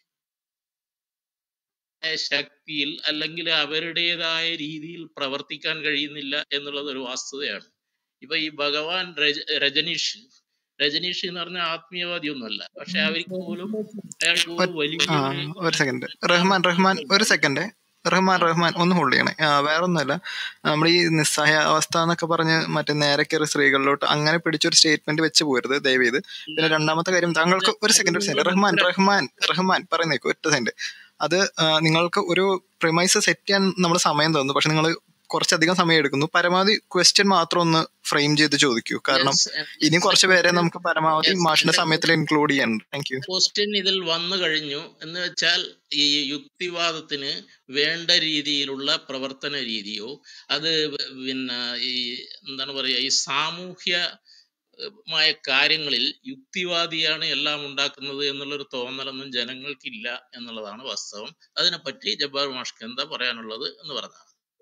ആയ ശക്തിയിൽ അല്ലെങ്കിൽ അവരുടേതായ രീതിയിൽ പ്രവർത്തിക്കാൻ കഴിയുന്നില്ല എന്നുള്ളത് ഒരു വാസ്തുതയാണ് ഇപ്പൊ ഈ ഭഗവാൻ രജ രജനീഷ് രജനീഷ് എന്ന് പറഞ്ഞ ആത്മീയവാദി ഒന്നുമല്ല പക്ഷെ അവർക്ക് പോലും അയാൾക്ക് ഒരു ആ വലിയൊരു ഒരു സെക്കൻഡ് റഹ്മാൻ റഹ്മാൻ ഒരു സെക്കൻഡ് റഹ്മാൻ റഹ്മാൻ ഒന്ന് ഹോൾഡ് ചെയ്യണേ ആ, വേറൊന്നുമല്ല നമ്മൾ ഈ നിസ്സഹായ അവസ്ഥ എന്നൊക്കെ പറഞ്ഞ് മറ്റേ നേരെ കയറി സ്ത്രീകളിലോട്ട് അങ്ങനെ പിടിച്ചൊരു സ്റ്റേറ്റ്മെന്റ് വെച്ച് പോരുത് ദയവ് ചെയ്ത് പിന്നെ രണ്ടാമത്തെ കാര്യം താങ്കൾക്ക് ഒരു സെക്കൻഡ് ഒരു സെക്കൻഡ് റഹ്മാൻ റഹ്മാൻ റഹ്മാൻ പറയുന്നേക്കും ഒറ്റ സെക്കൻഡ് അത് ആ, നിങ്ങൾക്ക് ഒരു പ്രിമൈസ് സെറ്റ് ചെയ്യാൻ നമ്മൾ സമയം തന്നു പക്ഷെ നിങ്ങൾ കുറച്ചധികം സമയം എടുക്കുന്നു പരമാവധി ക്വസ്റ്റ്യൻ മാത്രം ഒന്ന് ഫ്രെയിം ചെയ്ത് ചോദിക്കൂ കാരണം Yes, ഇനി കുറച്ച് പേരെ എന്റെ നമുക്ക് പരമാവധി yes, മാഷിന്റെ എന്റെ സമയത്തിൽ ഇൻക്ലൂഡ് ചെയ്യാനുണ്ട് താങ്ക് യു ക്വസ്റ്റ്യൻ ഇതിൽ വന്നു കഴിഞ്ഞു എന്ന് വെച്ചാൽ ഈ യുക്തിവാദത്തിന് വേണ്ട രീതിയിലുള്ള പ്രവർത്തന രീതിയോ അത് പിന്നെ ഈ എന്താണ് പറയുക ഈ സാമൂഹ്യ മായ കാര്യങ്ങളിൽ യുക്തിവാദിയാണ് എല്ലാം ഉണ്ടാക്കുന്നത് എന്നുള്ളൊരു തോന്നലൊന്നും ജനങ്ങൾക്കില്ല എന്നുള്ളതാണ് വാസ്തവം അതിനെപ്പറ്റി ജബ്ബാർ മാഷ്ക്ക് എന്താ പറയാനുള്ളത് എന്ന് പറഞ്ഞാൽ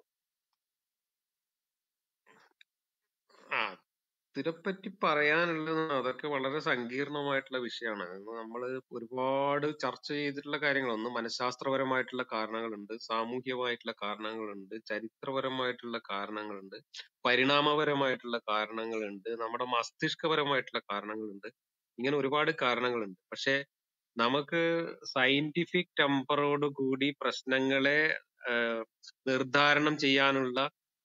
ആ ഇതിനെപ്പറ്റി പറയാനുള്ളത് അതൊക്കെ വളരെ സങ്കീർണമായിട്ടുള്ള വിഷയമാണ് നമ്മൾ ഒരുപാട് ചർച്ച ചെയ്തിട്ടുള്ള കാര്യങ്ങൾ ഒന്ന് മനഃശാസ്ത്രപരമായിട്ടുള്ള കാരണങ്ങളുണ്ട് സാമൂഹ്യമായിട്ടുള്ള കാരണങ്ങളുണ്ട് ചരിത്രപരമായിട്ടുള്ള കാരണങ്ങളുണ്ട് പരിണാമപരമായിട്ടുള്ള കാരണങ്ങളുണ്ട് നമ്മുടെ മസ്തിഷ്കപരമായിട്ടുള്ള കാരണങ്ങളുണ്ട് ഇങ്ങനെ ഒരുപാട് കാരണങ്ങളുണ്ട് പക്ഷെ നമുക്ക് സയന്റിഫിക് ടെമ്പറോട് കൂടി പ്രശ്നങ്ങളെ ആഹ് നിർദ്ധാരണം ചെയ്യാനുള്ള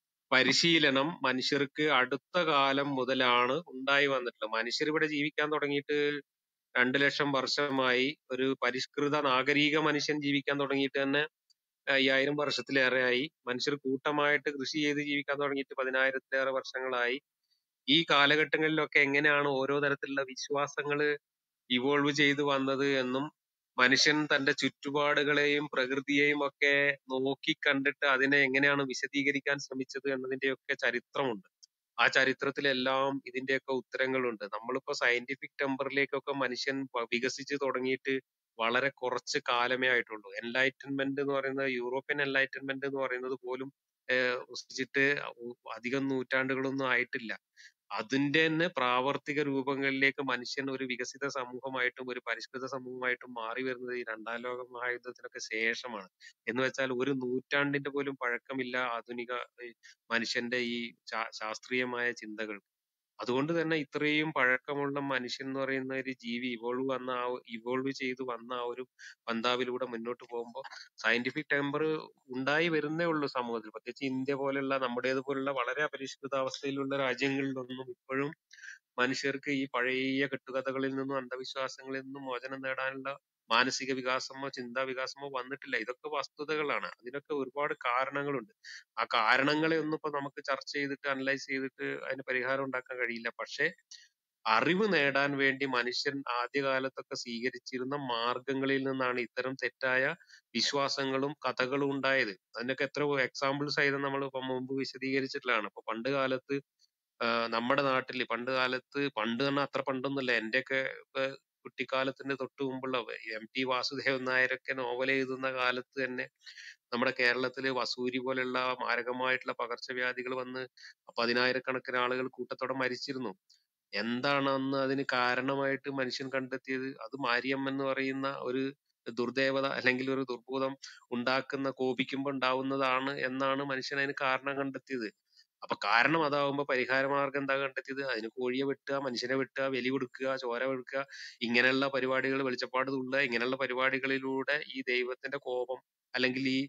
പരിശീലനം മനുഷ്യർക്ക് അടുത്ത കാലം മുതലാണ് ഉണ്ടായി വന്നിട്ടുള്ളത് മനുഷ്യർ ഇവിടെ ജീവിക്കാൻ തുടങ്ങിയിട്ട് രണ്ട് ലക്ഷം വർഷമായി ഒരു പരിഷ്കൃത നാഗരിക മനുഷ്യൻ ജീവിക്കാൻ തുടങ്ങിയിട്ട് തന്നെ അയ്യായിരം വർഷത്തിലേറെയായി മനുഷ്യർ കൂട്ടമായിട്ട് കൃഷി ചെയ്ത് ജീവിക്കാൻ തുടങ്ങിയിട്ട് പതിനായിരത്തിലേറെ വർഷങ്ങളായി ഈ കാലഘട്ടങ്ങളിലൊക്കെ എങ്ങനെയാണ് ഓരോ തരത്തിലുള്ള വിശ്വാസങ്ങള് ഇവോൾവ് ചെയ്തു വന്നത് എന്നും മനുഷ്യൻ തന്റെ ചുറ്റുപാടുകളെയും പ്രകൃതിയെയും ഒക്കെ നോക്കി കണ്ടിട്ട് അതിനെ എങ്ങനെയാണ് വിശദീകരിക്കാൻ ശ്രമിച്ചത് എന്നതിന്റെയൊക്കെ ചരിത്രമുണ്ട് ആ ചരിത്രത്തിലെല്ലാം ഇതിന്റെയൊക്കെ ഉത്തരങ്ങളുണ്ട് നമ്മളിപ്പോ സയന്റിഫിക് ടെമ്പറിലേക്കൊക്കെ മനുഷ്യൻ വ- വികസിച്ച് തുടങ്ങിയിട്ട് വളരെ കുറച്ച് കാലമേ ആയിട്ടുള്ളൂ എൻലൈറ്റൻമെന്റ് എന്ന് പറയുന്നത് യൂറോപ്യൻ എൻലൈറ്റൻമെന്റ് എന്ന് പറയുന്നത് പോലും ഏഹ് വസിച്ചിട്ട് അധികം നൂറ്റാണ്ടുകളൊന്നും ആയിട്ടില്ല അതിന്റെ തന്നെ പ്രാവർത്തിക രൂപങ്ങളിലേക്ക് മനുഷ്യൻ ഒരു വികസിത സമൂഹമായിട്ടും ഒരു പരിഷ്കൃത സമൂഹമായിട്ടും മാറി വരുന്നത് ഈ രണ്ടാം ലോക മഹായുദ്ധത്തിനൊക്കെ ശേഷമാണ് എന്ന് വെച്ചാൽ ഒരു നൂറ്റാണ്ടിന്റെ പോലും പഴക്കമില്ല ആധുനിക ഈ മനുഷ്യന്റെ ഈ ശാ- ശാസ്ത്രീയമായ ചിന്തകൾ അതുകൊണ്ട് തന്നെ ഇത്രയും പഴക്കമുള്ള മനുഷ്യൻ എന്ന് പറയുന്ന ഒരു ജീവി ഇവോൾവ് വന്ന ആ ഇവോൾവ് ചെയ്ത് വന്ന ആ ഒരു പന്താവിലൂടെ മുന്നോട്ട് പോകുമ്പോൾ സയന്റിഫിക് ടെമ്പർ ഉണ്ടായി വരുന്നേ ഉള്ളൂ സമൂഹത്തിൽ പ്രത്യേകിച്ച് ഇന്ത്യ പോലുള്ള നമ്മുടേത് പോലുള്ള വളരെ അപരിഷ്കൃത അവസ്ഥയിലുള്ള രാജ്യങ്ങളിലൊന്നും ഇപ്പോഴും മനുഷ്യർക്ക് ഈ പഴയ കെട്ടുകഥകളിൽ നിന്നും അന്ധവിശ്വാസങ്ങളിൽ നിന്നും മോചനം നേടാനുള്ള മാനസിക വികാസമോ ചിന്താ വികാസമോ വന്നിട്ടില്ല ഇതൊക്കെ വസ്തുതകളാണ് അതിനൊക്കെ ഒരുപാട് കാരണങ്ങളുണ്ട് ആ കാരണങ്ങളെ ഒന്നും ഇപ്പൊ നമുക്ക് ചർച്ച ചെയ്തിട്ട് അനലൈസ് ചെയ്തിട്ട് അതിന് പരിഹാരം ഉണ്ടാക്കാൻ കഴിയില്ല പക്ഷെ അറിവ് നേടാൻ വേണ്ടി മനുഷ്യൻ ആദ്യകാലത്തൊക്കെ സ്വീകരിച്ചിരുന്ന മാർഗങ്ങളിൽ നിന്നാണ് ഇത്തരം തെറ്റായ വിശ്വാസങ്ങളും കഥകളും ഉണ്ടായത് അതിനൊക്കെ എത്ര എക്സാമ്പിൾ സഹിതം നമ്മൾ ഇപ്പൊ മുമ്പ് വിശദീകരിച്ചിട്ടുള്ളതാണ് ഇപ്പൊ പണ്ട് കാലത്ത് ആഹ് നമ്മുടെ നാട്ടില് പണ്ട് കാലത്ത് പണ്ട് തന്നെ അത്ര പണ്ടൊന്നുമല്ല എന്റെയൊക്കെ ഇപ്പൊ കുട്ടിക്കാലത്തിന്റെ തൊട്ട് മുമ്പുള്ള എം ടി വാസുദേവൻ നായരൊക്കെ നോവൽ എഴുതുന്ന കാലത്ത് തന്നെ നമ്മുടെ കേരളത്തില് വസൂരി പോലുള്ള മാരകമായിട്ടുള്ള പകർച്ചവ്യാധികൾ വന്ന് പതിനായിരക്കണക്കിന് ആളുകൾ കൂട്ടത്തോടെ മരിച്ചിരുന്നു എന്താണ് അന്ന് അതിന് കാരണമായിട്ട് മനുഷ്യൻ കണ്ടെത്തിയത് അത് മാരിയമ്മൻ എന്ന് പറയുന്ന ഒരു ദുർദേവത അല്ലെങ്കിൽ ഒരു ദുർഭൂതം ഉണ്ടാക്കുന്ന കോപിക്കുമ്പോൾ ഉണ്ടാവുന്നതാണ് എന്നാണ് മനുഷ്യൻ അതിന് കാരണം കണ്ടെത്തിയത് അപ്പൊ കാരണം അതാവുമ്പോ പരിഹാര മാർഗം എന്താ കണ്ടെത്തിയത് അതിന് കോഴിയെ വെട്ടുക മനുഷ്യനെ വെട്ടുക ബലി കൊടുക്കുക ചോര കൊടുക്കുക ഇങ്ങനെയുള്ള പരിപാടികൾ വെളിച്ചപ്പാട് തുള്ളുക ഇങ്ങനെയുള്ള പരിപാടികളിലൂടെ ഈ ദൈവത്തിന്റെ കോപം അല്ലെങ്കിൽ ഈ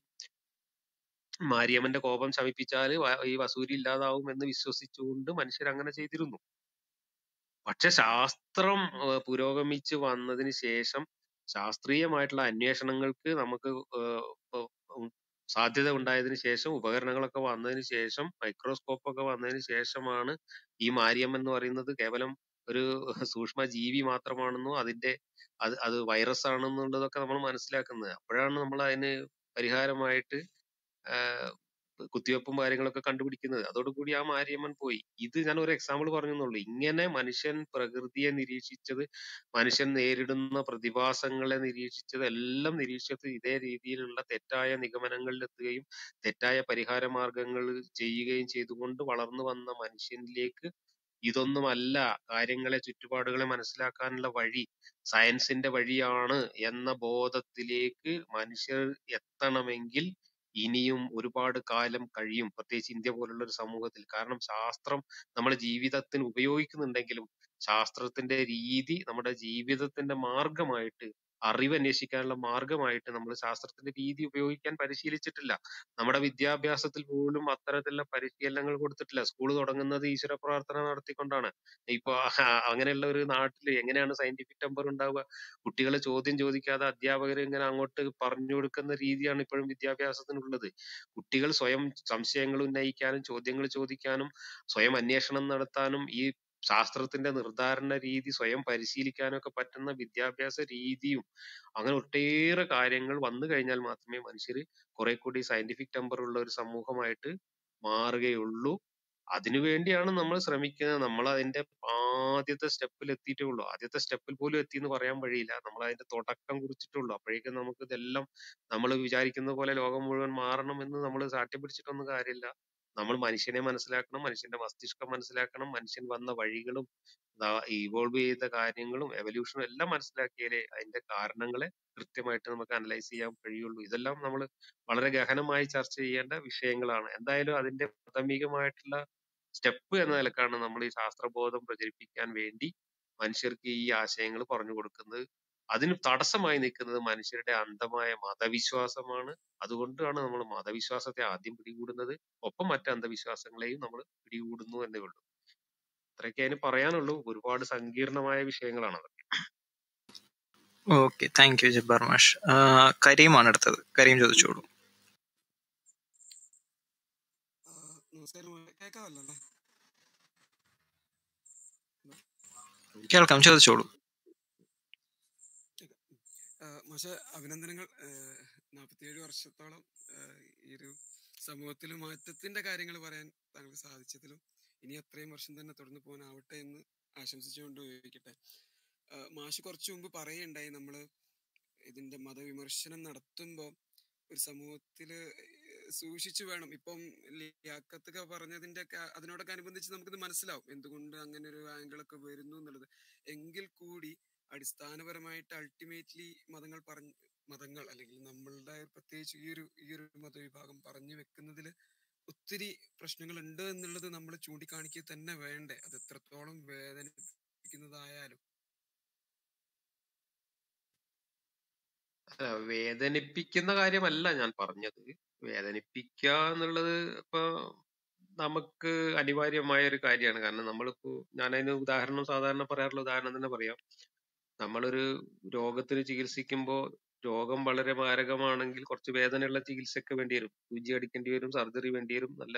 മാരിയമ്മന്റെ കോപം ശമിപ്പിച്ചാൽ ഈ വസൂരി ഇല്ലാതാവും എന്ന് വിശ്വസിച്ചുകൊണ്ട് മനുഷ്യർ അങ്ങനെ ചെയ്തിരുന്നു പക്ഷെ ശാസ്ത്രം ഏഹ് പുരോഗമിച്ച് വന്നതിന് ശേഷം ശാസ്ത്രീയമായിട്ടുള്ള അന്വേഷണങ്ങൾക്ക് നമുക്ക് ഏഹ് ഇപ്പൊ ഉം സാധ്യത ഉണ്ടായതിനു ശേഷം ഉപകരണങ്ങളൊക്കെ വന്നതിന് ശേഷം മൈക്രോസ്കോപ്പ് ഒക്കെ വന്നതിന് ശേഷമാണ് ഈ മാരിയമ്മൻ എന്ന് പറയുന്നത് കേവലം ഒരു സൂക്ഷ്മ ജീവി മാത്രമാണെന്നും അതിന്റെ അത് അത് വൈറസ് ആണെന്നുള്ളതൊക്കെ നമ്മൾ മനസ്സിലാക്കുന്നത് അപ്പോഴാണ് നമ്മൾ അതിന് പരിഹാരമായിട്ട് ആഹ് കുത്തിവെപ്പും കാര്യങ്ങളൊക്കെ കണ്ടുപിടിക്കുന്നത് അതോടുകൂടി ആ മാരിയമ്മൻ പോയി ഇത് ഞാൻ ഒരു എക്സാമ്പിൾ പറഞ്ഞെന്നുള്ളൂ ഇങ്ങനെ മനുഷ്യൻ പ്രകൃതിയെ നിരീക്ഷിച്ചത് മനുഷ്യൻ നേരിടുന്ന പ്രതിഭാസങ്ങളെ നിരീക്ഷിച്ചത് എല്ലാം നിരീക്ഷിച്ചത് ഇതേ രീതിയിലുള്ള തെറ്റായ നിഗമനങ്ങളിലെത്തുകയും തെറ്റായ പരിഹാര മാർഗങ്ങൾ ചെയ്യുകയും ചെയ്തുകൊണ്ട് വളർന്നു വന്ന മനുഷ്യനിലേക്ക് ഇതൊന്നുമല്ല കാര്യങ്ങളെ ചുറ്റുപാടുകളെ മനസ്സിലാക്കാനുള്ള വഴി സയൻസിന്റെ വഴിയാണ് എന്ന ബോധത്തിലേക്ക് മനുഷ്യർ എത്തണമെങ്കിൽ ഇനിയും ഒരുപാട് കാലം കഴിയും പ്രത്യേകിച്ച് ഇന്ത്യ പോലുള്ള ഒരു സമൂഹത്തിൽ കാരണം ശാസ്ത്രം നമ്മുടെ ജീവിതത്തിന് ഉപയോഗിക്കുന്നുണ്ടെങ്കിലും ശാസ്ത്രത്തിന്റെ രീതി നമ്മുടെ ജീവിതത്തിന്റെ മാർഗമായിട്ട് അറിവ് അന്വേഷിക്കാനുള്ള മാർഗമായിട്ട് നമ്മൾ ശാസ്ത്രത്തിന്റെ രീതി ഉപയോഗിക്കാൻ പരിശീലിച്ചിട്ടില്ല നമ്മുടെ വിദ്യാഭ്യാസത്തിൽ പോലും അത്തരത്തിലുള്ള പരിശീലനങ്ങൾ കൊടുത്തിട്ടില്ല സ്കൂൾ തുടങ്ങുന്നത് ഈശ്വര പ്രാർത്ഥന നടത്തിക്കൊണ്ടാണ് ഇപ്പൊ അങ്ങനെയുള്ള ഒരു നാട്ടിൽ എങ്ങനെയാണ് സയന്റിഫിക് ടെമ്പർ ഉണ്ടാവുക കുട്ടികളെ ചോദ്യം ചോദിക്കാതെ അധ്യാപകർ ഇങ്ങനെ അങ്ങോട്ട് പറഞ്ഞു കൊടുക്കുന്ന രീതിയാണ് ഇപ്പോഴും വിദ്യാഭ്യാസത്തിനുള്ളത് കുട്ടികൾ സ്വയം സംശയങ്ങൾ ഉന്നയിക്കാനും ചോദ്യങ്ങൾ ചോദിക്കാനും സ്വയം അന്വേഷണം നടത്താനും ഈ ശാസ്ത്രത്തിന്റെ നിർദ്ധാരണ രീതി സ്വയം പരിശീലിക്കാനും ഒക്കെ പറ്റുന്ന വിദ്യാഭ്യാസ രീതിയും അങ്ങനെ ഒട്ടേറെ കാര്യങ്ങൾ വന്നു കഴിഞ്ഞാൽ മാത്രമേ മനുഷ്യര് കുറെ കൂടി സയന്റിഫിക് ടെമ്പർ ഉള്ള ഒരു സമൂഹമായിട്ട് മാറുകയുള്ളൂ അതിനു വേണ്ടിയാണ് നമ്മൾ ശ്രമിക്കുന്നത് നമ്മൾ അതിന്റെ ആദ്യത്തെ സ്റ്റെപ്പിൽ എത്തിയിട്ടേ ഉള്ളൂ ആദ്യത്തെ സ്റ്റെപ്പിൽ പോലും എത്തി എന്ന് പറയാൻ വഴിയില്ല നമ്മൾ അതിന്റെ തുടക്കം കുറിച്ചിട്ടുള്ളൂ അപ്പോഴേക്കും നമുക്ക് ഇതെല്ലാം നമ്മൾ വിചാരിക്കുന്ന പോലെ ലോകം മുഴുവൻ മാറണം എന്ന് നമ്മൾ സാഠ്യം പിടിച്ചിട്ടൊന്നും കാര്യമില്ല നമ്മൾ മനുഷ്യനെ മനസ്സിലാക്കണം മനുഷ്യന്റെ മസ്തിഷ്കം മനസ്സിലാക്കണം മനുഷ്യൻ വന്ന വഴികളും ഇവോൾവ് ചെയ്ത കാര്യങ്ങളും എവല്യൂഷനും എല്ലാം മനസ്സിലാക്കിയാലേ അതിന്റെ കാരണങ്ങളെ കൃത്യമായിട്ട് നമുക്ക് അനലൈസ് ചെയ്യാൻ കഴിയുള്ളൂ ഇതെല്ലാം നമ്മൾ വളരെ ഗഹനമായി ചർച്ച ചെയ്യേണ്ട വിഷയങ്ങളാണ് എന്തായാലും അതിന്റെ പ്രാഥമികമായിട്ടുള്ള സ്റ്റെപ്പ് എന്ന നിലക്കാണ് നമ്മൾ ഈ ശാസ്ത്രബോധം പ്രചരിപ്പിക്കാൻ വേണ്ടി മനുഷ്യർക്ക് ഈ ആശയങ്ങൾ പറഞ്ഞു കൊടുക്കുന്നത് അതിന് തടസ്സമായി നിൽക്കുന്നത് മനുഷ്യരുടെ അന്ധമായ മതവിശ്വാസമാണ് അതുകൊണ്ടാണ് നമ്മൾ മതവിശ്വാസത്തെ ആദ്യം പിടികൂടുന്നത് ഒപ്പം മറ്റ് അന്ധവിശ്വാസങ്ങളെയും നമ്മൾ പിടികൂടുന്നു എന്നേ ഉള്ളൂ അത്രയൊക്കെ അതിന് പറയാനുള്ളൂ ഒരുപാട് സങ്കീർണമായ വിഷയങ്ങളാണ് അതൊക്കെ ഓക്കെ താങ്ക് യു ജബ്ബാർ മാഷ് ആ, കരീമാണ് അടുത്തത് കരീം ചോദിച്ചോളൂ നമസ്കാരം കേൾക്കാമല്ലോ അല്ലേ കേൾക്കാം ചോദിച്ചോളൂ പക്ഷെ അഭിനന്ദനങ്ങൾ നാൽപ്പത്തിയേഴ് വർഷത്തോളം ആ, ഈ ഒരു സമൂഹത്തിൽ മാറ്റത്തിന്റെ കാര്യങ്ങൾ പറയാൻ താങ്കൾക്ക് സാധിച്ചതിലും ഇനി അത്രയും വർഷം തന്നെ തുടർന്ന് പോകാനാവട്ടെ എന്ന് ആശംസിച്ചുകൊണ്ട് ഉപയോഗിക്കട്ടെ മാഷ് കുറച്ചു മുമ്പ് പറയുണ്ടായി നമ്മള് ഇതിന്റെ മതവിമർശനം നടത്തുമ്പോൾ ഒരു സമൂഹത്തില് സൂക്ഷിച്ചു വേണം ഇപ്പം ലിയാക്കത്തൊക്കെ പറഞ്ഞതിന്റെ ഒക്കെ അതിനോടൊക്കെ അനുബന്ധിച്ച് നമുക്കിത് മനസ്സിലാവും എന്തുകൊണ്ട് അങ്ങനെ ഒരു ആംഗിളൊക്കെ വരുന്നു എന്നുള്ളത് എങ്കിൽ കൂടി അടിസ്ഥാനപരമായിട്ട് അൾട്ടിമേറ്റ്ലി മതങ്ങൾ പറഞ്ഞ് മതങ്ങൾ അല്ലെങ്കിൽ നമ്മളുടെ പ്രത്യേകിച്ച് ഈ ഒരു ഈ ഒരു മതവിഭാഗം പറഞ്ഞു വെക്കുന്നതിൽ ഒത്തിരി പ്രശ്നങ്ങൾ ഉണ്ട് എന്നുള്ളത് നമ്മൾ ചൂണ്ടിക്കാണിക്കുക തന്നെ വേണ്ടേ അത് എത്രത്തോളം വേദനിപ്പിക്കുന്നതായാലും അല്ല, വേദനിപ്പിക്കുന്ന കാര്യമല്ല ഞാൻ പറഞ്ഞത് വേദനിപ്പിക്കുക എന്നുള്ളത് ഇപ്പൊ നമുക്ക് അനിവാര്യമായ ഒരു കാര്യമാണ് കാരണം നമ്മളിപ്പോ ഞാനതിന് ഉദാഹരണം സാധാരണ പറയാറുള്ള ഉദാഹരണം തന്നെ പറയാം നമ്മളൊരു രോഗത്തിന് ചികിത്സിക്കുമ്പോൾ രോഗം വളരെ മാരകമാണെങ്കിൽ കുറച്ച് വേദനയുള്ള ചികിത്സയൊക്കെ വേണ്ടി വരും സൂചി അടിക്കേണ്ടി വരും സർജറി വേണ്ടി വരും നല്ല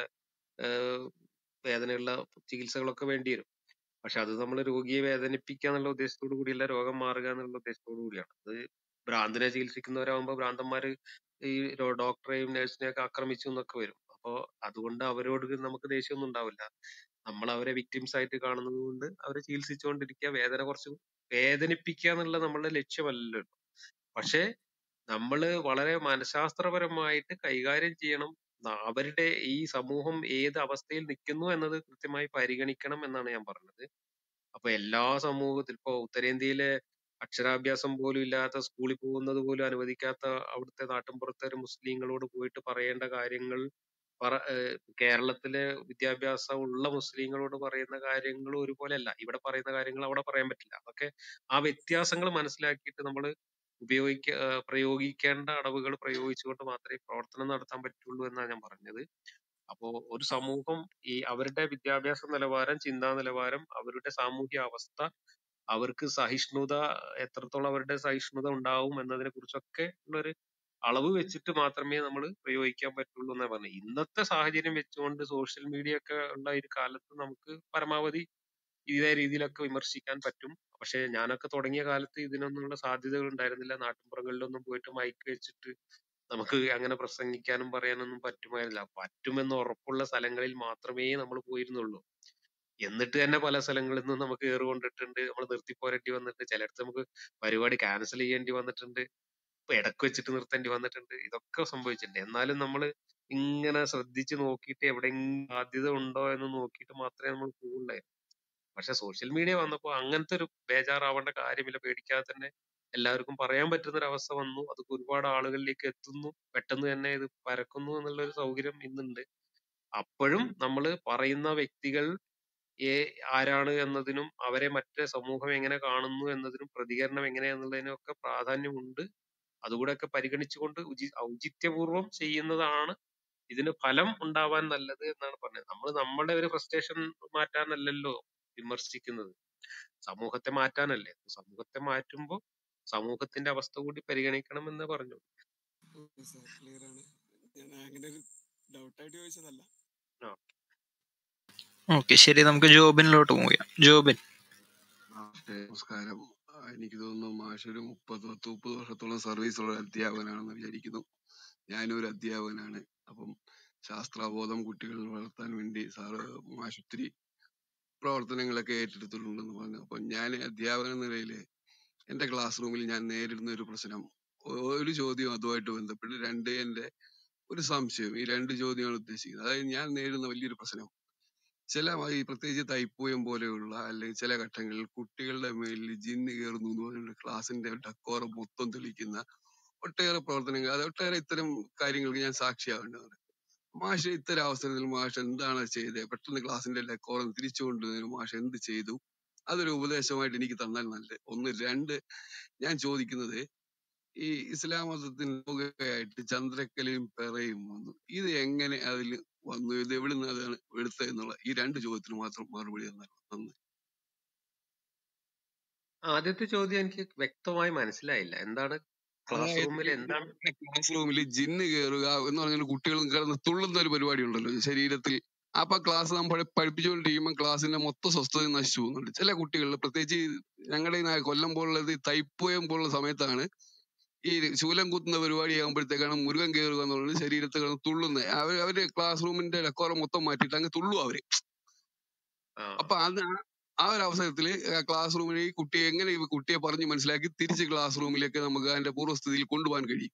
ആഹ് വേദനയുള്ള ചികിത്സകളൊക്കെ വേണ്ടി വരും പക്ഷെ അത് നമ്മൾ രോഗിയെ വേദനിപ്പിക്കുക എന്നുള്ള ഉദ്ദേശത്തോടു കൂടിയല്ല രോഗം മാറുക എന്നുള്ള ഉദ്ദേശത്തോടു കൂടിയാണ് അത് ഭ്രാന്തിനെ ചികിത്സിക്കുന്നവരാകുമ്പോൾ ഭ്രാന്തന്മാര് ഈ രോ- ഡോക്ടറെയും നഴ്സിനെയും ഒക്കെ ആക്രമിച്ചു എന്നൊക്കെ വരും അപ്പോ അതുകൊണ്ട് അവരോട് നമുക്ക് ദേഷ്യമൊന്നും ഉണ്ടാവില്ല നമ്മൾ അവരെ വിക്ടിംസ് ആയിട്ട് കാണുന്നത് കൊണ്ട് അവരെ ചികിത്സിച്ചുകൊണ്ടിരിക്കുക വേദന കുറച്ച് വേദനിപ്പിക്കുക എന്നുള്ള നമ്മളുടെ ലക്ഷ്യമല്ലല്ലോ പക്ഷെ നമ്മള് വളരെ മനഃശാസ്ത്രപരമായിട്ട് കൈകാര്യം ചെയ്യണം ന- അവരുടെ ഈ സമൂഹം ഏത് അവസ്ഥയിൽ നിൽക്കുന്നു എന്നത് കൃത്യമായി പരിഗണിക്കണം എന്നാണ് ഞാൻ പറഞ്ഞത് അപ്പൊ എല്ലാ സമൂഹത്തിൽ ഇപ്പൊ ഉത്തരേന്ത്യയിലെ അക്ഷരാഭ്യാസം പോലും ഇല്ലാത്ത സ്കൂളിൽ പോകുന്നത് പോലും അനുവദിക്കാത്ത അവിടുത്തെ നാട്ടിൻപുറത്തെ ഒരു മുസ്ലിങ്ങളോട് പോയിട്ട് പറയേണ്ട കാര്യങ്ങൾ പറ ഏഹ് കേരളത്തിലെ വിദ്യാഭ്യാസം ഉള്ള മുസ്ലിങ്ങളോട് പറയുന്ന കാര്യങ്ങൾ ഒരുപോലെ അല്ല ഇവിടെ പറയുന്ന കാര്യങ്ങൾ അവിടെ പറയാൻ പറ്റില്ല അതൊക്കെ ആ വ്യത്യാസങ്ങൾ മനസ്സിലാക്കിയിട്ട് നമ്മൾ ഉപയോഗിക്ക ഏഹ് പ്രയോഗിക്കേണ്ട അടവുകൾ പ്രയോഗിച്ചുകൊണ്ട് മാത്രമേ പ്രവർത്തനം നടത്താൻ പറ്റുള്ളൂ എന്നാണ് ഞാൻ പറഞ്ഞത് അപ്പോ ഒരു സമൂഹം ഈ അവരുടെ വിദ്യാഭ്യാസ നിലവാരം ചിന്താ നിലവാരം അവരുടെ സാമൂഹ്യ അവസ്ഥ അവർക്ക് സഹിഷ്ണുത എത്രത്തോളം അവരുടെ സഹിഷ്ണുത ഉണ്ടാവും എന്നതിനെ കുറിച്ചൊക്കെ ഉള്ളൊരു അളവ് വെച്ചിട്ട് മാത്രമേ നമ്മൾ പ്രയോഗിക്കാൻ പറ്റുള്ളൂ എന്നാ പറഞ്ഞത് ഇന്നത്തെ സാഹചര്യം വെച്ചുകൊണ്ട് സോഷ്യൽ മീഡിയ ഒക്കെ ഉള്ള ഒരു കാലത്ത് നമുക്ക് പരമാവധി ഇതേ രീതിയിലൊക്കെ വിമർശിക്കാൻ പറ്റും പക്ഷെ ഞാനൊക്കെ തുടങ്ങിയ കാലത്ത് ഇതിനൊന്നുള്ള സാധ്യതകൾ ഉണ്ടായിരുന്നില്ല നാട്ടിൻപുറങ്ങളിലൊന്നും പോയിട്ട് മൈക്ക് വെച്ചിട്ട് നമുക്ക് അങ്ങനെ പ്രസംഗിക്കാനും പറയാനൊന്നും പറ്റുമായിരുന്നില്ല പറ്റുമെന്ന് ഉറപ്പുള്ള സ്ഥലങ്ങളിൽ മാത്രമേ നമ്മൾ പോയിരുന്നുള്ളൂ എന്നിട്ട് തന്നെ പല സ്ഥലങ്ങളിൽ നിന്നും നമുക്ക് ഏറ് കൊണ്ടിട്ടുണ്ട് നമ്മൾ നിർത്തി പോരേണ്ടി വന്നിട്ട് ചിലയിടത്ത് നമുക്ക് പരിപാടി ക്യാൻസൽ ചെയ്യേണ്ടി വന്നിട്ടുണ്ട് ഇപ്പൊ ഇടക്ക് വെച്ചിട്ട് നിർത്തേണ്ടി വന്നിട്ടുണ്ട് ഇതൊക്കെ സംഭവിച്ചിട്ടുണ്ട് എന്നാലും നമ്മൾ ഇങ്ങനെ ശ്രദ്ധിച്ച് നോക്കിയിട്ട് എവിടെയെങ്കിലും സാധ്യത ഉണ്ടോ എന്ന് നോക്കിയിട്ട് മാത്രമേ നമ്മൾ പോകുള്ളായിരുന്നു പക്ഷെ സോഷ്യൽ മീഡിയ വന്നപ്പോ അങ്ങനത്തെ ഒരു ബേജാറാവേണ്ട കാര്യമില്ല പേടിക്കാതെ തന്നെ എല്ലാവർക്കും പറയാൻ പറ്റുന്ന ഒരു അവസ്ഥ വന്നു അത് ഒരുപാട് ആളുകളിലേക്ക് എത്തുന്നു പെട്ടെന്ന് തന്നെ ഇത് പരക്കുന്നു എന്നുള്ള ഒരു സൗകര്യം ഇന്നുണ്ട് അപ്പോഴും നമ്മൾ പറയുന്ന വ്യക്തികൾ ഏ ആരാണ് എന്നതിനും അവരെ മറ്റേ സമൂഹം എങ്ങനെ കാണുന്നു എന്നതിനും പ്രതികരണം എങ്ങനെയാന്നുള്ളതിനും ഒക്കെ പ്രാധാന്യമുണ്ട് അതുകൂടെയൊക്കെ പരിഗണിച്ചുകൊണ്ട് ഉചി ഔചിത്യപൂർവം ചെയ്യുന്നതാണ് ഇതിന് ഫലം ഉണ്ടാവാൻ നല്ലത് എന്നാണ് പറഞ്ഞത് നമ്മൾ നമ്മുടെ ഒരു ഫ്രസ്ട്രേഷൻ മാറ്റാനല്ലല്ലോ വിമർശിക്കുന്നത് സമൂഹത്തെ മാറ്റാനല്ലേ സമൂഹത്തെ മാറ്റുമ്പോൾ സമൂഹത്തിന്റെ അവസ്ഥ കൂടി പരിഗണിക്കണം എന്ന് പറഞ്ഞു സാർ ക്ലിയർ ആണ് ഞാൻ അങ്ങനെ ഒരു ഡൗട്ടായിട്ട് ചോദിച്ചതല്ല ആ. ഓക്കെ ശരി നമുക്ക് ജോബിനിലോട്ട് പോകാം ജോബിൻ മാഷേ, നമസ്കാരം ആ, എനിക്ക് തോന്നുന്നു മാഷ് ഒരു മുപ്പത് പത്ത് മുപ്പത് വർഷത്തോളം സർവീസ് ഉള്ള ഒരു അധ്യാപകനാണെന്ന് വിചാരിക്കുന്നു ഞാനും ഒരു അധ്യാപകനാണ് അപ്പം ശാസ്ത്രാബോധം കുട്ടികളിൽ വളർത്താൻ വേണ്ടി സാറ് മാഷ് ഒത്തിരി പ്രവർത്തനങ്ങളൊക്കെ ഏറ്റെടുത്തിട്ടുണ്ടെന്ന് പറഞ്ഞു അപ്പൊ ഞാൻ അധ്യാപകൻ എന്ന നിലയിൽ എന്റെ ക്ലാസ് റൂമിൽ ഞാൻ നേരിടുന്ന ഒരു പ്രശ്നം ഒ- ഒരു ചോദ്യം അതുമായിട്ട് ബന്ധപ്പെട്ട് രണ്ട് എന്റെ ഒരു സംശയം ഈ രണ്ട് ചോദ്യമാണ് ഉദ്ദേശിക്കുന്നത് അതായത് ഞാൻ നേരിടുന്ന വലിയൊരു പ്രശ്നം ചില ഈ പ്രത്യേകിച്ച് തൈപ്പൂയം പോലെയുള്ള അല്ലെങ്കിൽ ചില ഘട്ടങ്ങളിൽ കുട്ടികളുടെ മേലിൽ ജിന്ന് കയറുന്നു എന്ന് പറഞ്ഞിട്ട് ക്ലാസിന്റെ ഡക്കോറം മൊത്തം തെളിക്കുന്ന ഒട്ടേറെ പ്രവർത്തനങ്ങൾ അത് ഒട്ടേറെ ഇത്തരം കാര്യങ്ങൾക്ക് ഞാൻ സാക്ഷിയാവേണ്ടതുണ്ട് മാഷ് ഇത്തരം അവസരത്തിൽ മാഷ് എന്താണ് ചെയ്തത് പെട്ടെന്ന് ക്ലാസിന്റെ ഡെക്കോറം തിരിച്ചു കൊണ്ടുവന്നതിന് മാഷ് എന്ത് ചെയ്തു അതൊരു ഉപദേശമായിട്ട് എനിക്ക് തന്നാൽ നല്ലത് ഒന്ന് രണ്ട് ഞാൻ ചോദിക്കുന്നത് ഈ ഇസ്ലാം മതത്തിന് ലോകമായിട്ട് ചന്ദ്രക്കലയും പെറയും വന്നു ഇത് എങ്ങനെ അതിൽ വന്നു ഇത് എവിടുന്ന് അതാണ് എടുത്തത് എന്നുള്ള ഈ രണ്ട് ചോദ്യത്തിന് മാത്രം മറുപടി തന്നാൽ നന്ദി ആദ്യത്തെ ചോദ്യം എനിക്ക് വ്യക്തമായി മനസ്സിലായില്ല എന്താണ് ക്ലാസ് അതായത് റൂമിൽ എന്താണ് ക്ലാസ് റൂമിൽ ജിന്ന് കയറുക എന്ന് പറഞ്ഞാൽ കുട്ടികൾ കിടന്ന് തുള്ളുന്ന ഒരു പരിപാടി ഉണ്ടല്ലോ ശരീരത്തിൽ അപ്പൊ ക്ലാസ് നമ്മൾ പഠിപ്പിച്ചുകൊണ്ടിരിക്കുമ്പോൾ ക്ലാസ്സിന്റെ മൊത്തം സ്വസ്ഥത നശിച്ചു പോകുന്നുണ്ട് ചില കുട്ടികളിൽ പ്രത്യേകിച്ച് ഈ ഞങ്ങളുടെ ഈ നാ- കൊല്ലം പോലുള്ളത് തൈപ്പൂയം പോലുള്ള സമയത്താണ് ഈ ശൂലം കുത്തുന്ന പരിപാടി ആകുമ്പോഴത്തേക്കാണ് മുരുകൻ കയറുക എന്നുള്ളത് ശരീരത്തിൽ കിടന്ന് തുള്ളുന്നത് അവർ അവര് ക്ലാസ് റൂമിന്റെ ഡെക്കോറം മൊത്തം മാറ്റിയിട്ട് അങ്ങ് തുള്ളു അവര് ആ അപ്പൊ അത് ആ- ആ ഒരു അവസരത്തില് ക്ലാസ് റൂമിൽ ഈ കുട്ടിയെ എങ്ങനെ ഈ കുട്ടിയെ പറഞ്ഞ് മനസ്സിലാക്കി തിരിച്ച് ക്ലാസ് റൂമിലേക്ക് നമുക്ക് അതിന്റെ പൂർവ്വസ്ഥിതിയിൽ കൊണ്ടുപോകാൻ കഴിയും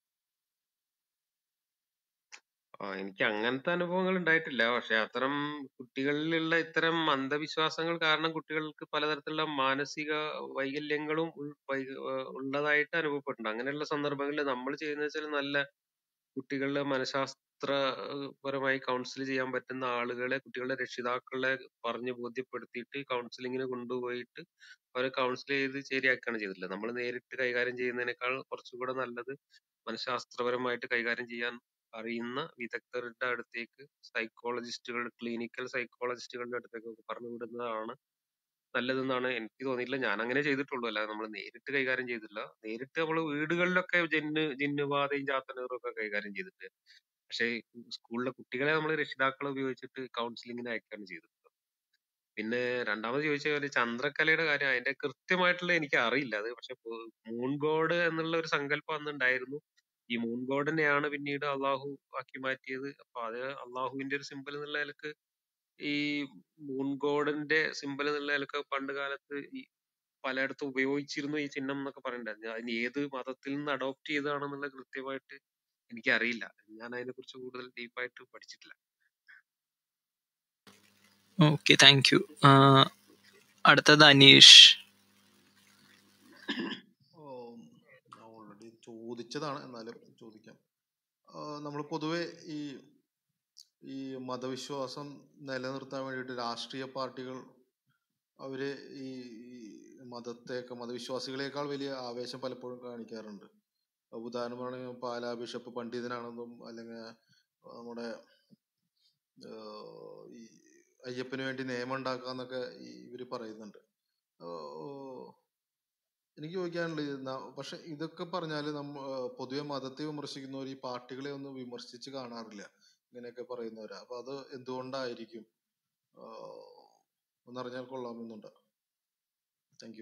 ആ, എനിക്ക് അങ്ങനത്തെ അനുഭവങ്ങൾ ഉണ്ടായിട്ടില്ല പക്ഷെ അത്തരം കുട്ടികളിലുള്ള ഇത്തരം അന്ധവിശ്വാസങ്ങൾ കാരണം കുട്ടികൾക്ക് പലതരത്തിലുള്ള മാനസിക വൈകല്യങ്ങളും ഉൾ- വൈക- ഏഹ് ഉള്ളതായിട്ട് അനുഭവപ്പെട്ടിട്ടുണ്ട് അങ്ങനെയുള്ള സന്ദർഭങ്ങളിൽ നമ്മൾ ചെയ്യുന്നത് വെച്ചാൽ നല്ല കുട്ടികളുടെ മനഃശാസ്ത്രപരമായി കൗൺസിൽ ചെയ്യാൻ പറ്റുന്ന ആളുകളെ കുട്ടികളുടെ രക്ഷിതാക്കളെ പറഞ്ഞ് ബോധ്യപ്പെടുത്തിയിട്ട് കൗൺസിലിങ്ങിന് കൊണ്ടുപോയിട്ട് അവരെ കൗൺസിൽ ചെയ്ത് ശരിയാക്കുകയാണ് ചെയ്തിട്ടുള്ളത് നമ്മൾ നേരിട്ട് കൈകാര്യം ചെയ്യുന്നതിനേക്കാൾ കുറച്ചുകൂടെ നല്ലത് മനഃശാസ്ത്രപരമായിട്ട് കൈകാര്യം ചെയ്യാൻ അറിയുന്ന വിദഗ്ധരുടെ അടുത്തേക്ക് സൈക്കോളജിസ്റ്റുകൾ ക്ലിനിക്കൽ സൈക്കോളജിസ്റ്റുകളുടെ അടുത്തേക്ക് പറഞ്ഞു വിടുന്നതാണ് നല്ലതെന്നാണ് എനിക്ക് തോന്നിയിട്ടില്ല ഞാൻ അങ്ങനെ ചെയ്തിട്ടുള്ളൂ അല്ലാതെ നമ്മൾ നേരിട്ട് കൈകാര്യം ചെയ്തിട്ടില്ല നേരിട്ട് നമ്മൾ വീടുകളിലൊക്കെ ജിന്ന് ജിന്നുബാധയും ചാത്തനൂറും ഒക്കെ കൈകാര്യം ചെയ്തിട്ട് പക്ഷേ സ്കൂളിലെ കുട്ടികളെ നമ്മൾ രക്ഷിതാക്കളെ ഉപയോഗിച്ചിട്ട് കൗൺസിലിങ്ങിന് അയക്കുകയാണ് ചെയ്തിട്ടുള്ളത് പിന്നെ രണ്ടാമത് ചോദിച്ച കാര്യം ചന്ദ്രക്കലയുടെ കാര്യം അതിന്റെ കൃത്യമായിട്ടുള്ള എനിക്ക് അറിയില്ല അത് പക്ഷെ മൂൺ ഗോഡ് എന്നുള്ള ഒരു സങ്കല്പം അന്ന് ഉണ്ടായിരുന്നു ഈ മൂൺ ഗോഡിനെയാണ് പിന്നീട് അള്ളാഹു ആക്കി മാറ്റിയത് അപ്പൊ അത് അള്ളാഹുവിന്റെ ഒരു സിമ്പൽ എന്നുള്ള നിലക്ക് ഈ മൂൺ ഗോഡിന്റെ സിമ്പൽ എന്നുള്ള നിലക്ക് പണ്ട് കാലത്ത് ഈ പലയിടത്തും ഉപയോഗിച്ചിരുന്നു ഈ ചിഹ്നം എന്നൊക്കെ പറയുന്നുണ്ടായിരുന്നു അതിന് ഏത് മതത്തിൽ നിന്ന് അഡോപ്റ്റ് ചെയ്തതാണെന്നുള്ള കൃത്യമായിട്ട് എനിക്കറിയില്ല ഞാൻ അതിനെ കുറിച്ച് കൂടുതൽ ഡീപ്പായിട്ട് പഠിച്ചിട്ടില്ല ഓക്കെ താങ്ക് യു അടുത്തത് അനീഷ് ഓൾറെഡി ചോദിച്ചതാണ് എന്നാലും ചോദിക്കാം നമ്മൾ പൊതുവെ ഈ ഈ മതവിശ്വാസം നിലനിർത്താൻ വേണ്ടിയിട്ട് രാഷ്ട്രീയ പാർട്ടികൾ അവര് ഈ ഈ മതത്തെയൊക്കെ മതവിശ്വാസികളെക്കാൾ വലിയ ആവേശം പലപ്പോഴും കാണിക്കാറുണ്ട് ഉദാഹരണം പറയുകയാണെങ്കിൽ പാലാ ബിഷപ്പ് പണ്ഡിതനാണെന്നും അല്ലെങ്കിൽ നമ്മുടെ ആഹ് ഈ അയ്യപ്പന് വേണ്ടി നിയമം ഉണ്ടാക്കാന്നൊക്കെ ഈ ഇവര് പറയുന്നുണ്ട് ആഹ് എനിക്ക് ചോദിക്കാനുള്ളത് ഇത് ന- പക്ഷെ ഇതൊക്കെ പറഞ്ഞാല് നമ്മ ആഹ് പൊതുവെ മതത്തെ വിമർശിക്കുന്നവർ ഈ പാർട്ടികളെ ഒന്നും വിമർശിച്ച് കാണാറില്ല ഇങ്ങനെയൊക്കെ പറയുന്നവരാ അപ്പൊ അത് എന്തുകൊണ്ടായിരിക്കും ആഹ് ഒന്നറിഞ്ഞാൽ കൊള്ളാമെന്നുണ്ട് താങ്ക് യു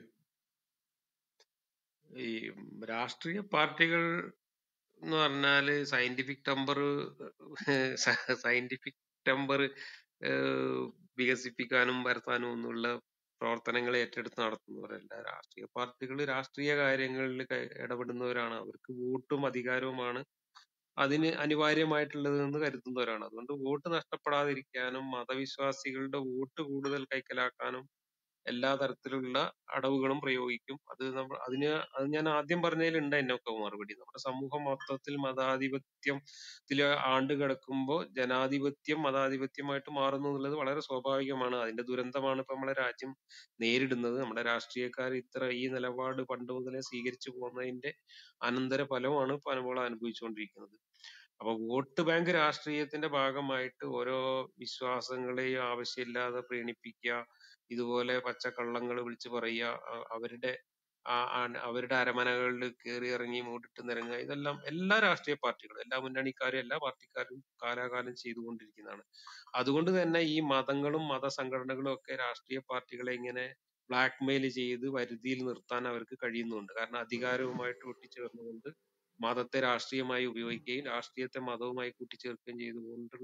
ഈ രാഷ്ട്രീയ പാർട്ടികൾ എന്ന് പറഞ്ഞാല് സയന്റിഫിക് ടെമ്പർ സയന്റിഫിക് ടെമ്പർ വികസിപ്പിക്കാനും വരുത്താനും ഒന്നുള്ള പ്രവർത്തനങ്ങൾ ഏറ്റെടുത്ത് നടത്തുന്നവരല്ല രാഷ്ട്രീയ പാർട്ടികൾ രാഷ്ട്രീയ കാര്യങ്ങളിൽ ക- ഇടപെടുന്നവരാണ് അവർക്ക് വോട്ടും അധികാരവുമാണ് അതിന് അനിവാര്യമായിട്ടുള്ളത് എന്ന് കരുതുന്നവരാണ് അതുകൊണ്ട് വോട്ട് നഷ്ടപ്പെടാതിരിക്കാനും മതവിശ്വാസികളുടെ വോട്ട് കൂടുതൽ കൈക്കലാക്കാനും എല്ലാ തരത്തിലുള്ള അടവുകളും പ്രയോഗിക്കും അത് നമ്മൾ അതിന് അത് ഞാൻ ആദ്യം പറഞ്ഞതിൽ ഉണ്ട് എന്നൊക്കെ മറുപടി നമ്മുടെ സമൂഹം മൊത്തത്തിൽ മതാധിപത്യത്തിൽ ആണ്ട് കിടക്കുമ്പോൾ ജനാധിപത്യം മതാധിപത്യമായിട്ട് മാറുന്നു എന്നുള്ളത് വളരെ സ്വാഭാവികമാണ് അതിന്റെ ദുരന്തമാണ് ഇപ്പൊ നമ്മളെ രാജ്യം നേരിടുന്നത് നമ്മുടെ രാഷ്ട്രീയക്കാർ ഇത്ര ഈ നിലപാട് പണ്ട് മുതലേ സ്വീകരിച്ചു പോകുന്നതിന്റെ അനന്തര ഫലമാണ് ഇപ്പൊ നമ്മൾ അനുഭവിച്ചുകൊണ്ടിരിക്കുന്നത് അപ്പൊ വോട്ട് ബാങ്ക് രാഷ്ട്രീയത്തിന്റെ ഭാഗമായിട്ട് ഓരോ വിശ്വാസങ്ങളെയും ആവശ്യമില്ലാതെ പ്രീണിപ്പിക്കുക ഇതുപോലെ പച്ചക്കള്ളങ്ങൾ വിളിച്ചു പറയുക അ- അവരുടെ ആ ആ- അവരുടെ അരമനകളിൽ കയറി ഇറങ്ങി മൂടിട്ട് നിരങ്ങുക ഇതെല്ലാം എല്ലാ രാഷ്ട്രീയ പാർട്ടികളും എല്ലാ മുന്നണിക്കാരും എല്ലാ പാർട്ടിക്കാരും കാലാകാലം ചെയ്തുകൊണ്ടിരിക്കുന്നതാണ് അതുകൊണ്ട് തന്നെ ഈ മതങ്ങളും മതസംഘടനകളും ഒക്കെ രാഷ്ട്രീയ പാർട്ടികളെ ഇങ്ങനെ ബ്ലാക്ക്മെയിൽ ചെയ്ത് വരുതിയിൽ നിർത്താൻ അവർക്ക് കഴിയുന്നുണ്ട് കാരണം അധികാരവുമായിട്ട് ഒട്ടിച്ചേർന്നുകൊണ്ട് മതത്തെ രാഷ്ട്രീയമായി ഉപയോഗിക്കുകയും രാഷ്ട്രീയത്തെ മതവുമായി കൂട്ടിച്ചേർക്കുകയും ചെയ്തുകൊണ്ടുള്ള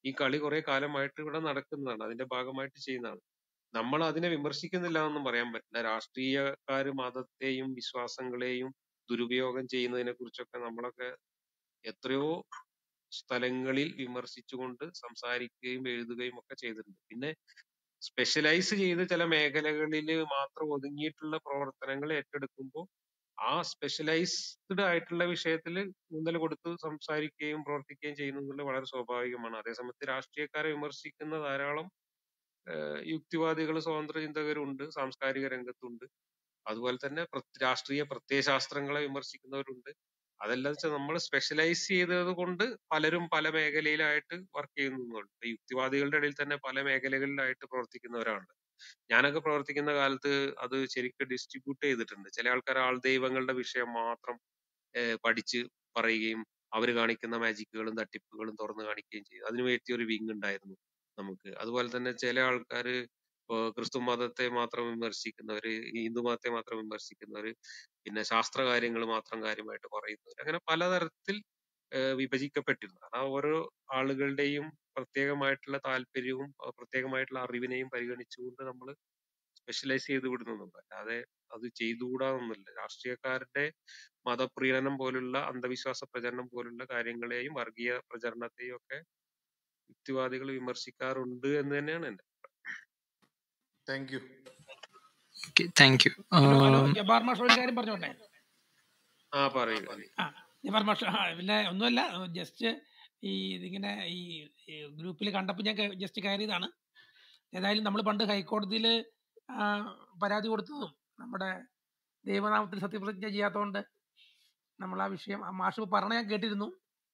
ഈ കളി കുറെ കാലമായിട്ട് ഇവിടെ നടക്കുന്നതാണ് അതിന്റെ ഭാഗമായിട്ട് ചെയ്യുന്നതാണ് നമ്മൾ അതിനെ വിമർശിക്കുന്നില്ല എന്നൊന്നും പറയാൻ പറ്റില്ല രാഷ്ട്രീയക്കാര് മതത്തെയും വിശ്വാസങ്ങളെയും ദുരുപയോഗം ചെയ്യുന്നതിനെ കുറിച്ചൊക്കെ നമ്മളൊക്കെ എത്രയോ സ്ഥലങ്ങളിൽ വിമർശിച്ചുകൊണ്ട് സംസാരിക്കുകയും എഴുതുകയും ഒക്കെ ചെയ്തിട്ടുണ്ട് പിന്നെ സ്പെഷ്യലൈസ് ചെയ്ത് ചില മേഖലകളിൽ മാത്രം ഒതുങ്ങിയിട്ടുള്ള പ്രവർത്തനങ്ങൾ ഏറ്റെടുക്കുമ്പോൾ ആ സ്പെഷ്യലൈസ്ഡ് ആയിട്ടുള്ള വിഷയത്തിൽ ഊന്നൽ കൊടുത്ത് സംസാരിക്കുകയും പ്രവർത്തിക്കുകയും ചെയ്യുന്നത് വളരെ സ്വാഭാവികമാണ് അതേസമയത്ത് രാഷ്ട്രീയക്കാരെ വിമർശിക്കുന്ന ധാരാളം യുക്തിവാദികൾ സ്വതന്ത്ര ചിന്തകരുണ്ട് സാംസ്കാരിക രംഗത്തുണ്ട് അതുപോലെ തന്നെ പ്ര- രാഷ്ട്രീയ പ്രത്യയശാസ്ത്രങ്ങളെ വിമർശിക്കുന്നവരുണ്ട് അതെല്ലാം വെച്ചാൽ നമ്മൾ സ്പെഷ്യലൈസ് ചെയ്തത് കൊണ്ട് പലരും പല മേഖലയിലായിട്ട് വർക്ക് ചെയ്യുന്നുണ്ട് ഇപ്പൊ യുക്തിവാദികളുടെ ഇടയിൽ തന്നെ പല മേഖലകളിലായിട്ട് പ്രവർത്തിക്കുന്നവരാണ് ഞാനൊക്കെ പ്രവർത്തിക്കുന്ന കാലത്ത് അത് ശരിക്കും ഡിസ്ട്രിബ്യൂട്ട് ചെയ്തിട്ടുണ്ട് ചില ആൾക്കാർ ആൾ ദൈവങ്ങളുടെ വിഷയം മാത്രം ഏഹ് പഠിച്ച് പറയുകയും അവർ കാണിക്കുന്ന മാജിക്കുകളും തട്ടിപ്പുകളും തുറന്നു കാണിക്കുകയും ചെയ്തു അതിനു പറ്റിയ ഒരു വിങ് ഉണ്ടായിരുന്നു നമുക്ക് അതുപോലെ തന്നെ ചില ആൾക്കാര് ഇപ്പോ ക്രിസ്തു മതത്തെ മാത്രം വിമർശിക്കുന്നവര് ഹിന്ദു മതത്തെ മാത്രം വിമർശിക്കുന്നവര് പിന്നെ ശാസ്ത്ര കാര്യങ്ങൾ മാത്രം കാര്യമായിട്ട് പറയുന്നവര് അങ്ങനെ പലതരത്തിൽ ഏഹ് വിഭജിക്കപ്പെട്ടിരുന്നു ആ ഓരോ ആളുകളുടെയും പ്രത്യേകമായിട്ടുള്ള താല്പര്യവും അഹ് പ്രത്യേകമായിട്ടുള്ള അറിവിനെയും പരിഗണിച്ചുകൊണ്ട് നമ്മൾ സ്പെഷ്യലൈസ് ചെയ്ത് വിടുന്നുണ്ട് അല്ലാതെ അത് ചെയ്തുകൂടാന്നൊന്നുമില്ല രാഷ്ട്രീയക്കാരുടെ മതപ്രീണനം പോലുള്ള അന്ധവിശ്വാസ പ്രചരണം പോലുള്ള കാര്യങ്ങളെയും വർഗീയ പ്രചരണത്തെയും ഒക്കെ യുക്തിവാദികൾ വിമർശിക്കാറുണ്ട് എന്ന് തന്നെയാണ് എന്റെ thank you okay thank you hello hello Jabbar മാഷ് ഒരു കാര്യം പറഞ്ഞോട്ടെ ആ പറയുക ആ ജബ്ബാർ മാഷ് ആ പിന്നെ ഒന്നുമല്ല ജസ്റ്റ് ഈ ഇതിങ്ങനെ ഈ ഗ്രൂപ്പിൽ കണ്ടപ്പോൾ ഞാൻ ജസ്റ്റ് കയറിയതാണ് ഏതായാലും നമ്മൾ പണ്ട് ഹൈക്കോടതിയിൽ പരാതി കൊടുത്തതും നമ്മുടെ ദൈവനാമത്തിൽ സത്യപ്രതിജ്ഞ ചെയ്യാത്തതുകൊണ്ട് നമ്മൾ ആ വിഷയം ആ മാഷ് പറഞ്ഞ ഞാൻ കേട്ടിരുന്നു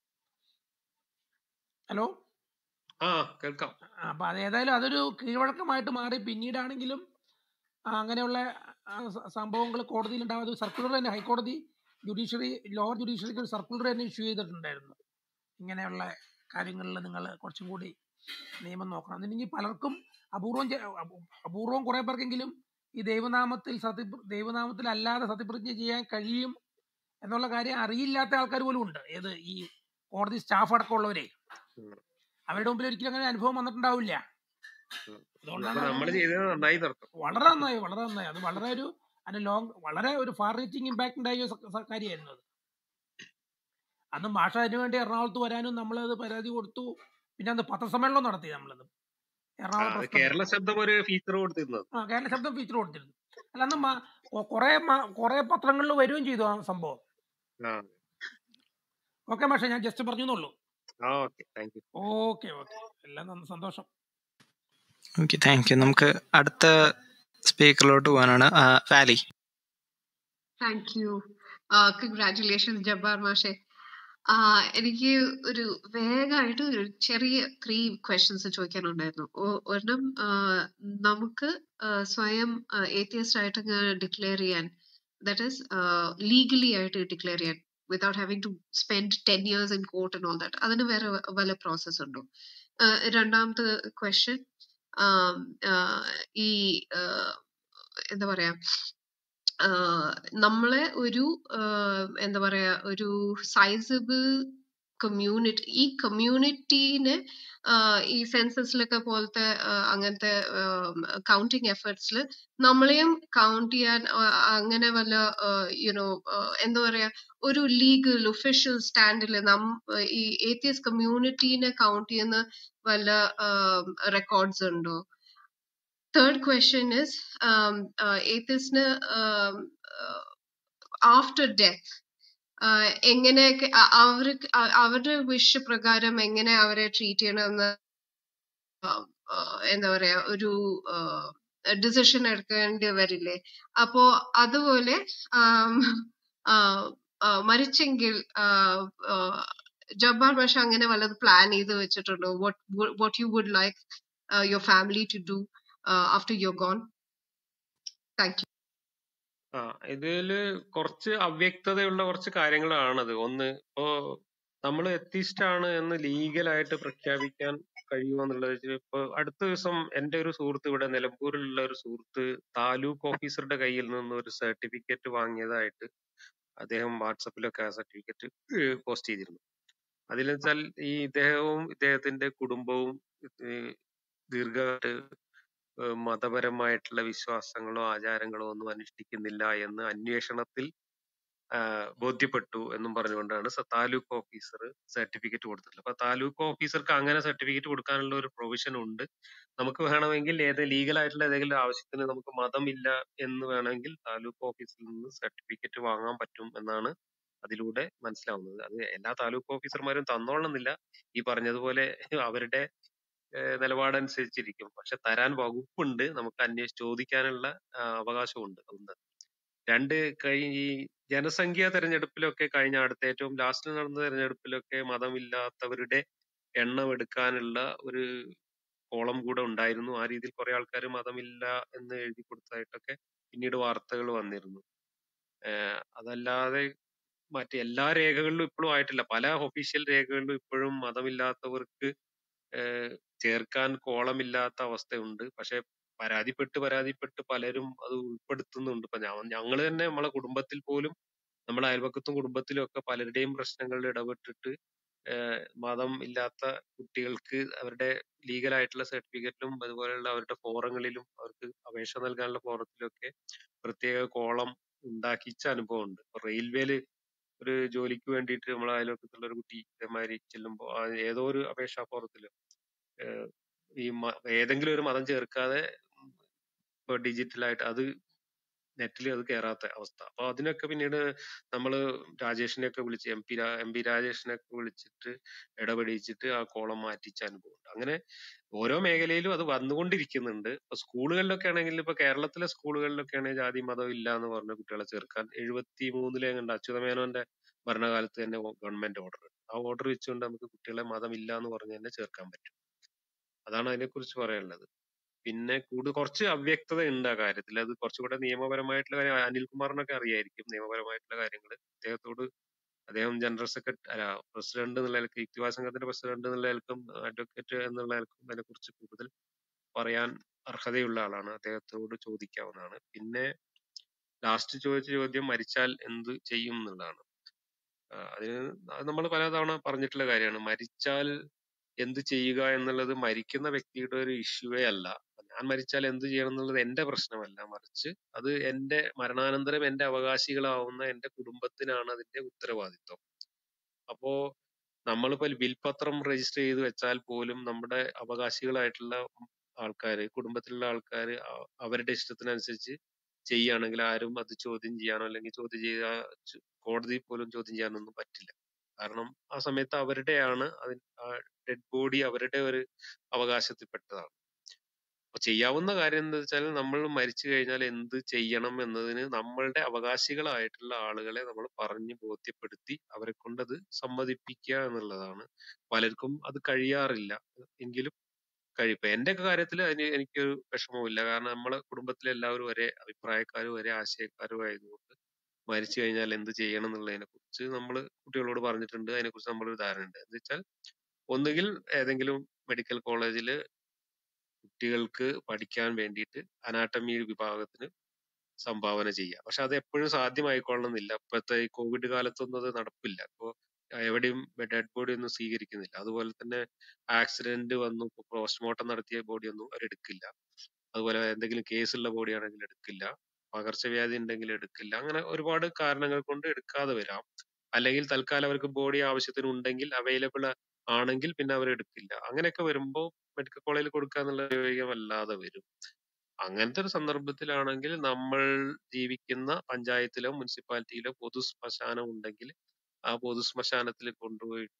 ഹലോ ആ കേൾക്കാം അപ്പൊ അത് ഏതായാലും അതൊരു കീഴ്വഴക്കമായിട്ട് മാറി പിന്നീടാണെങ്കിലും ആ, അങ്ങനെയുള്ള സംഭവങ്ങൾ കോടതിയിൽ ഉണ്ടാവാതെ സർക്കുലർ തന്നെ ഹൈക്കോടതി ജുഡീഷ്യറി ലോവർ ജുഡീഷ്യറിക്ക് ഒരു സർക്കുലർ തന്നെ ഇഷ്യൂ ചെയ്തിട്ടുണ്ടായിരുന്നു ഇങ്ങനെയുള്ള കാര്യങ്ങളിൽ നിങ്ങൾ കുറച്ചും കൂടി നിയമം നോക്കണം അതിനെങ്കിൽ പലർക്കും അപൂർവം ചെ- അപൂ- അപൂർവം കുറെ പേർക്കെങ്കിലും ഈ ദൈവനാമത്തിൽ സത്യ ദൈവനാമത്തിൽ അല്ലാതെ സത്യപ്രതിജ്ഞ ചെയ്യാൻ കഴിയും എന്നുള്ള കാര്യം അറിയില്ലാത്ത ആൾക്കാർ പോലും ഉണ്ട് ഏത് ഈ കോടതി സ്റ്റാഫ് അടക്കമുള്ളവരെ അവരുടെ മുമ്പിൽ ഒരിക്കലും അങ്ങനെ അനുഭവം വന്നിട്ടുണ്ടാവില്ല അതുകൊണ്ടാണ് അപ്പൊ നമ്മൾ ചെയ്തത് നന്നായി നടത്തും വളരെ നന്നായി വളരെ നന്നായി അത് വളരെ ഒരു അതിന് ലോങ് വളരെ ഒരു ഫാർ റീച്ചിങ് ഇമ്പാക്ട് ഉണ്ടായ ഒരു സ- സ- കാര്യമായിരുന്നു അത് അന്ന് മാഷ അതിനു വേണ്ടി എറണാകുളത്ത് വരാനും നമ്മളത് പരാതി കൊടുത്തു പിന്നെ അന്ന് പത്രസമ്മേളനം നടത്തി നമ്മളത് ആ, എറണാകുളം അത് പ്രസ് ക്ലബ്ബിൽ കേരള ശബ്ദം ഒരു ഫീച്ചർ കൊടുത്തിരുന്നത് ആ കേരള ശബ്ദം ഫീച്ചർ കൊടുത്തിരുന്നു അല്ല അന്ന് മ- കൊ- കുറെ മ- കുറെ പത്രങ്ങളിൽ വരികയും ചെയ്തു ആ സംഭവം ആ ഓക്കെ മാഷെ ഞാൻ ജസ്റ്റ് പറഞ്ഞു എന്നുള്ളൂ ആ okay thank you okay okay എല്ലാം നന്ന- സന്തോഷം ഓക്കെ താങ്ക് യു നമുക്ക് അടുത്ത സ്പീക്കറിലോട്ട് പോകാനാണ് ആ, Vali thank you congratulations Jabbar മാഷെ ആ, എനിക്ക് ഒരു വേഗമായിട്ട് ഒരു ചെറിയ ത്രീ ക്വസ്റ്റ്യൻസ് ചോദിക്കാനുണ്ടായിരുന്നു ഒ- ഒരെണ്ണം ആ, നമുക്ക് ആ, സ്വയം ഏത്തിയസ്റ്റ് ആയിട്ട് ഡിക്ലെയർ ചെയ്യാൻ ദാറ്റ് ഈസ് ലീഗലി ആയിട്ട് ഡിക്ലെയർ ചെയ്യാൻ without having to spend ten years in court and all that അതിന് വേറെ വ- വല്ല പ്രോസസ് ഉണ്ടോ ആ, രണ്ടാമത്തെ ക്വസ്റ്റ്യൻ ഈ ആ, എന്താ പറയാ ആഹ് നമ്മളെ ഒരു ആഹ് എന്താ പറയാ ഒരു സൈസബിൾ കമ്മ്യൂണിറ്റി ഈ കമ്മ്യൂണിറ്റീനെ ഈ സെൻസസിലൊക്കെ പോലത്തെ ആഹ് അങ്ങനത്തെ കൗണ്ടിങ് എഫേർട്സിൽ നമ്മളെയും കൗണ്ട് ചെയ്യാൻ ആഹ് അങ്ങനെ വല്ല യുനോ എന്താ പറയാ ഒരു ലീഗൽ ഒഫീഷ്യൽ സ്റ്റാൻഡിൽ നം ഈ ഏത്തിയസ് കമ്മ്യൂണിറ്റീനെ കൗണ്ട് ചെയ്യുന്ന വല്ല റെക്കോർഡ്സ് ഉണ്ടോ third question is um, uh, atheist um, uh, after death uh, എങ്ങനെയൊക്കെ അ- അവർക്ക് അ- അവരുടെ വിഷ് പ്രകാരം എങ്ങനെ അവരെ ട്രീറ്റ് ചെയ്യണമെന്ന് ആഹ് ആഹ് എന്താ പറയാ ഒരു ഡിസിഷൻ എടുക്കേണ്ടി വരില്ലേ അപ്പോ അതുപോലെ ആം, ആഹ് ആഹ് മരിച്ചെങ്കിൽ ആഹ് ആഹ് ജബ്ബാർ ബഷ അങ്ങനെ വല്ലത് പ്ലാൻ ചെയ്ത് വെച്ചിട്ടുണ്ടോ what what you would like uh, your family to do uh, after you're gone thank you ആ ഇതില് കുറച്ച് അവ്യക്തതയുള്ള കുറച്ച് കാര്യങ്ങളാണത് ഒന്ന് ഇപ്പോ നമ്മൾ എത്തിസ്റ്റ് ആണ് എന്ന് ലീഗലായിട്ട് പ്രഖ്യാപിക്കാൻ കഴിയുമോ എന്നുള്ളത് വെച്ച് ഇപ്പൊ അടുത്ത ദിവസം എന്റെ ഒരു സുഹൃത്ത് ഇവിടെ നിലമ്പൂരിലുള്ള ഒരു സുഹൃത്ത് താലൂക്ക് ഓഫീസറുടെ കയ്യിൽ നിന്ന് ഒരു സർട്ടിഫിക്കറ്റ് വാങ്ങിയതായിട്ട് അദ്ദേഹം വാട്സപ്പിലൊക്കെ ആ സർട്ടിഫിക്കറ്റ് പോസ്റ്റ് ചെയ്തിരുന്നു അതിലെന്ന് വെച്ചാൽ ഈ ഇദ്ദേഹവും ഇദ്ദേഹത്തിന്റെ കുടുംബവും ഈ ദീർഘമായിട്ട് ഏഹ് മതപരമായിട്ടുള്ള വിശ്വാസങ്ങളോ ആചാരങ്ങളോ ഒന്നും അനുഷ്ഠിക്കുന്നില്ല എന്ന് അന്വേഷണത്തിൽ ആഹ് ബോധ്യപ്പെട്ടു എന്നും പറഞ്ഞുകൊണ്ടാണ് സ- താലൂക്ക് ഓഫീസർ സർട്ടിഫിക്കറ്റ് കൊടുത്തിട്ടുള്ളത് അപ്പൊ താലൂക്ക് ഓഫീസർക്ക് അങ്ങനെ സർട്ടിഫിക്കറ്റ് കൊടുക്കാനുള്ള ഒരു പ്രൊവിഷൻ ഉണ്ട് നമുക്ക് വേണമെങ്കിൽ ഏത് ലീഗൽ ആയിട്ടുള്ള ഏതെങ്കിലും ആവശ്യത്തിന് നമുക്ക് മതമില്ല എന്ന് വേണമെങ്കിൽ താലൂക്ക് ഓഫീസിൽ നിന്ന് സർട്ടിഫിക്കറ്റ് വാങ്ങാൻ പറ്റും എന്നാണ് അതിലൂടെ മനസ്സിലാവുന്നത് അത് എല്ലാ താലൂക്ക് ഓഫീസർമാരും തന്നോളണമെന്നില്ല ഈ പറഞ്ഞതുപോലെ അവരുടെ ഏഹ് നിലപാടനുസരിച്ചിരിക്കും പക്ഷെ തരാൻ വകുപ്പുണ്ട് നമുക്ക് അന്വേഷിച്ച് ചോദിക്കാനുള്ള ആ, അവകാശമുണ്ട് ഒന്ന് രണ്ട് കഴിഞ്ഞ ഈ ജനസംഖ്യാ തെരഞ്ഞെടുപ്പിലൊക്കെ കഴിഞ്ഞ അടുത്ത ഏറ്റവും ലാസ്റ്റിൽ നടന്ന തെരഞ്ഞെടുപ്പിലൊക്കെ മതമില്ലാത്തവരുടെ എണ്ണം എടുക്കാനുള്ള ഒരു കോളം കൂടെ ഉണ്ടായിരുന്നു ആ രീതിയിൽ കുറെ ആൾക്കാർ മതമില്ല എന്ന് എഴുതി കൊടുത്തതായിട്ടൊക്കെ പിന്നീട് വാർത്തകൾ വന്നിരുന്നു ഏഹ് അതല്ലാതെ മറ്റ് എല്ലാ രേഖകളിലും ഇപ്പോഴും ആയിട്ടില്ല പല ഒഫീഷ്യൽ രേഖകളിലും ഇപ്പോഴും മതമില്ലാത്തവർക്ക് ഏഹ് ചേർക്കാൻ കോളമില്ലാത്ത അവസ്ഥയുണ്ട് പക്ഷെ പരാതിപ്പെട്ട് പരാതിപ്പെട്ട് പലരും അത് ഉൾപ്പെടുത്തുന്നുണ്ട് ഇപ്പൊ ഞങ്ങൾ തന്നെ നമ്മളെ കുടുംബത്തിൽ പോലും നമ്മുടെ അയൽപക്കത്തും കുടുംബത്തിലും ഒക്കെ പലരുടെയും പ്രശ്നങ്ങളിൽ ഇടപെട്ടിട്ട് ഏഹ് മതം ഇല്ലാത്ത കുട്ടികൾക്ക് അവരുടെ ലീഗൽ ആയിട്ടുള്ള സർട്ടിഫിക്കറ്റിലും അതുപോലെയുള്ള അവരുടെ ഫോറങ്ങളിലും അവർക്ക് അപേക്ഷ നൽകാനുള്ള ഫോറത്തിലൊക്കെ പ്രത്യേക കോളം ഉണ്ടാക്കിച്ച അനുഭവമുണ്ട് ഇപ്പൊ റെയിൽവേയില് ഒരു ജോലിക്ക് വേണ്ടിയിട്ട് നമ്മളെ അയൽപക്കത്തുള്ള ഒരു കുട്ടി ഇതേമാതിരി ചെല്ലുമ്പോൾ ഏതോ ഒരു അപേക്ഷാ ഫോറത്തില് ഏഹ് ഈ മ- ഏതെങ്കിലും ഒരു മതം ചേർക്കാതെ ഇപ്പൊ ഡിജിറ്റലായിട്ട് അത് നെറ്റിൽ അത് കയറാത്ത അവസ്ഥ അപ്പൊ അതിനൊക്കെ പിന്നീട് നമ്മള് രാജേഷിനെയൊക്കെ വിളിച്ച് എം പി എം പി രാജേഷിനെയൊക്കെ വിളിച്ചിട്ട് ഇടപെടിച്ചിട്ട് ആ കോളം മാറ്റിച്ച അനുഭവമുണ്ട് അങ്ങനെ ഓരോ മേഖലയിലും അത് വന്നുകൊണ്ടിരിക്കുന്നുണ്ട് ഇപ്പൊ സ്കൂളുകളിലൊക്കെ ആണെങ്കിൽ ഇപ്പൊ കേരളത്തിലെ സ്കൂളുകളിലൊക്കെ ആണെങ്കിൽ ജാതി മതം ഇല്ല എന്ന് പറഞ്ഞ കുട്ടികളെ ചേർക്കാൻ എഴുപത്തി മൂന്നിലെ കണ്ട അച്യുതമേനോന്റെ ഭരണകാലത്ത് തന്നെ ഗവൺമെന്റ് ഓർഡർ ആ ഓർഡർ വെച്ചുകൊണ്ട് നമുക്ക് കുട്ടികളെ മതം ഇല്ല എന്ന് പറഞ്ഞ് തന്നെ ചേർക്കാൻ പറ്റും അതാണ് അതിനെക്കുറിച്ച് പറയാനുള്ളത് പിന്നെ കൂടുതൽ കുറച്ച് അവ്യക്തത ഉണ്ട് ആ കാര്യത്തിൽ അത് കുറച്ചുകൂടെ നിയമപരമായിട്ടുള്ള കാര്യം അനിൽകുമാറിനൊക്കെ അറിയായിരിക്കും നിയമപരമായിട്ടുള്ള കാര്യങ്ങൾ അദ്ദേഹത്തോട് അദ്ദേഹം ജനറൽ സെക്രട്ടറി അല്ല പ്രസിഡന്റ് എന്നുള്ള നിലയ്ക്ക് യുക്തിവാദ സംഘത്തിന്റെ പ്രസിഡന്റ് എന്നുള്ള നിലക്കും അഡ്വക്കേറ്റ് എന്നുള്ള നിലക്കും അതിനെക്കുറിച്ച് കൂടുതൽ പറയാൻ അർഹതയുള്ള ആളാണ് അദ്ദേഹത്തോട് ചോദിക്കാവുന്നതാണ് പിന്നെ ലാസ്റ്റ് ചോദിച്ച ചോദ്യം മരിച്ചാൽ എന്ത് ചെയ്യും എന്നുള്ളതാണ് ആ, അതിന് നമ്മൾ പലതവണ പറഞ്ഞിട്ടുള്ള കാര്യമാണ് മരിച്ചാൽ എന്ത് ചെയ്യുക എന്നുള്ളത് മരിക്കുന്ന വ്യക്തിയുടെ ഒരു ഇഷ്യൂവേ അല്ല ഞാൻ മരിച്ചാൽ എന്ത് ചെയ്യണം എന്നുള്ളത് എന്റെ പ്രശ്നമല്ല മറിച്ച് അത് എന്റെ മരണാനന്തരം എന്റെ അവകാശികളാവുന്ന എന്റെ കുടുംബത്തിനാണ് അതിന്റെ ഉത്തരവാദിത്വം അപ്പോ നമ്മളിപ്പോ വിൽപത്രം രജിസ്റ്റർ ചെയ്ത് വെച്ചാൽ പോലും നമ്മുടെ അവകാശികളായിട്ടുള്ള ആൾക്കാര് കുടുംബത്തിലുള്ള ആൾക്കാര് അ- അവരുടെ ഇഷ്ടത്തിനനുസരിച്ച് ചെയ്യുകയാണെങ്കിൽ ആരും അത് ചോദ്യം ചെയ്യാനോ അല്ലെങ്കിൽ ചോദ്യം ചെയ്ത കോടതി പോലും ചോദ്യം ചെയ്യാനൊന്നും പറ്റില്ല കാരണം ആ സമയത്ത് അവരുടെയാണ് അതിന് ആ ഡെഡ് ബോഡി അവരുടെ ഒരു അവകാശത്തിൽപ്പെട്ടതാണ് അപ്പൊ ചെയ്യാവുന്ന കാര്യം എന്താ വെച്ചാൽ നമ്മൾ മരിച്ചു കഴിഞ്ഞാൽ എന്ത് ചെയ്യണം എന്നതിന് നമ്മളുടെ അവകാശികളായിട്ടുള്ള ആളുകളെ നമ്മൾ പറഞ്ഞ് ബോധ്യപ്പെടുത്തി അവരെ കൊണ്ട് അത് സമ്മതിപ്പിക്കുക എന്നുള്ളതാണ് പലർക്കും അത് കഴിയാറില്ല എങ്കിലും കഴിയും ഇപ്പൊ എന്റെ ഒക്കെ കാര്യത്തിൽ അതിന് എനിക്കൊരു വിഷമവുമില്ല കാരണം നമ്മളെ കുടുംബത്തിലെ എല്ലാവരും ഒരേ അഭിപ്രായക്കാരും ഒരേ ആശയക്കാരും ആയതുകൊണ്ട് മരിച്ചു കഴിഞ്ഞാൽ എന്ത് ചെയ്യണം എന്നുള്ളതിനെ കുറിച്ച് നമ്മൾ കുട്ടികളോട് പറഞ്ഞിട്ടുണ്ട് അതിനെ കുറിച്ച് നമ്മളൊരു ധാരണ ഉണ്ട് എന്ന് വെച്ചാൽ ഒന്നുകിൽ ഏതെങ്കിലും മെഡിക്കൽ കോളേജിൽ കുട്ടികൾക്ക് പഠിക്കാൻ വേണ്ടിയിട്ട് അനാട്ടമി വിഭാഗത്തിന് സംഭാവന ചെയ്യുക പക്ഷെ അത് എപ്പോഴും സാധ്യമായിക്കൊള്ളണമെന്നില്ല ഇപ്പോഴത്തെ ഈ കോവിഡ് കാലത്തൊന്നും അത് നടപ്പില്ല ഇപ്പോ എവിടെയും ഡെഡ് ബോഡി ഒന്നും സ്വീകരിക്കുന്നില്ല അതുപോലെ തന്നെ ആക്സിഡന്റ് വന്നു പോസ്റ്റ്മോർട്ടം നടത്തിയ ബോഡി ഒന്നും അവരെടുക്കില്ല അതുപോലെ എന്തെങ്കിലും കേസുള്ള ബോഡി ആണെങ്കിൽ എടുക്കില്ല പകർച്ചവ്യാധി ഉണ്ടെങ്കിൽ എടുക്കില്ല അങ്ങനെ ഒരുപാട് കാരണങ്ങൾ കൊണ്ട് എടുക്കാതെ വരാം അല്ലെങ്കിൽ തൽക്കാലം അവർക്ക് ബോഡി ആവശ്യത്തിന് ഉണ്ടെങ്കിൽ അവൈലബിൾ ആണെങ്കിൽ പിന്നെ അവർ എടുക്കില്ല അങ്ങനെയൊക്കെ വരുമ്പോൾ മെഡിക്കൽ കോളേജിൽ കൊടുക്കുക എന്നുള്ള ഉപയോഗമല്ലാതെ വരും അങ്ങനത്തെ ഒരു സന്ദർഭത്തിലാണെങ്കിൽ നമ്മൾ ജീവിക്കുന്ന പഞ്ചായത്തിലോ മുനിസിപ്പാലിറ്റിയിലോ പൊതു ശ്മശാനം ഉണ്ടെങ്കിൽ ആ പൊതു ശ്മശാനത്തിൽ കൊണ്ടുപോയിട്ട്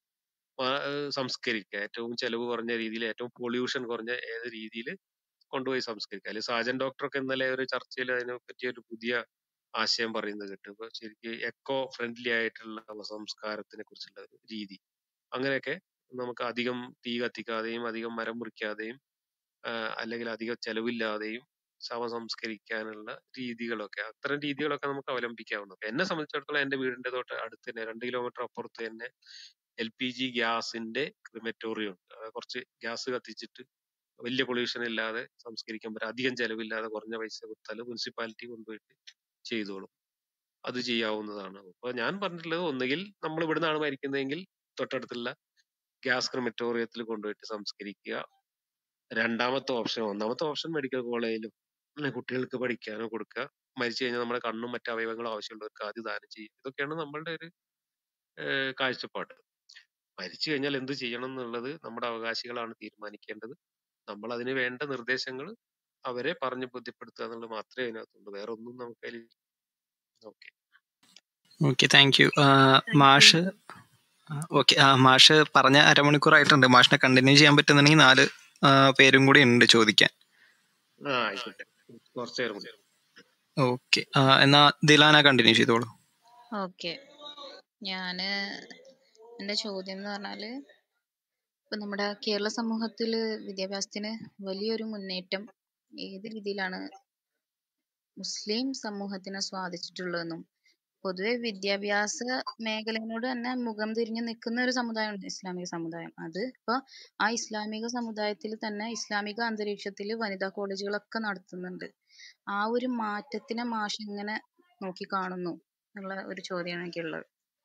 മാ- ഏഹ് സംസ്കരിക്കുക ഏറ്റവും ചെലവ് കുറഞ്ഞ രീതിയിൽ ഏറ്റവും പൊല്യൂഷൻ കുറഞ്ഞ ഏത് രീതിയിൽ കൊണ്ടുപോയി സംസ്കരിക്കുക അല്ലെങ്കിൽ സാജൻ ഡോക്ടറൊക്കെ ഇന്നലെ ഒരു ചർച്ചയിൽ അതിനെ പറ്റി ഒരു പുതിയ ആശയം പറയുന്നത് കേട്ടു ഇപ്പൊ ശരിക്കും എക്കോ ഫ്രണ്ട്ലി ആയിട്ടുള്ള സംസ്കാരത്തിനെ കുറിച്ചുള്ള ഒരു രീതി അങ്ങനെയൊക്കെ നമുക്ക് അധികം തീ കത്തിക്കാതെയും അധികം മരം മുറിക്കാതെയും ആഹ് അല്ലെങ്കിൽ അധികം ചെലവില്ലാതെയും ശവ സംസ്കരിക്കാനുള്ള രീതികളൊക്കെ അത്തരം രീതികളൊക്കെ നമുക്ക് അവലംബിക്കാവുന്നത് എന്നെ സംബന്ധിച്ചിടത്തോളം എന്റെ വീടിന്റെ തൊട്ട് അടുത്ത് തന്നെ രണ്ട് കിലോമീറ്റർ അപ്പുറത്ത് തന്നെ എൽ പി ജി ഗ്യാസിന്റെ ക്രിമറ്റോറിയം ഉണ്ട് അത് കുറച്ച് ഗ്യാസ് കത്തിച്ചിട്ട് വലിയ പൊല്യൂഷൻ ഇല്ലാതെ സംസ്കരിക്കാൻ പറ്റും അധികം ചെലവില്ലാതെ കുറഞ്ഞ പൈസ കൊടുത്താൽ മുനിസിപ്പാലിറ്റി കൊണ്ടുപോയിട്ട് ചെയ്തോളും അത് ചെയ്യാവുന്നതാണ് അപ്പൊ ഞാൻ പറഞ്ഞിട്ടുള്ളത് ഒന്നുകിൽ നമ്മൾ ഇവിടുന്നാണ് മരിക്കുന്നതെങ്കിൽ തൊട്ടടുത്തുള്ള ഗ്യാസ് ക്രിമറ്റോറിയത്തിൽ കൊണ്ടുപോയിട്ട് സംസ്കരിക്കുക രണ്ടാമത്തെ ഓപ്ഷൻ ഒന്നാമത്തെ ഓപ്ഷൻ മെഡിക്കൽ കോളേജിലും അല്ലെ കുട്ടികൾക്ക് പഠിക്കാനോ കൊടുക്കുക മരിച്ചു കഴിഞ്ഞാൽ നമ്മുടെ കണ്ണും മറ്റു അവയവങ്ങളും ആവശ്യമുള്ളവർക്ക് ആദ്യം ദാനം ചെയ്യുക ഇതൊക്കെയാണ് നമ്മളുടെ ഒരു ഏഹ് കാഴ്ചപ്പാട് മരിച്ചു കഴിഞ്ഞാൽ എന്ത് ചെയ്യണം എന്നുള്ളത് നമ്മുടെ അവകാശികളാണ് തീരുമാനിക്കേണ്ടത് നമ്മൾ അതിന് വേണ്ട നിർദ്ദേശങ്ങൾ അവരെ പറഞ്ഞ് ബോധ്യപ്പെടുത്തുക എന്നുള്ളത് മാത്രമേ അതിനകത്തുള്ളൂ വേറെ ഒന്നും നമുക്ക് അതിൽ ഓക്കെ ഓക്കെ താങ്ക് യു മാഷ് ഓക്കെ മാഷ് പറഞ്ഞ അരമണിക്കൂറായിട്ടുണ്ട് മാഷിനെ കണ്ടിന്യൂ ചെയ്യാൻ പറ്റുന്നുണ്ടെങ്കിൽ നാല് ആ, പേരും കൂടി ഉണ്ട് ചോദിക്കാൻ ആ ആയിക്കോട്ടെ കുറച്ചു നേരം കൂടി ഓക്കെ എന്നാ ദിലാന കണ്ടിന്യൂ ചെയ്തോളൂ ഓക്കെ ഞാന് എൻ്റെ ചോദ്യം എന്ന് പറഞ്ഞാല് ഇപ്പൊ നമ്മുടെ കേരള സമൂഹത്തില് വിദ്യാഭ്യാസത്തിന് വലിയൊരു മുന്നേറ്റം ഏത് രീതിയിലാണ് മുസ്ലിം സമൂഹത്തിനെ സ്വാധീനിച്ചിട്ടുള്ളതെന്നും പൊതുവെ വിദ്യാഭ്യാസ മേഖലയോട് തന്നെ മുഖം തിരിഞ്ഞു നിൽക്കുന്ന ഒരു സമുദായമുണ്ട് ഇസ്ലാമിക സമുദായം അത് ഇപ്പൊ ആ ഇസ്ലാമിക സമുദായത്തിൽ തന്നെ ഇസ്ലാമിക അന്തരീക്ഷത്തിൽ വനിതാ കോളേജുകളൊക്കെ നടത്തുന്നുണ്ട് ആ ഒരു മാറ്റത്തിനെ മാഷ് എങ്ങനെ നോക്കി കാണുന്നു എന്നുള്ള ഒരു ചോദ്യമാണ് എനിക്കുള്ളത്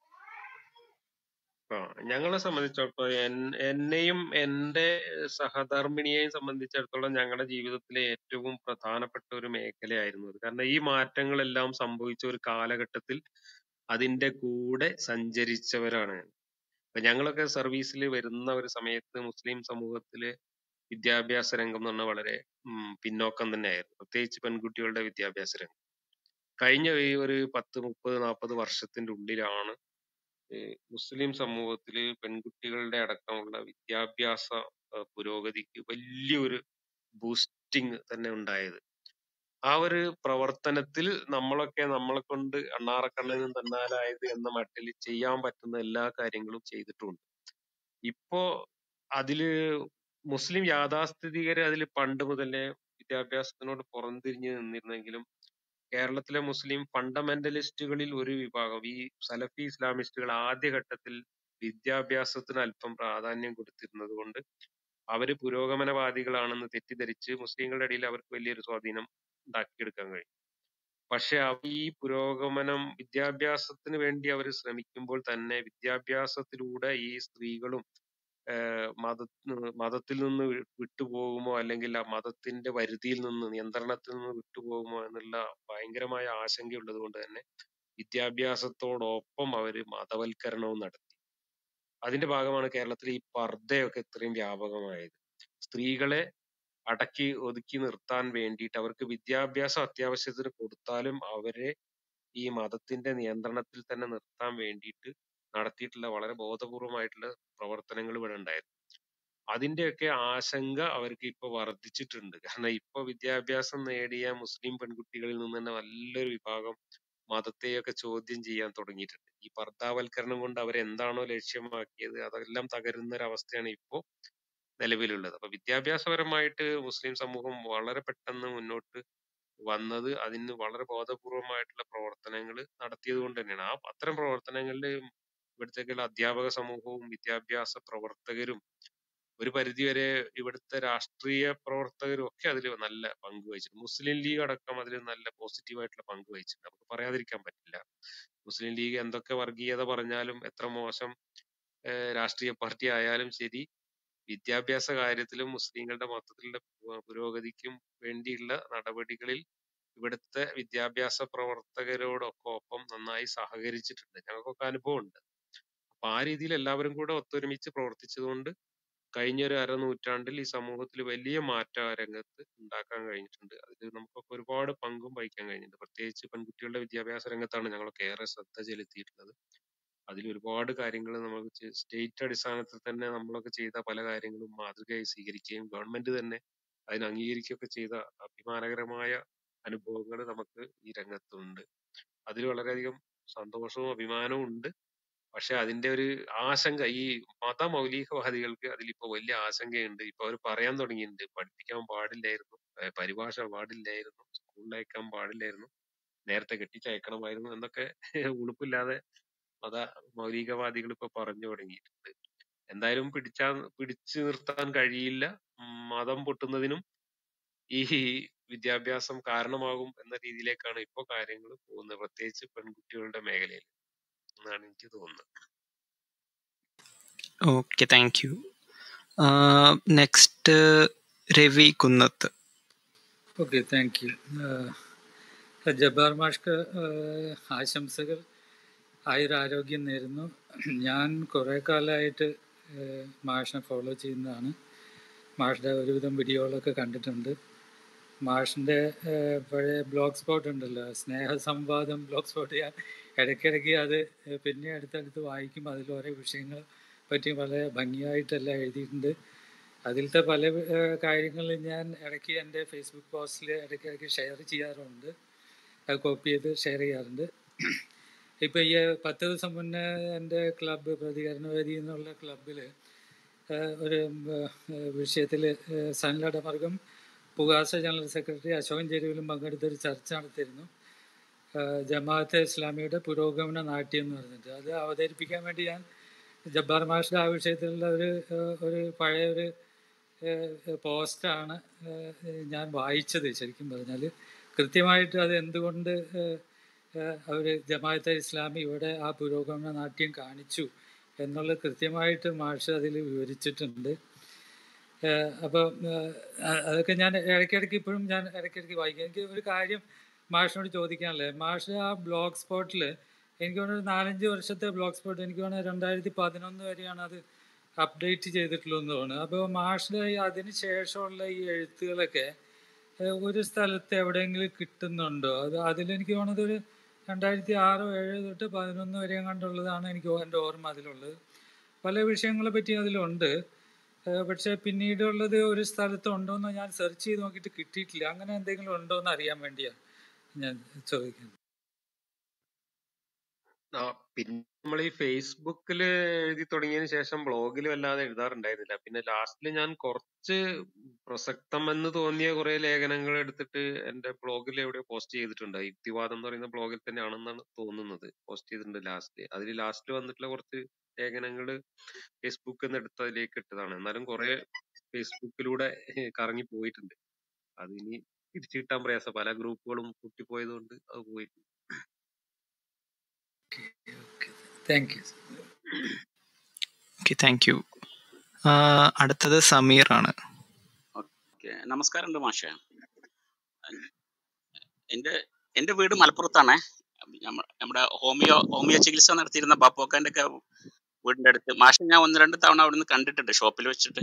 ആ ഞങ്ങളെ സംബന്ധിച്ചിടത്തോളം എൻ- എന്നെയും എന്റെ സഹധർമ്മിണിയെയും സംബന്ധിച്ചിടത്തോളം ഞങ്ങളുടെ ജീവിതത്തിലെ ഏറ്റവും പ്രധാനപ്പെട്ട ഒരു മേഖലയായിരുന്നു അത് കാരണം ഈ മാറ്റങ്ങളെല്ലാം സംഭവിച്ച ഒരു കാലഘട്ടത്തിൽ അതിന്റെ കൂടെ സഞ്ചരിച്ചവരാണ് അപ്പൊ ഞങ്ങളൊക്കെ സർവീസിൽ വരുന്ന ഒരു സമയത്ത് മുസ്ലിം സമൂഹത്തില് വിദ്യാഭ്യാസ രംഗം എന്ന് പറഞ്ഞാൽ വളരെ ഉം, പിന്നോക്കം തന്നെയായിരുന്നു പ്രത്യേകിച്ച് പെൺകുട്ടികളുടെ വിദ്യാഭ്യാസ രംഗം കഴിഞ്ഞ ഈ ഒരു പത്ത് മുപ്പത് നാൽപ്പത് വർഷത്തിന്റെ ഉള്ളിലാണ് ഈ മുസ്ലിം സമൂഹത്തില് പെൺകുട്ടികളുടെ അടക്കമുള്ള വിദ്യാഭ്യാസ ആ, പുരോഗതിക്ക് വലിയൊരു ബൂസ്റ്റിംഗ് തന്നെ ഉണ്ടായത് ആ ഒരു പ്രവർത്തനത്തിൽ നമ്മളൊക്കെ നമ്മളെ കൊണ്ട് അണ്ണാറക്കണ്ണനും തന്നാലായത് എന്ന മട്ടിൽ ചെയ്യാൻ പറ്റുന്ന എല്ലാ കാര്യങ്ങളും ചെയ്തിട്ടുണ്ട് ഇപ്പോ അതില് മുസ്ലിം യാഥാസ്ഥിതികര് അതിൽ പണ്ട് മുതലേ വിദ്യാഭ്യാസത്തിനോട് പുറംതിരിഞ്ഞ് നിന്നിരുന്നെങ്കിലും കേരളത്തിലെ മുസ്ലിം ഫണ്ടമെന്റലിസ്റ്റുകളിൽ ഒരു വിഭാഗം ഈ സലഫി ഇസ്ലാമിസ്റ്റുകൾ ആദ്യഘട്ടത്തിൽ വിദ്യാഭ്യാസത്തിന് അല്പം പ്രാധാന്യം കൊടുത്തിരുന്നത് കൊണ്ട് അവര് പുരോഗമനവാദികളാണെന്ന് തെറ്റിദ്ധരിച്ച് മുസ്ലിങ്ങളുടെ ഇടയിൽ അവർക്ക് വലിയൊരു സ്വാധീനം ഉണ്ടാക്കിയെടുക്കാൻ കഴിയും പക്ഷെ അവ ഈ പുരോഗമനം വിദ്യാഭ്യാസത്തിന് വേണ്ടി അവർ ശ്രമിക്കുമ്പോൾ തന്നെ വിദ്യാഭ്യാസത്തിലൂടെ ഈ സ്ത്രീകളും ഏഹ് മത മതത്തിൽ നിന്ന് വി- വിട്ടുപോകുമോ അല്ലെങ്കിൽ ആ മതത്തിന്റെ വരുതിയിൽ നിന്ന് നിയന്ത്രണത്തിൽ നിന്ന് വിട്ടുപോകുമോ എന്നുള്ള ഭയങ്കരമായ ആശങ്കയുള്ളത് കൊണ്ട് തന്നെ വിദ്യാഭ്യാസത്തോടൊപ്പം അവര് മതവൽക്കരണവും നടത്തി അതിന്റെ ഭാഗമാണ് കേരളത്തിൽ ഈ പർദ്ദയൊക്കെ ഇത്രയും വ്യാപകമായത് സ്ത്രീകളെ അടക്കി ഒതുക്കി നിർത്താൻ വേണ്ടിയിട്ട് അവർക്ക് വിദ്യാഭ്യാസം അത്യാവശ്യത്തിന് കൊടുത്താലും അവരെ ഈ മതത്തിന്റെ നിയന്ത്രണത്തിൽ തന്നെ നിർത്താൻ വേണ്ടിയിട്ട് നടത്തിയിട്ടുള്ള വളരെ ബോധപൂർവമായിട്ടുള്ള പ്രവർത്തനങ്ങൾ ഇവിടെ ഉണ്ടായിരുന്നു അതിന്റെയൊക്കെ ആശങ്ക അവർക്ക് ഇപ്പൊ വർദ്ധിച്ചിട്ടുണ്ട് കാരണം ഇപ്പൊ വിദ്യാഭ്യാസം നേടിയ മുസ്ലിം പെൺകുട്ടികളിൽ നിന്ന് തന്നെ നല്ലൊരു വിഭാഗം മതത്തെയൊക്കെ ചോദ്യം ചെയ്യാൻ തുടങ്ങിയിട്ടുണ്ട് ഈ പർദ്ദാവൽക്കരണം കൊണ്ട് അവരെന്താണോ ലക്ഷ്യമാക്കിയത് അതെല്ലാം തകരുന്ന ഒരു അവസ്ഥയാണ് ഇപ്പോ നിലവിലുള്ളത് അപ്പൊ വിദ്യാഭ്യാസപരമായിട്ട് മുസ്ലിം സമൂഹം വളരെ പെട്ടെന്ന് മുന്നോട്ട് വന്നത് അതിന് വളരെ ബോധപൂർവമായിട്ടുള്ള പ്രവർത്തനങ്ങൾ നടത്തിയത് കൊണ്ട് തന്നെയാണ് ആ അത്തരം പ്രവർത്തനങ്ങളിൽ ഇവിടുത്തേക്കുള്ള അധ്യാപക സമൂഹവും വിദ്യാഭ്യാസ പ്രവർത്തകരും ഒരു പരിധിവരെ ഇവിടുത്തെ രാഷ്ട്രീയ പ്രവർത്തകരും ഒക്കെ അതിൽ നല്ല പങ്ക് വഹിച്ചിട്ടുണ്ട് മുസ്ലിം ലീഗ് അടക്കം അതിൽ നല്ല പോസിറ്റീവായിട്ടുള്ള പങ്ക് വഹിച്ചിട്ടുണ്ട് നമുക്ക് പറയാതിരിക്കാൻ പറ്റില്ല മുസ്ലിം ലീഗ് എന്തൊക്കെ വർഗീയത പറഞ്ഞാലും എത്ര മോശം ഏഹ് രാഷ്ട്രീയ പാർട്ടി ആയാലും ശരി വിദ്യാഭ്യാസ കാര്യത്തിലും മുസ്ലിങ്ങളുടെ മൊത്തത്തിലുള്ള പു- പുരോഗതിക്കും വേണ്ടിയുള്ള നടപടികളിൽ ഇവിടുത്തെ വിദ്യാഭ്യാസ പ്രവർത്തകരോടൊക്കെ ഒപ്പം നന്നായി സഹകരിച്ചിട്ടുണ്ട് ഞങ്ങൾക്കൊക്കെ അനുഭവമുണ്ട് അപ്പൊ ആ രീതിയിൽ എല്ലാവരും കൂടെ ഒത്തൊരുമിച്ച് പ്രവർത്തിച്ചതുകൊണ്ട് കഴിഞ്ഞ ഒരു അരനൂറ്റാണ്ടിൽ ഈ സമൂഹത്തിൽ വലിയ മാറ്റം ആ രംഗത്ത് ഉണ്ടാക്കാൻ കഴിഞ്ഞിട്ടുണ്ട് അതിൽ നമുക്കൊക്കെ ഒരുപാട് പങ്കും വഹിക്കാൻ കഴിഞ്ഞിട്ടുണ്ട് പ്രത്യേകിച്ച് പെൺകുട്ടികളുടെ വിദ്യാഭ്യാസ രംഗത്താണ് ഞങ്ങളൊക്കെ ഏറെ ശ്രദ്ധ ചെലുത്തിയിട്ടുള്ളത് അതിൽ ഒരുപാട് കാര്യങ്ങൾ നമുക്ക് സ്റ്റേറ്റ് അടിസ്ഥാനത്തിൽ തന്നെ നമ്മളൊക്കെ ചെയ്ത പല കാര്യങ്ങളും മാതൃകയായി സ്വീകരിക്കുകയും ഗവൺമെന്റ് തന്നെ അതിന് അംഗീകരിക്കുകയൊക്കെ ചെയ്ത അഭിമാനകരമായ അനുഭവങ്ങൾ നമുക്ക് ഈ രംഗത്തുണ്ട് അതിൽ വളരെയധികം സന്തോഷവും അഭിമാനവും ഉണ്ട് പക്ഷെ അതിന്റെ ഒരു ആശങ്ക ഈ മതമൗലികവാദികൾക്ക് അതിലിപ്പോ വലിയ ആശങ്കയുണ്ട് ഇപ്പൊ അവർ പറയാൻ തുടങ്ങിയിട്ടുണ്ട് പഠിപ്പിക്കാൻ പാടില്ലായിരുന്നു ഏഹ് പരിഭാഷ പാടില്ലായിരുന്നു സ്കൂളിൽ അയക്കാൻ പാടില്ലായിരുന്നു നേരത്തെ കെട്ടിച്ചയക്കണമായിരുന്നു എന്നൊക്കെ ഉളുപ്പില്ലാതെ മത മൗലികവാദികൾ ഇപ്പൊ പറഞ്ഞു തുടങ്ങിയിട്ടുണ്ട് എന്തായാലും പിടിച്ചാ പിടിച്ചു നിർത്താൻ കഴിയില്ല ഉം, മതം പൊട്ടുന്നതിനും ഈ വിദ്യാഭ്യാസം കാരണമാകും എന്ന രീതിയിലേക്കാണ് ഇപ്പൊ കാര്യങ്ങൾ പോകുന്നത് പ്രത്യേകിച്ച് പെൺകുട്ടികളുടെ മേഖലയിൽ എന്നാണ് എനിക്ക് തോന്നുന്നത് okay thank you next Ravi Kunnath okay thank you Jabbar മാഷ്ക്ക് ആഹ്, ആശംസകൾ ആയുരാരോഗ്യം നേരുന്നു ഞാൻ കുറേ കാലമായിട്ട് ആഹ്, മാഷിനെ ഫോളോ ചെയ്യുന്നതാണ് മാഷിൻ്റെ ഒരുവിധം വീഡിയോകളൊക്കെ കണ്ടിട്ടുണ്ട് മാഷിൻ്റെ ആഹ്, പഴയ ബ്ലോഗ് സ്പോട്ട് ഉണ്ടല്ലോ സ്നേഹസംവാദം ബ്ലോഗ് സ്പോട്ട് ഞാൻ ഇടയ്ക്കിടയ്ക്ക് അത് പിന്നെ അടുത്തടുത്ത് വായിക്കും അതിൽ ഓരോ വിഷയങ്ങൾ പറ്റി വളരെ ഭംഗിയായിട്ടെല്ലാം എഴുതിയിട്ടുണ്ട് അതിലത്തെ പല കാര്യങ്ങൾ ഞാൻ ഇടയ്ക്ക് എൻ്റെ ഫേസ്ബുക്ക് പോസ്റ്റിൽ ഇടയ്ക്കിടയ്ക്ക് ഷെയർ ചെയ്യാറുണ്ട് അത് കോപ്പി ചെയ്ത് ഷെയർ ചെയ്യാറുണ്ട് ഇപ്പോൾ ഈ പത്ത് ദിവസം മുന്നേ എൻ്റെ ക്ലബ്ബ് പ്രതികരണവേദി എന്നുള്ള ക്ലബിൽ ഒരു വിഷയത്തിൽ സനലടമർഗം പുകാസ ജനറൽ സെക്രട്ടറി അശോകൻ ചെരുവിലും പങ്കെടുത്തൊരു ചർച്ച നടത്തിയിരുന്നു ആഹ് ജമാഅത്തെ ഇസ്ലാമിയുടെ പുരോഗമന നാട്യം എന്ന് പറഞ്ഞിട്ട് അത് അവതരിപ്പിക്കാൻ വേണ്ടി ഞാൻ ജബ്ബാർ മാഷിൻ്റെ ആ വിഷയത്തിലുള്ള ഒരു ആഹ് ഒരു പഴയ ഒരു പോസ്റ്റാണ് ഞാൻ വായിച്ചത് ശരിക്കും പറഞ്ഞാൽ കൃത്യമായിട്ട് അത് എന്തുകൊണ്ട് അവർ ജമാഅത്തെ ഇസ്ലാമി ഇവിടെ ആ പുരോഗമന നാട്യം കാണിച്ചു എന്നുള്ളത് കൃത്യമായിട്ട് മാഷ് അതിൽ വിവരിച്ചിട്ടുണ്ട് അപ്പോൾ അതൊക്കെ ഞാൻ ഇടയ്ക്കിടയ്ക്ക് ഇപ്പോഴും ഞാൻ ഇടയ്ക്കിടയ്ക്ക് വായിക്കും എനിക്ക് ഒരു കാര്യം മാഷിനോട് ചോദിക്കാനുള്ളത് മാഷ് ആ ബ്ലോഗ് സ്പോട്ടിൽ എനിക്ക് തോന്നുന്നു ഒരു നാലഞ്ച് വർഷത്തെ ബ്ലോഗ് സ്പോട്ട് എനിക്ക് തോന്നുന്നു രണ്ടായിരത്തി പതിനൊന്ന് വരെയാണ് അത് അപ്ഡേറ്റ് ചെയ്തിട്ടുള്ളതെന്ന് തോന്നുന്നു അപ്പോൾ മാഷിൻ്റെ ഈ അതിന് ശേഷമുള്ള ഈ എഴുത്തുകളൊക്കെ ഏഹ് ഒരു സ്ഥലത്ത് എവിടെയെങ്കിലും കിട്ടുന്നുണ്ടോ അത് അതിലെനിക്ക് തോന്നുന്നത് ഒരു രണ്ടായിരത്തി ആറോ ഏഴോ തൊട്ട് പതിനൊന്ന് വരെ കണ്ടുള്ളതാണ് എനിക്ക് ഓ- എൻ്റെ ഓർമ്മ അതിലുള്ളത് പല വിഷയങ്ങളെ പറ്റി അതിലുണ്ട് ഏഹ് പക്ഷേ പിന്നീടുള്ളത് ഒരു സ്ഥലത്ത് ഉണ്ടോയെന്ന് ഞാൻ സെർച്ച് ചെയ്ത് നോക്കിയിട്ട് കിട്ടിയിട്ടില്ല അങ്ങനെ എന്തെങ്കിലും ഉണ്ടോ എന്ന് അറിയാൻ വേണ്ടിയാണ് ഞാൻ ചോദിക്കുന്നത് ആ പിന്നെ നമ്മൾ ഈ ഫേസ്ബുക്കിൽ എഴുതി തുടങ്ങിയതിന് ശേഷം ബ്ലോഗിൽ വല്ലാതെ എഴുതാറുണ്ടായിരുന്നില്ല പിന്നെ ലാസ്റ്റിൽ ഞാൻ കുറച്ച് പ്രസക്തം എന്ന് തോന്നിയ കുറെ ലേഖനങ്ങൾ എടുത്തിട്ട് എന്റെ ബ്ലോഗിൽ എവിടെയോ പോസ്റ്റ് ചെയ്തിട്ടുണ്ട് യുക്തിവാദം എന്ന് പറയുന്ന ബ്ലോഗിൽ തന്നെയാണെന്നാണ് തോന്നുന്നത് പോസ്റ്റ് ചെയ്തിട്ടുണ്ട് ലാസ്റ്റ് അതിൽ ലാസ്റ്റ് വന്നിട്ടുള്ള കുറച്ച് ലേഖനങ്ങൾ ഫേസ്ബുക്കിൽ നിന്ന് എടുത്ത് അതിലേക്ക് ഇട്ടതാണ് എന്നാലും കുറെ ഫേസ്ബുക്കിലൂടെ കറങ്ങി പോയിട്ടുണ്ട് അതിനി തിരിച്ചു കിട്ടാൻ പ്രയാസം പല ഗ്രൂപ്പുകളും പൊട്ടിപ്പോയത് കൊണ്ട് അത് പോയിട്ടുണ്ട് thank you okay thank you അടുത്തത് സമീർ ആണ് ഓക്കെ നമസ്കാരമുണ്ട് മാഷെ എന്റെ എന്റെ വീട് മലപ്പുറത്താണ് നമ്മ- നമ്മുടെ ഹോമിയോ ഹോമിയോ ചികിത്സ നടത്തിയിരുന്ന ബാപ്പോക്കാന്റെ ഒക്കെ വീടിന്റെ അടുത്ത് മാഷെ ഞാൻ ഒന്ന് രണ്ട് തവണ അവിടുന്ന് കണ്ടിട്ടുണ്ട് ഷോപ്പിൽ വെച്ചിട്ട്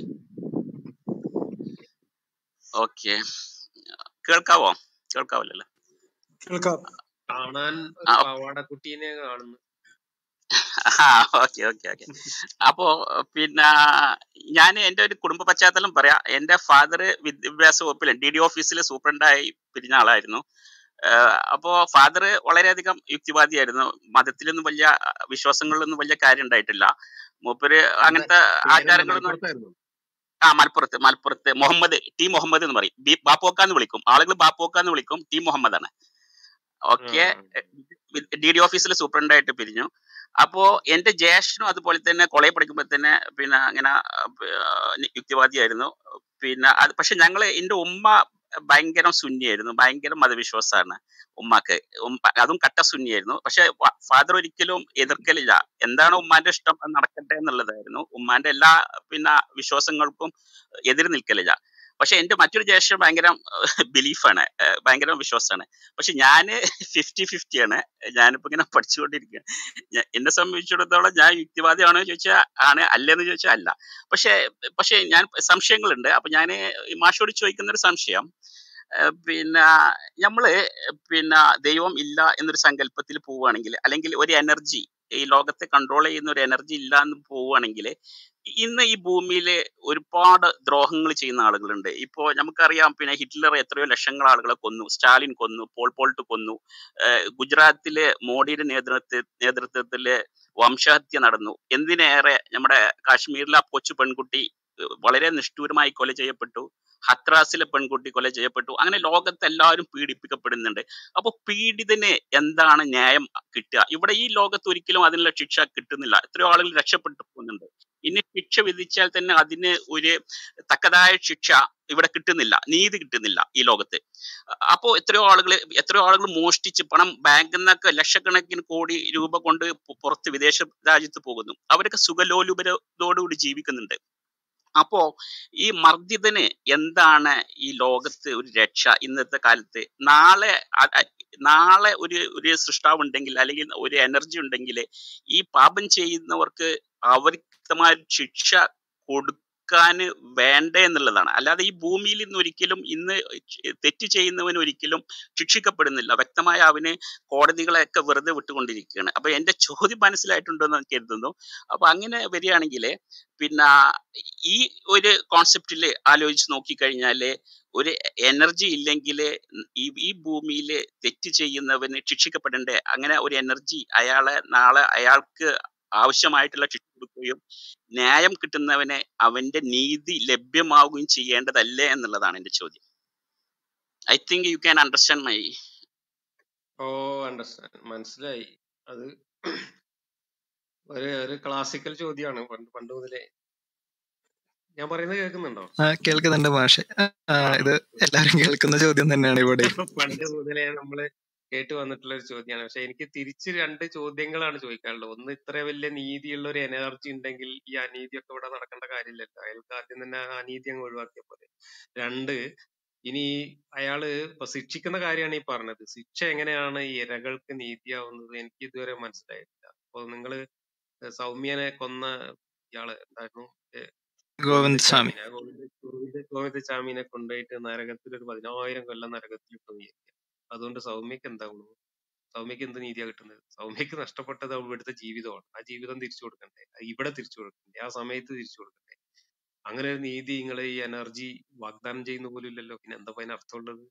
ഓക്കെ കേൾക്കാവോ കേൾക്കാവല്ലോ കേൾക്കാം കാണാൻ ഒരു ആ പാവാടക്കുട്ടീനെ കാണുന്നു ഓക്കെ ഓക്കെ ഓക്കെ അപ്പോ പിന്നെ ഞാൻ എന്റെ ഒരു കുടുംബ പശ്ചാത്തലം പറയാം എന്റെ ഫാദർ വിദ്യാഭ്യാസ വകുപ്പിൽ ഡി ഡി ഓഫീസിൽ സൂപ്രണ്ടായി പിരിഞ്ഞ ആളായിരുന്നു ആഹ് അപ്പോ ഫാദർ വളരെയധികം യുക്തിവാദിയായിരുന്നു മതത്തിലൊന്നും വലിയ വിശ്വാസങ്ങളിലൊന്നും വലിയ കാര്യം ഉണ്ടായിട്ടില്ല മൂപ്പര് എവിടെ അങ്ങനത്തെ പേരെന്താ ആചാരങ്ങളൊന്നും മലപ്പുറത്തായിരുന്നു ആ മലപ്പുറത്ത് മലപ്പുറത്ത് മുഹമ്മദ് ടി മുഹമ്മദ് എന്ന് പറയും ബി ബാപ്പോക്ക എന്ന് വിളിക്കും ആളുകൾ ബാപ്പോക്ക എന്ന് വിളിക്കും ടി മുഹമ്മദ് ആണ് ഓക്കെ ഡി ഡി ഓഫീസിൽ സൂപ്രണ്ടായിട്ട് പിരിഞ്ഞു അപ്പോ എന്റെ ജ്യേഷ്ഠനും അതുപോലെ തന്നെ കോളേജ് പഠിക്കുമ്പോൾ തന്നെ പിന്നെ അങ്ങനെ ആ, യുക്തിവാദിയായിരുന്നു പിന്നെ അത് പക്ഷെ ഞങ്ങള് എന്റെ ഉമ്മ ഭയങ്കര സുന്നിയായിരുന്നു ഭയങ്കര മതവിശ്വാസമാണ് ഉമ്മാക്ക് ഉമ്മ അതും കട്ട സുന്നിയായിരുന്നു പക്ഷെ ഫാദർ ഒരിക്കലും എതിർക്കലില്ല എന്താണ് ഉമ്മാന്റെ ഇഷ്ടം അത് നടക്കട്ടെ എന്നുള്ളതായിരുന്നു ഉമ്മാന്റെ എല്ലാ പിന്നെ വിശ്വാസങ്ങൾക്കും എതിര് നിൽക്കലില്ല പക്ഷെ എന്റെ മറ്റൊരു ജ്യേഷ്ഠൻ ഭയങ്കര ബിലീഫാണ് ഭയങ്കര വിശ്വാസമാണ് പക്ഷെ ഞാന് ഫിഫ്റ്റി ഫിഫ്റ്റി ആണ് ഞാനിപ്പോ ഇങ്ങനെ പഠിച്ചുകൊണ്ടിരിക്കുകയാണ് ഞ- എന്നെ സംബന്ധിച്ചിടത്തോളം ഞാൻ യുക്തിവാദിയാണോ ചോദിച്ചാൽ ആണ് അല്ലെന്ന് ചോദിച്ചാൽ അല്ല പക്ഷെ പക്ഷെ ഞാൻ സംശയങ്ങളുണ്ട് അപ്പൊ ഞാൻ മാഷോട് ചോദിക്കുന്ന ഒരു സംശയം ഏഹ് പിന്നെ നമ്മള് പിന്നെ ദൈവം ഇല്ല എന്നൊരു സങ്കല്പത്തിൽ പോവുകയാണെങ്കിൽ അല്ലെങ്കിൽ ഒരു എനർജി ഈ ലോകത്തെ കൺട്രോൾ ചെയ്യുന്ന ഒരു എനർജി ഇല്ല എന്ന് പോവുകയാണെങ്കിൽ ഇന്ന് ഈ ഭൂമിയിൽ ഒരുപാട് ദ്രോഹങ്ങൾ ചെയ്യുന്ന ആളുകളുണ്ട് ഇപ്പോ നമുക്കറിയാം പിന്നെ ഹിറ്റ്ലർ എത്രയോ ലക്ഷങ്ങൾ ആളുകളെ കൊന്നു സ്റ്റാലിൻ കൊന്നു പോൾ പോൾട്ട് കൊന്നു ഏഹ് ഗുജറാത്തിലെ മോഡിയുടെ നേതൃത്വ നേതൃത്വത്തില് വംശഹത്യ നടന്നു എന്തിനേറെ നമ്മുടെ കാശ്മീരിലെ ആ കൊച്ചു പെൺകുട്ടി ഏഹ് വളരെ നിഷ്ഠൂരമായി കൊല ചെയ്യപ്പെട്ടു ഹത്രാസിലെ പെൺകുട്ടി കൊല ചെയ്യപ്പെട്ടു അങ്ങനെ ലോകത്ത് എല്ലാവരും പീഡിപ്പിക്കപ്പെടുന്നുണ്ട് അപ്പൊ പീഡിതന് എന്താണ് ന്യായം കിട്ടുക ഇവിടെ ഈ ലോകത്ത് ഒരിക്കലും അതിനുള്ള ശിക്ഷ കിട്ടുന്നില്ല എത്രയോ ആളുകൾ രക്ഷപ്പെട്ടു പോകുന്നുണ്ട് ഇനി ശിക്ഷ വിധിച്ചാൽ തന്നെ അതിന് ഒരു തക്കതായ ശിക്ഷ ഇവിടെ കിട്ടുന്നില്ല നീതി കിട്ടുന്നില്ല ഈ ലോകത്ത് അപ്പോ എത്രയോ ആളുകൾ എത്രയോ ആളുകൾ മോഷ്ടിച്ച് പണം ബാങ്കിൽ നിന്നൊക്കെ ലക്ഷക്കണക്കിന് കോടി രൂപ കൊണ്ട് പു- പുറത്ത് വിദേശ രാജ്യത്ത് പോകുന്നു അവരൊക്കെ സുഖലോലുപരതോടുകൂടി ജീവിക്കുന്നുണ്ട് അപ്പോ ഈ മർദ്ദിതന് എന്താണ് ഈ ലോകത്ത് ഒരു രക്ഷ ഇന്നത്തെ കാലത്ത് നാളെ അ- അ- നാളെ ഒരു ഒരു സൃഷ്ടാവ് ഉണ്ടെങ്കിൽ അല്ലെങ്കിൽ ഒരു എനർജി ഉണ്ടെങ്കിൽ ഈ പാപം ചെയ്യുന്നവർക്ക് അവ്യക്തമായ ശിക്ഷ കൊടുക്കാന് വേണ്ട എന്നുള്ളതാണ് അല്ലാതെ ഈ ഭൂമിയിൽ നിന്ന് ഒരിക്കലും ഇന്ന് തെറ്റ് ചെയ്യുന്നവൻ ഒരിക്കലും ശിക്ഷിക്കപ്പെടുന്നില്ല വ്യക്തമായ അവന് കോടതികളെയൊക്കെ വെറുതെ വിട്ടുകൊണ്ടിരിക്കുകയാണ് അപ്പൊ എന്റെ ചോദ്യം മനസ്സിലായിട്ടുണ്ടെന്ന് ഞാൻ കരുതുന്നു അപ്പൊ അങ്ങനെ വരികയാണെങ്കിൽ പിന്നെ ഈ ഒരു കോൺസെപ്റ്റിൽ ആലോചിച്ച് നോക്കിക്കഴിഞ്ഞാല് ഒരു എനർജി ഇല്ലെങ്കിൽ ഈ ഈ ഭൂമിയിൽ തെറ്റ് ചെയ്യുന്നവന് ശിക്ഷിക്കപ്പെടണ്ടേ അങ്ങനെ ഒരു എനർജി അയാളെ നാളെ അയാൾക്ക് ആവശ്യമായിട്ടുള്ള ശിക്ഷ കൊടുക്കുകയും ന്യായം കിട്ടുന്നവന് അവന്റെ നീതി ലഭ്യമാവുകയും ചെയ്യേണ്ടതല്ലേ എന്നുള്ളതാണ് എന്റെ ചോദ്യം I think you can understand my oh understand മനസ്സിലായി അത് ഒരു ഒരു ക്ലാസിക്കൽ ചോദ്യമാണ് പണ്ട് പണ്ട് മുതലേ ഞാൻ പറയുന്നത് കേൾക്കുന്നുണ്ടോ ആ കേൾക്കുന്നുണ്ട് മാഷെ ആ, ഇത് എല്ലാവരും കേൾക്കുന്ന ചോദ്യം തന്നെയാണ് ഇവിടെ പണ്ട് മുതലേ നമ്മള് കേട്ട് വന്നിട്ടുള്ള ഒരു ചോദ്യമാണ് പക്ഷെ എനിക്ക് തിരിച്ച് രണ്ട് ചോദ്യങ്ങളാണ് ചോദിക്കാനുള്ളത് ഒന്ന് ഇത്ര വലിയ നീതിയുള്ള ഒരു എനർജി ഉണ്ടെങ്കിൽ ഈ അനീതിയൊക്കെ ഇവിടെ നടക്കേണ്ട കാര്യമില്ലല്ലോ അയാൾക്ക് ആദ്യം തന്നെ ആ അനീതി അങ്ങ് ഒഴിവാക്കിയ പോലെ രണ്ട് ഇനി അയാള് ഇപ്പൊ ശിക്ഷിക്കുന്ന കാര്യമാണ് ഈ പറഞ്ഞത് ശിക്ഷ എങ്ങനെയാണ് ഈ ഇരകൾക്ക് നീതിയാവുന്നത് എനിക്ക് ഇതുവരെ മനസ്സിലായിട്ടില്ല അപ്പൊ നിങ്ങള് സൗമ്യനെ കൊന്ന ഇയാള് എന്തായിരുന്നു ഏ, ഗോവിന്ദ് സ്വാമി ഗോവിന്ദചാമിനെ ആ ഗോവിന്ദ ഗോവിന്ദ ഗോവിന്ദചാമിനെ കൊണ്ടുപോയിട്ട് നരകത്തിൽ ഒരു പതിനായിരം കൊല്ലം നരകത്തിൽ ഇട്ടു വിചാരിക്കുക അതുകൊണ്ട് സൗമ്യക്ക് എന്താ ഗുണം സൗമ്യക്ക് എന്ത് നീതിയാ കിട്ടുന്നത് സൗമ്യക്ക് നഷ്ടപ്പെട്ടത് ഇവിടുത്തെ ജീവിതമാണ് ആ ജീവിതം തിരിച്ചു കൊടുക്കണ്ടേ അത് ഇവിടെ തിരിച്ചു കൊടുക്കണ്ടേ ആ സമയത്ത് തിരിച്ചു കൊടുക്കണ്ടേ അങ്ങനെ ഒരു നീതി നിങ്ങൾ ഈ എനർജി വാഗ്ദാനം ചെയ്യുന്ന പോലും ഇല്ലല്ലോ പിന്നെ എന്താ അതിന് അർത്ഥമുള്ളത്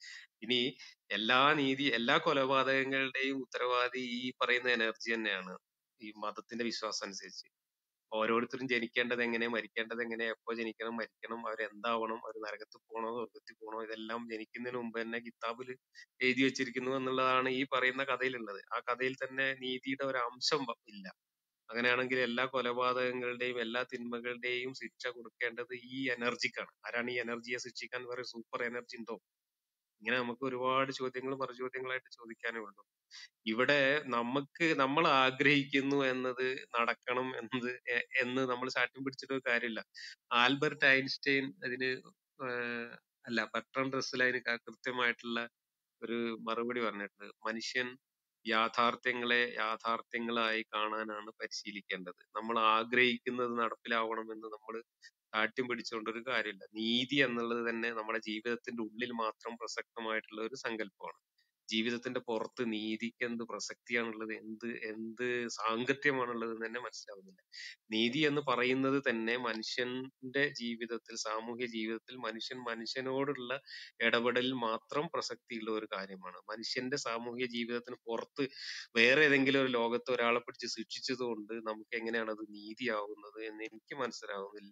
ഇനി എല്ലാ നീതി എല്ലാ കൊലപാതകങ്ങളുടെയും ഉത്തരവാദി ഈ പറയുന്ന എനർജി തന്നെയാണ് ഈ മതത്തിന്റെ വിശ്വാസം അനുസരിച്ച് ഓരോരുത്തരും ജനിക്കേണ്ടത് എങ്ങനെ മരിക്കേണ്ടത് എങ്ങനെ എപ്പോ ജനിക്കണം മരിക്കണം അവരെന്താവണം അവർ നരകത്തിൽ പോകണോ സ്വർഗത്തിൽ പോകണോ ഇതെല്ലാം ജനിക്കുന്നതിന് മുമ്പ് തന്നെ കിതാബിൽ എഴുതി വെച്ചിരിക്കുന്നു എന്നുള്ളതാണ് ഈ പറയുന്ന കഥയിലുള്ളത് ആ കഥയിൽ തന്നെ നീതിയുടെ ഒരു അംശം വ- ഇല്ല അങ്ങനെയാണെങ്കിൽ എല്ലാ കൊലപാതകങ്ങളുടെയും എല്ലാ തിന്മകളുടെയും ശിക്ഷ കൊടുക്കേണ്ടത് ഈ എനർജിക്കാണ് ആരാണ് ഈ എനർജിയെ ശിക്ഷിക്കാൻ വേറെ സൂപ്പർ എനർജി ഉണ്ടോ ഇങ്ങനെ നമുക്ക് ഒരുപാട് ചോദ്യങ്ങൾ മറുചോദ്യങ്ങളായിട്ട് ചോദിക്കാനേ ഉള്ളൂ ഇവിടെ നമുക്ക് നമ്മൾ ആഗ്രഹിക്കുന്നു എന്നത് നടക്കണം എന്നത് എ- എന്ന് നമ്മൾ ശാഠ്യം പിടിച്ചിട്ട് ഒരു കാര്യമില്ല ആൽബർട്ട് ഐൻസ്റ്റൈൻ അതിന് ആഹ് അല്ല ബർട്രണ്ട് റസ്സൽ അതിന് ക- കൃത്യമായിട്ടുള്ള ഒരു മറുപടി പറഞ്ഞിട്ടുണ്ട് മനുഷ്യൻ യാഥാർത്ഥ്യങ്ങളെ യാഥാർത്ഥ്യങ്ങളായി കാണാനാണ് പരിശീലിക്കേണ്ടത് നമ്മൾ ആഗ്രഹിക്കുന്നത് നടപ്പിലാവണമെന്ന് നമ്മൾ ശാഠ്യം പിടിച്ചുകൊണ്ട് ഒരു കാര്യമില്ല നീതി എന്നുള്ളത് തന്നെ നമ്മുടെ ജീവിതത്തിന്റെ ഉള്ളിൽ മാത്രം പ്രസക്തമായിട്ടുള്ള ഒരു സങ്കല്പമാണ് ജീവിതത്തിന്റെ പുറത്ത് നീതിക്ക് എന്ത് പ്രസക്തിയാണുള്ളത് എന്ത് എന്ത് സാങ്കത്യമാണുള്ളത് എന്ന് തന്നെ മനസ്സിലാവുന്നില്ല നീതി എന്ന് പറയുന്നത് തന്നെ മനുഷ്യന്റെ ജീവിതത്തിൽ സാമൂഹ്യ ജീവിതത്തിൽ മനുഷ്യൻ മനുഷ്യനോടുള്ള ഇടപെടലിൽ മാത്രം പ്രസക്തിയുള്ള ഒരു കാര്യമാണ് മനുഷ്യന്റെ സാമൂഹ്യ ജീവിതത്തിന് പുറത്ത് വേറെ ഏതെങ്കിലും ഒരു ലോകത്ത് ഒരാളെ പിടിച്ച് ശിക്ഷിച്ചത് കൊണ്ട് നമുക്ക് എങ്ങനെയാണ് അത് നീതിയാവുന്നത് എന്ന് എനിക്ക് മനസ്സിലാവുന്നില്ല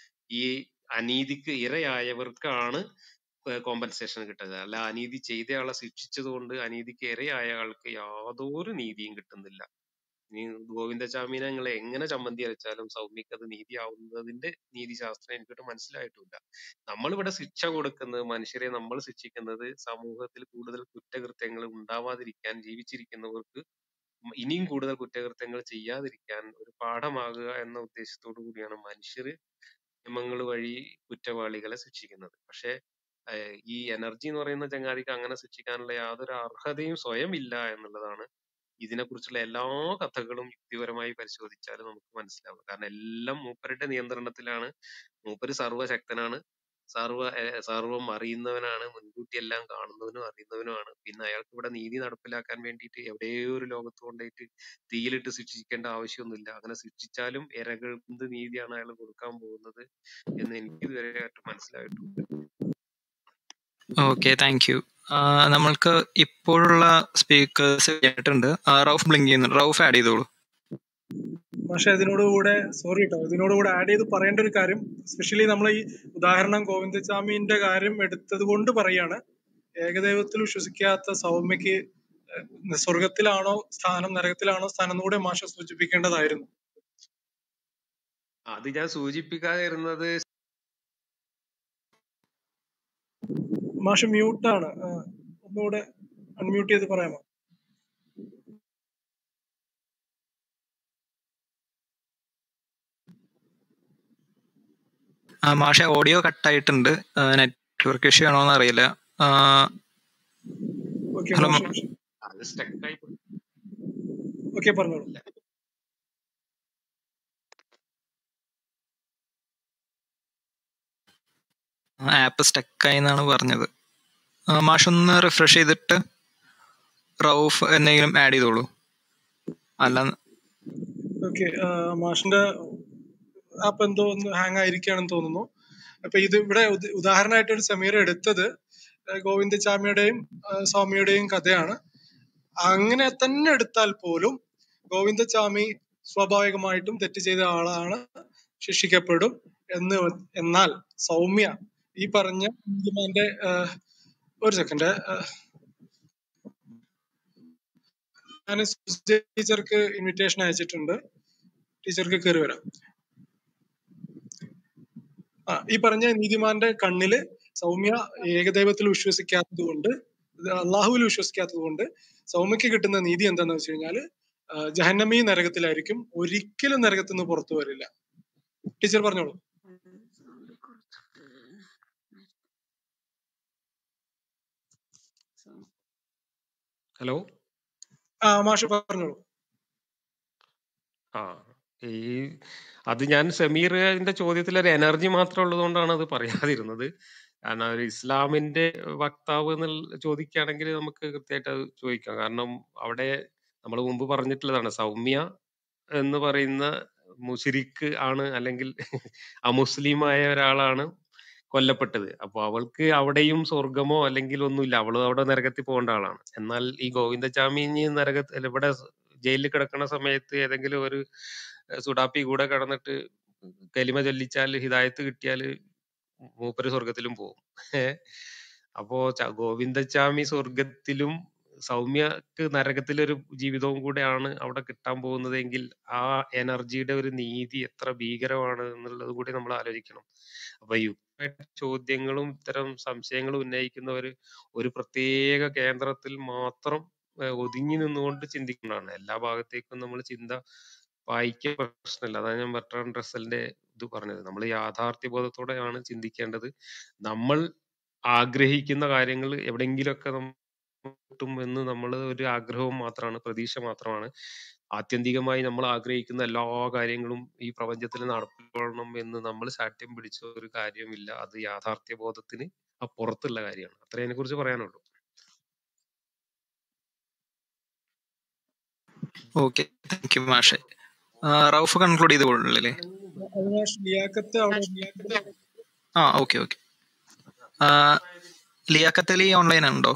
ഈ അനീതിക്ക് ഇരയായവർക്കാണ് കോമ്പൻസേഷൻ കിട്ടുന്നത് അല്ല അനീതി ചെയ്തയാളെ ശിക്ഷിച്ചത് കൊണ്ട് അനീതിക്ക് ഇരയായ ആൾക്ക് യാതൊരു നീതിയും കിട്ടുന്നില്ല ഇനി ഗോവിന്ദചാമിനെ നിങ്ങൾ എങ്ങനെ ചമ്മന്തി അരച്ചാലും സൗമ്യക്ക് അത് നീതിയാവുന്നതിന്റെ നീതിശാസ്ത്രം എനിക്കിട്ട് മനസ്സിലായിട്ടില്ല നമ്മളിവിടെ ശിക്ഷ കൊടുക്കുന്നത് മനുഷ്യരെ നമ്മൾ ശിക്ഷിക്കുന്നത് സമൂഹത്തിൽ കൂടുതൽ കുറ്റകൃത്യങ്ങൾ ഉണ്ടാവാതിരിക്കാൻ ജീവിച്ചിരിക്കുന്നവർക്ക് ഇനിയും കൂടുതൽ കുറ്റകൃത്യങ്ങൾ ചെയ്യാതിരിക്കാൻ ഒരു പാഠമാകുക എന്ന ഉദ്ദേശത്തോടു കൂടിയാണ് മനുഷ്യര് നിയമങ്ങൾ വഴി കുറ്റവാളികളെ ശിക്ഷിക്കുന്നത് പക്ഷെ ഏഹ് ഈ എനർജി എന്ന് പറയുന്ന ചങ്ങാതിക്ക് അങ്ങനെ ശിക്ഷിക്കാനുള്ള യാതൊരു അർഹതയും സ്വയം ഇല്ല എന്നുള്ളതാണ് ഇതിനെക്കുറിച്ചുള്ള എല്ലാ കഥകളും യുക്തിപരമായി പരിശോധിച്ചാൽ നമുക്ക് മനസ്സിലാവും കാരണം എല്ലാം മൂപ്പരുടെ നിയന്ത്രണത്തിലാണ് മൂപ്പര് സർവ്വശക്തനാണ് സർവ്വ ഏഹ് സർവ്വം അറിയുന്നവനാണ് മുൻകൂട്ടി എല്ലാം കാണുന്നവനും അറിയുന്നവനുമാണ് പിന്നെ അയാൾക്ക് ഇവിടെ നീതി നടപ്പിലാക്കാൻ വേണ്ടിയിട്ട് എവിടെയോ ഒരു ലോകത്ത് കൊണ്ടുപോയിട്ട് തീയിലിട്ട് ശിക്ഷിക്കേണ്ട ആവശ്യമൊന്നുമില്ല അങ്ങനെ ശിക്ഷിച്ചാലും ഇരകൾക്ക് എന്ത് നീതിയാണ് അയാൾ കൊടുക്കാൻ പോകുന്നത് എന്ന് എനിക്ക് ഇതുവരെയായിട്ട് മനസ്സിലായിട്ടുണ്ട് ഓക്കെ താങ്ക് യു നമ്മൾക്ക് ഇപ്പോഴുള്ള സ്പീക്കേഴ്സ് കേട്ടിട്ടുണ്ട് ആ, റൌഫ് ബ്ലിങ്ക് ചെയ്യുന്നു റൌഫ് ആഡ് ചെയ്തോളൂ പക്ഷെ ഇതിനോടുകൂടെ സോറി കേട്ടോ ഇതിനോടുകൂടെ ആഡ് ചെയ്ത് പറയേണ്ട ഒരു കാര്യം സ്പെഷ്യലി നമ്മൾ ഈ ഉദാഹരണം ഗോവിന്ദസ്വാമിന്റെ കാര്യം എടുത്തത് കൊണ്ട് പറയാണ് ഏകദൈവത്തിൽ വിശ്വസിക്കാത്ത സൗമ്യക്ക് ഏഹ് സ്വർഗത്തിലാണോ സ്ഥാനം നരകത്തിലാണോ സ്ഥാനം എന്നുകൂടെ മാഷ സൂചിപ്പിക്കേണ്ടതായിരുന്നു അത് ഞാൻ സൂചിപ്പിക്കാതെ ഇരുന്നത് മാഷ് മ്യൂട്ടാണ് ഒന്നുകൂടെ അൺമ്യൂട്ട് ചെയ്ത് പറയാമോ ആ, മാഷെ ഓഡിയോ കട്ടായിട്ടുണ്ട് നെറ്റ്വർക്ക് ഇഷ്യൂ ആണോ എന്ന് അറിയില്ല ആ, ഓക്കെ ഹലോ മാഷ് അത് സ്റ്റക്കായി ഓക്കെ പറഞ്ഞോളൂ ആപ്പ് സ്റ്റക്കായി എന്നാണ് പറഞ്ഞത് ആ, മാഷ് ഒന്ന് റിഫ്രഷ് ചെയ്തിട്ട് റൌഫ് എന്തെങ്കിലും ആഡ് ചെയ്തോളൂ അല്ല ഓക്കെ മാഷിന്റെ ആപ്പ് എന്തോ ഒന്ന് ഹാങ് ആയിരിക്കുകയാണെന്ന് തോന്നുന്നു അപ്പൊ ഇത് ഇവിടെ ഉദ- ഉദാഹരണമായിട്ട് ഒരു സമീർ എടുത്തത് ഏഹ് ഗോവിന്ദചാമിയുടെയും ഏഹ് സ്വാമിയുടെയും കഥയാണ് അങ്ങനെ തന്നെ എടുത്താൽ പോലും ഗോവിന്ദചാമി സ്വാഭാവികമായിട്ടും തെറ്റ് ചെയ്ത ആളാണ് ശിക്ഷിക്കപ്പെടും എന്ന് എന്നാൽ സൗമ്യ ഈ പറഞ്ഞ നീതിമാന്റെ ഏഹ്, ഒരു സെക്കൻഡ് ഞാൻ ടീച്ചർക്ക് ഇൻവിറ്റേഷൻ അയച്ചിട്ടുണ്ട് ടീച്ചർക്ക് കയറി വരാം ആ ഈ പറഞ്ഞ നീതിമാന്റെ കണ്ണില് സൗമ്യ ഏകദൈവത്തിൽ വിശ്വസിക്കാത്തത് കൊണ്ട് അള്ളാഹുവിൽ വിശ്വസിക്കാത്തത് കൊണ്ട് സൗമ്യക്ക് കിട്ടുന്ന നീതി എന്താന്ന് വെച്ച് കഴിഞ്ഞാല് ആ, ജഹന്നമി നരകത്തിലായിരിക്കും ഒരിക്കലും നരകത്തിൽ നിന്ന് പുറത്തു വരില്ല ടീച്ചർ പറഞ്ഞോളൂ ഹലോ ആ മാഷ് പറഞ്ഞോളൂ ആ ഈ അത് ഞാൻ സമീറിന്റെ ചോദ്യത്തിൽ ഒരു എനർജി മാത്രം ഉള്ളതുകൊണ്ടാണ് അത് പറയാതിരുന്നത് കാരണം ഒരു ഇസ്ലാമിന്റെ വക്താവ് എന്നുള്ള ചോദിക്കുകയാണെങ്കിൽ നമുക്ക് കൃത്യമായിട്ട് അത് ചോദിക്കാം കാരണം അവിടെ നമ്മൾ മുമ്പ് പറഞ്ഞിട്ടുള്ളതാണ് സൗമ്യ എന്ന് പറയുന്ന മുഷിരിക്ക് ആണ് അല്ലെങ്കിൽ അമുസ്ലിമായ ഒരാളാണ് കൊല്ലപ്പെട്ടത് അപ്പൊ അവൾക്ക് അവിടെയും സ്വർഗമോ അല്ലെങ്കിൽ ഒന്നുമില്ല അവള് അവിടെ നരകത്തിൽ പോകേണ്ട ആളാണ് എന്നാൽ ഈ ഗോവിന്ദചാമി ഇനി നരകത്തിൽ അല്ല, ഇവിടെ ജയിലിൽ കിടക്കുന്ന സമയത്ത് ഏതെങ്കിലും ഒരു ഏഹ് സുഡാപ്പി കൂടെ കടന്നിട്ട് കലിമ ചൊല്ലിച്ചാൽ ഹിദായത്ത് കിട്ടിയാൽ മൂപ്പര് സ്വർഗത്തിലും പോകും ഏഹ് അപ്പോ ച- ഗോവിന്ദച്ചാമി സ്വർഗത്തിലും സൗമ്യക്ക് നരകത്തിലൊരു ജീവിതവും കൂടെയാണ് അവിടെ കിട്ടാൻ പോകുന്നതെങ്കിൽ ആ എനർജിയുടെ ഒരു നീതി എത്ര ഭീകരമാണ് എന്നുള്ളത് കൂടി നമ്മൾ ആലോചിക്കണം അപ്പൊ യുക്തമായിട്ട് ചോദ്യങ്ങളും ഇത്തരം സംശയങ്ങളും ഉന്നയിക്കുന്നവര് ഒരു പ്രത്യേക കേന്ദ്രത്തിൽ മാത്രം ഏഹ് ഒതുങ്ങി നിന്നുകൊണ്ട് ചിന്തിക്കുന്നതാണ് എല്ലാ ഭാഗത്തേക്കും നമ്മൾ ചിന്ത വായിക്കാൻ പ്രശ്നമില്ല അതാണ് ഞാൻ ബർട്രാൻഡ് റസലിന്റെ ഇത് പറഞ്ഞത് നമ്മൾ യാഥാർത്ഥ്യ ബോധത്തോടെയാണ് ചിന്തിക്കേണ്ടത് നമ്മൾ ആഗ്രഹിക്കുന്ന കാര്യങ്ങൾ എവിടെയെങ്കിലുമൊക്കെ നമ്മ കിട്ടും എന്ന് നമ്മൾ ഒരു ആഗ്രഹവും മാത്രമാണ് പ്രതീക്ഷ മാത്രമാണ് ആത്യന്തികമായി നമ്മൾ ആഗ്രഹിക്കുന്ന എല്ലാ കാര്യങ്ങളും ഈ പ്രപഞ്ചത്തിൽ നടപ്പിക്കൊള്ളണം എന്ന് നമ്മൾ ശാഠ്യം പിടിച്ച ഒരു കാര്യമില്ല അത് യാഥാർത്ഥ്യ ബോധത്തിന് അപ്പുറത്തുള്ള കാര്യമാണ് അത്രേ അതിനെ കുറിച്ച് പറയാനുള്ളൂ ഓക്കെ താങ്ക് യു മാഷെ ആ, റൌഫ് കൺക്ലൂഡ് ചെയ്ത് കൊള്ളില്ലേ അത് മാഷ് ലിയാക്കത്ത് അവിടെ ആ okay okay Liaquat Ali online ഉണ്ടോ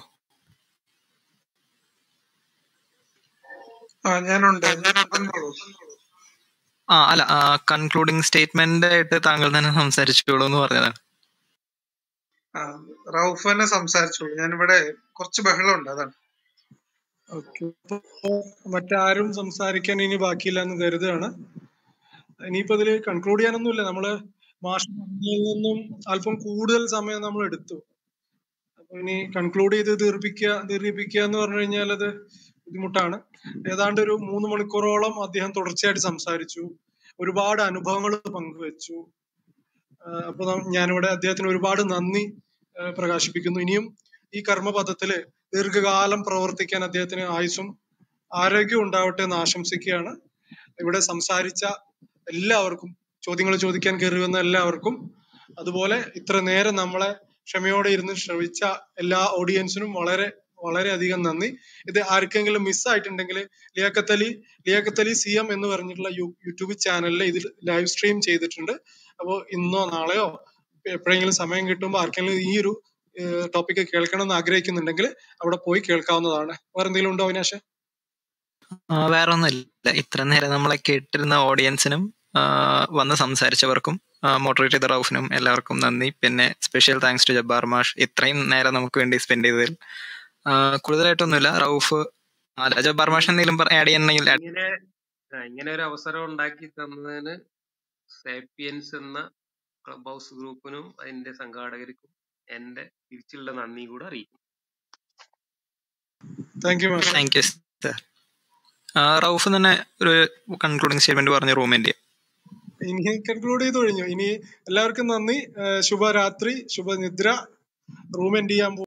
ആ ഞാനുണ്ട് ഞാൻ പറഞ്ഞോളൂ ആ അല്ല കൺക്ലൂഡിങ് സ്റ്റേറ്റ്മെന്റ് ആയിട്ട് താങ്കൾ തന്നെ സംസാരിച്ചോളൂ എന്ന് പറഞ്ഞതാണ് ആ റൌഫ് തന്നെ സംസാരിച്ചോളൂ ഞാനിവിടെ കുറച്ച് ബഹളമുണ്ട് അതാണ് ഓക്കെ മറ്റാരും സംസാരിക്കാൻ ഇനി ബാക്കിയില്ല എന്ന് കരുതുകയാണ് ഇനിയിപ്പോ ഇതില് കൺക്ലൂഡ് ചെയ്യാനൊന്നുമില്ല നമ്മള് മാഷ് പറഞ്ഞതിൽ നിന്നും അല്പം കൂടുതൽ സമയം നമ്മൾ എടുത്തു അപ്പൊ ഇനി കൺക്ലൂഡ് ചെയ്ത് ദീർഘിപ്പിക്കുക ദീർഘിപ്പിക്കുക എന്ന് പറഞ്ഞു കഴിഞ്ഞാൽ അത് ബുദ്ധിമുട്ടാണ് ഏതാണ്ട് ഒരു മൂന്ന് മണിക്കൂറോളം അദ്ദേഹം തുടർച്ചയായിട്ട് സംസാരിച്ചു ഒരുപാട് അനുഭവങ്ങൾ പങ്കുവച്ചു ആഹ് അപ്പൊ നം- ഞാനിവിടെ അദ്ദേഹത്തിന് ഒരുപാട് നന്ദി ആഹ് പ്രകാശിപ്പിക്കുന്നു ഇനിയും ഈ കർമ്മപഥത്തില് ദീർഘകാലം പ്രവർത്തിക്കാൻ അദ്ദേഹത്തിന് ആയുസ്സും ആരോഗ്യവും ഉണ്ടാവട്ടെ എന്ന് ആശംസിക്കുകയാണ് ഇവിടെ സംസാരിച്ച എല്ലാവർക്കും ചോദ്യങ്ങൾ ചോദിക്കാൻ കയറി വന്ന എല്ലാവർക്കും അതുപോലെ ഇത്ര നേരം നമ്മളെ ക്ഷമയോടെ ഇരുന്ന് ശ്രവിച്ച എല്ലാ ഓഡിയൻസിനും വളരെ വളരെയധികം നന്ദി ഇത് ആർക്കെങ്കിലും മിസ്സായിട്ടുണ്ടെങ്കിൽ ലിയാഖത്ത് അലി ലിയാഖത്ത് അലി സി എം എന്ന് പറഞ്ഞിട്ടുള്ള യു- യൂട്യൂബ് ചാനലിൽ ഇത് ലൈവ് സ്ട്രീം ചെയ്തിട്ടുണ്ട് അപ്പോൾ ഇന്നോ നാളെയോ എപ്പോഴെങ്കിലും സമയം കിട്ടുമ്പോൾ ആർക്കെങ്കിലും ഈ ഒരു ടോപ്പിക്ക് കേൾക്കണം എന്ന് ആഗ്രഹിക്കുന്നുണ്ടെങ്കിൽ അവിടെ പോയി കേൾക്കാവുന്നതാണ് വേറെ എന്തെങ്കിലും ഉണ്ടോ അവിനാശ് ആ, വേറെ ഒന്നുമില്ല ഇത്ര നേരം നമ്മളെ കേട്ടിരുന്ന ഓഡിയൻസിനും ആ, വന്ന് സംസാരിച്ചവർക്കും മോഡറേറ്റ് ചെയ്ത റൌഫിനും എല്ലാവർക്കും നന്ദി പിന്നെ സ്പെഷ്യൽ താങ്ക്സ് ടു ജബ്ബാർ മാഷ് ഇത്രയും നേരം നമുക്ക് വേണ്ടി സ്പെൻഡ് ചെയ്തതിൽ ആ, കൂടുതലായിട്ടൊന്നുമില്ല റൌഫ് അല്ല ജബ്ബാർ മാഷ് എന്തെങ്കിലും ആഡ് ചെയ്യണമെങ്കിൽ add ഇങ്ങനെ ആ, ഇങ്ങനെ ഒരു അവസരം ഉണ്ടാക്കി തന്നതിന് സേപ്പിയൻസ് എന്ന ക്ലബ് ഹൗസ് ഗ്രൂപ്പിനും അതിന്റെ സംഘാടകർക്കും എന്റെ തിരിച്ചുള്ള നന്ദി കൂടെ അറിയിക്കും താങ്ക് യു മാഷെ താങ്ക് യു സർ റൌഫ് തന്നെ ഒരു കൺക്ലൂഡിംഗ് സ്റ്റേറ്റ്മെന്റ് പറഞ്ഞ റൂമിന്റെ ഇനി കൺക്ലൂഡ് ചെയ്ത് കഴിഞ്ഞു ഇനി എല്ലാവർക്കും നന്ദി ഏഹ് ശുഭരാത്രി ശുഭനിദ്ര റൂം എൻഡ് ചെയ്യാൻ